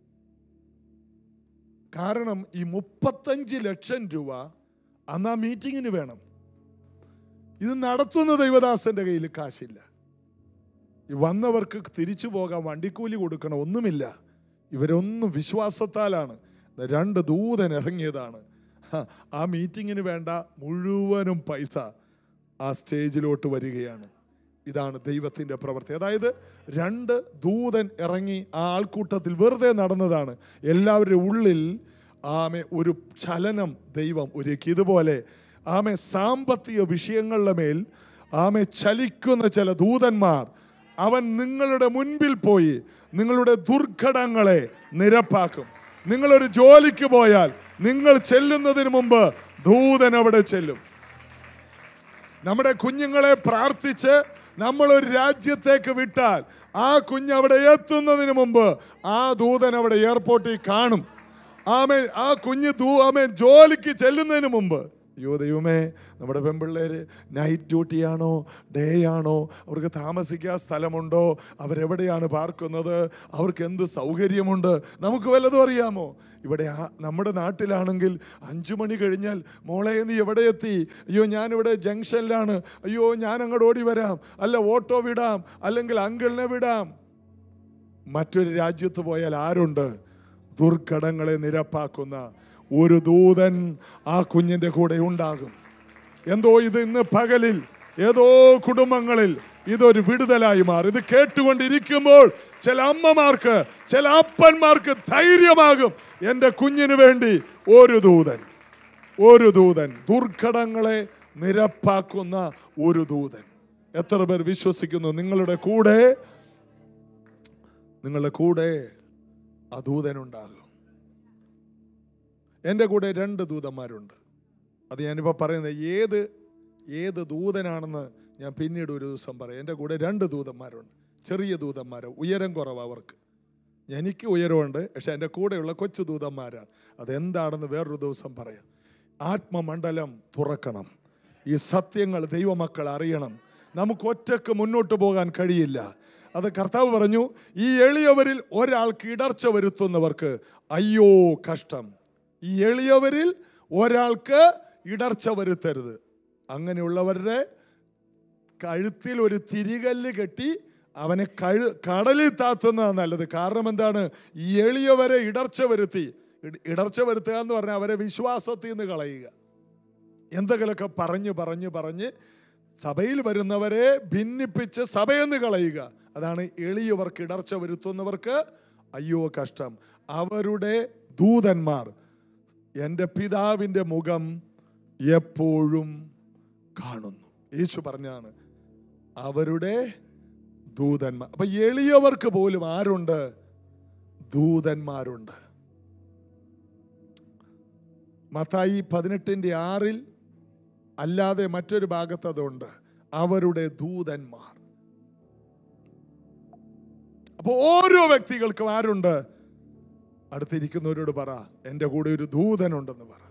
കാരണം ഈ മുപ്പത്തഞ്ച് ലക്ഷം രൂപ അന്ന് ആ മീറ്റിങ്ങിന് വേണം ഇത് നടത്തുന്ന ദൈവദാസന്റെ കയ്യിൽ കാശില്ല ഈ വന്നവർക്ക് തിരിച്ചു പോകാൻ വണ്ടിക്കൂലി കൊടുക്കണം ഒന്നുമില്ല ഇവരൊന്നും വിശ്വാസത്താലാണ് രണ്ട് ദൂതൻ ഇറങ്ങിയതാണ് ഹ, ആ മീറ്റിങ്ങിന് വേണ്ട മുഴുവനും പൈസ ആ സ്റ്റേജിലോട്ട് വരികയാണ് ഇതാണ് ദൈവത്തിൻ്റെ പ്രവൃത്തി അതായത് രണ്ട് ദൂതൻ ഇറങ്ങി ആ ആൾക്കൂട്ടത്തിൽ വെറുതെ നടന്നതാണ് എല്ലാവരുടെ ഉള്ളിൽ ആമെ ഒരു ചലനം ദൈവം ഒരുക്കി ഇതുപോലെ ആമെ സാമ്പത്തിക വിഷയങ്ങളുടെ മേൽ ആമെ ചലിക്കുന്ന ചില ദൂതന്മാർ അവൻ നിങ്ങളുടെ മുൻപിൽ പോയി നിങ്ങളുടെ ദുർഘടങ്ങളെ നിരപ്പാക്കും നിങ്ങളൊരു ജോലിക്ക് പോയാൽ നിങ്ങൾ ചെല്ലുന്നതിന് മുമ്പ് ദൂതൻ അവിടെ ചെല്ലും നമ്മുടെ കുഞ്ഞുങ്ങളെ പ്രാർത്ഥിച്ച് നമ്മൾ ഒരു രാജ്യത്തേക്ക് വിട്ടാൽ ആ കുഞ്ഞ് അവിടെ എത്തുന്നതിന് മുമ്പ് ആ ദൂതൻ അവിടെ എയർപോർട്ടിൽ കാണും ആമേ ആ കുഞ്ഞ് ദൂ ആമേ ജോലിക്ക് ചെല്ലുന്നതിന് മുമ്പ് അയ്യോ ദൈവമേ നമ്മുടെ പെൺപിള്ളേർ നൈറ്റ് ഡ്യൂട്ടിയാണോ ഡേ ആണോ അവർക്ക് താമസിക്കാൻ സ്ഥലമുണ്ടോ അവരെവിടെയാണ് പാർക്കുന്നത് അവർക്ക് എന്ത് സൗകര്യമുണ്ട് നമുക്ക് വല്ലതും അറിയാമോ ഇവിടെ ആ നമ്മുടെ നാട്ടിലാണെങ്കിൽ അഞ്ചു മണി കഴിഞ്ഞാൽ മോളെ നീ എവിടെ എത്തി അയ്യോ ഞാനിവിടെ ജംഗ്ഷനിലാണ് അയ്യോ ഞാൻ അങ്ങോട്ട് ഓടി വരാം അല്ല ഓട്ടോ വിടാം അല്ലെങ്കിൽ അങ്കിളിനെ വിടാം മറ്റൊരു രാജ്യത്ത് പോയാൽ ആരുണ്ട് ദുർഘടങ്ങളെ നിരപ്പാക്കുന്ന ഒരു ദൂതൻ ആ കുഞ്ഞിൻ്റെ കൂടെ ഉണ്ടാകും എന്തോ ഇത് ഇന്ന് പകലിൽ ഏതോ കുടുംബങ്ങളിൽ ഇതൊരു വിടുതലായി മാറും ഇത് കേട്ടുകൊണ്ടിരിക്കുമ്പോൾ ചില അമ്മമാർക്ക് ചില അപ്പന്മാർക്ക് ധൈര്യമാകും എൻ്റെ കുഞ്ഞിന് വേണ്ടി ഒരു ദൂതൻ ഒരു ദൂതൻ ദുർഘടങ്ങളെ നിരപ്പാക്കുന്ന ഒരു ദൂതൻ എത്ര പേർ വിശ്വസിക്കുന്നു നിങ്ങളുടെ കൂടെ നിങ്ങളുടെ കൂടെ ആ ദൂതനുണ്ടാകും എൻ്റെ കൂടെ രണ്ട് ദൂതന്മാരുണ്ട് അത് ഞാനിപ്പോൾ പറയുന്നത് ഏത് ഏത് ദൂതനാണെന്ന് ഞാൻ പിന്നീട് ഒരു ദിവസം പറയാം എൻ്റെ കൂടെ രണ്ട് ദൂതന്മാരുണ്ട് ചെറിയ ദൂതന്മാർ ഉയരം കുറവ് അവർക്ക് എനിക്ക് ഉയരമുണ്ട് പക്ഷെ എൻ്റെ കൂടെയുള്ള കൊച്ചു ദൂതന്മാരാണ് അതെന്താണെന്ന് വേറൊരു ദിവസം പറയാം ആത്മമണ്ഡലം തുറക്കണം ഈ സത്യങ്ങൾ ദൈവമക്കൾ അറിയണം നമുക്ക് ഒറ്റക്ക് മുന്നോട്ട് പോകാൻ കഴിയില്ല അത് കർത്താവ് പറഞ്ഞു ഈ എളിയവരിൽ ഒരാൾക്ക് ഇടർച്ച വരുത്തുന്നവർക്ക് അയ്യോ കഷ്ടം ഈ എളിയവരിൽ ഒരാൾക്ക് ഇടർച്ച വരുത്തരുത് അങ്ങനെയുള്ളവരുടെ കഴുത്തിൽ ഒരു തിരികല്ല് കെട്ടി അവനെ കഴു കടലിൽ താത്തുന്നതാണ് നല്ലത് കാരണം എന്താണ് ഈ എളിയവരെ ഇടർച്ച വരുത്തി ഇട- ഇടർച്ച വരുത്തുക എന്ന് പറഞ്ഞാൽ അവരെ വിശ്വാസത്തിൽ നിന്ന് കളയുക എന്തെങ്കിലുമൊക്കെ പറഞ്ഞ് പറഞ്ഞ് പറഞ്ഞ് സഭയിൽ വരുന്നവരെ ഭിന്നിപ്പിച്ച് സഭയെന്ന് കളയുക അതാണ് എളിയവർക്ക് ഇടർച്ച വരുത്തുന്നവർക്ക് അയ്യോ കഷ്ടം അവരുടെ ദൂതന്മാർ എൻ്റെ പിതാവിൻ്റെ മുഖം എപ്പോഴും കാണുന്നു യേശു പറഞ്ഞാണ് അവരുടെ ദൂതന്മാർ അപ്പൊ എളിയവർക്ക് പോലും ആരുണ്ട് ദൂതന്മാരുണ്ട് മത്തായി പതിനെട്ടിൻ്റെ ആറിൽ അല്ലാതെ മറ്റൊരു ഭാഗത്ത് അതുണ്ട് അവരുടെ ദൂതന്മാർ അപ്പോൾ ഓരോ വ്യക്തികൾക്കും ആരുണ്ട് അടുത്തിരിക്കുന്നവരോട് പറ എൻ്റെ കൂടെ ഒരു ദൂതനുണ്ടെന്ന് പറ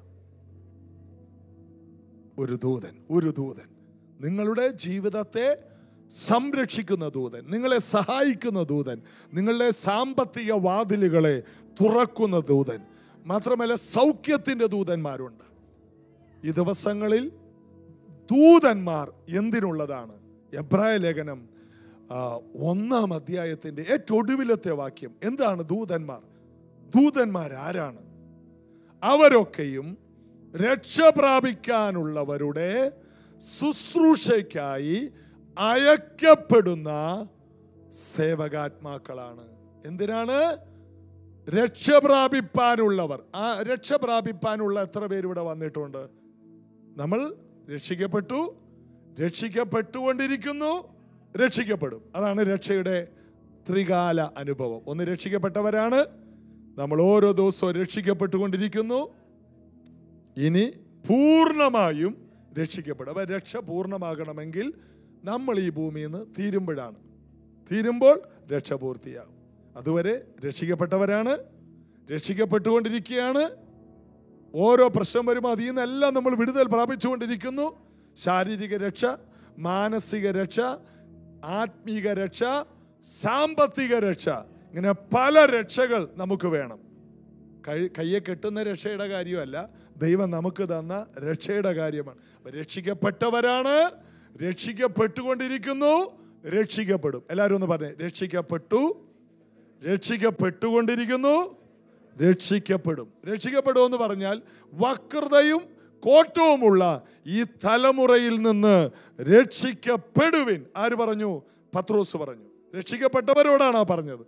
ഒരു ദൂതൻ ഒരു ദൂതൻ നിങ്ങളുടെ ജീവിതത്തെ സംരക്ഷിക്കുന്ന ദൂതൻ നിങ്ങളെ സഹായിക്കുന്ന ദൂതൻ നിങ്ങളുടെ സാമ്പത്തിക വാതിലുകളെ തുറക്കുന്ന ദൂതൻ മാത്രമല്ല സൗഖ്യത്തിൻ്റെ ദൂതന്മാരുണ്ട് ഈ ദിവസങ്ങളിൽ ദൂതന്മാർ എന്തിനുള്ളതാണ് എബ്രായ ലേഖനം ആ, ഒന്നാം അധ്യായത്തിൻ്റെ ഏറ്റവും ഒടുവിലത്തെ വാക്യം എന്താണ് ദൂതന്മാർ ദൂതന്മാർ ആരാണ് അവരൊക്കെയും രക്ഷ പ്രാപിക്കാനുള്ളവരുടെ ശുശ്രൂഷയ്ക്കായി അയക്കപ്പെടുന്ന സേവകാത്മാക്കളാണ് എന്തിനാണ് രക്ഷ പ്രാപിപ്പാനുള്ളവർ ആ രക്ഷ പ്രാപിപ്പാനുള്ള എത്ര പേര് ഇവിടെ വന്നിട്ടുണ്ട് നമ്മൾ രക്ഷിക്കപ്പെട്ടു രക്ഷിക്കപ്പെട്ടുകൊണ്ടിരിക്കുന്നു രക്ഷിക്കപ്പെടും അതാണ് രക്ഷയുടെ ത്രികാല അനുഭവം ഒന്ന് രക്ഷിക്കപ്പെട്ടവരാണ് നമ്മൾ ഓരോ ദിവസവും രക്ഷിക്കപ്പെട്ടുകൊണ്ടിരിക്കുന്നു ഇനി പൂർണ്ണമായും രക്ഷിക്കപ്പെടും അപ്പം രക്ഷ പൂർണ്ണമാകണമെങ്കിൽ നമ്മൾ ഈ ഭൂമിയിൽ നിന്ന് തീരുമ്പോഴാണ് തീരുമ്പോൾ രക്ഷ പൂർത്തിയാകും അതുവരെ രക്ഷിക്കപ്പെട്ടവരാണ് രക്ഷിക്കപ്പെട്ടുകൊണ്ടിരിക്കുകയാണ് ഓരോ പ്രശ്നം വരുമ്പോൾ അതിൽ നിന്നെല്ലാം നമ്മൾ വിടുതൽ പ്രാപിച്ചുകൊണ്ടിരിക്കുന്നു ശാരീരിക രക്ഷ മാനസിക രക്ഷ ആത്മീക രക്ഷ സാമ്പത്തിക രക്ഷ ഇങ്ങനെ പല രക്ഷകൾ നമുക്ക് വേണം കൈ കയ്യെ കെട്ടുന്ന രക്ഷയുടെ കാര്യമല്ല ദൈവം നമുക്ക് തന്ന രക്ഷയുടെ കാര്യമാണ് അപ്പൊ രക്ഷിക്കപ്പെട്ടവരാണ് രക്ഷിക്കപ്പെട്ടുകൊണ്ടിരിക്കുന്നു രക്ഷിക്കപ്പെടും എല്ലാവരും ഒന്ന് പറഞ്ഞേ രക്ഷിക്കപ്പെട്ടു രക്ഷിക്കപ്പെട്ടുകൊണ്ടിരിക്കുന്നു രക്ഷിക്കപ്പെടും രക്ഷിക്കപ്പെടും എന്ന് പറഞ്ഞാൽ വക്രതയും കോട്ടവുമുള്ള ഈ തലമുറയിൽ നിന്ന് രക്ഷിക്കപ്പെടുവിൻ ആര് പറഞ്ഞു പത്രോസ് പറഞ്ഞു രക്ഷിക്കപ്പെട്ടവരോടാണ് ആ പറഞ്ഞത്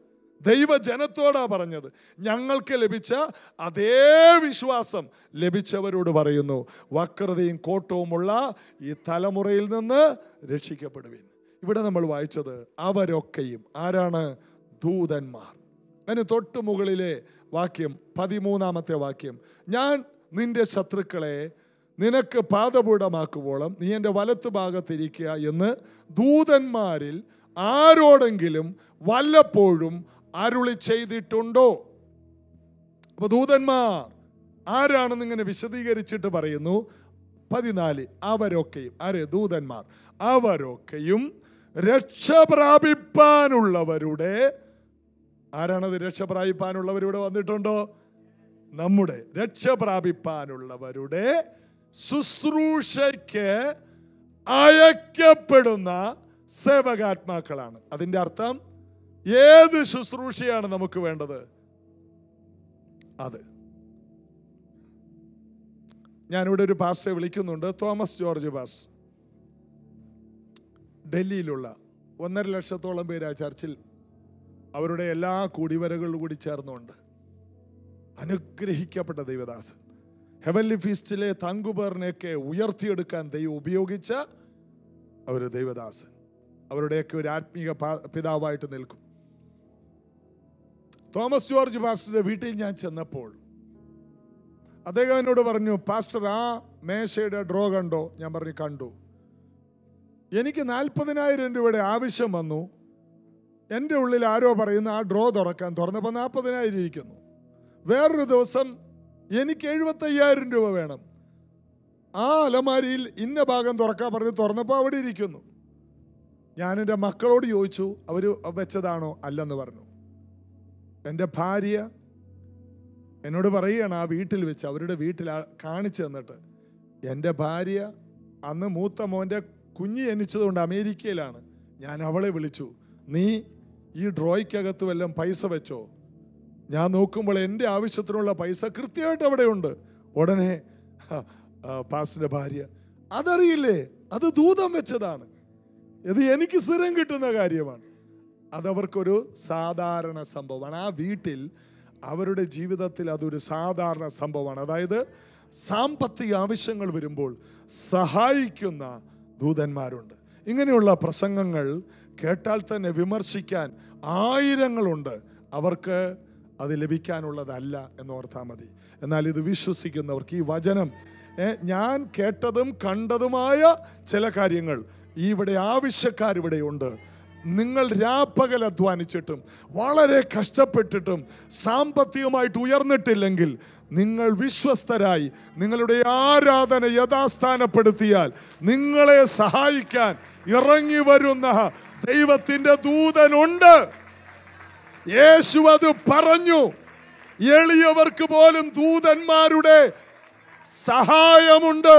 ദൈവജനത്തോടാ പറഞ്ഞത് ഞങ്ങൾക്ക് ലഭിച്ച അതേ വിശ്വാസം ലഭിച്ചവരോട് പറയുന്നു വക്രതയും കോട്ടവുമുള്ള ഈ തലമുറയിൽ നിന്ന് രക്ഷിക്കപ്പെടുവിൻ ഇവിടെ നമ്മൾ വായിച്ചത് അവരൊക്കെയും ആരാണ് ദൂതന്മാർ അതിന് തൊട്ട് മുകളിലെ വാക്യം പതിമൂന്നാമത്തെ വാക്യം ഞാൻ നിന്റെ ശത്രുക്കളെ നിനക്ക് പാദപൂടമാക്കുവോളം നീ എൻ്റെ വലത്തു ഭാഗത്തിരിക്കുക എന്ന് ദൂതന്മാരിൽ ആരോടെങ്കിലും വല്ലപ്പോഴും അരുളി ചെയ്തിട്ടുണ്ടോ അപ്പൊ ദൂതന്മാർ ആരാണെന്ന് ഇങ്ങനെ വിശദീകരിച്ചിട്ട് പറയുന്നു പതിനാല് അവരൊക്കെയും ആര് ദൂതന്മാർ അവരൊക്കെയും രക്ഷ പ്രാപിപ്പാനുള്ളവരുടെ ആരാണത് രക്ഷ പ്രാപിപ്പാനുള്ളവരിവിടെ വന്നിട്ടുണ്ടോ നമ്മുടെ രക്ഷ പ്രാപിപ്പാനുള്ളവരുടെ ശുശ്രൂഷയ്ക്ക് അയക്കപ്പെടുന്ന സേവകാത്മാക്കളാണ് അതിൻ്റെ അർത്ഥം ഏത് ശുശ്രൂഷയാണ് നമുക്ക് വേണ്ടത് അത് ഞാനിവിടെ ഒരു പാസ്റ്ററെ വിളിക്കുന്നുണ്ട് തോമസ് ജോർജ് പാസ്റ്റർ ഡൽഹിയിലുള്ള ഒന്നര ലക്ഷത്തോളം പേര് ആ ചർച്ചിൽ അവരുടെ എല്ലാ കൂടിവരകളിലും കൂടി ചേർന്നുകൊണ്ട് അനുഗ്രഹിക്കപ്പെട്ട ദൈവദാസൻ ഹെവൻലി ഫീസ്റ്റിലെ തങ്കുപേറിനെയൊക്കെ ഉയർത്തിയെടുക്കാൻ ദൈവം ഉപയോഗിച്ച ഒരു ദൈവദാസൻ അവരുടെയൊക്കെ ഒരു ആത്മീക പാ- പിതാവായിട്ട് നിൽക്കും തോമസ് ജോർജ് പാസ്റ്ററുടെ വീട്ടിൽ ഞാൻ ചെന്നപ്പോൾ അദ്ദേഹം എന്നോട് പറഞ്ഞു പാസ്റ്റർ ആ മേശയുടെ ഡ്രോ കണ്ടോ ഞാൻ പറഞ്ഞു കണ്ടു എനിക്ക് നാൽപ്പതിനായിരം രൂപയുടെ ആവശ്യം വന്നു എൻ്റെ ഉള്ളിൽ ആരോ പറയുന്നു ആ ഡ്രോ തുറക്കാൻ തുറന്നപ്പോൾ നാൽപ്പതിനായിരം ഇരിക്കുന്നു വേറൊരു ദിവസം എനിക്ക് എഴുപത്തയ്യായിരം രൂപ വേണം ആ അലമാരിയിൽ ഇന്ന ഭാഗം തുറക്കാൻ പറഞ്ഞ് തുറന്നപ്പോൾ അവിടെ ഇരിക്കുന്നു ഞാൻ എൻ്റെ മക്കളോട് ചോദിച്ചു അവർ വെച്ചതാണോ അല്ലെന്ന് പറഞ്ഞു എൻ്റെ ഭാര്യ എന്നോട് പറയുകയാണ് ആ വീട്ടിൽ വെച്ച് അവരുടെ വീട്ടിൽ ആ- കാണിച്ചു തന്നിട്ട് എൻ്റെ ഭാര്യ അന്ന് മൂത്ത മോൻ്റെ കുഞ്ഞ് ജനിച്ചതുകൊണ്ട് അമേരിക്കയിലാണ് ഞാൻ അവളെ വിളിച്ചു നീ ഈ ഡ്രോയ്ക്കകത്ത് വല്ലതും പൈസ വെച്ചോ ഞാൻ നോക്കുമ്പോൾ എൻ്റെ ആവശ്യത്തിനുള്ള പൈസ കൃത്യമായിട്ട് അവിടെയുണ്ട് ഉടനെ ആ, ആ, പാസ്റ്ററിന്റെ ഭാര്യ അതറിയില്ലേ അത് ദൂതം വെച്ചതാണ് ഇത് എനിക്ക് സ്ഥിരം കിട്ടുന്ന കാര്യമാണ് അതവർക്കൊരു സാധാരണ സംഭവമാണ് ആ വീട്ടിൽ അവരുടെ ജീവിതത്തിൽ അതൊരു സാധാരണ സംഭവമാണ് അതായത് സാമ്പത്തിക ആവശ്യങ്ങൾ വരുമ്പോൾ സഹായിക്കുന്ന ദൂതന്മാരുണ്ട് ഇങ്ങനെയുള്ള പ്രസംഗങ്ങൾ കേട്ടാൽ തന്നെ വിമർശിക്കാൻ ആയിരങ്ങളുണ്ട് അവർക്ക് അത് ലഭിക്കാനുള്ളതല്ല എന്നോർത്താൽ മതി എന്നാൽ ഇത് വിശ്വസിക്കുന്നവർക്ക് ഈ വചനം ഏ, ഞാൻ കേട്ടതും കണ്ടതുമായ ചില കാര്യങ്ങൾ ഈ ഇവിടെ ആവശ്യക്കാരിവിടെയുണ്ട് നിങ്ങൾ രാപ്പകൽ അധ്വാനിച്ചിട്ടും വളരെ കഷ്ടപ്പെട്ടിട്ടും സാമ്പത്തികമായിട്ട് ഉയർന്നിട്ടില്ലെങ്കിൽ നിങ്ങൾ വിശ്വസ്തരായി നിങ്ങളുടെ ആരാധന യഥാസ്ഥാനപ്പെടുത്തിയാൽ നിങ്ങളെ സഹായിക്കാൻ ഇറങ്ങി വരുന്ന ദൈവത്തിന്റെ ദൂതനുണ്ട് യേശു അത് പറഞ്ഞു എളിയവർക്ക് പോലും ദൂതന്മാരുടെ സഹായമുണ്ട്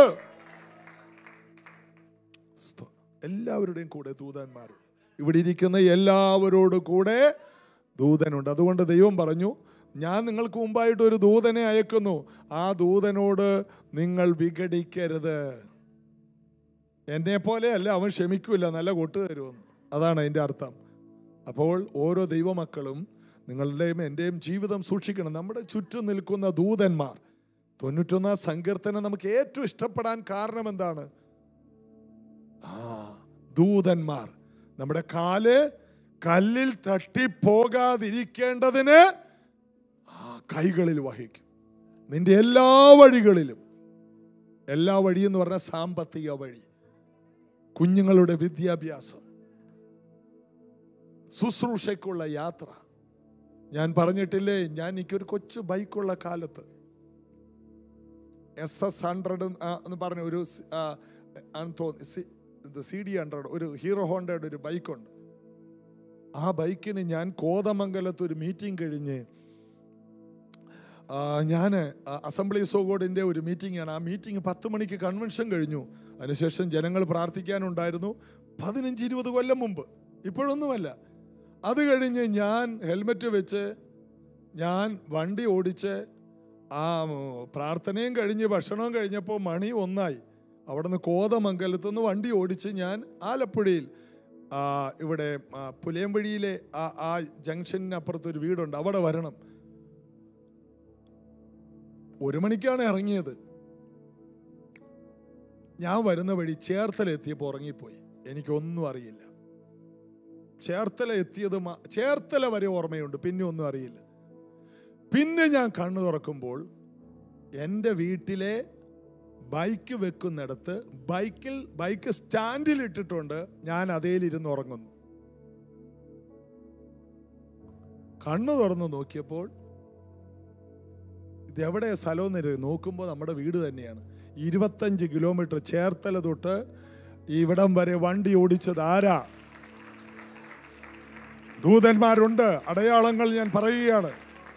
സ്തോ- എല്ലാവരുടെയും കൂടെ ദൂതന്മാരുണ്ട് ഇവിടെ ഇരിക്കുന്ന എല്ലാവരോടും കൂടെ ദൂതനുണ്ട് അതുകൊണ്ട് ദൈവം പറഞ്ഞു ഞാൻ നിങ്ങൾക്ക് മുമ്പായിട്ട് ഒരു ദൂതനെ അയക്കുന്നു ആ ദൂതനോട് നിങ്ങൾ വിഘടിക്കരുത് എന്നെ പോലെയല്ല അവൻ ക്ഷമിക്കൂല നല്ല കൊട്ടു തരുമെന്ന് അതാണ് അതിൻ്റെ അർത്ഥം അപ്പോൾ ഓരോ ദൈവമക്കളും നിങ്ങളുടെയും എൻ്റെയും ജീവിതം സൂക്ഷിക്കണം നമ്മുടെ ചുറ്റും നിൽക്കുന്ന ദൂതന്മാർ തൊണ്ണൂറ്റൊന്നാം സങ്കീർത്തനം നമുക്ക് ഏറ്റവും ഇഷ്ടപ്പെടാൻ കാരണം എന്താണ് ആ ദൂതന്മാർ നമ്മുടെ കാല് കല്ലിൽ തട്ടിപ്പോകാതിരിക്കേണ്ടതിന് ആ കൈകളിൽ വഹിക്കും നിന്റെ എല്ലാ വഴികളിലും എല്ലാ വഴി എന്ന് പറഞ്ഞാൽ സാമ്പത്തിക വഴി കുഞ്ഞുങ്ങളുടെ വിദ്യാഭ്യാസം ശുശ്രൂഷയ്ക്കുള്ള യാത്ര ഞാൻ പറഞ്ഞിട്ടില്ലേ ഞാൻ എനിക്കൊരു കൊച്ചു ബൈക്കുള്ള കാലത്ത് എസ് എസ് ഹൺഡ്രഡ് എന്ന് പറഞ്ഞ ഒരു സി- ആ, ആണെന്ന് തോന്നി സി- ഇത് സി ഡി ഹൺഡ്രഡ് ഒരു ഹീറോ ഹോണ്ടയുടെ ഒരു ബൈക്കുണ്ട് ആ ബൈക്കിന് ഞാൻ കോതമംഗലത്ത് ഒരു മീറ്റിംഗ് കഴിഞ്ഞ് ഞാൻ അസംബ്ലി സോഗോഡിൻ്റെ ഒരു മീറ്റിംഗ് ആണ് ആ മീറ്റിംഗ് പത്ത് മണിക്ക് കൺവെൻഷൻ കഴിഞ്ഞു അതിനുശേഷം ജനങ്ങൾ പ്രാർത്ഥിക്കാനുണ്ടായിരുന്നു പതിനഞ്ച് ഇരുപത് കൊല്ലം മുമ്പ് ഇപ്പോഴൊന്നുമല്ല അത് കഴിഞ്ഞ് ഞാൻ ഹെൽമെറ്റ് വെച്ച് ഞാൻ വണ്ടി ഓടിച്ച് ആ ഉം, പ്രാർത്ഥനയും കഴിഞ്ഞ് ഭക്ഷണവും കഴിഞ്ഞപ്പോൾ മണി ഒന്നായി അവിടെ നിന്ന് കോതമംഗലത്ത് നിന്ന് വണ്ടി ഓടിച്ച് ഞാൻ ആലപ്പുഴയിൽ ആ, ഇവിടെ ആ, പുലയംവഴിയിലെ ആ ആ ജംഗ്ഷനപ്പുറത്ത് ഒരു വീടുണ്ട് അവിടെ വരണം ഒരു മണിക്കാണ് ഇറങ്ങിയത് ഞാൻ വരുന്ന വഴി ചേർത്തല എത്തിയപ്പോൾ ഉറങ്ങിപ്പോയി എനിക്കൊന്നും അറിയില്ല ചേർത്തല എത്തിയത് മ- ചേർത്തല വരെ ഓർമ്മയുണ്ട് പിന്നെ ഒന്നും അറിയില്ല പിന്നെ ഞാൻ കണ്ണു തുറക്കുമ്പോൾ എൻ്റെ വീട്ടിലെ ബൈക്ക് വെക്കുന്നിടത്ത് ബൈക്കിൽ ബൈക്ക് സ്റ്റാൻഡിൽ ഇട്ടിട്ടുണ്ട് ഞാൻ അതേലിരുന്ന് ഉറങ്ങുന്നു കണ്ണു തുറന്ന് നോക്കിയപ്പോൾ ഇത് എവിടെയാ സ്ഥലം എന്ന് നോക്കുമ്പോൾ നമ്മുടെ വീട് തന്നെയാണ് ഇരുപത്തഞ്ച് കിലോമീറ്റർ ചേർത്തല തൊട്ട് ഇവിടം വരെ വണ്ടി ഓടിച്ചത് ആരാ ദൂതന്മാരുണ്ട് അടയാളങ്ങൾ ഞാൻ പറയുകയാണ്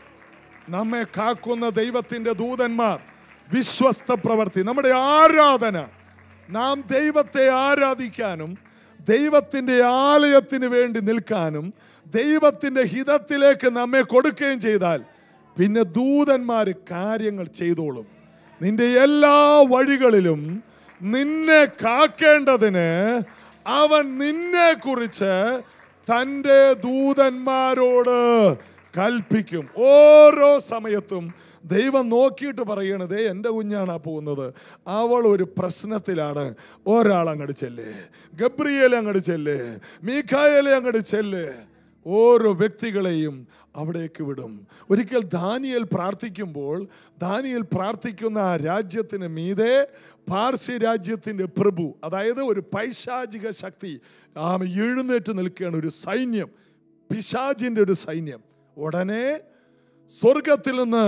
നമ്മെ കാക്കുന്ന ദൈവത്തിന്റെ ദൂതന്മാർ വിശ്വസ്ത പ്രവർത്തി നമ്മുടെ ആരാധന നാം ദൈവത്തെ ആരാധിക്കാനും ദൈവത്തിന്റെ ആലയത്തിന് വേണ്ടി നിൽക്കാനും ദൈവത്തിന്റെ ഹിതത്തിലേക്ക് നമ്മെ കൊടുക്കുകയും ചെയ്താൽ പിന്നെ ദൂതന്മാർ കാര്യങ്ങൾ ചെയ്തോളും നിന്റെ എല്ലാ വഴികളിലും നിന്നെ കാക്കേണ്ടതിന് അവൻ നിന്നെ കുറിച്ച് തൻ്റെ ദൂതന്മാരോട് കൽപ്പിക്കും ഓരോ സമയത്തും ദൈവം നോക്കിയിട്ട് പറയണതേ എൻ്റെ കുഞ്ഞാണ് ആ പോകുന്നത് അവൾ ഒരു പ്രശ്നത്തിലാണ് ഒരാൾ അങ്ങോട്ട് ചെല്ലേ ഗബ്രിയേലെ അങ്ങോട്ട് ചെല്ലേ മീഖായേലെ അങ്ങോട്ട് ചെല്ലേ ഓരോ വ്യക്തികളെയും അവിടേക്ക് വിടും ഒരിക്കൽ ദാനിയൽ പ്രാർത്ഥിക്കുമ്പോൾ ദാനിയൽ പ്രാർത്ഥിക്കുന്ന ആ രാജ്യത്തിന് മീതെ പാർസി രാജ്യത്തിൻ്റെ പ്രഭു അതായത് ഒരു പൈശാചിക ശക്തി ആ എഴുന്നേറ്റ് നിൽക്കുകയാണ് ഒരു സൈന്യം പിശാജിൻ്റെ ഒരു സൈന്യം ഉടനെ സ്വർഗത്തിൽ നിന്ന്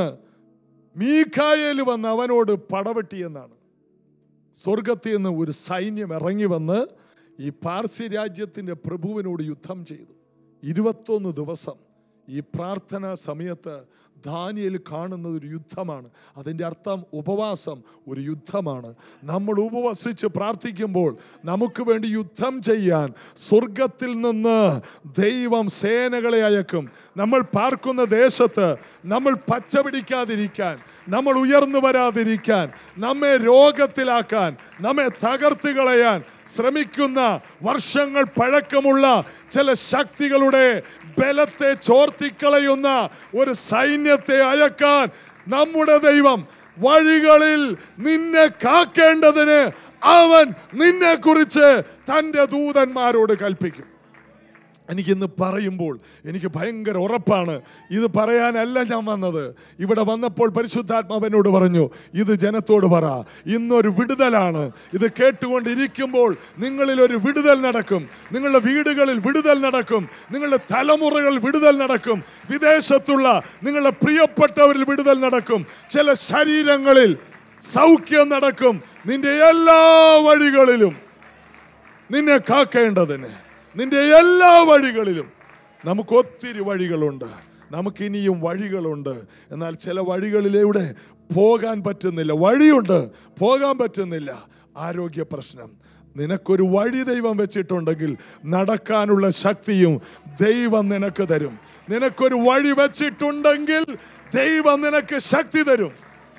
മീഖായേൽ വന്ന് അവനോട് പടവെട്ടിയെന്നാണ് സ്വർഗത്തിൽ നിന്ന് ഒരു സൈന്യം ഇറങ്ങി വന്ന് ഈ പാർസി രാജ്യത്തിൻ്റെ പ്രഭുവിനോട് യുദ്ധം ചെയ്തു ഇരുപത്തൊന്ന് ദിവസം ഈ പ്രാർത്ഥനാ സമയത്ത് ദാനിയൽ കാണുന്നത് ഒരു യുദ്ധമാണ് അതിൻ്റെ അർത്ഥം ഉപവാസം ഒരു യുദ്ധമാണ് നമ്മൾ ഉപവസിച്ച് പ്രാർത്ഥിക്കുമ്പോൾ നമുക്ക് വേണ്ടി യുദ്ധം ചെയ്യാൻ സ്വർഗത്തിൽ നിന്ന് ദൈവം സേനകളെ അയക്കും നമ്മൾ പാർക്കുന്ന ദേശത്ത് നമ്മൾ പച്ച പിടിക്കാതിരിക്കാൻ നമ്മൾ ഉയർന്നു വരാതിരിക്കാൻ നമ്മെ രോഗത്തിലാക്കാൻ നമ്മെ തകർത്ത് കളയാൻ ശ്രമിക്കുന്ന വർഷങ്ങൾ പഴക്കമുള്ള ചില ശക്തികളുടെ ബലത്തെ ചോർത്തിക്കളയുന്ന ഒരു സൈന്യത്തെ അയക്കാൻ നമ്മുടെ ദൈവം വഴികളിൽ നിന്നെ കാക്കേണ്ടതിന് അവൻ നിന്നെ കുറിച്ച് തൻ്റെ ദൂതന്മാരോട് കൽപ്പിക്കും എനിക്കിന്ന് പറയുമ്പോൾ എനിക്ക് ഭയങ്കര ഉറപ്പാണ് ഇത് പറയാനല്ല ഞാൻ വന്നത് ഇവിടെ വന്നപ്പോൾ പരിശുദ്ധാത്മാവനോട് പറഞ്ഞു ഇത് ജനത്തോട് പറ ഇന്നൊരു വിടുതലാണ് ഇത് കേട്ടുകൊണ്ടിരിക്കുമ്പോൾ നിങ്ങളിൽ ഒരു വിടുതൽ നടക്കും നിങ്ങളുടെ വീടുകളിൽ വിടുതൽ നടക്കും നിങ്ങളുടെ തലമുറകളിൽ വിടുതൽ നടക്കും വിദേശത്തുള്ള നിങ്ങളുടെ പ്രിയപ്പെട്ടവരിൽ വിടുതൽ നടക്കും ചില ശരീരങ്ങളിൽ സൗഖ്യം നടക്കും നിന്റെ എല്ലാ വഴികളിലും നിന്നെ കാക്കേണ്ടതിന് നിന്റെ എല്ലാ വഴികളിലും നമുക്ക് ഒത്തിരി വഴികളുണ്ട് നമുക്കിനിയും വഴികളുണ്ട് എന്നാൽ ചില വഴികളിലൂടെ പോകാൻ പറ്റുന്നില്ല വഴിയുണ്ട് പോകാൻ പറ്റുന്നില്ല ആരോഗ്യ പ്രശ്നം നിനക്കൊരു വഴി ദൈവം വെച്ചിട്ടുണ്ടെങ്കിൽ നടക്കാനുള്ള ശക്തിയും ദൈവം നിനക്ക് തരും നിനക്കൊരു വഴി വെച്ചിട്ടുണ്ടെങ്കിൽ ദൈവം നിനക്ക് ശക്തി തരും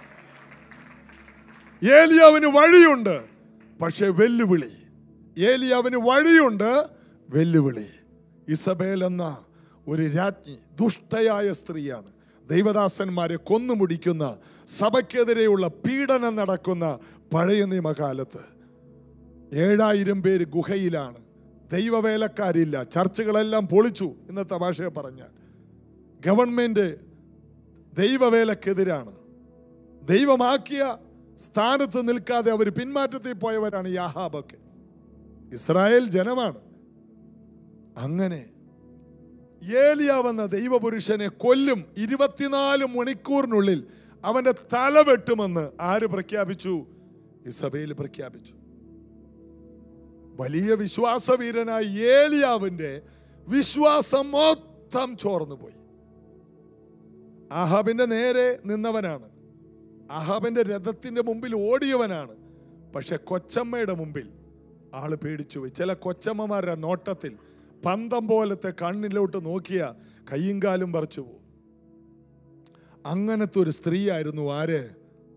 ഏലിയാവിന് വഴിയുണ്ട് പക്ഷേ വെല്ലുവിളി ഏലിയാവിന് വഴിയുണ്ട് വെല്ലുവിളി ഇസബേൽ എന്ന ഒരു രാജ്ഞി ദുഷ്ടയായ സ്ത്രീയാണ് ദൈവദാസന്മാരെ കൊന്നുമുടിക്കുന്ന സഭയ്ക്കെതിരെയുള്ള പീഡനം നടക്കുന്ന പഴയ നിയമകാലത്ത് ഏഴായിരം പേര് ഗുഹയിലാണ് ദൈവവേലക്കാരില്ല ചർച്ചുകളെല്ലാം പൊളിച്ചു ഇന്നത്തെ ഭാഷയെ പറഞ്ഞാൽ ഗവൺമെന്റ് ദൈവവേലക്കെതിരാണ് ദൈവമാക്കിയ സ്ഥാനത്ത് നിൽക്കാതെ അവർ പിന്മാറ്റത്തിൽ പോയവരാണ് യാഹാബൊക്കെ ഇസ്രായേൽ ജനമാണ് അങ്ങനെ ഏലിയാവെന്ന ദൈവപുരുഷനെ കൊല്ലും ഇരുപത്തിനാല് മണിക്കൂറിനുള്ളിൽ അവന്റെ തല വെട്ടുമെന്ന് ആര് പ്രഖ്യാപിച്ചു ഇസബേൽ പ്രഖ്യാപിച്ചു വലിയ വിശ്വാസവീരനായ ഏലിയാവിന്റെ വിശ്വാസം മൊത്തം ചോർന്നു പോയി ആഹാബിന്റെ നേരെ നിന്നവനാണ് ആഹാബിന്റെ രഥത്തിന്റെ മുമ്പിൽ ഓടിയവനാണ് പക്ഷെ കൊച്ചമ്മയുടെ മുമ്പിൽ ആള് പേടിച്ചു പോയി ചില കൊച്ചമ്മമാരുടെ നോട്ടത്തിൽ പന്തം പോലത്തെ കണ്ണിലോട്ട് നോക്കിയ കയ്യും കാലും പറിച്ചു പോകും അങ്ങനത്തെ ഒരു സ്ത്രീയായിരുന്നു ആര്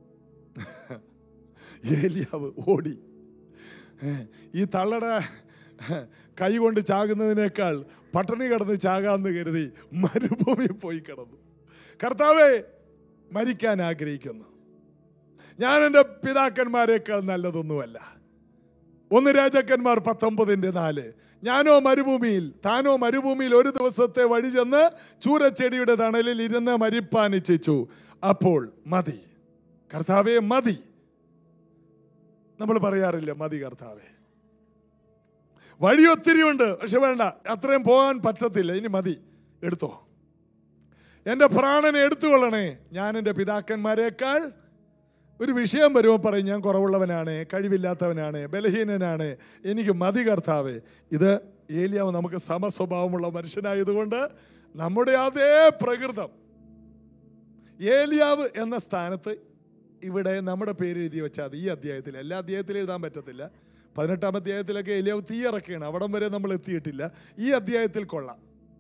ഏലിയാവ് ഓടി ഏ, ഈ തള്ളയുടെ കൈ കൊണ്ട് ചാകുന്നതിനേക്കാൾ പട്ടിണി കിടന്ന് ചാകാമെന്ന് കരുതി മരുഭൂമി പോയി കിടന്നു കർത്താവേ മരിക്കാൻ ആഗ്രഹിക്കുന്നു ഞാൻ എൻ്റെ പിതാക്കന്മാരെക്കാൾ നല്ലതൊന്നുമല്ല ഒന്ന് രാജാക്കന്മാർ പത്തൊമ്പതിൻ്റെ നാല് ഞാനോ മരുഭൂമിയിൽ താനോ മരുഭൂമിയിൽ ഒരു ദിവസത്തെ വഴി ചെന്ന് ചൂരച്ചെടിയുടെ തണലിൽ ഇരുന്ന് മരിപ്പാനിച്ചു അപ്പോൾ മതി കർത്താവേ മതി നമ്മൾ പറയാറില്ല മതി കർത്താവേ വഴി ഒത്തിരി ഉണ്ട് പക്ഷെ വേണ്ട അത്രയും പോകാൻ പറ്റത്തില്ല ഇനി മതി എടുത്തോ എൻ്റെ പ്രാണനെ എടുത്തുകൊള്ളണേ ഞാൻ എൻ്റെ പിതാക്കന്മാരെക്കാൾ ഒരു വിഷയം വരുമ്പോൾ പറയും ഞാൻ കുറവുള്ളവനാണ് കഴിവില്ലാത്തവനാണ് ബലഹീനനാണ് എനിക്ക് മതി കർത്താവ് ഇത് ഏലിയാവ് നമുക്ക് സമസ്വഭാവമുള്ള മനുഷ്യനായതുകൊണ്ട് നമ്മുടെ അതേ പ്രകൃതം ഏലിയാവ് എന്ന സ്ഥാനത്ത് ഇവിടെ നമ്മുടെ പേര് എഴുതി വെച്ചാൽ മതി ഈ അധ്യായത്തിൽ എല്ലാ അധ്യായത്തിലും എഴുതാൻ പറ്റത്തില്ല പതിനെട്ടാം അധ്യായത്തിലൊക്കെ ഏലിയാവ് തീയിറക്കുകയാണ് അവിടം വരെ നമ്മൾ എത്തിയിട്ടില്ല ഈ അധ്യായത്തിൽ കൊള്ളാം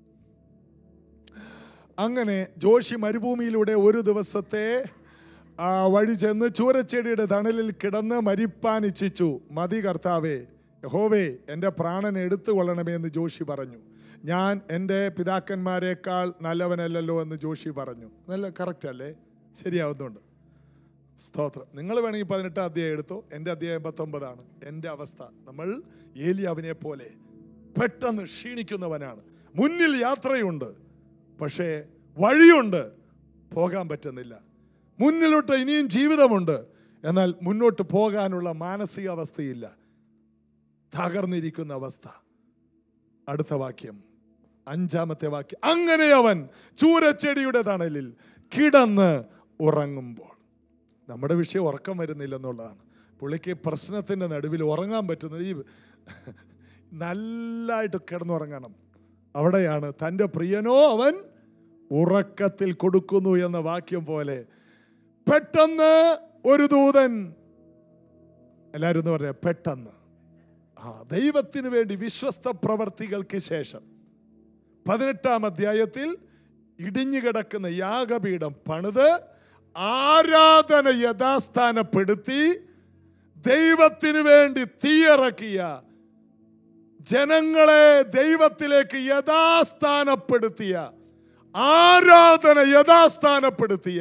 അങ്ങനെ ജോഷി മരുഭൂമിയിലൂടെ ഒരു ദിവസത്തെ ആ വഴി ചെന്ന് ചൂരച്ചെടിയുടെ തണലിൽ കിടന്ന് മരിപ്പാൻ ഇച്ഛിച്ചു മതി കർത്താവേ യഹോവേ എൻ്റെ പ്രാണൻ എടുത്തു കൊള്ളണമേ എന്ന് ജോഷി പറഞ്ഞു ഞാൻ എൻ്റെ പിതാക്കന്മാരെക്കാൾ നല്ലവനല്ലല്ലോ എന്ന് ജോഷി പറഞ്ഞു നല്ല കറക്റ്റ് അല്ലേ ശരിയാവുന്നുണ്ട് സ്തോത്രം നിങ്ങൾ വേണമെങ്കിൽ പതിനെട്ടാം അധ്യായം എടുത്തോ എൻ്റെ അധ്യായം പത്തൊമ്പതാണ് എൻ്റെ അവസ്ഥ നമ്മൾ ഏലിയാവിനെ പോലെ പെട്ടെന്ന് ക്ഷീണിക്കുന്നവനാണ് മുന്നിൽ യാത്രയുണ്ട് പക്ഷേ വഴിയുണ്ട് പോകാൻ പറ്റുന്നില്ല മുന്നിലോട്ട് ഇനിയും ജീവിതമുണ്ട് എന്നാൽ മുന്നോട്ട് പോകാനുള്ള മാനസികാവസ്ഥയില്ല തകർന്നിരിക്കുന്ന അവസ്ഥ അടുത്ത വാക്യം അഞ്ചാമത്തെ വാക്യം അങ്ങനെ അവൻ ചൂരച്ചെടിയുടെ തണലിൽ കിടന്ന് ഉറങ്ങുമ്പോൾ നമ്മുടെ വിഷയം ഉറക്കം വരുന്നില്ലെന്നുള്ളതാണ് പുള്ളിക്ക് പ്രശ്നത്തിൻ്റെ നടുവിൽ ഉറങ്ങാൻ പറ്റുന്നത് ഈ നല്ലതായിട്ട് കിടന്നുറങ്ങണം അവിടെയാണ് തൻ്റെ പ്രിയനോ അവൻ ഉറക്കത്തിൽ കൊടുക്കുന്നു എന്ന വാക്യം പോലെ പെട്ടെന്ന് ഒരു ദൂതൻ എല്ലാവരും എന്ന് പറയാം പെട്ടെന്ന് ആ ദൈവത്തിന് വേണ്ടി വിശ്വസ്ത പ്രവർത്തികൾക്ക് ശേഷം പതിനെട്ടാം അധ്യായത്തിൽ ഇടിഞ്ഞു കിടക്കുന്ന യാഗപീഠം പണിത് ആരാധന യഥാസ്ഥാനപ്പെടുത്തി ദൈവത്തിന് വേണ്ടി തീയിറക്കിയ ജനങ്ങളെ ദൈവത്തിലേക്ക് യഥാസ്ഥാനപ്പെടുത്തിയ ആരാധന യഥാസ്ഥാനപ്പെടുത്തിയ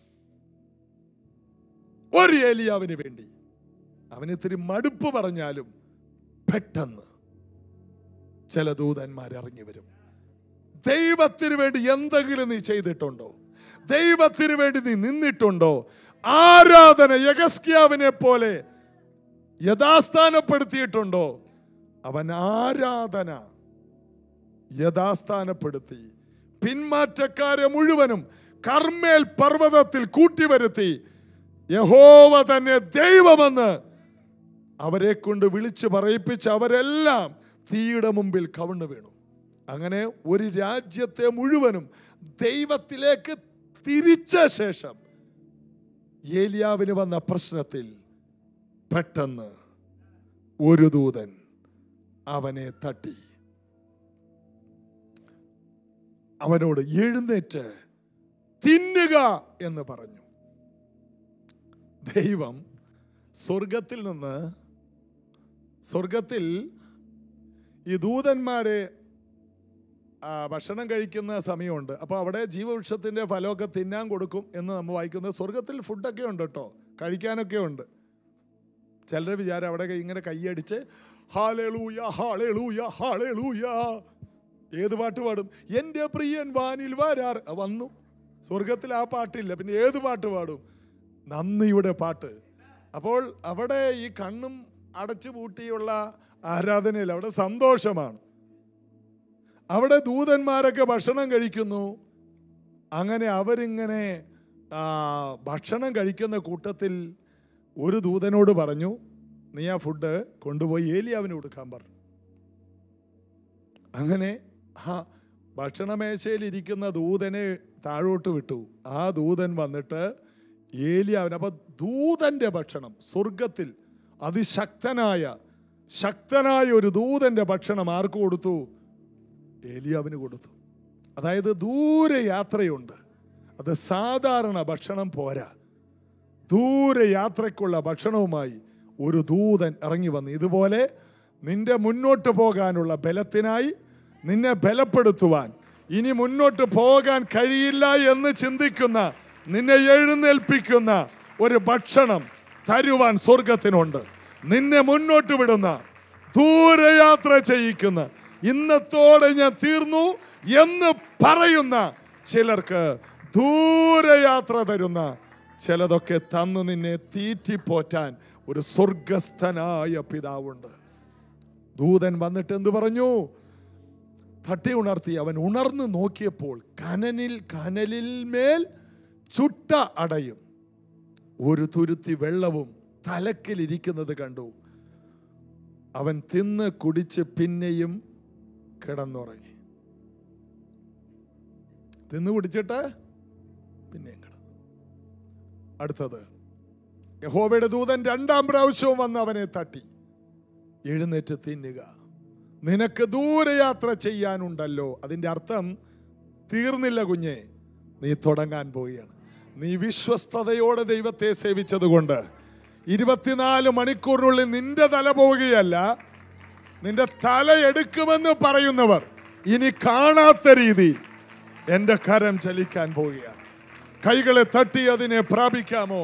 ഒരു ഏലിയാവിന് വേണ്ടി അവന് ഇത്തിരി മടുപ്പ് പറഞ്ഞാലും പെട്ടെന്ന് ചില ദൂതന്മാർ ഇറങ്ങി വരും ദൈവത്തിന് വേണ്ടി എന്തെങ്കിലും നീ ചെയ്തിട്ടുണ്ടോ ദൈവത്തിന് വേണ്ടി നീ നിന്നിട്ടുണ്ടോ ആരാധന യഗസ്ക്യാവിനെ പോലെ യഥാസ്ഥാനപ്പെടുത്തിയിട്ടുണ്ടോ അവൻ ആരാധന യഥാസ്ഥാനപ്പെടുത്തി പിന്മാറ്റക്കാരെ മുഴുവനും കർമ്മേൽ പർവ്വതത്തിൽ കൂട്ടിവരുത്തി യഹോവ തന്നെ ദൈവമെന്ന് അവരെ കൊണ്ട് വിളിച്ചു പറയിപ്പിച്ച് അവരെല്ലാം തീയുടെ മുമ്പിൽ കവിണ്ണു വീണു അങ്ങനെ ഒരു രാജ്യത്തെ മുഴുവനും ദൈവത്തിലേക്ക് തിരിച്ച ശേഷം ഏലിയാവിന് വന്ന പ്രശ്നത്തിൽ പെട്ടെന്ന് ഒരു ദൂതൻ അവനെ തട്ടി അവനോട് എഴുന്നേറ്റ് തിന്നുക എന്ന് പറഞ്ഞു ദൈവം സ്വർഗത്തിൽ നിന്ന് സ്വർഗത്തിൽ ഈ ദൂതന്മാരെ ആ, ഭക്ഷണം കഴിക്കുന്ന സമയമുണ്ട് അപ്പോൾ അവിടെ ജീവവൃക്ഷത്തിൻ്റെ ഫലമൊക്കെ തിന്നാൻ കൊടുക്കും എന്ന് നമ്മൾ വായിക്കുന്നത് സ്വർഗത്തിൽ ഫുഡൊക്കെ ഉണ്ട് കേട്ടോ കഴിക്കാനൊക്കെ ഉണ്ട് ചിലരുടെ വിചാരം അവിടെ ഇങ്ങനെ കൈയടിച്ച് ഹാലേലൂയ ഹാലേലൂയ ഹാലേലൂയ ഏത് പാട്ട് പാടും എൻ്റെ പ്രിയൻ വാനിൽ വരാർ ആ, വന്നു സ്വർഗത്തിൽ ആ പാട്ടില്ല പിന്നെ ഏത് പാട്ട് പാടും നന്ദിയുടെ പാട്ട് അപ്പോൾ അവിടെ ഈ കണ്ണും അടച്ചു പൂട്ടിയുള്ള ആരാധനയിൽ അവിടെ സന്തോഷമാണ് അവിടെ ദൂതന്മാരൊക്കെ ഭക്ഷണം കഴിക്കുന്നു അങ്ങനെ അവരിങ്ങനെ ആ, ഭക്ഷണം കഴിക്കുന്ന കൂട്ടത്തിൽ ഒരു ദൂതനോട് പറഞ്ഞു നീ ആ ഫുഡ് കൊണ്ടുപോയി ഏലിയാവിന് കൊടുക്കാൻ പറഞ്ഞു അങ്ങനെ ആ ഭക്ഷണമേശയിൽ ഇരിക്കുന്ന ദൂതനെ താഴോട്ട് വിട്ടു ആ ദൂതൻ വന്നിട്ട് ഏലിയാവിന് അപ്പൊ ദൂതന്റെ ഭക്ഷണം സ്വർഗത്തിൽ അതിശക്തനായ ശക്തനായ ഒരു ദൂതന്റെ ഭക്ഷണം ആർക്ക് കൊടുത്തു ഏലിയാവിന് കൊടുത്തു അതായത് ദൂരെ യാത്രയുണ്ട് അത് സാധാരണ ഭക്ഷണം പോരാ ദൂരെ യാത്രയ്ക്കുള്ള ഭക്ഷണവുമായി ഒരു ദൂതൻ ഇറങ്ങി വന്നു ഇതുപോലെ നിന്റെ മുന്നോട്ട് പോകാനുള്ള ബലത്തിനായി നിന്നെ ബലപ്പെടുത്തുവാൻ ഇനി മുന്നോട്ട് പോകാൻ കഴിയില്ല എന്ന് ചിന്തിക്കുന്ന നിന്നെ എഴുന്നേൽപ്പിക്കുന്ന ഒരു ഭക്ഷണം തരുവാൻ സ്വർഗത്തിനുണ്ട് നിന്നെ മുന്നോട്ട് വിടുന്ന ദൂരയാത്ര ചെയ്യിക്കുന്ന ഇന്നത്തോടെ ഞാൻ തീർന്നു എന്ന് പറയുന്ന ചിലർക്ക് ദൂരയാത്ര തരുന്ന ചിലതൊക്കെ തന്നു നിന്നെ തീറ്റിപ്പോറ്റാൻ ഒരു സ്വർഗസ്ഥനായ പിതാവുണ്ട് ദൂതൻ വന്നിട്ട് എന്തു പറഞ്ഞു തട്ടി ഉണർത്തി അവൻ ഉണർന്നു നോക്കിയപ്പോൾ കനനിൽ കനലിൽ മേൽ ചുട്ട അടയും ഒരു തുരുത്തി വെള്ളവും തലക്കിലിരിക്കുന്നത് കണ്ടു അവൻ തിന്ന് കുടിച്ച് പിന്നെയും കിടന്നുറങ്ങി തിന്ന് കുടിച്ചിട്ട് പിന്നെയും കിടന്നു അടുത്തത് യഹോവയുടെ ദൂതൻ രണ്ടാം പ്രാവശ്യവും വന്ന് അവനെ തട്ടി എഴുന്നേറ്റ് തിന്നുക നിനക്ക് ദൂരയാത്ര ചെയ്യാനുണ്ടല്ലോ അതിൻ്റെ അർത്ഥം തീർന്നില്ല കുഞ്ഞെ നീ തുടങ്ങാൻ പോവുകയാണ് നീ വിശ്വസ്തയോടെ ദൈവത്തെ സേവിച്ചതുകൊണ്ട് ഇരുപത്തിനാല് മണിക്കൂറിനുള്ളിൽ നിന്റെ തല പോവുകയല്ല നിന്റെ തല എടുക്കുമെന്ന് പറയുന്നവർ ഇനി കാണാത്ത രീതിയിൽ എൻ്റെ കരം ചലിക്കാൻ പോവുകയാണ് കൈകളെ തട്ടി അതിനെ പ്രാപിക്കാമോ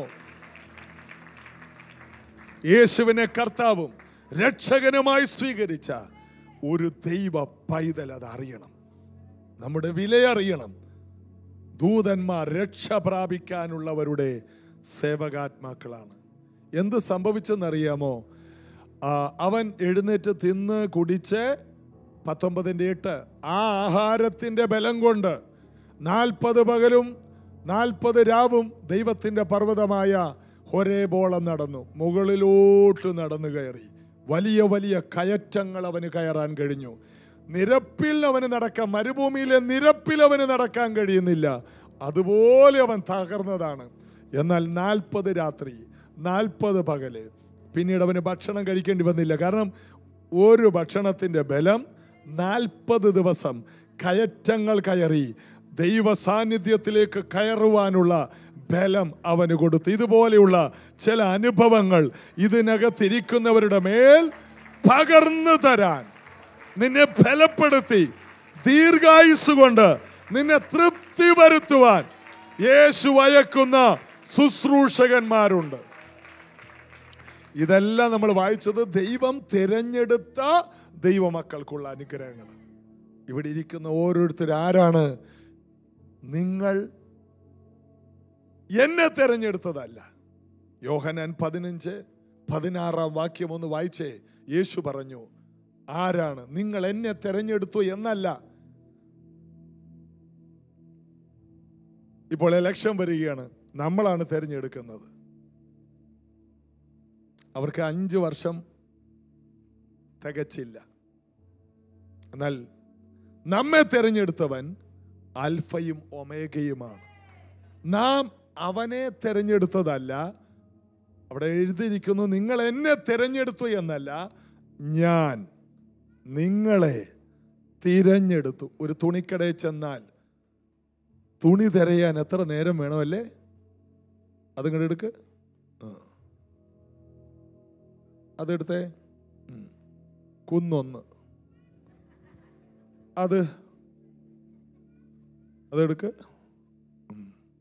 യേശുവിനെ കർത്താവും രക്ഷകനുമായി സ്വീകരിച്ച ഒരു ദൈവ പൈതൽ അത് അറിയണം നമ്മുടെ വിലയറിയണം ദൂതന്മാർ രക്ഷ പ്രാപിക്കാനുള്ളവരുടെ സേവകാത്മാക്കളാണ് എന്ത് സംഭവിച്ചെന്നറിയാമോ ആ, അവൻ എഴുന്നേറ്റ് തിന്ന് കുടിച്ച് പത്തൊമ്പതിൻ്റെ എട്ട് ആ ആഹാരത്തിൻ്റെ ബലം കൊണ്ട് നാൽപ്പത് പകലും നാൽപ്പത് രാവും ദൈവത്തിൻ്റെ പർവ്വതമായ ഹൊരേബോളം നടന്നു മുകളിലോട്ട് നടന്നു കയറി വലിയ വലിയ കയറ്റങ്ങൾ അവന് കയറാൻ കഴിഞ്ഞു നിരപ്പിൽ അവന് നടക്കാൻ മരുഭൂമിയിലെ നിരപ്പിൽ അവന് നടക്കാൻ കഴിയുന്നില്ല അതുപോലെ അവൻ തകർന്നതാണ് എന്നാൽ നാൽപ്പത് രാത്രി നാൽപ്പത് പകല് പിന്നീട് അവന് ഭക്ഷണം കഴിക്കേണ്ടി വന്നില്ല കാരണം ഒരു ഭക്ഷണത്തിൻ്റെ ബലം നാൽപ്പത് ദിവസം കയറ്റങ്ങൾ കയറി ദൈവ സാന്നിധ്യത്തിലേക്ക് കയറുവാനുള്ള ബലം അവന് കൊടുത്തു ഇതുപോലെയുള്ള ചില അനുഭവങ്ങൾ ഇതിനകത്തിരിക്കുന്നവരുടെ മേൽ പകർന്നു തരാൻ നിന്നെ ബലപ്പെടുത്തി ദീർഘായുസ് കൊണ്ട് നിന്നെ തൃപ്തി വരുത്തുവാൻ യേശു അയക്കുന്ന ശുശ്രൂഷകന്മാരുണ്ട് ഇതെല്ലാം നമ്മൾ വായിച്ചത് ദൈവം തിരഞ്ഞെടുത്ത ദൈവമക്കൾക്കുള്ള അനുഗ്രഹങ്ങൾ ഇവിടെ ഇരിക്കുന്ന ഓരോരുത്തർ ആരാണ് നിങ്ങൾ എന്നെ തിരഞ്ഞെടുത്തതല്ല യോഹനാൻ പതിനഞ്ച് പതിനാറാം വാക്യം ഒന്ന് വായിച്ചേ യേശു പറഞ്ഞു ആരാണ് നിങ്ങൾ എന്നെ തിരഞ്ഞെടുത്തു എന്നല്ല ഇപ്പോൾ ഇലക്ഷൻ വരികയാണ് നമ്മളാണ് തിരഞ്ഞെടുക്കുന്നത് അവർക്ക് അഞ്ച് വർഷം തികച്ചില്ല എന്നാൽ നമ്മെ തിരഞ്ഞെടുത്തവൻ അൽഫയും ഒമേഗയുമാണ് നാം അവനെ തിരഞ്ഞെടുത്തതല്ല അവിടെ എഴുതിയിരിക്കുന്നു നിങ്ങൾ എന്നെ തിരഞ്ഞെടുത്തു എന്നല്ല ഞാൻ നിങ്ങളെ തിരഞ്ഞെടുത്തു ഒരു തുണിക്കടയിൽ ചെന്നാൽ തുണി തിരയാൻ എത്ര നേരം വേണമല്ലേ അതിങ്ങോട്ട് എടുക്ക് ആ. അതെടുത്തേ ഉം. കുന്നൊന്ന് അത് അതെടുക്ക് ഉം.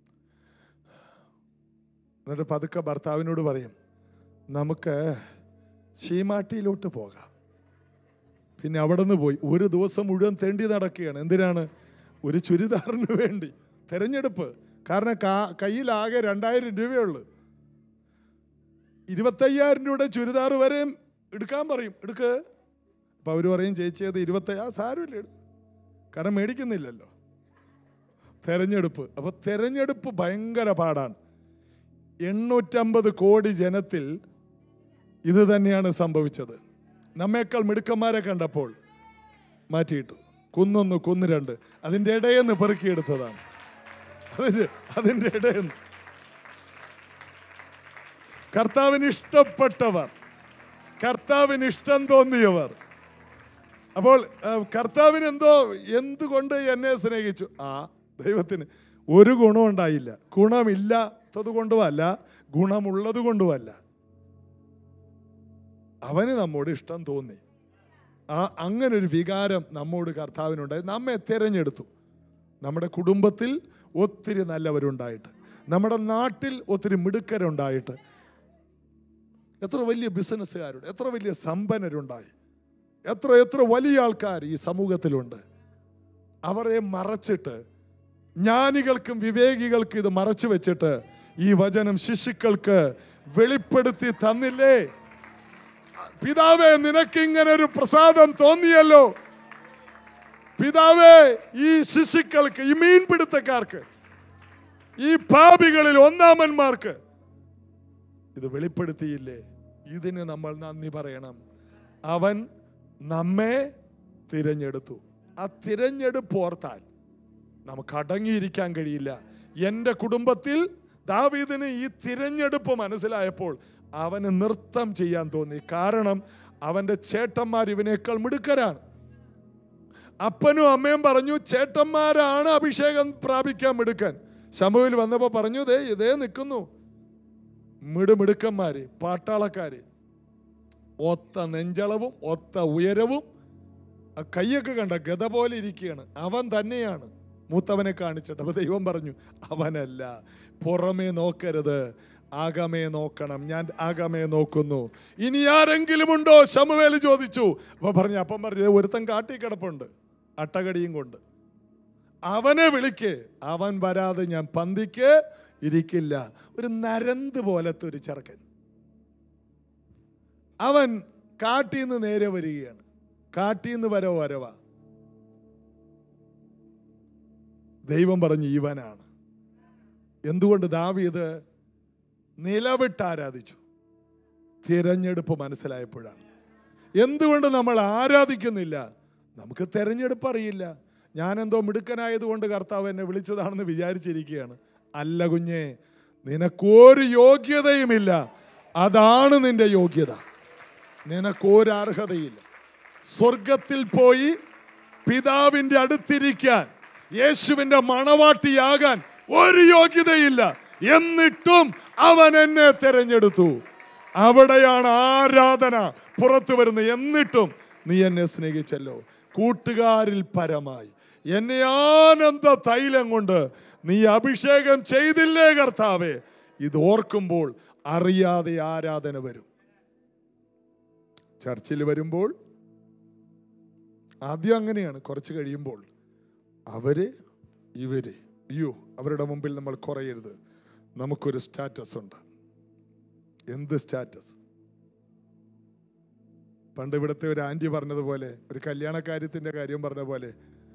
എന്നിട്ട് പതുക്കെ ഭർത്താവിനോട് പറയും നമുക്ക് ശീമാട്ടിയിലോട്ട് പോകാം പിന്നെ അവിടെ നിന്ന് പോയി ഒരു ദിവസം മുഴുവൻ തെണ്ടി നടക്കുകയാണ് എന്തിനാണ് ഒരു ചുരിദാറിന് വേണ്ടി തെരഞ്ഞെടുപ്പ് കാരണം കാ- കയ്യിലാകെ രണ്ടായിരം രൂപയുള്ളു ഇരുപത്തയ്യായിരം രൂപയുടെ ചുരിദാർ വരെയും എടുക്കാൻ പറയും എടുക്ക് അപ്പം അവർ പറയും ചേച്ചി അത് ഇരുപത്തയ്യാ സാരമില്ല എടു കാരണം മേടിക്കുന്നില്ലല്ലോ തെരഞ്ഞെടുപ്പ് അപ്പോൾ തെരഞ്ഞെടുപ്പ് ഭയങ്കര പാടാണ് എണ്ണൂറ്റമ്പത് കോടി ജനത്തിൽ ഇത് തന്നെയാണ് സംഭവിച്ചത് നമ്മേക്കാൾ മിടുക്കന്മാരെ കണ്ടപ്പോൾ മാറ്റിയിട്ടു കുന്നൊന്ന് കുന്ന് രണ്ട് അതിൻ്റെ ഇടയിൽ നിന്ന് പെറുക്കിയെടുത്തതാണ് അതിൻ്റെ അതിൻ്റെ ഇടയിൽ നിന്ന് കർത്താവിന് ഇഷ്ടപ്പെട്ടവർ കർത്താവിന് ഇഷ്ടം തോന്നിയവർ അപ്പോൾ ആ, കർത്താവിന് എന്തോ എന്തുകൊണ്ട് എന്നെ സ്നേഹിച്ചു ആ ദൈവത്തിന് ഒരു ഗുണം ഉണ്ടായില്ല ഗുണമില്ലാത്തത് കൊണ്ടുമല്ല ഗുണമുള്ളത് കൊണ്ടുമല്ല അവന് നമ്മോട് ഇഷ്ടം തോന്നി ആ അങ്ങനെ ഒരു വികാരം നമ്മോട് കർത്താവിനുണ്ടായി നമ്മെ തിരഞ്ഞെടുത്തു നമ്മുടെ കുടുംബത്തിൽ ഒത്തിരി നല്ലവരുണ്ടായിട്ട് നമ്മുടെ നാട്ടിൽ ഒത്തിരി മിടുക്കരുണ്ടായിട്ട് എത്ര വലിയ ബിസിനസ്സുകാരുണ്ട് എത്ര വലിയ സമ്പന്നരുണ്ടായി എത്ര എത്ര വലിയ ആൾക്കാർ ഈ സമൂഹത്തിലുണ്ട് അവരെ മറച്ചിട്ട് ജ്ഞാനികൾക്കും വിവേകികൾക്കും ഇത് മറച്ചു വെച്ചിട്ട് ഈ വചനം ശിശുക്കൾക്ക് വെളിപ്പെടുത്തി തന്നില്ലേ പിതാവേ നിനക്ക് ഇങ്ങനെ ഒരു പ്രസാദം തോന്നിയല്ലോ പിതാവേ ഈ ശിശുക്കൾക്ക് ഈ മീൻപിടുത്തക്കാർക്ക് ഈ പാപികളിൽ ഒന്നാമന്മാർക്ക് ഇത് വെളിപ്പെടുത്തിയില്ലേ ഇതിന് നമ്മൾ നന്ദി പറയണം അവൻ നമ്മെ തിരഞ്ഞെടുത്തു ആ തിരഞ്ഞെടുപ്പ് ഓർത്താൽ നമുക്ക് അടങ്ങിയിരിക്കാൻ കഴിയില്ല എൻ്റെ കുടുംബത്തിൽ ദാവീദിന് ഈ തിരഞ്ഞെടുപ്പ് മനസ്സിലായപ്പോൾ അവന് നൃത്തം ചെയ്യാൻ തോന്നി കാരണം അവൻ്റെ ചേട്ടന്മാർ ഇവനേക്കാൾ മിടുക്കരാണ് അപ്പനും അമ്മയും പറഞ്ഞു ചേട്ടന്മാരാണ് അഭിഷേകം പ്രാപിക്കാൻ മിടുക്കൻ ശമുവിൽ വന്നപ്പോൾ പറഞ്ഞു ദേ ഇതേ നിൽക്കുന്നു മിടുമിടുക്കന്മാര് പാട്ടാളക്കാര് ഒത്ത നെഞ്ചളവും ഒത്ത ഉയരവും ആ കൈയൊക്കെ കണ്ട ഗത പോലെ ഇരിക്കുകയാണ് അവൻ തന്നെയാണ് മൂത്തവനെ കാണിച്ചിട്ട് അപ്പൊ ദൈവം പറഞ്ഞു അവനല്ല പുറമേ നോക്കരുത് ആകമേ നോക്കണം ഞാൻ ആകമേ നോക്കുന്നു ഇനി ആരെങ്കിലും ഉണ്ടോ ശമുവേല് ചോദിച്ചു അപ്പൊ പറഞ്ഞു അപ്പം പറഞ്ഞു ഒരുത്തൻ കാട്ടി കിടപ്പുണ്ട് അട്ടകടിയും കൊണ്ട് അവനെ വിളിക്ക് അവൻ വരാതെ ഞാൻ പന്തിക്ക് ഇരിക്കില്ല ഒരു നരന്ത് പോലത്തെ ഒരു ചെറുക്കൻ അവൻ കാട്ടിൽ നിന്ന് നേരെ വരികയാണ് കാട്ടിൽ നിന്ന് വരോ വരവ ദൈവം പറഞ്ഞു ഇവനാണ് എന്തുകൊണ്ട് ദാവീദ് നിലവിട്ട് ആരാധിച്ചു തിരഞ്ഞെടുപ്പ് മനസ്സിലായപ്പോഴാണ് എന്തുകൊണ്ട് നമ്മൾ ആരാധിക്കുന്നില്ല നമുക്ക് തിരഞ്ഞെടുപ്പ് അറിയില്ല ഞാൻ എന്തോ മിടുക്കനായതുകൊണ്ട് കർത്താവ് എന്നെ വിളിച്ചതാണെന്ന് വിചാരിച്ചിരിക്കുകയാണ് അല്ല കുഞ്ഞെ നിനക്കൊരു യോഗ്യതയുമില്ല അതാണ് നിന്റെ യോഗ്യത നിനക്കൊരു അർഹതയില്ല സ്വർഗത്തിൽ പോയി പിതാവിന്റെ അടുത്തിരിക്കാൻ യേശുവിന്റെ മണവാട്ടിയാകാൻ ഒരു യോഗ്യതയില്ല എന്നിട്ടും അവൻ എന്നെ തിരഞ്ഞെടുത്തു അവിടെയാണ് ആരാധന പുറത്തു വരുന്നത് എന്നിട്ടും നീ എന്നെ സ്നേഹിച്ചല്ലോ കൂട്ടുകാരിൽ പരമായി എന്നെ ആനന്ദ തൈലം കൊണ്ട് നീ അഭിഷേകം ചെയ്തില്ലേ കർത്താവേ ഇത് ഓർക്കുമ്പോൾ അറിയാതെ ആരാധന വരും ചർച്ചിൽ വരുമ്പോൾ ആദ്യം അങ്ങനെയാണ് കുറച്ച് കഴിയുമ്പോൾ അവര് ഇവര് അയ്യോ അവരുടെ മുമ്പിൽ നമ്മൾ കുറയരുത് നമുക്കൊരു സ്റ്റാറ്റസ് ഉണ്ട് എന്ത് സ്റ്റാറ്റസ് പണ്ട് ഇവിടുത്തെ ഒരു ആന്റി പറഞ്ഞതുപോലെ ഒരു കല്യാണ കാര്യത്തിന്റെ കാര്യം പറഞ്ഞ പോലെ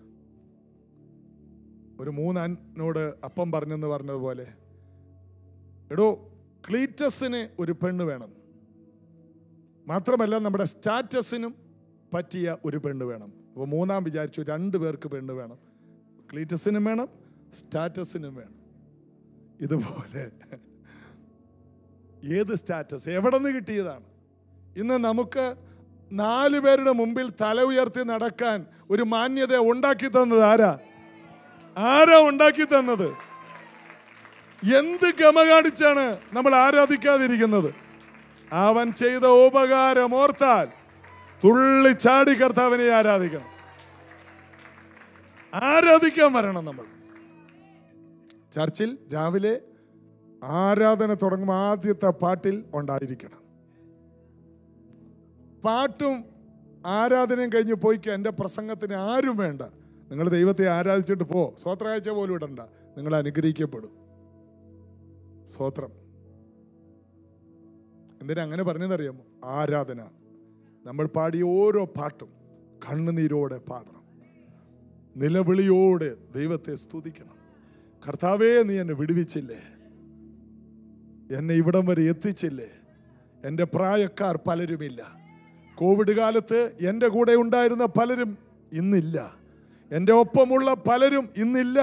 ഒരു മൂന്നാനോട് അപ്പം പറഞ്ഞെന്ന് പറഞ്ഞതുപോലെ എടോ ക്ലീറ്റസിന് ഒരു പെണ്ണ് വേണം മാത്രമല്ല നമ്മുടെ സ്റ്റാറ്റസിനും പറ്റിയ ഒരു പെണ്ണ് വേണം അപ്പോൾ മൂന്നാം വിചാരിച്ചു രണ്ട് പേർക്ക് പെണ്ണ് വേണം ക്ലീറ്റസിനും വേണം സ്റ്റാറ്റസിനും വേണം ഇതുപോലെ ഏത് സ്റ്റാറ്റസ് എവിടെ നിന്ന് കിട്ടിയതാണ് ഇന്ന് നമുക്ക് നാല് പേരുടെ മുമ്പിൽ തല ഉയർത്തി നടക്കാൻ ഒരു മാന്യത ഉണ്ടാക്കി തന്നത് ആരാ ആരാ ഉണ്ടാക്കി തന്നത് എന്ത് ഗമ കാണിച്ചാണ് നമ്മൾ ആരാധിക്കാതിരിക്കുന്നത് അവൻ ചെയ്ത ഉപകാരം ഓർത്താൽ തുള്ളി ചാടി കർത്താവിനെ ആരാധിക്കണം ആരാധിക്കാൻ വരണം നമ്മൾ ചർച്ചിൽ രാവിലെ ആരാധന തുടങ്ങുമ്പോൾ ആദ്യത്തെ പാട്ടിൽ ഉണ്ടായിരിക്കണം പാട്ടും ആരാധനയും കഴിഞ്ഞ് പോയിക്കോ എൻ്റെ പ്രസംഗത്തിന് ആരും വേണ്ട നിങ്ങൾ ദൈവത്തെ ആരാധിച്ചിട്ട് പോ സ്വോത്രാഴ്ച പോലും ഇടണ്ട നിങ്ങൾ അനുഗ്രഹിക്കപ്പെടും സ്വോത്രം എന്തിനാ അങ്ങനെ പറഞ്ഞതറിയാമോ ആരാധന നമ്മൾ പാടിയ ഓരോ പാട്ടും കണ്ണുനീരോടെ പാടണം നിലവിളിയോടെ ദൈവത്തെ സ്തുതിക്കണം കർത്താവേ നീ എന്നെ വിടുവിച്ചില്ലേ എന്നെ ഇവിടം വരെ എത്തിച്ചില്ലേ എൻ്റെ പ്രായക്കാർ പലരുമില്ല കോവിഡ് കാലത്ത് എൻ്റെ കൂടെ ഉണ്ടായിരുന്ന പലരും ഇന്നില്ല എൻ്റെ ഒപ്പമുള്ള പലരും ഇന്നില്ല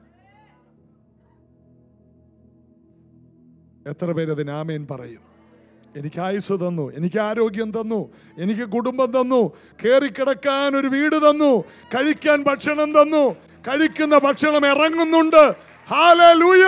എത്ര പേരതിന് ആമേൻ പറയും എനിക്ക് ആയുസ് തന്നു എനിക്ക് ആരോഗ്യം തന്നു എനിക്ക് കുടുംബം തന്നു കയറിക്കിടക്കാൻ ഒരു വീട് തന്നു കഴിക്കാൻ ഭക്ഷണം തന്നു കഴിക്കുന്ന ഭക്ഷണം ഇറങ്ങുന്നുണ്ട് ഹാലലൂയ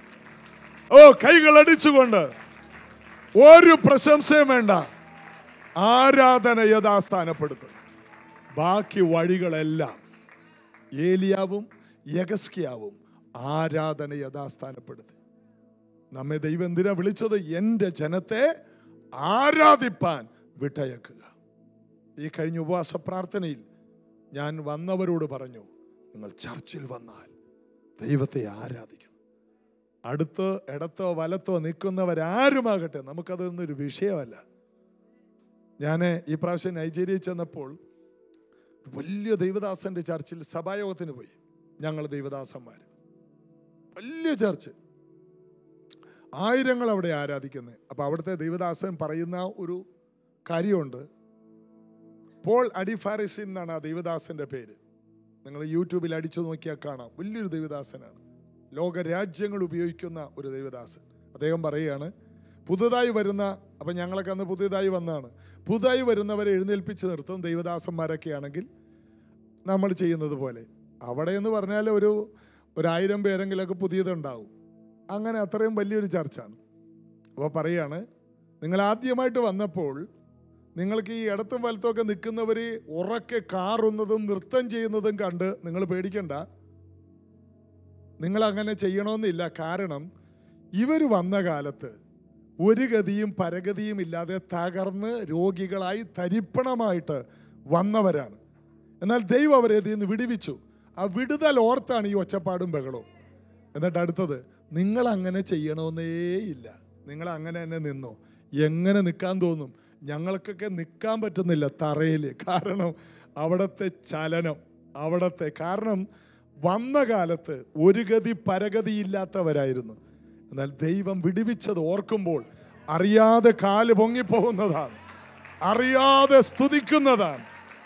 ഓ കൈകൾ അടിച്ചുകൊണ്ട് ഒരു പ്രശംസയും വേണ്ട ആരാധന യഥാസ്ഥാനപ്പെടുത്തും ബാക്കി വഴികളെല്ലാം ഏലിയാവും യഗസ്കിയാവും ആരാധന യഥാസ്ഥാനപ്പെടുത്തി നമ്മെ ദൈവം എന്തിനാ വിളിച്ചത് എൻ്റെ ജനത്തെ ആരാധിപ്പാൻ വിട്ടയക്കുക ഈ കഴിഞ്ഞ ഉപവാസ പ്രാർത്ഥനയിൽ ഞാൻ വന്നവരോട് പറഞ്ഞു നിങ്ങൾ ചർച്ചിൽ വന്നാൽ ദൈവത്തെ ആരാധിക്കണം അടുത്ത് ഇടത്തോ വലത്തോ നിൽക്കുന്നവരാരുമാകട്ടെ നമുക്കതൊന്നും ഒരു വിഷയമല്ല ഞാൻ ഈ പ്രാവശ്യം നൈജീരിയയിൽ ചെന്നപ്പോൾ വലിയ ദൈവദാസന്റെ ചർച്ചിൽ സഭായോഗത്തിന് പോയി ഞങ്ങൾ ദൈവദാസന്മാർ വലിയ ചർച്ച് ആയിരങ്ങൾ അവിടെ ആരാധിക്കുന്നത് അപ്പൊ അവിടുത്തെ ദൈവദാസൻ പറയുന്ന ഒരു കാര്യമുണ്ട് പോൾ അഡിഫാരിസിൻ എന്നാണ് ആ ദൈവദാസന്റെ പേര് നിങ്ങൾ യൂട്യൂബിൽ അടിച്ചു നോക്കിയാൽ കാണാം വലിയൊരു ദൈവദാസനാണ് ലോക രാജ്യങ്ങൾ ഉപയോഗിക്കുന്ന ഒരു ദൈവദാസൻ അദ്ദേഹം പറയുകയാണ് പുതുതായി വരുന്ന അപ്പം ഞങ്ങളൊക്കെ അന്ന് പുതുതായി വന്നതാണ് പുതുതായി വരുന്നവരെ എഴുന്നേൽപ്പിച്ച് നിർത്തും ദൈവദാസന്മാരൊക്കെ ആണെങ്കിൽ നമ്മൾ ചെയ്യുന്നത് പോലെ അവിടെ എന്ന് പറഞ്ഞാൽ ഒരു ഒരായിരം പേരെങ്കിലൊക്കെ പുതിയതുണ്ടാവും അങ്ങനെ അത്രയും വലിയൊരു ചർച്ചാണ് അപ്പോൾ പറയാണ് നിങ്ങൾ ആദ്യമായിട്ട് വന്നപ്പോൾ നിങ്ങൾക്ക് ഈ ഇടത്തും വലത്തും ഒക്കെ നിൽക്കുന്നവർ ഉറക്കെ കാറുന്നതും നൃത്തം ചെയ്യുന്നതും കണ്ട് നിങ്ങൾ പേടിക്കണ്ട നിങ്ങൾ അങ്ങനെ ചെയ്യണമെന്നില്ല കാരണം ഇവർ വന്ന കാലത്ത് ഒരു ഗതിയും പരഗതിയും ഇല്ലാതെ തകർന്ന് രോഗികളായി തരിപ്പണമായിട്ട് വന്നവരാണ് എന്നാൽ ദൈവം അവരെ ഇതിൽ നിന്ന് വിടുവിച്ചു ആ വിടുതൽ ഓർത്താണ് ഈ ഒച്ചപ്പാടും ബഹളവും എന്നിട്ട് അടുത്തത് നിങ്ങൾ അങ്ങനെ ചെയ്യണമെന്നേ ഇല്ല നിങ്ങൾ അങ്ങനെ തന്നെ നിന്നോ എങ്ങനെ നിൽക്കാൻ തോന്നും ഞങ്ങൾക്കൊക്കെ നിൽക്കാൻ പറ്റുന്നില്ല തറയിൽ കാരണം അവിടുത്തെ ചലനം അവിടുത്തെ കാരണം വന്ന കാലത്ത് ഒരു ഗതി പരഗതിയില്ലാത്തവരായിരുന്നു എന്നാൽ ദൈവം വിടുവിച്ചത് ഓർക്കുമ്പോൾ അറിയാതെ കാല് പൊങ്ങിപ്പോകുന്നതാണ് അറിയാതെ സ്തുതിക്കുന്നതാണ്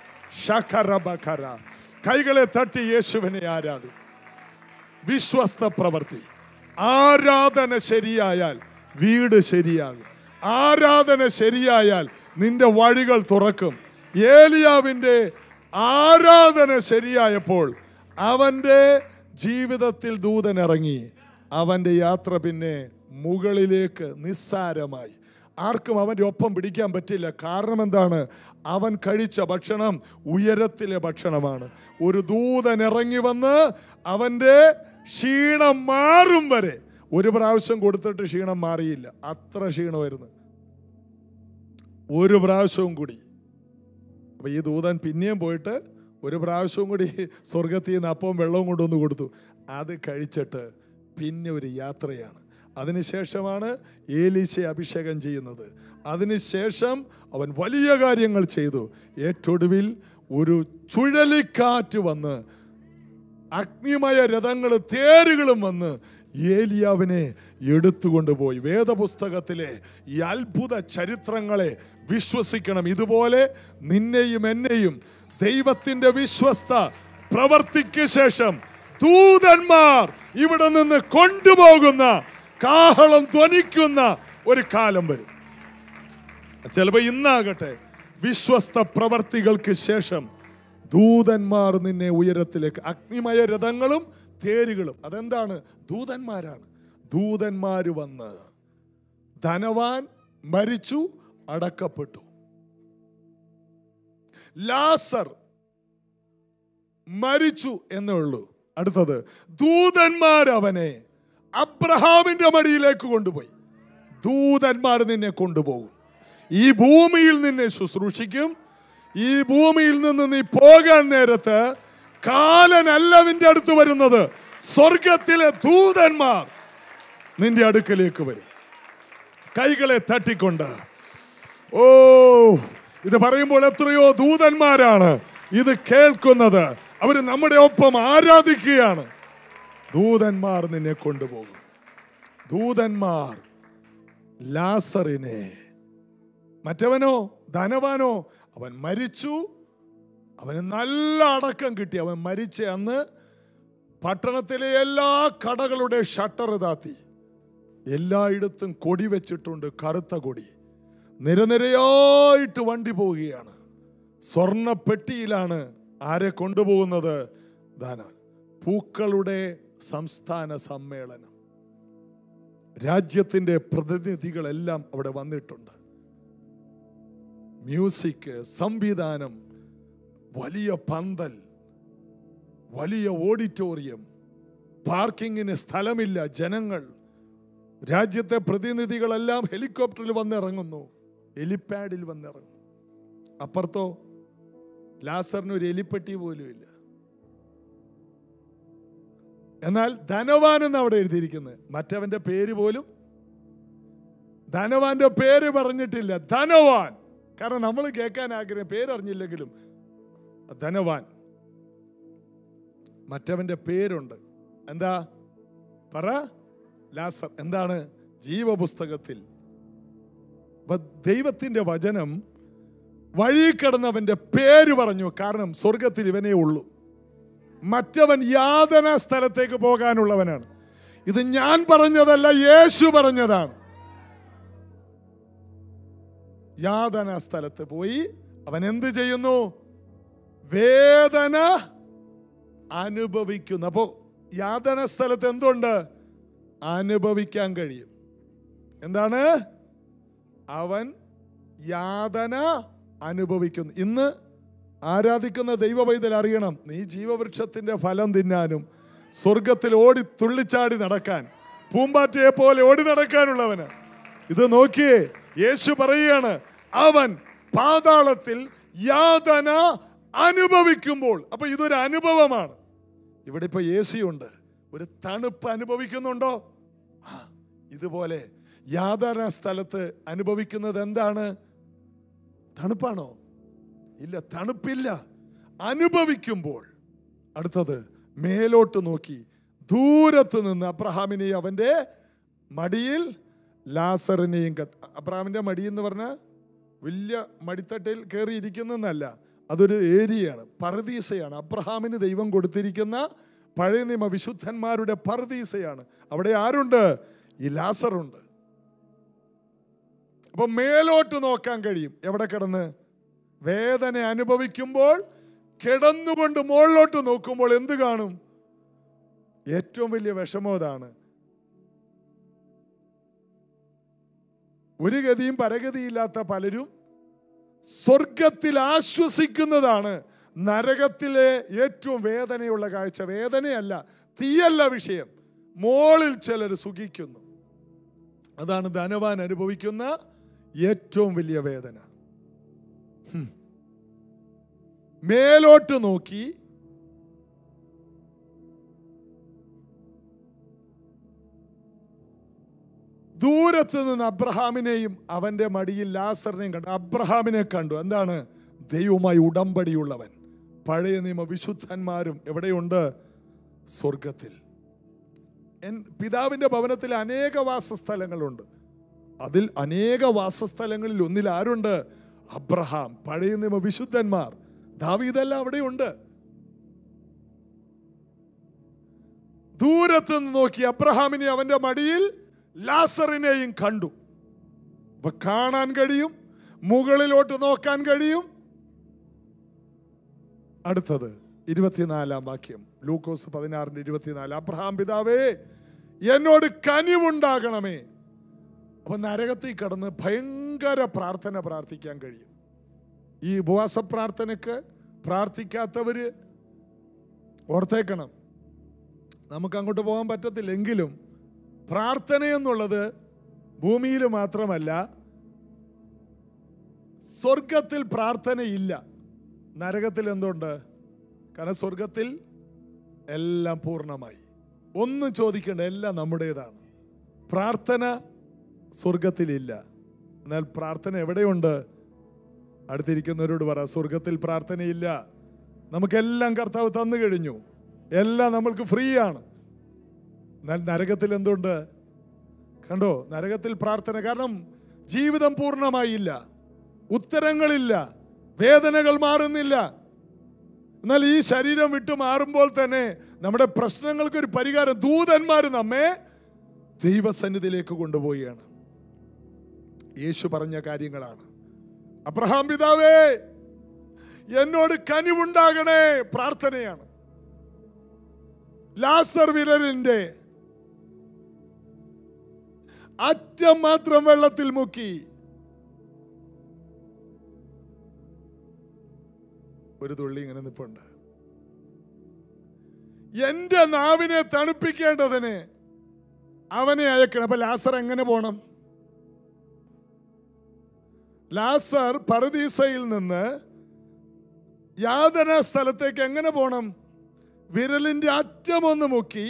ശഖരബഖര കൈകളെ തട്ടി യേശുവിനെ ആരാധി വിശ്വസ്ത പ്രവൃത്തി ആരാധന ശരിയായാൽ വീട് ശരിയാകും ആരാധന ശരിയായാൽ നിന്റെ വഴികൾ തുറക്കും ഏലിയാവിൻ്റെ ആരാധന ശരിയായപ്പോൾ അവൻ്റെ ജീവിതത്തിൽ ദൂതൻ ഇറങ്ങി അവൻ്റെ യാത്ര പിന്നെ മുകളിലേക്ക് നിസ്സാരമായി ആർക്കും അവൻ്റെ ഒപ്പം പിടിക്കാൻ പറ്റില്ല കാരണം എന്താണ് അവൻ കഴിച്ച ഭക്ഷണം ഉയരത്തിലെ ഭക്ഷണമാണ് ഒരു ദൂതൻ ഇറങ്ങി വന്ന് അവൻ്റെ ക്ഷീണം മാറും വരെ ഒരു പ്രാവശ്യം കൊടുത്തിട്ട് ക്ഷീണം മാറിയില്ല അത്ര ക്ഷീണമായിരുന്നു ഒരു പ്രാവശ്യവും കൂടി അപ്പൊ ഈ ദൂതൻ പിന്നെയും പോയിട്ട് ഒരു പ്രാവശ്യവും കൂടി സ്വർഗത്തിൽ നിന്ന് അപ്പവും വെള്ളവും കൊണ്ടുവന്ന് കൊടുത്തു അത് കഴിച്ചിട്ട് പിന്നെ ഒരു യാത്രയാണ് അതിനുശേഷമാണ് ഏലീശയെ അഭിഷേകം ചെയ്യുന്നത് അതിനുശേഷം അവൻ വലിയ കാര്യങ്ങൾ ചെയ്തു ഏറ്റൊടുവിൽ ഒരു ചുഴലിക്കാറ്റ് വന്ന് അഗ്നിമയ രഥങ്ങൾ തേരുകളും വന്ന് ഏലിയാവിനെ എടുത്തുകൊണ്ടുപോയി വേദപുസ്തകത്തിലെ ഈ അത്ഭുത ചരിത്രങ്ങളെ വിശ്വസിക്കണം ഇതുപോലെ നിന്നെയും എന്നെയും ദൈവത്തിന്റെ വിശ്വസ്ത പ്രവർത്തിക്ക് ശേഷം ദൂതന്മാർ ഇവിടെ നിന്ന് കൊണ്ടുപോകുന്ന കാഹളം ധ്വനിക്കുന്ന ഒരു കാലം വരും ചിലപ്പോൾ ഇന്നാകട്ടെ വിശ്വസ്ത പ്രവർത്തികൾക്ക് ശേഷം ദൂതന്മാർ നിന്നെ ഉയരത്തിലേക്ക് അഗ്നിമയ രഥങ്ങളും തേരുകളും അതെന്താണ് ദൂതന്മാരാണ് ദൂതന്മാര് വന്ന് ധനവാൻ മരിച്ചു അടക്കപ്പെട്ടു ലാസർ മരിച്ചു എന്നേ ഉള്ളൂ അടുത്തത് ദൂതന്മാർ അവനെ അബ്രഹാമിന്റെ മടിയിലേക്ക് കൊണ്ടുപോയി ദൂതന്മാർ നിന്നെ കൊണ്ടുപോകും ഈ ഭൂമിയിൽ നിന്നെ ശുശ്രൂഷിക്കും ഈ ഭൂമിയിൽ നിന്ന് നീ പോകാൻ നേരത്ത് കാലനല്ല നിന്റെ അടുത്ത് വരുന്നത് സ്വർഗത്തിലെ ദൂതന്മാർ നിന്റെ അടുക്കലേക്ക് വരും കൈകളെ തട്ടിക്കൊണ്ട് ഓ ഇത് പറയുമ്പോൾ എത്രയോ ദൂതന്മാരാണ് ഇത് കേൾക്കുന്നത് അവർ നമ്മുടെ ഒപ്പം ആരാധിക്കുകയാണ് ദൂതന്മാർ നിന്നെ കൊണ്ടുപോകും ദൂതന്മാർ ലാസറിനെ മറ്റവനോ ധനവാനോ അവൻ മരിച്ചു അവന് നല്ല അടക്കം കിട്ടി അവൻ മരിച്ച അന്ന് പട്ടണത്തിലെ എല്ലാ കടകളുടെ ഷട്ടർ താത്തി എല്ലായിടത്തും കൊടി വെച്ചിട്ടുണ്ട് കറുത്ത കൊടി നിരനിരയായിട്ട് വണ്ടി പോവുകയാണ് സ്വർണ്ണ പെട്ടിയിലാണ് ആരെ കൊണ്ടുപോകുന്നത് ധനവൻ പൂക്കളുടെ സംസ്ഥാന സമ്മേളനം രാജ്യത്തിൻ്റെ പ്രതിനിധികളെല്ലാം അവിടെ വന്നിട്ടുണ്ട് മ്യൂസിക് സംവിധാനം വലിയ പന്തൽ വലിയ ഓഡിറ്റോറിയം പാർക്കിങ്ങിന് സ്ഥലമില്ല ജനങ്ങൾ രാജ്യത്തെ പ്രതിനിധികളെല്ലാം ഹെലികോപ്റ്ററിൽ വന്നിറങ്ങുന്നു എലിപ്പാഡിൽ വന്നിറങ്ങും അപ്പുറത്തോ ലാസറിന് ഒരു എലിപ്പെട്ടി പോലും ഇല്ല എന്നാൽ ധനവാൻ എന്ന് അവിടെ എഴുതിയിരിക്കുന്നത് മറ്റവന്റെ പേര് പോലും ധനവാന്റെ പേര് പറഞ്ഞിട്ടില്ല ധനവാൻ കാരണം നമ്മൾ കേൾക്കാൻ ആഗ്രഹം പേരറിഞ്ഞില്ലെങ്കിലും ധനവാൻ മറ്റവന്റെ പേരുണ്ട് എന്താ പറ ലാസർ എന്താണ് ജീവപുസ്തകത്തിൽ അപ്പൊ ദൈവത്തിന്റെ വചനം വഴി കിടന്നവന്റെ പേര് പറഞ്ഞു കാരണം സ്വർഗത്തിൽ ഇവനേ ഉള്ളൂ മറ്റവൻ യാതന സ്ഥലത്തേക്ക് പോകാനുള്ളവനാണ് ഇത് ഞാൻ പറഞ്ഞതല്ല യേശു പറഞ്ഞതാണ് യാതന സ്ഥലത്ത് പോയി അവൻ എന്ത് ചെയ്യുന്നു വേദന അനുഭവിക്കുന്നു അപ്പോ യാതന സ്ഥലത്ത് എന്തുണ്ട് അനുഭവിക്കാൻ കഴിയും എന്താണ് അവൻ യാതന അനുഭവിക്കുന്നു ഇന്ന് ആരാധിക്കുന്ന ദൈവവൈതൽ അറിയണം നീ ജീവവൃക്ഷത്തിന്റെ ഫലം തിന്നാനും സ്വർഗത്തിൽ ഓടി തുള്ളിച്ചാടി നടക്കാൻ പൂമ്പാറ്റയെ പോലെ ഓടി നടക്കാനുള്ളവന് ഇത് നോക്കിയേ യേശു പറയുകയാണ് അവൻ പാതാളത്തിൽ യാതന അനുഭവിക്കുമ്പോൾ അപ്പൊ ഇതൊരു അനുഭവമാണ് ഇവിടെ ഇപ്പൊ എ സി ഉണ്ട് ഒരു തണുപ്പ് അനുഭവിക്കുന്നുണ്ടോ ആ, ഇതുപോലെ യാതന സ്ഥലത്ത് അനുഭവിക്കുന്നത് എന്താണ് തണുപ്പാണോ ഇല്ല തണുപ്പില്ല അനുഭവിക്കുമ്പോൾ അടുത്തത് മേലോട്ട് നോക്കി ദൂരത്ത് നിന്ന് അബ്രഹാമിനെയും അവന്റെ മടിയിൽ ലാസറിനെയും കണ്ട് അബ്രഹാമിന്റെ മടി എന്ന് പറഞ്ഞാൽ വലിയ മടിത്തട്ടിൽ കയറി ഇരിക്കുന്നല്ല അതൊരു ഏരിയയാണ് പർദീസയാണ് അബ്രഹാമിന് ദൈവം കൊടുത്തിരിക്കുന്ന പഴയ നിയമ വിശുദ്ധന്മാരുടെ പർദീസയാണ് അവിടെ ആരുണ്ട് ഈ ലാസറുണ്ട് അപ്പൊ മേലോട്ട് നോക്കാൻ കഴിയും എവിടെ കിടന്ന് വേദന അനുഭവിക്കുമ്പോൾ കിടന്നുകൊണ്ട് മുകളിലോട്ട് നോക്കുമ്പോൾ എന്ത് കാണും ഏറ്റവും വലിയ വിഷമം അതാണ് ഒരു ഗതിയും പരഗതിയില്ലാത്ത പലരും സ്വർഗത്തിൽ ആശ്വസിക്കുന്നതാണ് നരകത്തിലെ ഏറ്റവും വേദനയുള്ള കാഴ്ച വേദനയല്ല തീയല്ല വിഷയം മോളിൽ ചിലർ സുഖിക്കുന്നു അതാണ് ധനവാൻ അനുഭവിക്കുന്ന ഏറ്റവും വലിയ വേദന ഹും. മേലോട്ട് നോക്കി ദൂരത്ത് നിന്ന് അബ്രഹാമിനെയും അവന്റെ മടിയിൽ ലാസറിനെയും കണ്ടു അബ്രഹാമിനെ കണ്ടു എന്താണ് ദൈവവുമായി ഉടമ്പടിയുള്ളവൻ പഴയ നിയമ വിശുദ്ധന്മാരും എവിടെയുണ്ട് സ്വർഗത്തിൽ എൻ പിതാവിന്റെ ഭവനത്തിൽ അനേക വാസസ്ഥലങ്ങളുണ്ട് അതിൽ അനേക വാസസ്ഥലങ്ങളിൽ ഒന്നിൽ ആരുണ്ട് അബ്രഹാം പഴയ നിയമ വിശുദ്ധന്മാർ ദാവീദെല്ലാം അവിടെയുണ്ട് ദൂരത്ത് നിന്ന് നോക്കി അബ്രഹാമിനെ അവന്റെ മടിയിൽ ലാസറിനെയും കണ്ടു അപ്പൊ കാണാൻ കഴിയും മുകളിലോട്ട് നോക്കാൻ കഴിയും അടുത്തത് ഇരുപത്തിനാലാം വാക്യം ലൂക്കോസ് പതിനാറിന്റെ ഇരുപത്തിനാല് അബ്രഹാം പിതാവേ എന്നോട് കനിവുണ്ടാകണമേ അപ്പൊ നരകത്തിൽ കടന്ന് ഭയങ്കര പ്രാർത്ഥന പ്രാർത്ഥിക്കാൻ കഴിയും ഈ ഉപവാസ പ്രാർത്ഥനക്ക് പ്രാർത്ഥിക്കാത്തവര് ഓർത്തേക്കണം നമുക്ക് അങ്ങോട്ട് പോകാൻ പറ്റത്തില്ലെങ്കിലും പ്രാർത്ഥന എന്നുള്ളത് ഭൂമിയിൽ മാത്രമല്ല സ്വർഗത്തിൽ പ്രാർത്ഥനയില്ല നരകത്തിൽ എന്തുണ്ട് കാരണം സ്വർഗത്തിൽ എല്ലാം പൂർണ്ണമായി ഒന്നും ചോദിക്കേണ്ട എല്ലാം നമ്മുടേതാണ് പ്രാർത്ഥന സ്വർഗത്തിലില്ല എന്നാൽ പ്രാർത്ഥന എവിടെയുണ്ട് അടുത്തിരിക്കുന്നവരോട് പറ സ്വർഗത്തിൽ പ്രാർത്ഥനയില്ല നമുക്കെല്ലാം കർത്താവ് തന്നു കഴിഞ്ഞു എല്ലാം നമ്മൾക്ക് ഫ്രീ ആണ് എന്നാൽ നരകത്തിൽ എന്തുണ്ട് കണ്ടോ നരകത്തിൽ പ്രാർത്ഥന കാരണം ജീവിതം പൂർണ്ണമായില്ല ഉത്തരങ്ങളില്ല വേദനകൾ മാറുന്നില്ല എന്നാൽ ഈ ശരീരം വിട്ടു മാറുമ്പോൾ തന്നെ നമ്മുടെ പ്രശ്നങ്ങൾക്ക് ഒരു പരിഹാരം ദൂതന്മാർ നമ്മെ ദൈവസന്നിധിയിലേക്ക് കൊണ്ടുപോവുകയാണ് യേശു പറഞ്ഞ കാര്യങ്ങളാണ് അബ്രഹാം പിതാവേ എന്നോട് കനിവുണ്ടാകണേ പ്രാർത്ഥനയാണ് ലാസർ വിരലിന്റെ അറ്റം മാത്രം വെള്ളത്തിൽ മുക്കി ഒരു തുള്ളി ഇങ്ങനെ നിപ്പുണ്ട് എന്റെ നാവിനെ തണുപ്പിക്കേണ്ടതിന് അവനെ അയക്കണം അപ്പൊ ലാസർ എങ്ങനെ പോണം ലാസർ പരദീസയിൽ നിന്ന് യാതന സ്ഥലത്തേക്ക് എങ്ങനെ പോണം വിരലിന്റെ അറ്റമൊന്ന് മുക്കി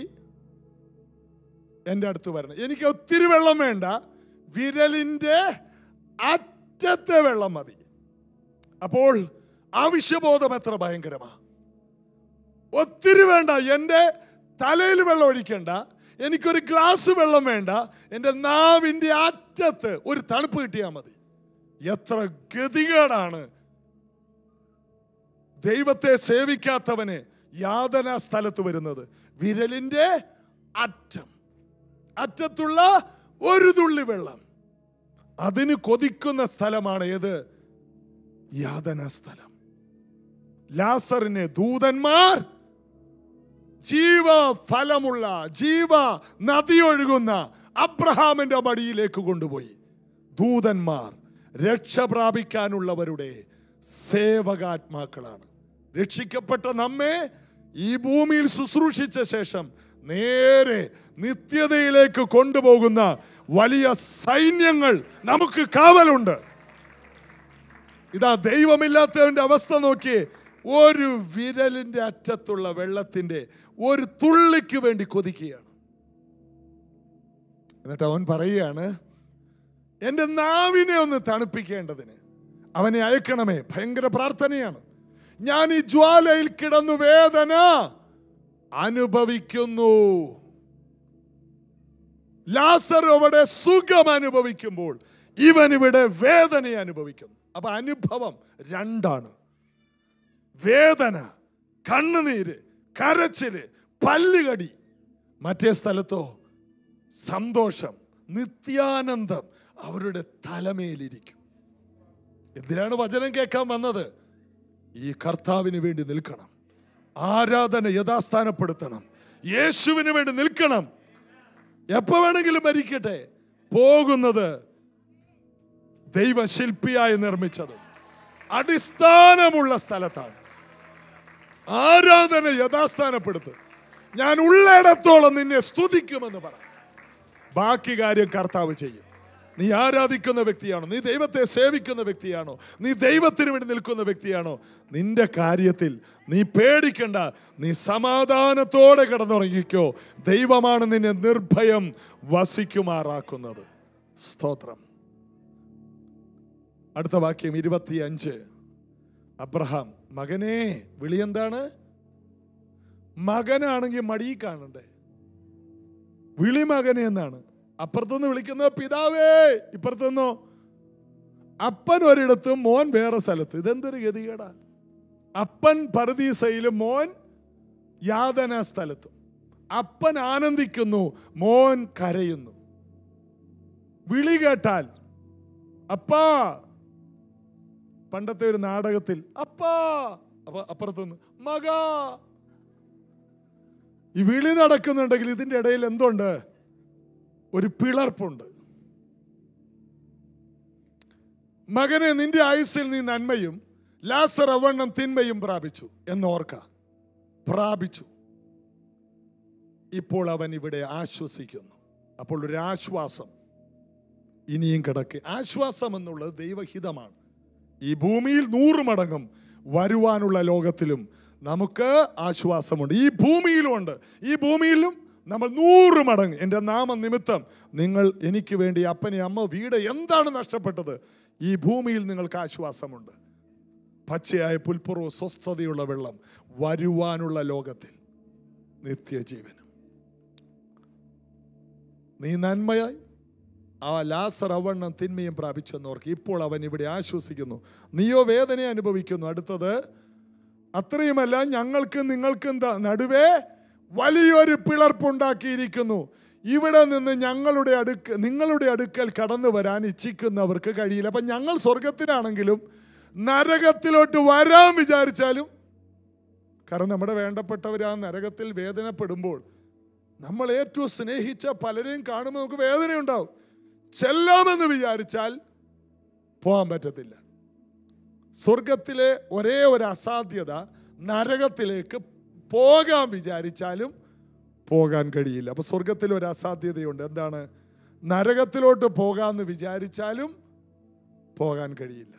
എൻ്റെ അടുത്ത് വരണം എനിക്ക് ഒത്തിരി വെള്ളം വേണ്ട വിരലിന്റെ അറ്റത്തെ വെള്ളം മതി അപ്പോൾ ആവശ്യബോധം എത്ര ഭയങ്കരമാ ഒത്തിരി വേണ്ട എൻ്റെ തലയിൽ വെള്ളം ഒഴിക്കണ്ട എനിക്കൊരു ഗ്ലാസ് വെള്ളം വേണ്ട എൻ്റെ നാവിൻ്റെ അറ്റത്ത് ഒരു തണുപ്പ് കിട്ടിയാൽ മതി എത്ര ഗതികേടാണ് ദൈവത്തെ സേവിക്കാത്തവന് യാതന സ്ഥലത്ത് വരുന്നത് വിരലിന്റെ അറ്റം അറ്റത്തുള്ള ഒരു തുള്ളി വെള്ളം അതിന് കൊതിക്കുന്ന സ്ഥലമാണ് ഏത് യാതന സ്ഥലം ലാസറിനെ ദൂതന്മാർ ജീവ ഫലമുള്ള ജീവ നദി ഒഴുകുന്ന അബ്രഹാമിന്റെ മടിയിലേക്ക് കൊണ്ടുപോയി ദൂതന്മാർ രക്ഷ പ്രാപിക്കാനുള്ളവരുടെ സേവകാത്മാക്കളാണ് രക്ഷിക്കപ്പെട്ട നമ്മെ ഈ ഭൂമിയിൽ ശുശ്രൂഷിച്ച ശേഷം നേരെ നിത്യതയിലേക്ക് കൊണ്ടുപോകുന്ന വലിയ സൈന്യങ്ങൾ നമുക്ക് കാവലുണ്ട് ഇതാ ദൈവമില്ലാത്തവന്റെ അവസ്ഥ നോക്കി ഒരു വിരലിന്റെ അറ്റത്തുള്ള വെള്ളത്തിന്റെ ഒരു തുള്ളിക്ക് വേണ്ടി കൊതിക്കുകയാണ് എന്നിട്ട് അവൻ പറയുകയാണ് എൻ്റെ നാവിനെ ഒന്ന് തണുപ്പിക്കേണ്ടതിന് അവനെ അയക്കണമേ ഭയങ്കര പ്രാർത്ഥനയാണ് ഞാൻ ഈ ജ്വാലയിൽ കിടന്നു വേദന അനുഭവിക്കുന്നു ലാസർ അവിടെ സുഖം അനുഭവിക്കുമ്പോൾ ഇവൻ ഇവിടെ വേദന അനുഭവിക്കുന്നു അപ്പൊ അനുഭവം രണ്ടാണ് വേദന കണ്ണുനീര് കരച്ചില് പല്ലുകടി മറ്റേ സ്ഥലത്തോ സന്തോഷം നിത്യാനന്ദം അവരുടെ തലമേലിരിക്കും എന്തിനാണ് വചനം കേൾക്കാൻ വന്നത് ഈ കർത്താവിന് വേണ്ടി നിൽക്കണം ആരാധന യഥാസ്ഥാനപ്പെടുത്തണം യേശുവിന് വേണ്ടി നിൽക്കണം എപ്പോ വേണമെങ്കിലും മരിക്കട്ടെ പോകുന്നത് ദൈവശില്പിയായി നിർമ്മിച്ചത് അടിസ്ഥാനമുള്ള സ്ഥലത്താണ് ആരാധന യഥാസ്ഥാനപ്പെടുത്തും ഞാൻ ഉള്ളിടത്തോളം നിന്നെ സ്തുതിക്കുമെന്ന് പറ ബാക്കി കാര്യം കർത്താവ് ചെയ്യും നീ ആരാധിക്കുന്ന വ്യക്തിയാണോ നീ ദൈവത്തെ സേവിക്കുന്ന വ്യക്തിയാണോ നീ ദൈവത്തിന് വേണ്ടി നിൽക്കുന്ന വ്യക്തിയാണോ നിന്റെ കാര്യത്തിൽ നീ പേടിക്കണ്ട നീ സമാധാനത്തോടെ കിടന്നുറങ്ങിക്കോ ദൈവമാണ് നിന്നെ നിർഭയം വസിക്കുമാറാക്കുന്നത് സ്തോത്രം അടുത്ത വാക്യം ഇരുപത്തിയഞ്ച് അബ്രഹാം മകനെ വിളി എന്താണ് മകനാണെങ്കിൽ മടി കാണണ്ടേ വിളി മകനെ എന്നാണ് അപ്പുറത്തുനിന്ന് വിളിക്കുന്നത് പിതാവേ ഇപ്പുറത്തുനിന്നോ അപ്പൻ ഒരിടത്തും മോൻ വേറെ സ്ഥലത്ത് ഇതെന്തൊരു ഗതികേടാ അപ്പൻ പരദീസയിലും മോൻ യാതന സ്ഥലത്തും അപ്പൻ ആനന്ദിക്കുന്നു മോൻ കരയുന്നു വിളി കേട്ടാൽ അപ്പാ പണ്ടത്തെ ഒരു നാടകത്തിൽ അപ്പാ അപ്പൊ അപ്പുറത്തുനിന്ന് മകാ ഈ വിളി നടക്കുന്നുണ്ടെങ്കിൽ ഇതിന്റെ ഇടയിൽ എന്തുണ്ട് ഒരു പിളർപ്പുണ്ട് മകനെ നിന്റെ ആയുസ്സിൽ നീ നന്മയും ലാസർ അവണ്ണം തിന്മയും പ്രാപിച്ചു എന്നോർക്ക പ്രാപിച്ചു ഇപ്പോൾ അവൻ ഇവിടെ ആശ്വസിക്കുന്നു അപ്പോൾ ഒരു ആശ്വാസം ഇനിയും കിടക്കെ ആശ്വാസം എന്നുള്ളത് ദൈവഹിതമാണ് ഈ ഭൂമിയിൽ നൂറ് മടങ്ങും വരുവാനുള്ള ലോകത്തിലും നമുക്ക് ആശ്വാസമുണ്ട് ഈ ഭൂമിയിലും ഉണ്ട് ഈ ഭൂമിയിലും നമ്മൾ നൂറ് മടങ്ങ് എൻ്റെ നാമ നിമിത്തം നിങ്ങൾ എനിക്ക് വേണ്ടി അപ്പനെ അമ്മ വീട് എന്താണ് നഷ്ടപ്പെട്ടത് ഈ ഭൂമിയിൽ നിങ്ങൾക്ക് ആശ്വാസമുണ്ട് പച്ചയായ പുൽപ്പുറവും സ്വസ്ഥതയുള്ള വെള്ളം വരുവാനുള്ള ലോകത്തിൽ നിത്യജീവനും നീ നന്മയായി ആ ലാസർ അവണ്ണം തിന്മയും പ്രാപിച്ചെന്നോർക്ക് ഇപ്പോൾ അവൻ ഇവിടെ ആശ്വസിക്കുന്നു നീയോ വേദന അനുഭവിക്കുന്നു അടുത്തത് അത്രയുമല്ല ഞങ്ങൾക്കും നിങ്ങൾക്കും ത- നടുവേ വലിയൊരു പിളർപ്പുണ്ടാക്കിയിരിക്കുന്നു ഇവിടെ നിന്ന് ഞങ്ങളുടെ അടുക്ക് നിങ്ങളുടെ അടുക്കൽ കടന്നു വരാൻ ഇച്ഛിക്കുന്നവർക്ക് കഴിയില്ല അപ്പം ഞങ്ങൾ സ്വർഗത്തിലാണെങ്കിലും നരകത്തിലോട്ട് വരാൻ വിചാരിച്ചാലും കാരണം നമ്മുടെ വേണ്ടപ്പെട്ടവർ ആ നരകത്തിൽ വേദനപ്പെടുമ്പോൾ നമ്മൾ ഏറ്റവും സ്നേഹിച്ച പലരെയും കാണുമ്പോൾ നമുക്ക് വേദനയുണ്ടാവും ചെല്ലാമെന്ന് വിചാരിച്ചാൽ പോകാൻ പറ്റത്തില്ല സ്വർഗത്തിലെ ഒരേ ഒരു അസാധ്യത നരകത്തിലേക്ക് പോകാൻ വിചാരിച്ചാലും പോകാൻ കഴിയില്ല അപ്പൊ സ്വർഗത്തിൽ ഒരു അസാധ്യതയുണ്ട് എന്താണ് നരകത്തിലോട്ട് പോകാമെന്ന് വിചാരിച്ചാലും പോകാൻ കഴിയില്ല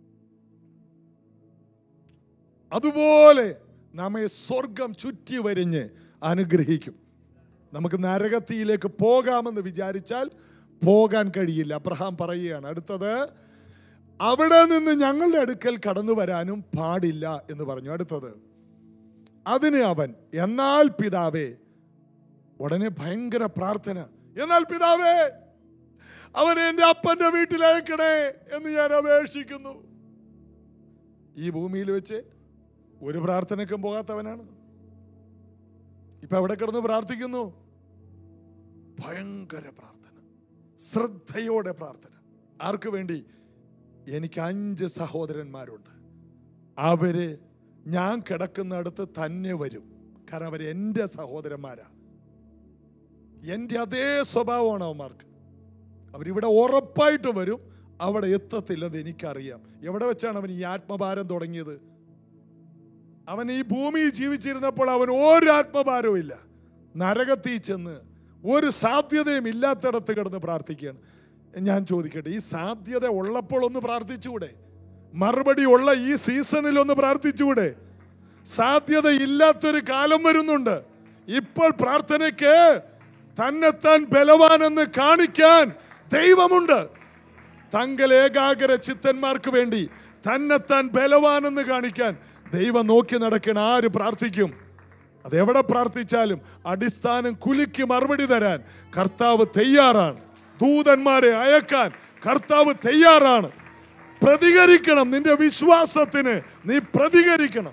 അതുപോലെ നമ്മെ സ്വർഗം ചുറ്റി വരിഞ്ഞ് അനുഗ്രഹിക്കും നമുക്ക് നരകത്തിയിലേക്ക് പോകാമെന്ന് വിചാരിച്ചാൽ പോകാൻ കഴിയില്ല അബ്രഹാം പറയുകയാണ് അടുത്തത് അവിടെ നിന്ന് ഞങ്ങളുടെ അടുക്കൽ കടന്നു വരാനും പാടില്ല എന്ന് പറഞ്ഞു അടുത്തത് അതിന് അവൻ എന്നാൽ പിതാവേ ഉടനെ ഭയങ്കര പ്രാർത്ഥന എന്നാൽ പിതാവേ അവനെ എൻ്റെ അപ്പന്റെ വീട്ടിലയക്കണേ എന്ന് ഞാൻ അപേക്ഷിക്കുന്നു ഈ ഭൂമിയിൽ വെച്ച് ഒരു പ്രാർത്ഥനയ്ക്കും പോകാത്തവനാണ് ഇപ്പൊ എവിടെ കിടന്ന് പ്രാർത്ഥിക്കുന്നു ഭയങ്കര പ്രാർത്ഥന ശ്രദ്ധയോടെ പ്രാർത്ഥന ആർക്ക് വേണ്ടി എനിക്ക് അഞ്ച് സഹോദരന്മാരുണ്ട് അവര് ഞാൻ കിടക്കുന്നിടത്ത് തന്നെ വരും കാരണം അവർ എൻ്റെ സഹോദരന്മാരാ എൻ്റെ അതേ സ്വഭാവമാണ് അവന്മാർക്ക് അവരിവിടെ ഉറപ്പായിട്ട് വരും അവിടെ എത്തത്തില്ലെന്ന് എനിക്കറിയാം എവിടെ വെച്ചാണ് അവൻ ഈ ആത്മഭാരം തുടങ്ങിയത് അവൻ ഈ ഭൂമിയിൽ ജീവിച്ചിരുന്നപ്പോൾ അവൻ ഒരു ആത്മഭാരവും ഇല്ല നരകത്തിൽ ചെന്ന് ഒരു സാധ്യതയും ഇല്ലാത്തിടത്ത് കിടന്ന് പ്രാർത്ഥിക്കുകയാണ് ഞാൻ ചോദിക്കട്ടെ ഈ സാധ്യത ഉള്ളപ്പോൾ ഒന്ന് പ്രാർത്ഥിച്ചുകൂടെ മറുപടി ഉള്ള ഈ സീസണിൽ ഒന്ന് പ്രാർത്ഥിച്ചുകൂടെ സാധ്യത ഇല്ലാത്തൊരു കാലം വരുന്നുണ്ട് ഇപ്പോൾ പ്രാർത്ഥനയ്ക്ക് തന്നെത്താൻ ബലവാനെന്ന് കാണിക്കാൻ ദൈവമുണ്ട് തങ്കൽ ഏകാഗ്ര ചിത്തന്മാർക്ക് വേണ്ടി തന്നെത്താൻ ബലവാനെന്ന് കാണിക്കാൻ ദൈവം നോക്കി നടക്കണ ആര് പ്രാർത്ഥിക്കും അതെവിടെ പ്രാർത്ഥിച്ചാലും അടിസ്ഥാനം കുലുക്കി മറുപടി തരാൻ കർത്താവ് തയ്യാറാണ് ദൂതന്മാരെ അയക്കാൻ കർത്താവ് തയ്യാറാണ് പ്രതികരിക്കണം നിന്റെ വിശ്വാസത്തിന് നീ പ്രതികരിക്കണം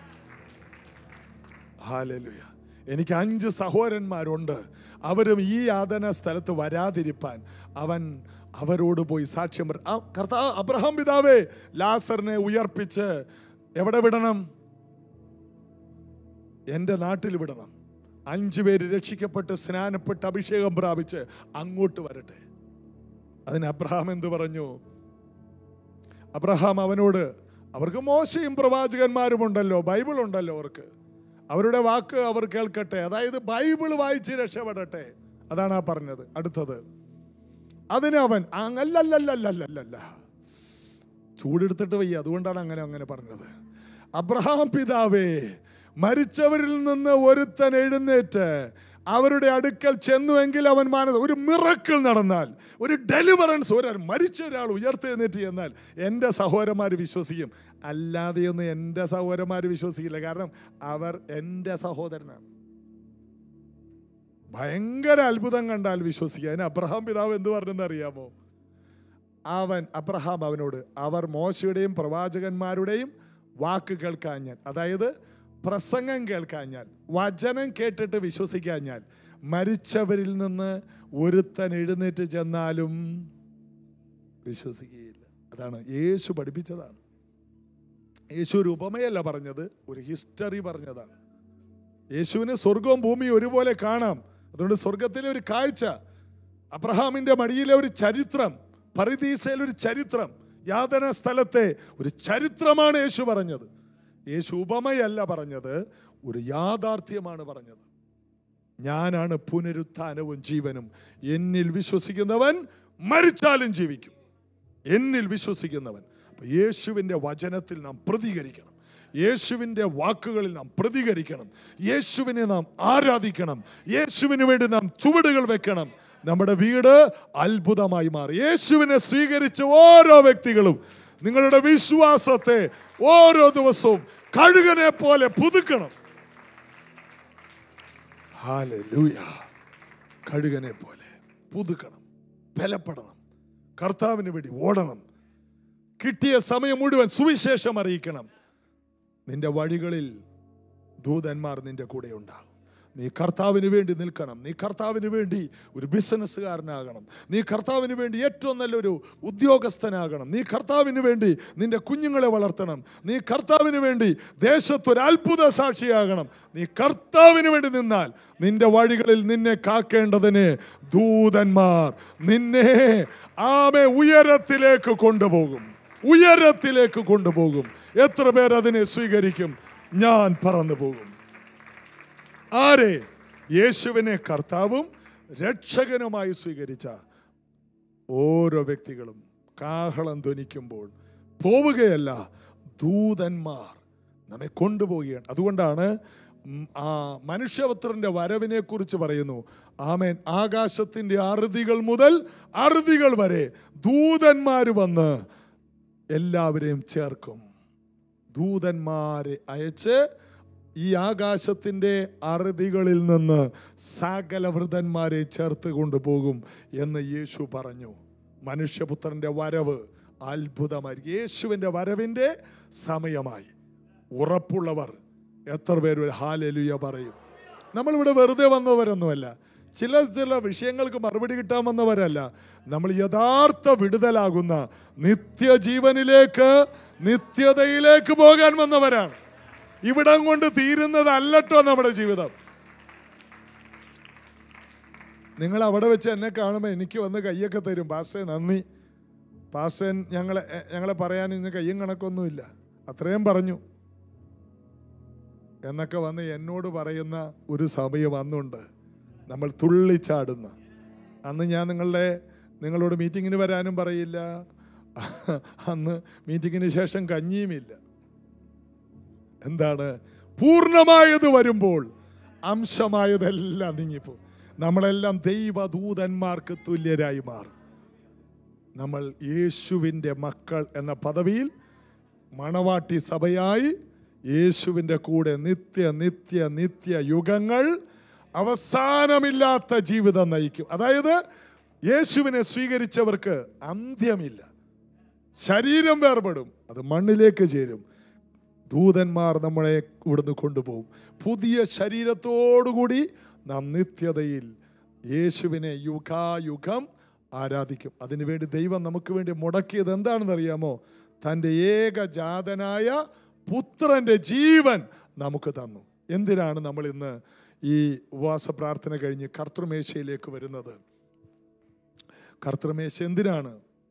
ഹാലലുയ എനിക്ക് അഞ്ച് സഹോദരന്മാരുണ്ട് അവരും ഈ യാതന സ്ഥലത്ത് വരാതിരിപ്പാൻ അവൻ അവരോട് പോയി സാക്ഷ്യം പറ- ആ കർത്താവ് അബ്രഹാം പിതാവേ ലാസറിനെ ഉയർപ്പിച്ച് എവിടെ വിടണം എൻ്റെ നാട്ടിൽ വിടണം അഞ്ചു പേര് രക്ഷിക്കപ്പെട്ട് സ്നാനപ്പെട്ട് അഭിഷേകം പ്രാപിച്ച് അങ്ങോട്ട് വരട്ടെ അതിന് അബ്രഹാം എന്ത് പറഞ്ഞു അബ്രഹാം അവനോട് അവർക്ക് മോശയും പ്രവാചകന്മാരും ഉണ്ടല്ലോ ബൈബിൾ ഉണ്ടല്ലോ അവർക്ക് അവരുടെ വാക്ക് അവർ കേൾക്കട്ടെ അതായത് ബൈബിൾ വായിച്ച് രക്ഷപ്പെടട്ടെ അതാണ് ആ പറഞ്ഞത് അടുത്തത് അതിന് അവൻ അല്ലല്ലല്ലല്ലല്ലല്ല ചൂടെടുത്തിട്ട് വയ്യ അതുകൊണ്ടാണ് അങ്ങനെ അങ്ങനെ പറഞ്ഞത് അബ്രഹാം പിതാവേ മരിച്ചവരിൽ നിന്ന് ഒരുത്തൻ എഴുന്നേറ്റ് അവരുടെ അടുക്കൽ ചെന്നുവെങ്കിൽ അവൻ മാനസ് ഒരു മിറക്കിൾ നടന്നാൽ ഒരു ഡെലിവറൻസ് ഒരാൾ മരിച്ച ഒരാൾ ഉയർത്തെഴുന്നേറ്റ് ചെന്നാൽ എൻ്റെ സഹോദരന്മാർ വിശ്വസിക്കും അല്ലാതെയൊന്നും എൻ്റെ സഹോദരന്മാർ വിശ്വസിക്കില്ല കാരണം അവർ എൻ്റെ സഹോദരനാണ് ഭയങ്കര അത്ഭുതം കണ്ടാൽ വിശ്വസിക്കുക അതിന് അബ്രഹാം പിതാവ് എന്ത് പറഞ്ഞെന്ന് അറിയാമോ അവൻ അബ്രഹാം അവനോട് അവർ മോശയുടെയും പ്രവാചകന്മാരുടെയും വാക്ക് കേൾക്കാഞ്ഞാൽ അതായത് പ്രസംഗം കേൾക്കാഞ്ഞാൽ വചനം കേട്ടിട്ട് വിശ്വസിക്കാഞ്ഞാൽ മരിച്ചവരിൽ നിന്ന് ഒരുത്തൻ എഴുന്നേറ്റ് ചെന്നാലും വിശ്വസിക്കുകയില്ല അതാണ് യേശു പഠിപ്പിച്ചതാണ് യേശു ഒരു ഉപമയല്ല പറഞ്ഞത് ഒരു ഹിസ്റ്ററി പറഞ്ഞതാണ് യേശുവിന് സ്വർഗവും ഭൂമിയും ഒരുപോലെ കാണാം അതുകൊണ്ട് സ്വർഗത്തിലെ ഒരു കാഴ്ച അബ്രഹാമിന്റെ മടിയിലെ ഒരു ചരിത്രം പറിദീസയിലെ ഒരു ചരിത്രം യാതന സ്ഥലത്തെ ഒരു ചരിത്രമാണ് യേശു പറഞ്ഞത് യേശു ഉപമയല്ല പറഞ്ഞത് ഒരു യാഥാർത്ഥ്യമാണ് പറഞ്ഞത് ഞാനാണ് പുനരുത്ഥാനവും ജീവനും എന്നിൽ വിശ്വസിക്കുന്നവൻ മരിച്ചാലും ജീവിക്കും എന്നിൽ വിശ്വസിക്കുന്നവൻ അപ്പൊ യേശുവിൻ്റെ വചനത്തിൽ നാം പ്രതികരിക്കണം യേശുവിൻ്റെ വാക്കുകളിൽ നാം പ്രതികരിക്കണം യേശുവിനെ നാം ആരാധിക്കണം യേശുവിന് വേണ്ടി നാം ചുവടുകൾ വെക്കണം നമ്മുടെ വീട് അത്ഭുതമായി മാറി യേശുവിനെ സ്വീകരിച്ച ഓരോ വ്യക്തികളും നിങ്ങളുടെ വിശ്വാസത്തെ ഓരോ ദിവസവും കഴുകനെ പോലെ പുതുക്കണം ഹാലലൂയ കഴുകനെ പോലെ പുതുക്കണം ബലപ്പെടണം കർത്താവിന് വേണ്ടി ഓടണം കിട്ടിയ സമയം മുഴുവൻ സുവിശേഷം അറിയിക്കണം നിന്റെ വഴികളിൽ ദൂതന്മാർ നിന്റെ കൂടെ ഉണ്ടാകും നീ കർത്താവിന് വേണ്ടി നിൽക്കണം നീ കർത്താവിന് വേണ്ടി ഒരു ബിസിനസ്സുകാരനാകണം നീ കർത്താവിന് വേണ്ടി ഏറ്റവും നല്ലൊരു ഉദ്യോഗസ്ഥനാകണം നീ കർത്താവിന് വേണ്ടി നിന്റെ കുഞ്ഞുങ്ങളെ വളർത്തണം നീ കർത്താവിന് വേണ്ടി ദേശത്തൊരു അത്ഭുത സാക്ഷിയാകണം നീ കർത്താവിന് വേണ്ടി നിന്നാൽ നിന്റെ വഴികളിൽ നിന്നെ കാക്കേണ്ടതിന് ദൂതന്മാർ നിന്നെ ആമെ ഉയരത്തിലേക്ക് കൊണ്ടുപോകും ഉയരത്തിലേക്ക് കൊണ്ടുപോകും എത്ര പേർ അതിനെ സ്വീകരിക്കും ഞാൻ പറന്നു പോകും ആരെ യേശുവിനെ കർത്താവും രക്ഷകനുമായി സ്വീകരിച്ച ഓരോ വ്യക്തികളും കാഹളം ധ്വനിക്കുമ്പോൾ പോവുകയല്ല ദൂതന്മാർ നമ്മെ കൊണ്ടുപോവുകയാണ് അതുകൊണ്ടാണ് ഉം, ആ മനുഷ്യപുത്രന്റെ വരവിനെ കുറിച്ച് പറയുന്നു ആമേൻ ആകാശത്തിന്റെ അറുതികൾ മുതൽ അറുതികൾ വരെ ദൂതന്മാർ വന്ന് എല്ലാവരെയും ചേർക്കും ദൂതന്മാരെ അയച്ച് ഈ ആകാശത്തിൻ്റെ അറുതികളിൽ നിന്ന് സകല വൃതന്മാരെ ചേർത്ത് കൊണ്ടുപോകും എന്ന് യേശു പറഞ്ഞു മനുഷ്യപുത്രന്റെ വരവ് അത്ഭുതമായി യേശുവിൻ്റെ വരവിൻ്റെ സമയമായി ഉറപ്പുള്ളവർ എത്ര പേര് ഒരു ഹാലലുയ പറയും നമ്മളിവിടെ വെറുതെ വന്നവരൊന്നുമല്ല ചില ചില വിഷയങ്ങൾക്ക് മറുപടി കിട്ടാൻ വന്നവരല്ല നമ്മൾ യഥാർത്ഥ വിടുതലാകുന്ന നിത്യജീവനിലേക്ക് നിത്യതയിലേക്ക് പോകാൻ വന്നവരാണ് ഇവിടം കൊണ്ട് തീരുന്നതല്ലട്ടോ നമ്മുടെ ജീവിതം നിങ്ങൾ അവിടെ വെച്ച് എന്നെ കാണുമ്പോൾ എനിക്ക് വന്ന് കയ്യൊക്കെ തരും പാസ്റ്റേ നന്ദി പാസ്റ്റൻ ഞങ്ങളെ എ- ഞങ്ങളെ പറയാൻ ഇന്ന് കയ്യും കണക്കൊന്നുമില്ല അത്രയും പറഞ്ഞു എന്നൊക്കെ വന്ന് എന്നോട് പറയുന്ന ഒരു സമയം അന്നുണ്ട് നമ്മൾ തുള്ളിച്ചാടുന്ന അന്ന് ഞാൻ നിങ്ങളുടെ നിങ്ങളോട് മീറ്റിങ്ങിന് വരാനും പറയില്ല അന്ന് മീറ്റിങ്ങിന് ശേഷം കഞ്ഞിയുമില്ല എന്താണ് പൂർണ്ണമായത് വരുമ്പോൾ അംശമായതെല്ലാം നീങ്ങിപ്പോ നമ്മളെല്ലാം ദൈവദൂതന്മാർക്ക് തുല്യരായി മാറും നമ്മൾ യേശുവിൻ്റെ മക്കൾ എന്ന പദവിയിൽ മണവാട്ടി സഭയായി യേശുവിൻ്റെ കൂടെ നിത്യ നിത്യ നിത്യ യുഗങ്ങൾ അവസാനമില്ലാത്ത ജീവിതം നയിക്കും അതായത് യേശുവിനെ സ്വീകരിച്ചവർക്ക് അന്ത്യമില്ല ശരീരം വേർപെടും അത് മണ്ണിലേക്ക് ചേരും ദൂതന്മാർ നമ്മളെ ഇവിടുന്ന് കൊണ്ടുപോകും പുതിയ ശരീരത്തോടുകൂടി നാം നിത്യതയിൽ യേശുവിനെ യുഗായുഗം ആരാധിക്കും അതിനുവേണ്ടി ദൈവം നമുക്ക് വേണ്ടി മുടക്കിയത് എന്താണെന്ന് അറിയാമോ തൻ്റെ ഏകജാതനായ പുത്രൻ്റെ ജീവൻ നമുക്ക് തന്നു എന്തിനാണ് നമ്മൾ ഇന്ന് ഈ ഉപവാസ പ്രാർത്ഥന കഴിഞ്ഞ് കർത്തൃമേശയിലേക്ക് വരുന്നത് കർത്തൃമേശ എന്തിനാണ്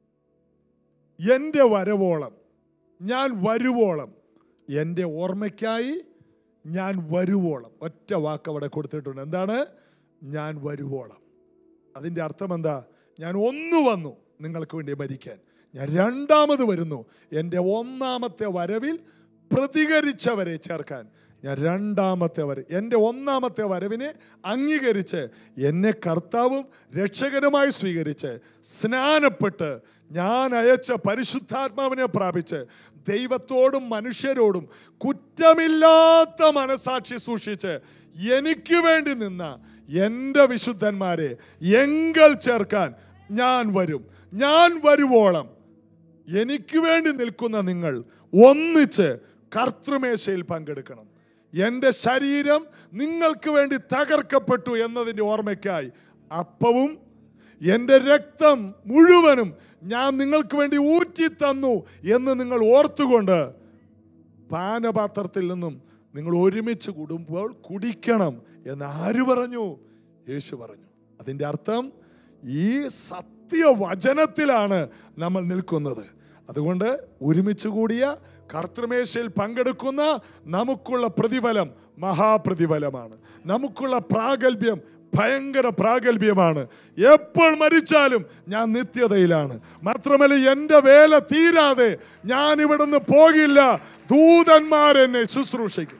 എൻ്റെ വരവോളം ഞാൻ വരുവോളം എൻ്റെ ഓർമ്മയ്ക്കായി ഞാൻ വരുവോളം ഒറ്റ വാക്ക് അവിടെ കൊടുത്തിട്ടുണ്ട് എന്താണ് ഞാൻ വരുവോളം അതിൻ്റെ അർത്ഥം എന്താ ഞാൻ ഒന്ന് വന്നു നിങ്ങൾക്ക് വേണ്ടി മരിക്കാൻ ഞാൻ രണ്ടാമത് വരുന്നു എൻ്റെ ഒന്നാമത്തെ വരവിൽ പ്രതികരിച്ചവരെ ചേർക്കാൻ ഞാൻ രണ്ടാമത്തെ വര എൻ്റെ ഒന്നാമത്തെ വരവിനെ അംഗീകരിച്ച് എന്നെ കർത്താവും രക്ഷകനുമായി സ്വീകരിച്ച് സ്നാനപ്പെട്ട് ഞാൻ അയച്ച പരിശുദ്ധാത്മാവിനെ പ്രാപിച്ച് ദൈവത്തോടും മനുഷ്യരോടും കുറ്റമില്ലാത്ത മനസാക്ഷി സൂക്ഷിച്ച് എനിക്ക് വേണ്ടി നിന്ന എൻ്റെ വിശുദ്ധന്മാരെ എങ്കൽ ചേർക്കാൻ ഞാൻ വരും ഞാൻ വരുവോളം എനിക്ക് വേണ്ടി നിൽക്കുന്ന നിങ്ങൾ ഒന്നിച്ച് കർത്തൃമേശയിൽ പങ്കെടുക്കണം എൻ്റെ ശരീരം നിങ്ങൾക്ക് വേണ്ടി തകർക്കപ്പെട്ടു എന്നതിൻ്റെ ഓർമ്മയ്ക്കായി അപ്പവും എൻ്റെ രക്തം മുഴുവനും ഞാൻ നിങ്ങൾക്ക് വേണ്ടി ഊറ്റി തന്നു എന്ന് നിങ്ങൾ ഓർത്തുകൊണ്ട് പാനപാത്രത്തിൽ നിന്നും നിങ്ങൾ ഒരുമിച്ച് കൂടുമ്പോൾ കുടിക്കണം എന്ന് ആര് പറഞ്ഞു യേശു പറഞ്ഞു അതിൻ്റെ അർത്ഥം ഈ സത്യവചനത്തിലാണ് നമ്മൾ നിൽക്കുന്നത് അതുകൊണ്ട് ഒരുമിച്ച് കൂടിയ കർത്തൃമേശയിൽ പങ്കെടുക്കുന്ന നമുക്കുള്ള പ്രതിഫലം മഹാപ്രതിഫലമാണ് നമുക്കുള്ള പ്രാഗൽഭ്യം ഭയങ്കര പ്രാഗൽഭ്യമാണ് എപ്പോൾ മരിച്ചാലും ഞാൻ നിത്യതയിലാണ് മാത്രമല്ല എൻ്റെ വേല തീരാതെ ഞാൻ ഇവിടുന്ന് പോകില്ല ദൂതന്മാർ എന്നെ ശുശ്രൂഷിക്കും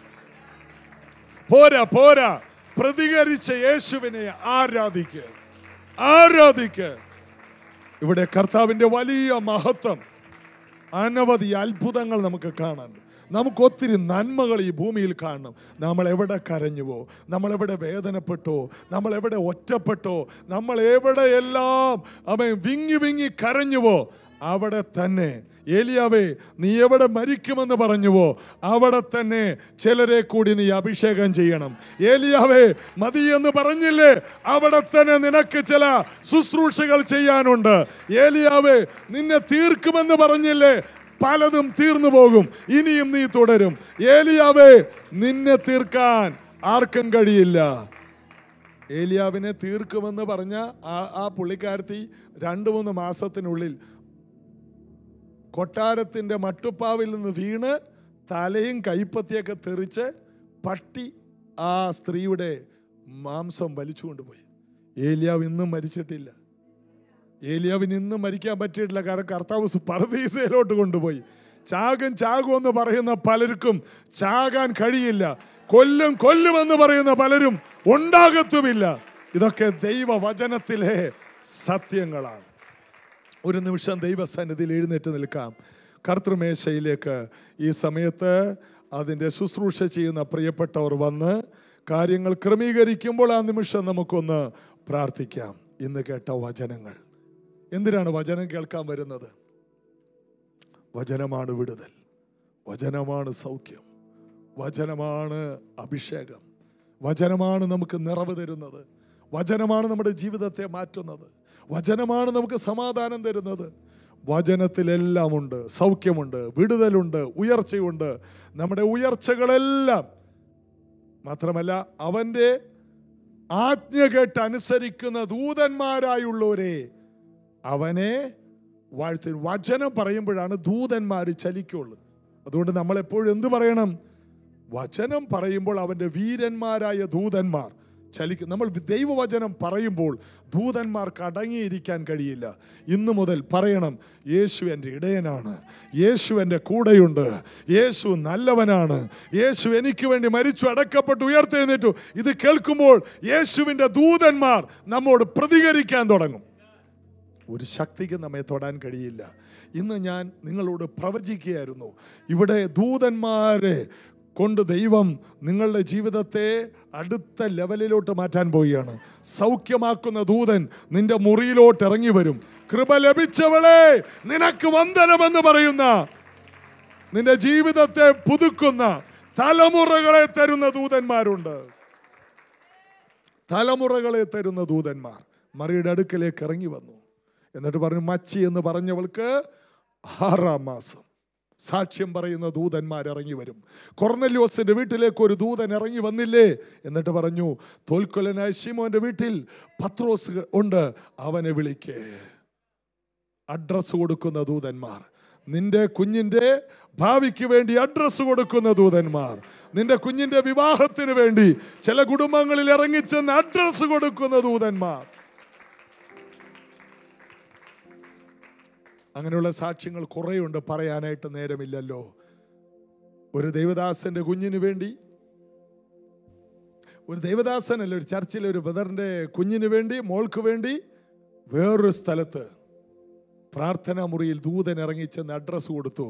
പോരാ പോരാ പ്രതികരിച്ച യേശുവിനെ ആരാധിക്കുക ആരാധിക്കുക ഇവിടെ കർത്താവിൻ്റെ വലിയ മഹത്വം അനവധി അത്ഭുതങ്ങൾ നമുക്ക് കാണാനുണ്ട് നമുക്ക് ഒത്തിരി നന്മകൾ ഈ ഭൂമിയിൽ കാണണം നമ്മൾ എവിടെ കരഞ്ഞുവോ നമ്മൾ എവിടെ വേദനപ്പെട്ടോ നമ്മൾ എവിടെ ഒറ്റപ്പെട്ടോ നമ്മൾ എവിടെയെല്ലാം അവൻ വിങ്ങി വിങ്ങി കരഞ്ഞുവോ അവിടെ തന്നെ ഏലിയാവേ നീ എവിടെ മരിക്കുമെന്ന് പറഞ്ഞുവോ അവിടെ തന്നെ ചിലരെ കൂടി നീ അഭിഷേകം ചെയ്യണം ഏലിയാവേ മതി എന്ന് പറഞ്ഞില്ലേ അവിടെ തന്നെ നിനക്ക് ചില ശുശ്രൂഷകൾ ചെയ്യാനുണ്ട് ഏലിയാവേ നിന്നെ തീർക്കുമെന്ന് പറഞ്ഞില്ലേ പലതും തീർന്നു പോകും ഇനിയും നീ തുടരും ഏലിയാവേ നിന്നെ തീർക്കാൻ ആർക്കും കഴിയില്ല ഏലിയാവിനെ തീർക്കുമെന്ന് പറഞ്ഞ ആ ആ പുള്ളിക്കാരത്തി രണ്ട് മൂന്ന് മാസത്തിനുള്ളിൽ കൊട്ടാരത്തിൻ്റെ മട്ടുപ്പാവിൽ നിന്ന് വീണ് തലയും കൈപ്പത്തിയൊക്കെ തെറിച്ച് പട്ടി ആ സ്ത്രീയുടെ മാംസം വലിച്ചുകൊണ്ടുപോയി ഏലിയാവ് ഇന്നും മരിച്ചിട്ടില്ല ഏലിയാവിന് ഇന്നും മരിക്കാൻ പറ്റിയിട്ടില്ല കാരണം കർത്താവ് പരദീസയിലോട്ട് കൊണ്ടുപോയി ചാകും ചാകും എന്ന് പറയുന്ന പലർക്കും ചാകാൻ കഴിയില്ല കൊല്ലും കൊല്ലുമെന്ന് പറയുന്ന പലരും ഉണ്ടാകത്തുമില്ല ഇതൊക്കെ ദൈവവചനത്തിലെ സത്യങ്ങളാണ് ഒരു നിമിഷം ദൈവസന്നിധിയിൽ എഴുന്നേറ്റ് നിൽക്കാം കർത്തൃമേശയിലേക്ക് ഈ സമയത്ത് അതിൻ്റെ ശുശ്രൂഷ ചെയ്യുന്ന പ്രിയപ്പെട്ടവർ വന്ന് കാര്യങ്ങൾ ക്രമീകരിക്കുമ്പോൾ ആ നിമിഷം നമുക്കൊന്ന് പ്രാർത്ഥിക്കാം ഇന്ന് കേട്ട വചനങ്ങൾ എന്തിനാണ് വചനം കേൾക്കാൻ വരുന്നത് വചനമാണ് വിടുതൽ വചനമാണ് സൗഖ്യം വചനമാണ് അഭിഷേകം വചനമാണ് നമുക്ക് നിറവ് തരുന്നത് വചനമാണ് നമ്മുടെ ജീവിതത്തെ മാറ്റുന്നത് വചനമാണ് നമുക്ക് സമാധാനം തരുന്നത് വചനത്തിലെല്ലാം ഉണ്ട് സൗഖ്യമുണ്ട് വിടുതലുണ്ട് ഉയർച്ചയുണ്ട് നമ്മുടെ ഉയർച്ചകളെല്ലാം മാത്രമല്ല അവൻ്റെ ആജ്ഞ കേട്ട് അനുസരിക്കുന്ന ദൂതന്മാരായുള്ളവരെ അവനെ വാഴ്ത്തി വചനം പറയുമ്പോഴാണ് ദൂതന്മാർ ചലിക്കുള്ളൂ അതുകൊണ്ട് നമ്മൾ എപ്പോഴും എന്തു പറയണം വചനം പറയുമ്പോൾ അവൻ്റെ വീരന്മാരായ ദൂതന്മാർ ചലിക്കും നമ്മൾ ദൈവവചനം പറയുമ്പോൾ ദൂതന്മാർക്ക് അടങ്ങിയിരിക്കാൻ കഴിയില്ല ഇന്നു മുതൽ പറയണം യേശു എൻ്റെ ഇടയനാണ് യേശു എൻ്റെ കൂടെയുണ്ട് യേശു നല്ലവനാണ് യേശു എനിക്ക് വേണ്ടി മരിച്ചു അടക്കപ്പെട്ടു ഉയർത്തെഴുന്നേറ്റു ഇത് കേൾക്കുമ്പോൾ യേശുവിൻ്റെ ദൂതന്മാർ നമ്മോട് പ്രതികരിക്കാൻ തുടങ്ങും ഒരു ശക്തിക്ക് നമ്മെ തൊടാൻ കഴിയില്ല ഇന്ന് ഞാൻ നിങ്ങളോട് പ്രവചിക്കുകയായിരുന്നു ഇവിടെ ദൂതന്മാരെ കൊണ്ട് ദൈവം നിങ്ങളുടെ ജീവിതത്തെ അടുത്ത ലെവലിലോട്ട് മാറ്റാൻ പോവുകയാണ് സൗഖ്യമാക്കുന്ന ദൂതൻ നിന്റെ മുറിയിലോട്ട് ഇറങ്ങി വരും കൃപ ലഭിച്ചവളെ നിനക്ക് വന്ദനമെന്ന് പറയുന്ന നിന്റെ ജീവിതത്തെ പുതുക്കുന്ന തലമുറകളെ തരുന്ന ദൂതന്മാരുണ്ട് തലമുറകളെ തരുന്ന ദൂതന്മാർ മറിയുടെ അടുക്കലേക്ക് ഇറങ്ങി വന്നു എന്നിട്ട് പറഞ്ഞു മച്ചി എന്ന് പറഞ്ഞവൾക്ക് ആറാം മാസം സാക്ഷ്യം പറയുന്ന ദൂതന്മാർ ഇറങ്ങി വരും കൊർന്നല്യോസിന്റെ വീട്ടിലേക്ക് ഒരു ദൂതൻ ഇറങ്ങി വന്നില്ലേ എന്നിട്ട് പറഞ്ഞു തോൽക്കൊലനായ ശിമോന്റെ വീട്ടിൽ പത്രോസ് ഉണ്ട് അവനെ വിളിക്കേ അഡ്രസ് കൊടുക്കുന്ന ദൂതന്മാർ നിന്റെ കുഞ്ഞിന്റെ ഭാവിക്ക് വേണ്ടി അഡ്രസ് കൊടുക്കുന്ന ദൂതന്മാർ നിന്റെ കുഞ്ഞിന്റെ വിവാഹത്തിന് വേണ്ടി ചില കുടുംബങ്ങളിൽ ഇറങ്ങിച്ചെന്ന് അഡ്രസ് കൊടുക്കുന്ന ദൂതന്മാർ അങ്ങനെയുള്ള സാക്ഷ്യങ്ങൾ കുറേയുണ്ട് പറയാനായിട്ട് നേരമില്ലല്ലോ ഒരു ദൈവദാസന്റെ കുഞ്ഞിന് വേണ്ടി ഒരു ദൈവദാസനല്ല ഒരു ചർച്ചിലെ ഒരു ബ്രദറിന്റെ കുഞ്ഞിന് വേണ്ടി മോൾക്ക് വേണ്ടി വേറൊരു സ്ഥലത്ത് പ്രാർത്ഥനാ മുറിയിൽ ദൂതൻ ഇറങ്ങിച്ചെന്ന് അഡ്രസ്സ് കൊടുത്തു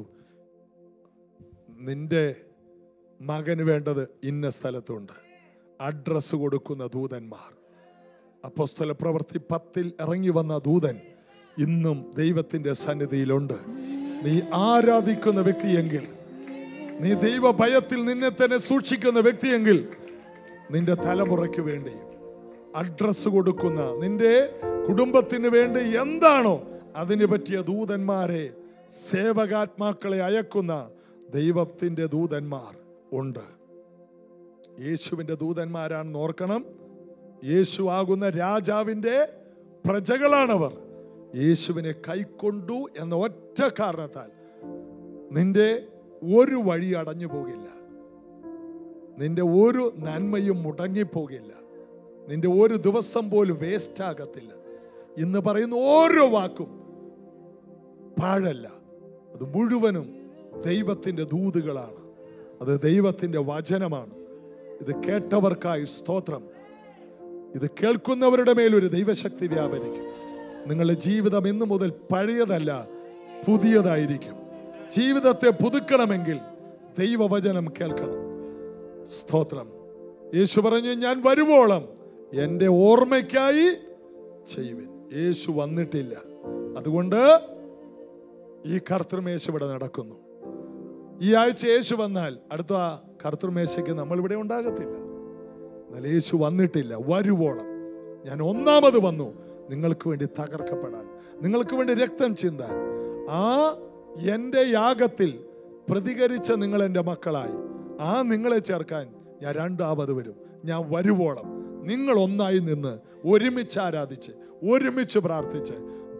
നിന്റെ മകന് വേണ്ടത് ഇന്ന സ്ഥലത്തുണ്ട് അഡ്രസ്സ് കൊടുക്കുന്ന ദൂതന്മാർ അപ്പോസ്തല പ്രവൃത്തി പത്തിൽ ഇറങ്ങി വന്ന ദൂതൻ ഇന്നും ദൈവത്തിന്റെ സന്നിധിയിലുണ്ട് നീ ആരാധിക്കുന്ന വ്യക്തിയെങ്കിൽ നീ ദൈവ ഭയത്തിൽ നിന്നെ തന്നെ സൂക്ഷിക്കുന്ന വ്യക്തിയെങ്കിൽ നിന്റെ തലമുറയ്ക്ക് വേണ്ടി അഡ്രസ് കൊടുക്കുന്ന നിന്റെ കുടുംബത്തിന് വേണ്ടി എന്താണോ അതിന് പറ്റിയ ദൂതന്മാരെ സേവകാത്മാക്കളെ അയക്കുന്ന ദൈവത്തിന്റെ ദൂതന്മാർ ഉണ്ട് യേശുവിന്റെ ദൂതന്മാരാണെന്ന് ഓർക്കണം യേശു ആകുന്ന രാജാവിന്റെ പ്രജകളാണവർ യേശുവിനെ കൈക്കൊണ്ടു എന്ന ഒറ്റ കാരണത്താൽ നിന്റെ ഒരു വഴി അടഞ്ഞു പോകില്ല നിന്റെ ഒരു നന്മയും മുടങ്ങിപ്പോകില്ല നിന്റെ ഒരു ദിവസം പോലും വേസ്റ്റ് ആകത്തില്ല ഇന്ന് പറയുന്ന ഓരോ വാക്കും പാഴല്ല അത് മുഴുവനും ദൈവത്തിൻ്റെ ദൂതുകളാണ് അത് ദൈവത്തിൻ്റെ വചനമാണ് ഇത് കേട്ടവർക്കായി സ്തോത്രം ഇത് കേൾക്കുന്നവരുടെ മേലൊരു ദൈവശക്തി വ്യാപരിക്കും നിങ്ങളുടെ ജീവിതം ഇന്നു മുതൽ പഴയതല്ല പുതിയതായിരിക്കും ജീവിതത്തെ പുതുക്കണമെങ്കിൽ ദൈവവചനം കേൾക്കണം സ്തോത്രം യേശു പറഞ്ഞു ഞാൻ വരുവോളം എൻ്റെ ഓർമ്മയ്ക്കായി ചെയ്യുവിൻ യേശു വന്നിട്ടില്ല അതുകൊണ്ട് ഈ കർത്തൃമേശ ഇവിടെ നടക്കുന്നു ഈ ആഴ്ച യേശു വന്നാൽ അടുത്ത കർത്തൃമേശയ്ക്ക് നമ്മൾ ഇവിടെ ഉണ്ടാകത്തില്ല എന്നാൽ യേശു വന്നിട്ടില്ല വരുവോളം ഞാൻ ഒന്നാമത് വന്നു നിങ്ങൾക്ക് വേണ്ടി തകർക്കപ്പെടാൻ നിങ്ങൾക്ക് വേണ്ടി രക്തം ചിന്താൻ ആ എൻ്റെ യാഗത്തിൽ പ്രതികരിച്ച നിങ്ങൾ എൻ്റെ മക്കളായി ആ നിങ്ങളെ ചേർക്കാൻ ഞാൻ രണ്ടാമത് വരും ഞാൻ വരുവോളം നിങ്ങൾ ഒന്നായി നിന്ന് ഒരുമിച്ച് ആരാധിച്ച് ഒരുമിച്ച് പ്രാർത്ഥിച്ച്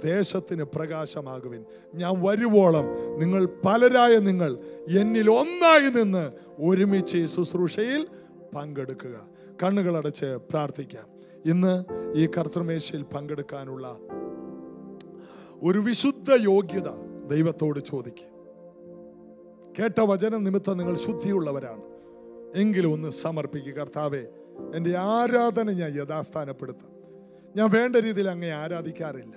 ദേശത്തിന് പ്രകാശമാകുവിൻ ഞാൻ വരുവോളം നിങ്ങൾ പലരായ നിങ്ങൾ എന്നിൽ ഒന്നായി നിന്ന് ഒരുമിച്ച് ഈ ശുശ്രൂഷയിൽ പങ്കെടുക്കുക കണ്ണുകളടച്ച് പ്രാർത്ഥിക്കാം ഇന്ന് ഈ കർത്തൃമേശയിൽ പങ്കെടുക്കാനുള്ള ഒരു വിശുദ്ധ യോഗ്യത ദൈവത്തോട് ചോദിക്കുക കേട്ട വചന നിമിത്തം നിങ്ങൾ ശുദ്ധിയുള്ളവരാണ് എങ്കിലും ഒന്ന് സമർപ്പിക്കുക കർത്താവെ എൻ്റെ ആരാധന ഞാൻ യഥാസ്ഥാനപ്പെടുത്താം ഞാൻ വേണ്ട രീതിയിൽ അങ്ങേ ആരാധിക്കാറില്ല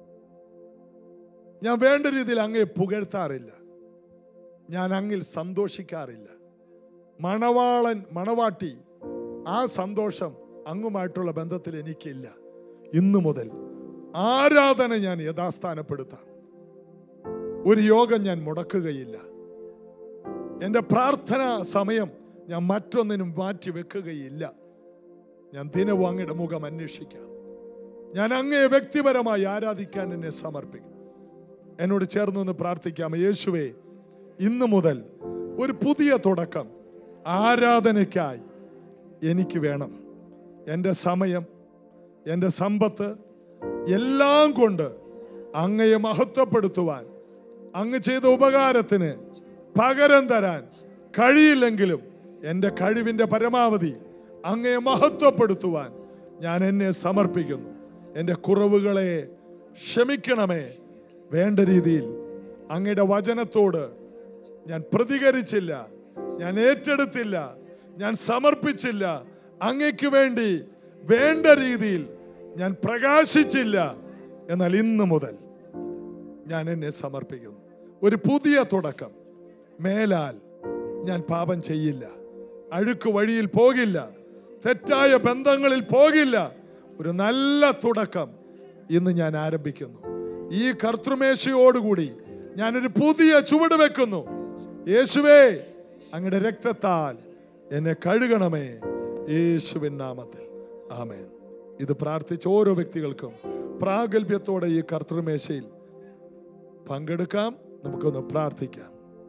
ഞാൻ വേണ്ട രീതിയിൽ അങ്ങേ പുകഴ്ത്താറില്ല ഞാൻ അങ്ങിൽ സന്തോഷിക്കാറില്ല മണവാളൻ മണവാട്ടി ആ സന്തോഷം അങ്ങുമായിട്ടുള്ള ബന്ധത്തിൽ എനിക്കില്ല ഇന്നു മുതൽ ആരാധന ഞാൻ യഥാസ്ഥാനപ്പെടുത്താം ഒരു യോഗം ഞാൻ മുടക്കുകയില്ല എൻ്റെ പ്രാർത്ഥന സമയം ഞാൻ മറ്റൊന്നിനും മാറ്റി വെക്കുകയില്ല ഞാൻ ദിനവും അങ്ങയുടെ മുഖം അന്വേഷിക്കാം ഞാൻ അങ്ങയെ വ്യക്തിപരമായി ആരാധിക്കാൻ എന്നെ സമർപ്പിക്കും എന്നോട് ചേർന്നൊന്ന് പ്രാർത്ഥിക്കാം യേശുവേ ഇന്നു മുതൽ ഒരു പുതിയ തുടക്കം ആരാധനയ്ക്കായി എനിക്ക് വേണം എൻ്റെ സമയം എൻ്റെ സമ്പത്ത് എല്ലാം കൊണ്ട് അങ്ങയെ മഹത്വപ്പെടുത്തുവാൻ അങ്ങ് ചെയ്ത ഉപകാരത്തിന് പകരം തരാൻ കഴിയില്ലെങ്കിലും എൻ്റെ കഴിവിൻ്റെ പരമാവധി അങ്ങയെ മഹത്വപ്പെടുത്തുവാൻ ഞാൻ എന്നെ സമർപ്പിക്കുന്നു എൻ്റെ കുറവുകളെ ക്ഷമിക്കണമേ വേണ്ട രീതിയിൽ അങ്ങയുടെ വചനത്തോട് ഞാൻ പ്രതികരിച്ചില്ല ഞാൻ ഏറ്റെടുത്തില്ല ഞാൻ സമർപ്പിച്ചില്ല അങ്ങയ്ക്ക് വേണ്ടി വേണ്ട രീതിയിൽ ഞാൻ പ്രകാശിച്ചില്ല എന്നാൽ ഇന്ന് മുതൽ ഞാൻ എന്നെ സമർപ്പിക്കുന്നു ഒരു പുതിയ തുടക്കം മേലാൽ ഞാൻ പാപം ചെയ്യില്ല അഴുക്ക് വഴിയിൽ പോകില്ല തെറ്റായ ബന്ധങ്ങളിൽ പോകില്ല ഒരു നല്ല തുടക്കം ഇന്ന് ഞാൻ ആരംഭിക്കുന്നു ഈ കർത്തൃമേശയോടുകൂടി ഞാനൊരു പുതിയ ചുവട് വെക്കുന്നു യേശുവേ അങ്ങയുടെ രക്തത്താൽ എന്നെ കഴുകണമേ യേശുവിൻ നാമത്തിൽ ആമേൻ ഇത് പ്രാർത്ഥിച്ച ഓരോ വ്യക്തികൾക്കും പ്രാഗൽഭ്യത്തോടെ ഈ കർത്തൃമേശയിൽ പങ്കെടുക്കാം നമുക്കൊന്ന് പ്രാർത്ഥിക്കാം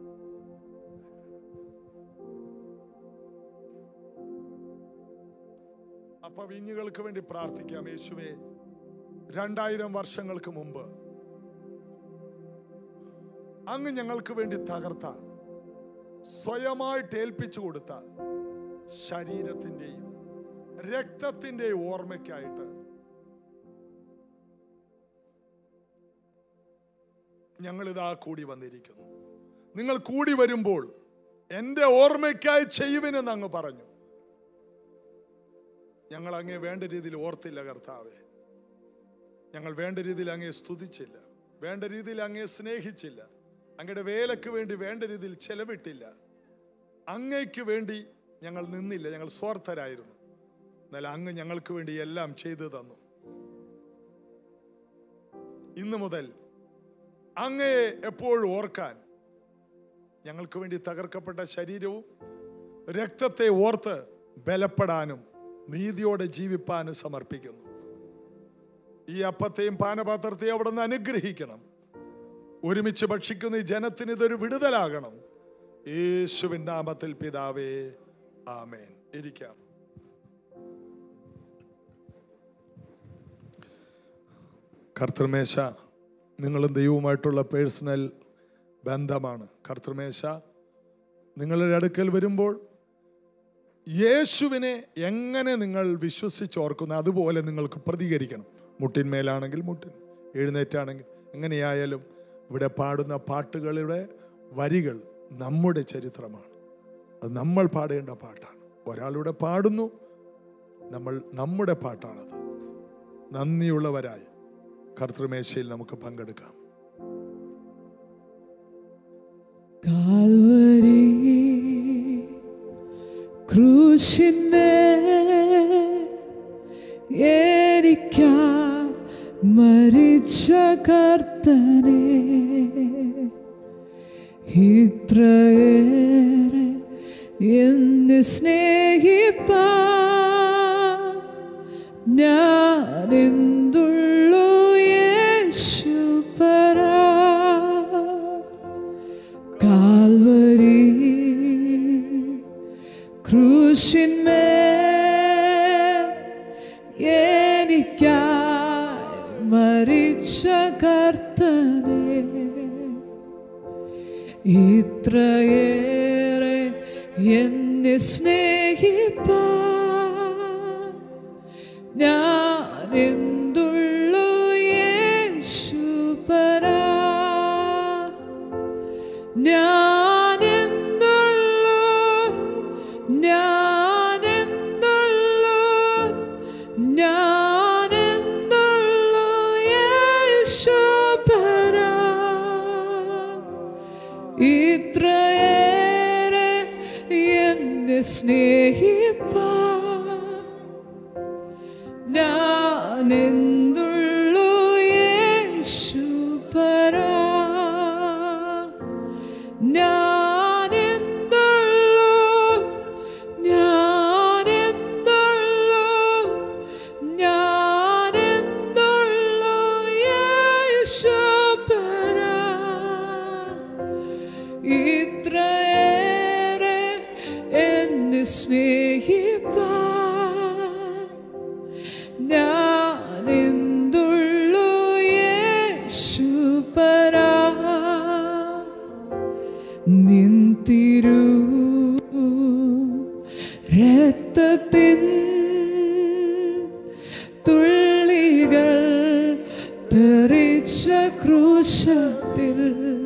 അപ്പൊ വിഞ്ഞുകൾക്ക് വേണ്ടി പ്രാർത്ഥിക്കാം യേശുവേ രണ്ടായിരം വർഷങ്ങൾക്ക് മുമ്പ് അങ്ങ് ഞങ്ങൾക്ക് വേണ്ടി തകർത്ത സ്വയമായിട്ട് ഏൽപ്പിച്ചു കൊടുത്ത ശരീരത്തിന്റെയും രക്തത്തിന്റെയും ഓർമ്മയ്ക്കായിട്ട് ഞങ്ങൾ ഇതാ കൂടി വന്നിരിക്കുന്നു നിങ്ങൾ കൂടി വരുമ്പോൾ എൻ്റെ ഓർമ്മയ്ക്കായി ചെയ്യുവിനെന്ന് അങ്ങ് പറഞ്ഞു ഞങ്ങൾ അങ്ങേ വേണ്ട രീതിയിൽ ഓർത്തില്ല കർത്താവെ ഞങ്ങൾ വേണ്ട രീതിയിൽ അങ്ങേ സ്തുതിച്ചില്ല വേണ്ട രീതിയിൽ അങ്ങേ സ്നേഹിച്ചില്ല അങ്ങയുടെ വേലക്ക് വേണ്ടി വേണ്ട രീതിയിൽ ചെലവിട്ടില്ല അങ്ങയ്ക്ക് വേണ്ടി ഞങ്ങൾ നിന്നില്ല ഞങ്ങൾ സ്വാർത്ഥരായിരുന്നു എന്നാൽ അങ്ങ് ഞങ്ങൾക്ക് വേണ്ടി എല്ലാം ചെയ്തു തന്നു ഇന്നു മുതൽ അങ്ങയെ എപ്പോഴും ഓർക്കാൻ ഞങ്ങൾക്ക് വേണ്ടി തകർക്കപ്പെട്ട ശരീരവും രക്തത്തെ ഓർത്ത് ബലപ്പെടാനും നീതിയോടെ ജീവിപ്പാനും സമർപ്പിക്കുന്നു ഈ അപ്പത്തെയും പാനപാത്രത്തെയും അവിടെ നിന്ന് അനുഗ്രഹിക്കണം ഒരുമിച്ച് ഭക്ഷിക്കുന്ന ഈ ജനത്തിന് ഇതൊരു വിടുതലാകണം യേശുവിൻ നാമത്തിൽ പിതാവേ ആമേൻ ഇരിക്കാം കർത്തൃമേശ നിങ്ങളും ദൈവവുമായിട്ടുള്ള പേഴ്സണൽ ബന്ധമാണ് കർത്തൃമേശ നിങ്ങളുടെ അടുക്കൽ വരുമ്പോൾ യേശുവിനെ എങ്ങനെ നിങ്ങൾ വിശ്വസിച്ചോർക്കുന്നു അതുപോലെ നിങ്ങൾക്ക് പ്രതികരിക്കണം മുട്ടിന്മേലാണെങ്കിൽ മുട്ടിൻ എഴുന്നേറ്റാണെങ്കിൽ എങ്ങനെയായാലും ഇവിടെ പാടുന്ന പാട്ടുകളുടെ വരികൾ നമ്മുടെ ചരിത്രമാണ് അത് നമ്മൾ പാടേണ്ട പാട്ടാണ് ഒരാളിവിടെ പാടുന്നു നമ്മൾ നമ്മുടെ പാട്ടാണത് നന്ദിയുള്ളവരായി കർത്തൃമേശയിൽ നമുക്ക് പങ്കെടുക്കാം കാൽവരി ക്രൂശിന്മേ എനിക്ക മരിച്ച കർത്തനെ ഇത്രയേറെ എന്നെ സ്നേഹിപ്പ ഞാൻ എന്തുള്ളൂ യേശു പരാ കാൽവരി ക്രൂശിന്മേ എനിക്കായി മരിച്ച കർത്തനെ ഇത്രയേറെ എന്നെ സ്നേഹിപ്പാ ഞാൻ എന്തുള്ളു യേശുപരാ ഞാൻ എന്തുള്ളു ഞാൻ എന്തുള്ളു ഞാൻ എന്തുള്ളു യേശുപരാ ഇത്രയേറെ എന്നെ സ്നേഹിപ്പാ ഞാൻ എന്തുള്ളു യേശുപരാ ഞാൻ എന്തുള്ളു ഞാൻ എന്തുള്ളു ഞാൻ എന്തുള്ളു യേശുപരാ ഇത്രയേറെ എന്നെ സ്നേഹിപ്പാ ഞാൻ എന്തുള്ളു യേശുപരാ നിന്തിരു രക്തത്തിൻ തുള്ളികൾ തെറിച്ച ക്രൂശത്തിൽ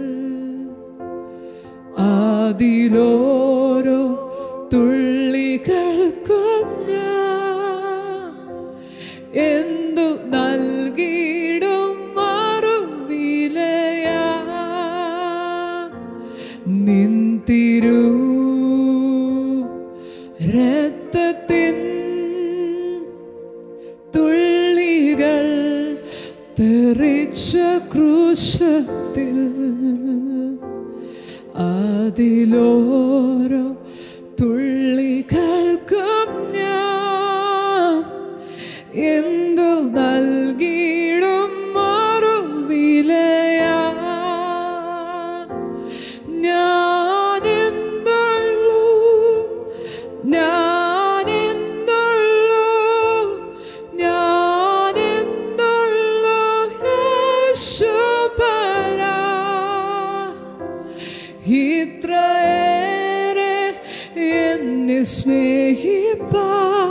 അതിലോരോ തുള്ളികൾക്കും ഞാൻ എന്തു നൽകിയിടും മറുവിലയാ നിന്തിരു രക്തത്തിൻ തുള്ളികൾ തെറിച്ച ക്രൂശത്തിൽ അതിലോരോ തുള്ളികൾക്കും ഞാൻ എന്തു നൽകിയിടും മറുവിലയാ ഞാൻ എന്തുള്ളു ഞാൻ എന്തുള്ളു ഞാൻ എന്തുള്ളു യേശുപരാ ഇത്രയേറെ എന്നെ സ്നേഹിപ്പാ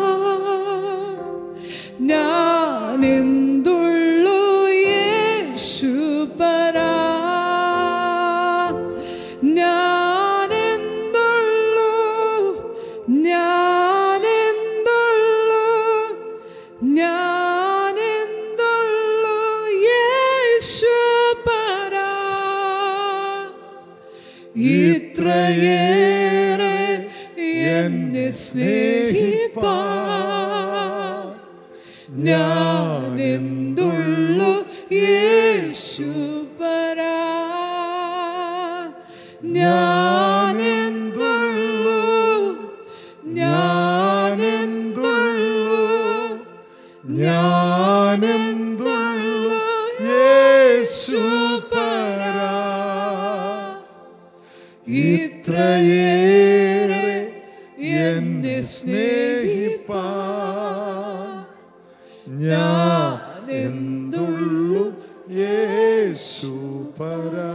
ഞാൻ എന്തുള്ളു യേശുപരാ ഞാൻ എന്തുള്ളു ഞാൻ എന്തുള്ളു ഞാൻ എന്തുള്ളു യേശുപരാ ഇത്രയേറെ എന്നെ സ്നേഹിപ്പാ ഞാൻ എന്തുള്ളു യേശുപരാ ഞാൻ എന്തുള്ളു ഞാൻ എന്തുള്ളു ഞാൻ എന്തുള്ളു യേശുപരാ ഇത്രയേറെ എന്നെ സ്നേഹിപ്പാ ഞാൻ എന്തുള്ളു യേശുപരാ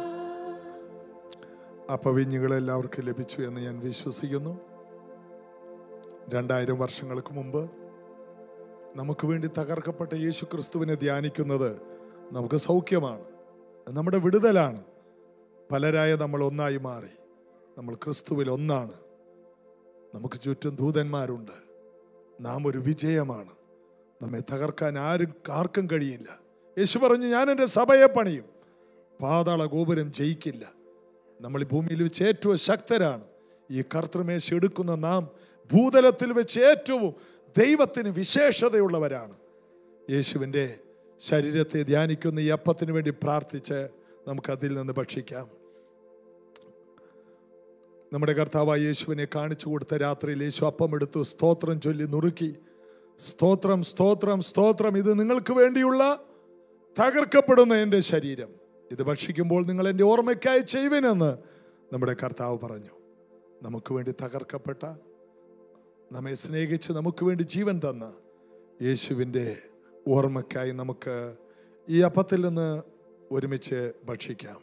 അപ്പവിഞ്ഞുകൾ എല്ലാവർക്കും ലഭിച്ചു എന്ന് ഞാൻ വിശ്വസിക്കുന്നു രണ്ടായിരം വർഷങ്ങൾക്ക് മുമ്പ് നമുക്ക് വേണ്ടി തകർക്കപ്പെട്ട യേശു ക്രിസ്തുവിനെ ധ്യാനിക്കുന്നത് നമുക്ക് സൗഖ്യമാണ് നമ്മുടെ വിടുതലാണ് പലരായ നമ്മൾ ഒന്നായി മാറി നമ്മൾ ക്രിസ്തുവിൽ ഒന്നാണ് നമുക്ക് ചുറ്റും ദൂതന്മാരുണ്ട് നാം ഒരു വിജയമാണ് നമ്മെ തകർക്കാൻ ആരും ആർക്കും കഴിയില്ല യേശു പറഞ്ഞു ഞാൻ എൻ്റെ സഭയെ പണിയും പാതാള ഗോപുരം ജയിക്കില്ല നമ്മൾ ഈ ഭൂമിയിൽ വെച്ച് ഏറ്റവും ശക്തരാണ് ഈ കർത്തൃമേശ എടുക്കുന്ന നാം ഭൂതലത്തിൽ വെച്ച് ഏറ്റവും ദൈവത്തിന് വിശേഷതയുള്ളവരാണ് യേശുവിൻ്റെ ശരീരത്തെ ധ്യാനിക്കുന്ന ഈ അപ്പത്തിന് വേണ്ടി പ്രാർത്ഥിച്ച് നമുക്ക് അതിൽ നിന്ന് ഭക്ഷിക്കാം നമ്മുടെ കർത്താവായ യേശുവിനെ കാണിച്ചു കൊടുത്ത രാത്രിയിൽ യേശു അപ്പം എടുത്തു സ്തോത്രം ചൊല്ലി നുറുക്കി സ്തോത്രം സ്തോത്രം സ്തോത്രം ഇത് നിങ്ങൾക്ക് വേണ്ടിയുള്ള തകർക്കപ്പെടുന്ന എൻ്റെ ശരീരം ഇത് ഭക്ഷിക്കുമ്പോൾ നിങ്ങൾ എൻ്റെ ഓർമ്മയ്ക്കായി ചെയ്യുവനെന്ന് നമ്മുടെ കർത്താവ് പറഞ്ഞു നമുക്ക് വേണ്ടി തകർക്കപ്പെട്ട നമ്മെ സ്നേഹിച്ച് നമുക്ക് വേണ്ടി ജീവൻ തന്ന യേശുവിൻ്റെ ഓർമ്മയ്ക്കായി നമുക്ക് ഈ അപ്പത്തിൽ നിന്ന് ഒരുമിച്ച് ഭക്ഷിക്കാം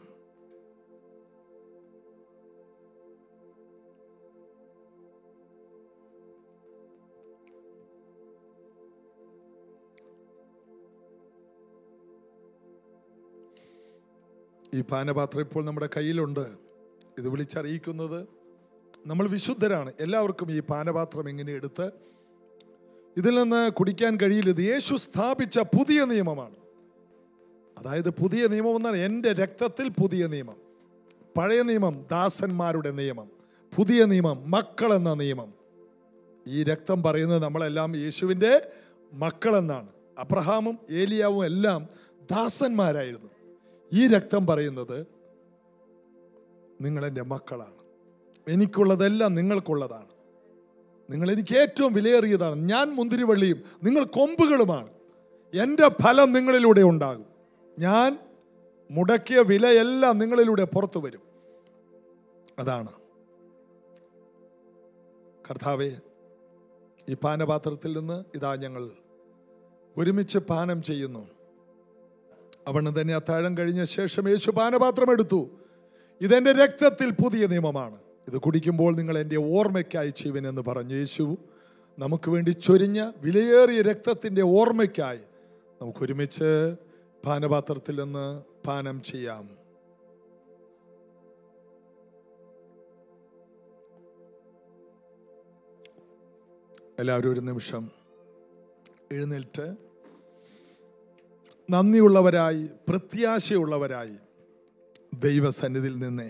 ഈ പാനപാത്രം ഇപ്പോൾ നമ്മുടെ കയ്യിലുണ്ട് ഇത് വിളിച്ചറിയിക്കുന്നത് നമ്മൾ വിശുദ്ധരാണ് എല്ലാവർക്കും ഈ പാനപാത്രം ഇങ്ങനെ എടുത്ത് ഇതിൽ നിന്ന് കുടിക്കാൻ കഴിയില്ല ഇത് യേശു സ്ഥാപിച്ച പുതിയ നിയമമാണ് അതായത് പുതിയ നിയമം എന്നാണ് എൻ്റെ രക്തത്തിൽ പുതിയ നിയമം പഴയ നിയമം ദാസന്മാരുടെ നിയമം പുതിയ നിയമം മക്കൾ എന്ന നിയമം ഈ രക്തം പറയുന്നത് നമ്മളെല്ലാം യേശുവിൻ്റെ മക്കളെന്നാണ് അബ്രഹാമും ഏലിയാവും എല്ലാം ദാസന്മാരായിരുന്നു ഈ രക്തം പറയുന്നത് നിങ്ങൾ എൻ്റെ മക്കളാണ് എനിക്കുള്ളതെല്ലാം നിങ്ങൾക്കുള്ളതാണ് നിങ്ങൾ എനിക്ക് ഏറ്റവും വിലയേറിയതാണ് ഞാൻ മുന്തിരിവള്ളിയും നിങ്ങൾ കൊമ്പുകളുമാണ് എൻ്റെ ഫലം നിങ്ങളിലൂടെ ഉണ്ടാകും ഞാൻ മുടക്കിയ വിലയെല്ലാം നിങ്ങളിലൂടെ പുറത്തു വരും അതാണ് കർത്താവെ ഈ പാനപാത്രത്തിൽ നിന്ന് ഇതാ ഞങ്ങൾ ഒരുമിച്ച് പാനം ചെയ്യുന്നു അവണ് തന്നെ അത്താഴം കഴിഞ്ഞ ശേഷം യേശു പാനപാത്രം എടുത്തു ഇതെന്റെ രക്തത്തിൽ പുതിയ നിയമമാണ് ഇത് കുടിക്കുമ്പോൾ നിങ്ങൾ എൻ്റെ ഓർമ്മയ്ക്കായി ചെയ്യുവനെന്ന് പറഞ്ഞു യേശു നമുക്ക് വേണ്ടി ചൊരിഞ്ഞ വിലയേറിയ രക്തത്തിൻ്റെ ഓർമ്മയ്ക്കായി നമുക്ക് ഒരുമിച്ച് പാനപാത്രത്തിൽ നിന്ന് പാനം ചെയ്യാം എല്ലാവരും ഒരു നിമിഷം എഴുന്നേറ്റ് നന്ദിയുള്ളവരായി പ്രത്യാശയുള്ളവരായി ദൈവസന്നിധിയിൽ നിന്ന്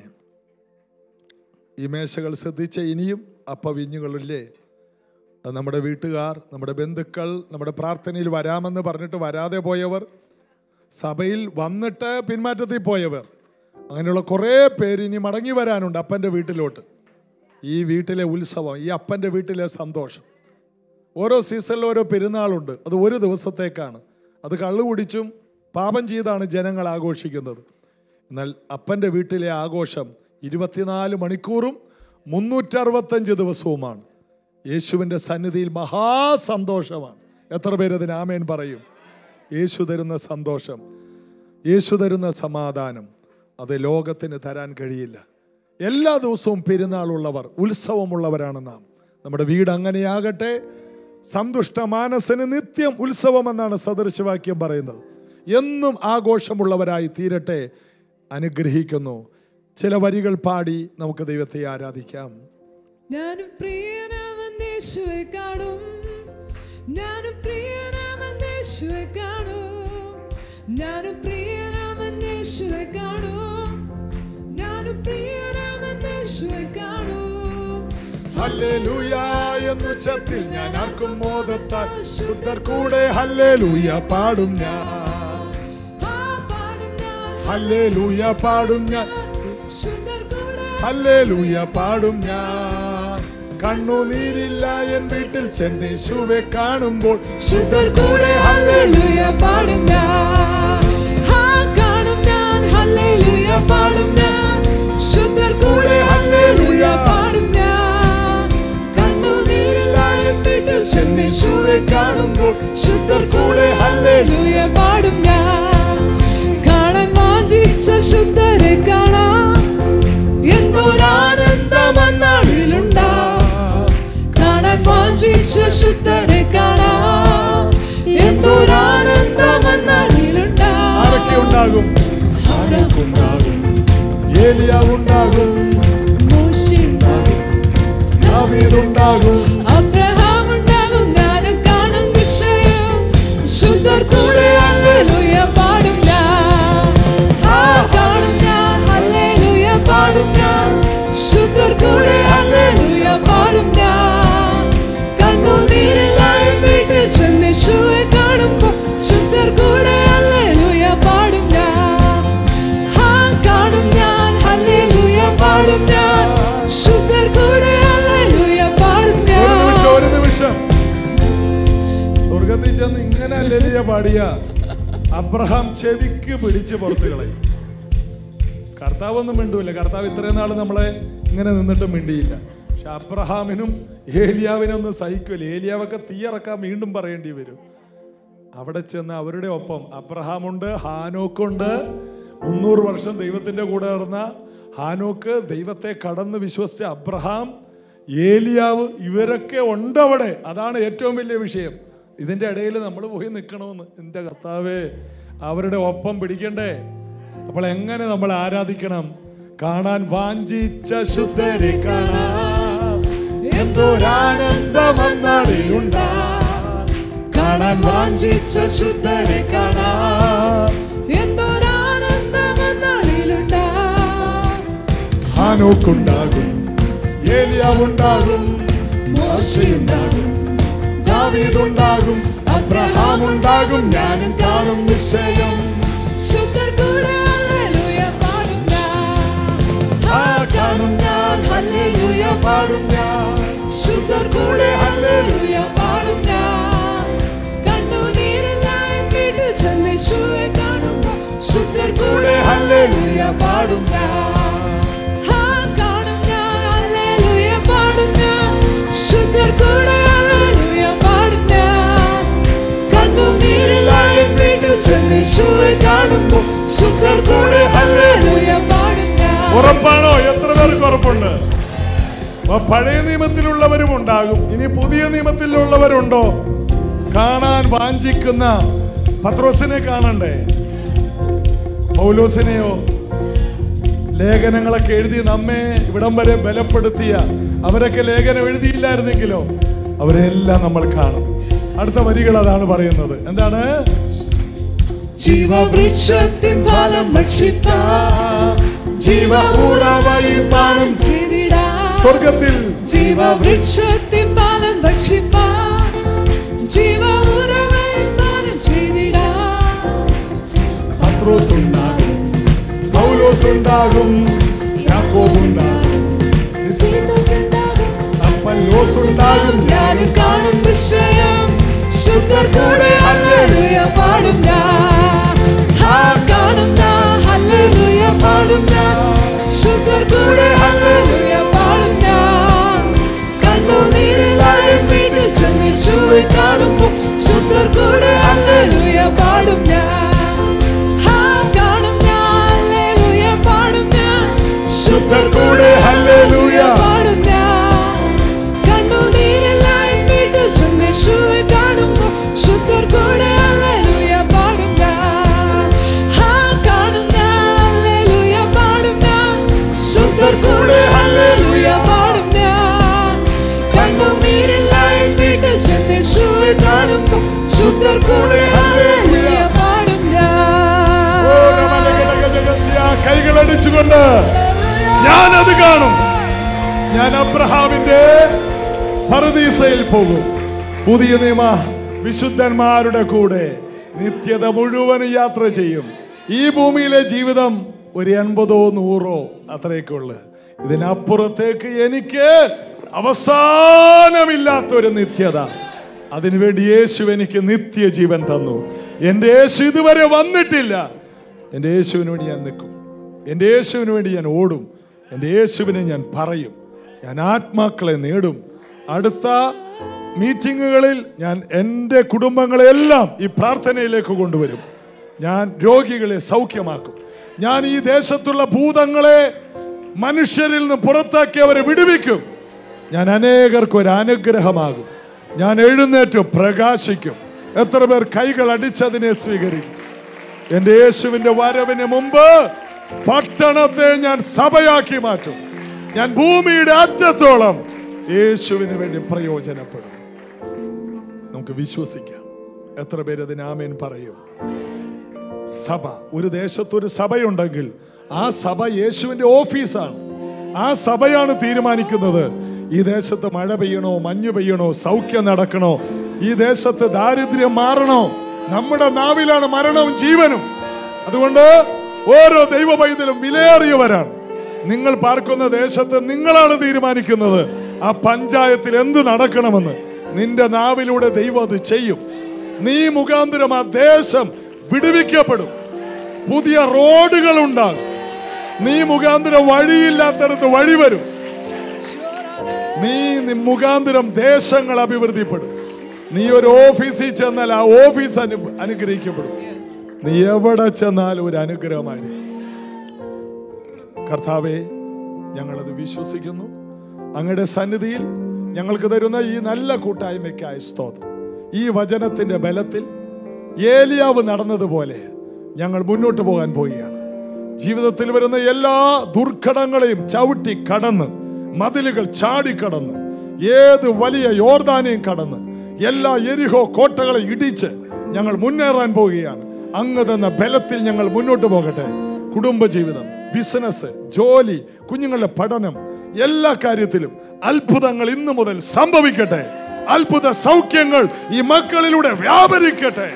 ഈ മേശകൾ ശ്രദ്ധിച്ച ഇനിയും അപ്പവിഞ്ഞുകളില്ലേ അത് നമ്മുടെ വീട്ടുകാർ നമ്മുടെ ബന്ധുക്കൾ നമ്മുടെ പ്രാർത്ഥനയിൽ വരാമെന്ന് പറഞ്ഞിട്ട് വരാതെ പോയവർ സഭയിൽ വന്നിട്ട് പിന്മാറ്റത്തിൽ പോയവർ അങ്ങനെയുള്ള കുറേ പേര് ഇനി മടങ്ങി വരാനുണ്ട് അപ്പൻ്റെ വീട്ടിലോട്ട് ഈ വീട്ടിലെ ഉത്സവം ഈ അപ്പൻ്റെ വീട്ടിലെ സന്തോഷം ഓരോ സീസണിലും ഓരോ പെരുന്നാളുണ്ട് അത് ഒരു ദിവസത്തേക്കാണ് അത് കള്ളു കുടിച്ചും പാപം ചെയ്താണ് ജനങ്ങൾ ആഘോഷിക്കുന്നത് എന്നാൽ അപ്പൻ്റെ വീട്ടിലെ ആഘോഷം ഇരുപത്തിനാല് മണിക്കൂറും മുന്നൂറ്ററുപത്തഞ്ച് ദിവസവുമാണ് യേശുവിൻ്റെ സന്നിധിയിൽ മഹാസന്തോഷമാണ് എത്ര പേര് അതിന് ആമേൻ പറയും യേശു തരുന്ന സന്തോഷം യേശു തരുന്ന സമാധാനം അത് ലോകത്തിന് തരാൻ കഴിയില്ല എല്ലാ ദിവസവും പെരുന്നാളുള്ളവർ ഉത്സവമുള്ളവരാണ് നാം നമ്മുടെ വീട് അങ്ങനെയാകട്ടെ സന്തുഷ്ട മാനസന് നിത്യം ഉത്സവമെന്നാണ് സദൃശവാക്യം പറയുന്നത് എന്നും ആഘോഷമുള്ളവരായി തീരട്ടെ അനുഗ്രഹിക്കുന്നു ചില വരികൾ പാടി നമുക്ക് ദൈവത്തെ ആരാധിക്കാം ഞാനും പ്രിയനാമെന്ന് യേശുവെ കാണും ഞാനും പ്രിയനാമെന്ന് യേശുവെ കാണും ഞാനും പ്രിയനാമെന്ന് യേശുവെ കാണും ഞാനും പ്രിയനാമെന്ന് യേശുവെ കാണും ഹല്ലേലൂയ എന്നുച്ചത്തിൽ ഞാൻ ആർക്കും മോദത്താൽ ശുദ്ധർ കൂടെ ഹല്ലേലൂയ പാടും ഞാൻ ആ പാടും ഞാൻ ഹല്ലേലൂയ പാടും ഞാൻ ശുദ്ധർ കൂടെ ഹല്ലേലൂയ പാടും ഞാൻ കണ്ണുനീരില്ല എൻ വീട്ടിൽ ചെന്നേശുവെ കാണുമ്പോൾ ശുദ്ധർ കൂടെ ഹല്ലേലൂയ ഹല്ലേലൂയ പാടും ഞാൻ ആ കാണും ഞാൻ ഹല്ലേലൂയ പാടും ഞാൻ ശുദ്ധർ കൂടെ ഹല്ലേലൂയ പാടും ഞാൻ കണ്ണുനീരില്ല എൻ വീട്ടിൽ ചെന്നേശുവെ കാണുമ്പോൾ ശുദ്ധർ കൂടെ ഹല്ലേലൂയ പാടും ഞാൻ കാണാൻ വാഞ്ചിച്ച ശുദ്ധരെ കാണാം എന്തൊരാനന്ദം അന്നാളിലുണ്ടാ കാണാൻ വാഞ്ചിച്ച ശുദ്ധരെ കാണാം എന്തൊരാനന്ദം അന്നാളിലുണ്ടാ ആരൊക്കെ ഉണ്ടാകും ഉണ്ടാകും ഏലിയാവുണ്ടാകും മോശയുണ്ടാകും ദാവീദുണ്ടാകും അബ്രഹാം ഉണ്ടാകും ഞാനും കാണും വിഷയം ശുദ്ധർ കൂടെ ഹല്ലേലൂയ പാടും ഞാൻ ആ കാണും ഞാൻ ഹല്ലേലൂയ പാടും ഞാൻ ശുദ്ധർ കൂടെ ഹല്ലേലൂയ പാടും ഞാൻ കണ്ണുനീരില്ല എൻ വീട്ടിൽ ചെന്ന് യേശുവെ കാണുമ്പോൾ ശുദ്ധർ കൂടെ ഹല്ലേലൂയ പാടും ഞാൻ ആ കാണും ഞാൻ ഹല്ലേലൂയ പാടും ഞാൻ ശുദ്ധർ കൂടെ ഹല്ലേലൂയ പാടും ഒരു നിമിഷം ഞാൻ ഒരു നിമിഷം സ്വർഗത്തിൽ ചെന്ന് ഇങ്ങനെ ലലിയ പാടിയ അബ്രഹാം ചെവിക്ക് പിടിച്ച് പുറത്തു കളയും കർത്താവൊന്നും മിണ്ടൂല കർത്താവ് ഇത്രയും നാൾ നമ്മളെ ഇങ്ങനെ നിന്നിട്ട് മിണ്ടിയില്ല പക്ഷെ അബ്രഹാമിനും ഏലിയാവിനും ഒന്നും സഹിക്കില്ല ഏലിയാവൊക്കെ തീയറക്കാൻ വീണ്ടും പറയേണ്ടി വരും അവിടെ ചെന്ന് അവരുടെ ഒപ്പം അബ്രഹാമുണ്ട് ഹാനോക്കുണ്ട് മുന്നൂറ് വർഷം ദൈവത്തിന്റെ കൂടെ നടന്ന ഹാനോക്ക് ദൈവത്തെ കടന്ന് വിശ്വസിച്ച അബ്രഹാം ഏലിയാവ് ഇവരൊക്കെ ഉണ്ട് അവിടെ അതാണ് ഏറ്റവും വലിയ വിഷയം ഇതിന്റെ ഇടയിൽ നമ്മൾ പോയി നിൽക്കണമെന്ന് എൻ്റെ കർത്താവേ അവരുടെ ഒപ്പം പിടിക്കണ്ടേ അപ്പോൾ എങ്ങനെ നമ്മൾ ആരാധിക്കണം കാണാൻ വാഞ്ചിച്ച ശുദ്ധരെ കാണാം എന്തൊരാനന്ദമെന്നറിയുണ്ടാ കാണാൻ വാഞ്ചിച്ച ശുദ്ധരെ കാണാം എന്തൊരാനന്ദമെന്നാലിലുണ്ടാ ഹാനോക്കുണ്ടാകും ഏലിയാവുണ്ടാകും മോശയുണ്ടാകും ദാവീദുണ്ടാകും അബ്രഹാം ഉണ്ടാകും ഞാനും കാണും നിശ്ചയം ശുദ്ധർ കൂടെ ഹല്ലേലൂയ പാടും ഞാൻ ആ കാണും ഞാൻ ഹല്ലേലൂയ പാടും ഞാൻ ശുദ്ധർ കൂടെ ഹല്ലേലൂയ പാടും ഞാൻ കണ്ണുനീരില്ല എൻ വീട്ടിൽ ചെന്ന് യേശുവെ കാണുമ്പോൾ ശുദ്ധർ കൂടെ ഹല്ലേലൂയ പാടും ഞാൻ ആ കാണും ഞാൻ ഹല്ലേലൂയ പാടും ഞാൻ ശുദ്ധർ കൂടെ ഹല്ലേലൂയ പാടും ഞാൻ കണ്ണുനീരില്ല എൻ വീട്ടിൽ ചെന്ന് യേശുവെ കാണുമ്പോൾ ശുദ്ധർ കൂടെ ഹല്ലേലൂയ പാടും ഞാൻ ഉറപ്പാണോ എത്ര പേർക്ക് ഉറപ്പുണ്ട് അപ്പൊ പഴയ നിയമത്തിലുള്ളവരും ഉണ്ടാകും ഇനി പുതിയ നിയമത്തിലുള്ളവരുണ്ടോ കാണാൻ വാഞ്ചിക്കുന്ന പത്രോസിനെ കാണണ്ടേ പൗലോസിനെയോ ലേഖനങ്ങളൊക്കെ എഴുതി നമ്മെ ഇവിടം വരെ ബലപ്പെടുത്തിയ അവരൊക്കെ ലേഖനം എഴുതിയില്ലായിരുന്നെങ്കിലോ അവരെല്ലാം നമ്മൾ കാണും അടുത്ത വരികൾ അതാണ് പറയുന്നത് എന്താണ് ജീവവൃക്ഷത്തിൻ ഫലം ഭക്ഷിപ്പാൻ ജീവ ഉറവയും പാനം ചെയ്തിടാൻ സ്വർഗത്തിൽ ജീവവൃക്ഷത്തിൻ ഫലം ഭക്ഷിപ്പാൻ ജീവ ഉറവയും പാനം ചെയ്തിടാൻ പത്രോസ് ഉണ്ടാകും പൗലോസ് ഉണ്ടാകും യാക്കോബ് ഉണ്ടാകും തീത്തോസ് ഉണ്ടാകും അപ്പല്ലോസ് ഉണ്ടാകും ഞാനും കാണും നിശ്ചയം ശുദ്ധർ കൂടെ ഹല്ലേലൂയ പാടും ഞാൻ ആ കാണും ഞാൻ ഹല്ലേലൂയ പാടും ഞാൻ ശുദ്ധർ കൂടെ ഹല്ലേലൂയ പാടും ഞാൻ കണ്ണുനീരിലായ വീട്ടിൽ ചെന്ന് യേശുവെ കാണുമ്പോൾ ശുദ്ധർ കൂടെ ഹല്ലേലൂയ പാടും ഞാൻ ആ കാണും ഞാൻ ഹല്ലേലൂയ പാടും ഞാൻ ശുദ്ധർ കൂടെ ഹല്ലേലൂയ പാടും ഞാൻ കണ്ണുനീരെല്ലാം വീട്ടിൽ ചെന്ന് യേശുവെ കാണുമ്പോൾ ശുദ്ധർ കൂടെ ഹല്ലേലൂയ പാടും ഞാൻ ആ കാണും ഞാൻ ഹല്ലേലൂയ പാടും ഞാൻ ശുദ്ധർ കൂടെ ഹല്ലേലൂയ പാടും ഞാൻ കണ്ണുനീരെല്ലാം വീട്ടിൽ ചെന്ന് യേശുവെ കാണുമ്പോൾ ശുദ്ധർ കൂടെ ഹല്ലേലൂയ പാടും ഓ, ഞാൻ നമലഗലഗലഗസ്യ, കൈകളടിച്ചുകൊണ്ട് ഞാനത് കാണും ഞാൻ അബ്രഹാമിന്റെ പറുദീസയിൽ പോകും പുതിയ നിയമ വിശുദ്ധന്മാരുടെ കൂടെ നിത്യത മുഴുവൻ യാത്ര ചെയ്യും ഈ ഭൂമിയിലെ ജീവിതം ഒരു എൺപതോ നൂറോ അത്രയൊക്കെയുള്ളു ഇതിനപ്പുറത്തേക്ക് എനിക്ക് അവസാനമില്ലാത്ത ഒരു നിത്യത അതിനുവേണ്ടി യേശു എനിക്ക് നിത്യജീവൻ തന്നു എൻ്റെ യേശു ഇതുവരെ വന്നിട്ടില്ല എൻ്റെ യേശുവിന് വേണ്ടി ഞാൻ നിൽക്കും എൻ്റെ യേശുവിന് വേണ്ടി ഞാൻ ഓടും എൻ്റെ യേശുവിനെ ഞാൻ പറയും ഞാൻ ആത്മാക്കളെ നേടും അടുത്ത മീറ്റിങ്ങുകളിൽ ഞാൻ എൻ്റെ കുടുംബങ്ങളെല്ലാം ഈ പ്രാർത്ഥനയിലേക്ക് കൊണ്ടുവരും ഞാൻ രോഗികളെ സൗഖ്യമാക്കും ഞാൻ ഈ ദേശത്തുള്ള ഭൂതങ്ങളെ മനുഷ്യരിൽ നിന്ന് പുറത്താക്കി അവരെ വിടുവിക്കും ഞാൻ അനേകർക്ക് ഒരു അനുഗ്രഹമാകും ഞാൻ എഴുന്നേറ്റ് പ്രകാശിക്കും എത്ര പേർ കൈകൾ അടിച്ചതിനെ സ്വീകരിക്കും എന്റെ യേശുവിന്റെ വരവിന് മുമ്പ് പട്ടണത്തെ ഞാൻ സഭയാക്കി മാറ്റും ഞാൻ ഭൂമിയുടെ അറ്റത്തോളം യേശുവിന് വേണ്ടി പ്രയോജനപ്പെടും നമുക്ക് വിശ്വസിക്കാം എത്ര പേര് അതിന് ആമേൻ പറയും സഭ ഒരു ദേശത്ത് ഒരു സഭയുണ്ടെങ്കിൽ ആ സഭ യേശുവിന്റെ ഓഫീസാണ് ആ സഭയാണ് തീരുമാനിക്കുന്നത് ഈ ദേശത്ത് മഴ പെയ്യണോ മഞ്ഞു പെയ്യണോ സൗഖ്യം നടക്കണോ ഈ ദേശത്ത് ദാരിദ്ര്യം മാറണോ നമ്മുടെ നാവിലാണ് മരണവും ജീവനും അതുകൊണ്ട് ഓരോ ദൈവ പൈതലും വിലയേറിയവരാണ് നിങ്ങൾ പാർക്കുന്ന ദേശത്ത് നിങ്ങളാണ് തീരുമാനിക്കുന്നത് ആ പഞ്ചായത്തിൽ എന്ത് നടക്കണമെന്ന് നിന്റെ നാവിലൂടെ ദൈവം അത് ചെയ്യും നീ മുഖാന്തരം ആ ദേശം വിടുവിക്കപ്പെടും പുതിയ റോഡുകൾ ഉണ്ടാകും നീ മുഖാന്തരം വഴിയില്ലാത്തടത്ത് വഴി വരും നീ നി- മുഖാന്തരം ദേശങ്ങൾ അഭിവൃദ്ധിപ്പെടും നീ ഒരു ഓഫീസിൽ ചെന്നാൽ ആ ഓഫീസ് അനു അനുഗ്രഹിക്കപ്പെടും നീ എവിടെ ചെന്നാലും ഒരു അനുഗ്രഹമായിരിക്കും കർത്താവെ ഞങ്ങളത് വിശ്വസിക്കുന്നു അങ്ങയുടെ സന്നിധിയിൽ ഞങ്ങൾക്ക് തരുന്ന ഈ നല്ല കൂട്ടായ്മയ്ക്കായ സ്തോത്രം ഈ വചനത്തിന്റെ ബലത്തിൽ ഏലിയാവ് നടന്നതുപോലെ ഞങ്ങൾ മുന്നോട്ട് പോകാൻ പോവുകയാണ് ജീവിതത്തിൽ വരുന്ന എല്ലാ ദുർഘടങ്ങളെയും ചവിട്ടി കടന്ന് മതിലുകൾ ചാടിക്കടന്ന് ഏത് വലിയ യോർദാനെയും കടന്ന് എല്ലാ എരിഹോ കോട്ടകളെ ഇടിച്ച് ഞങ്ങൾ മുന്നേറാൻ പോവുകയാണ് അങ്ങ് തന്ന ബലത്തിൽ ഞങ്ങൾ മുന്നോട്ട് പോകട്ടെ കുടുംബജീവിതം ബിസിനസ് ജോലി കുഞ്ഞുങ്ങളുടെ പഠനം എല്ലാ കാര്യത്തിലും അത്ഭുതങ്ങൾ ഇന്നു മുതൽ സംഭവിക്കട്ടെ അത്ഭുത സൗഖ്യങ്ങൾ ഈ മക്കളിലൂടെ വ്യാപരിക്കട്ടെ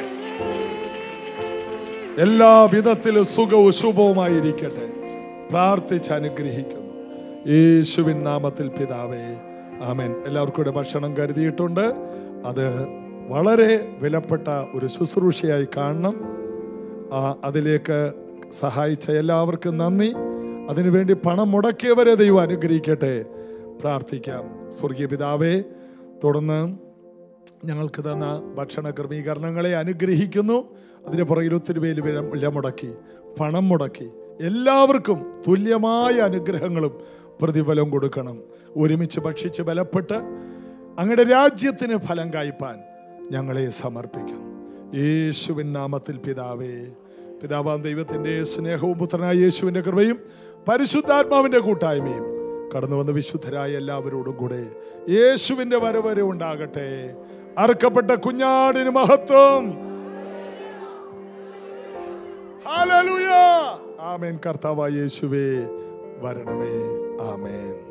എല്ലാ വിധത്തിലും സുഖവും ശുഭവുമായിരിക്കട്ടെ പ്രാർത്ഥിച്ച് അനുഗ്രഹിക്കുന്നു യേശുവിൻ നാമത്തിൽ പിതാവേ ആമേൻ എല്ലാവർക്കും കൂടെ ഭക്ഷണം കരുതിയിട്ടുണ്ട് അത് വളരെ വിലപ്പെട്ട ഒരു ശുശ്രൂഷയായി കാണണം ആ, അതിലേക്ക് സഹായിച്ച എല്ലാവർക്കും നന്ദി അതിനുവേണ്ടി പണം മുടക്കിയവരെ ദൈവം അനുഗ്രഹിക്കട്ടെ പ്രാർത്ഥിക്കാം സ്വർഗീയ പിതാവേ തുടർന്ന് ഞങ്ങൾക്ക് തന്ന ഭക്ഷണ ക്രമീകരണങ്ങളെ അനുഗ്രഹിക്കുന്നു അതിന് പുറകിൽ ഒത്തിരി പേര് വില വില മുടക്കി പണം മുടക്കി എല്ലാവർക്കും തുല്യമായ അനുഗ്രഹങ്ങളും പ്രതിഫലം കൊടുക്കണം ഒരുമിച്ച് ഭക്ഷിച്ച് ബലപ്പെട്ട് അങ്ങയുടെ രാജ്യത്തിന് ഫലം കായ്പാൻ ഞങ്ങളെ സമർപ്പിക്കുന്നു യേശുവിൻ നാമത്തിൽ പിതാവേ പിതാവാം ദൈവത്തിൻ്റെ സ്നേഹവും പുത്രനായ യേശുവിൻ്റെ കൃപയും പരിശുദ്ധാത്മാവിൻ്റെ കൂട്ടായ്മയും കടന്നു വന്ന വിശുദ്ധരായ എല്ലാവരോടും കൂടെ യേശുവിൻ്റെ വരവരെ ഉണ്ടാകട്ടെ അറുക്കപ്പെട്ട കുഞ്ഞാടിന് മഹത്വം ഹല്ലേലൂയ ആമേൻ കർത്താവായ യേശുവേ വരണമേ ആമേൻ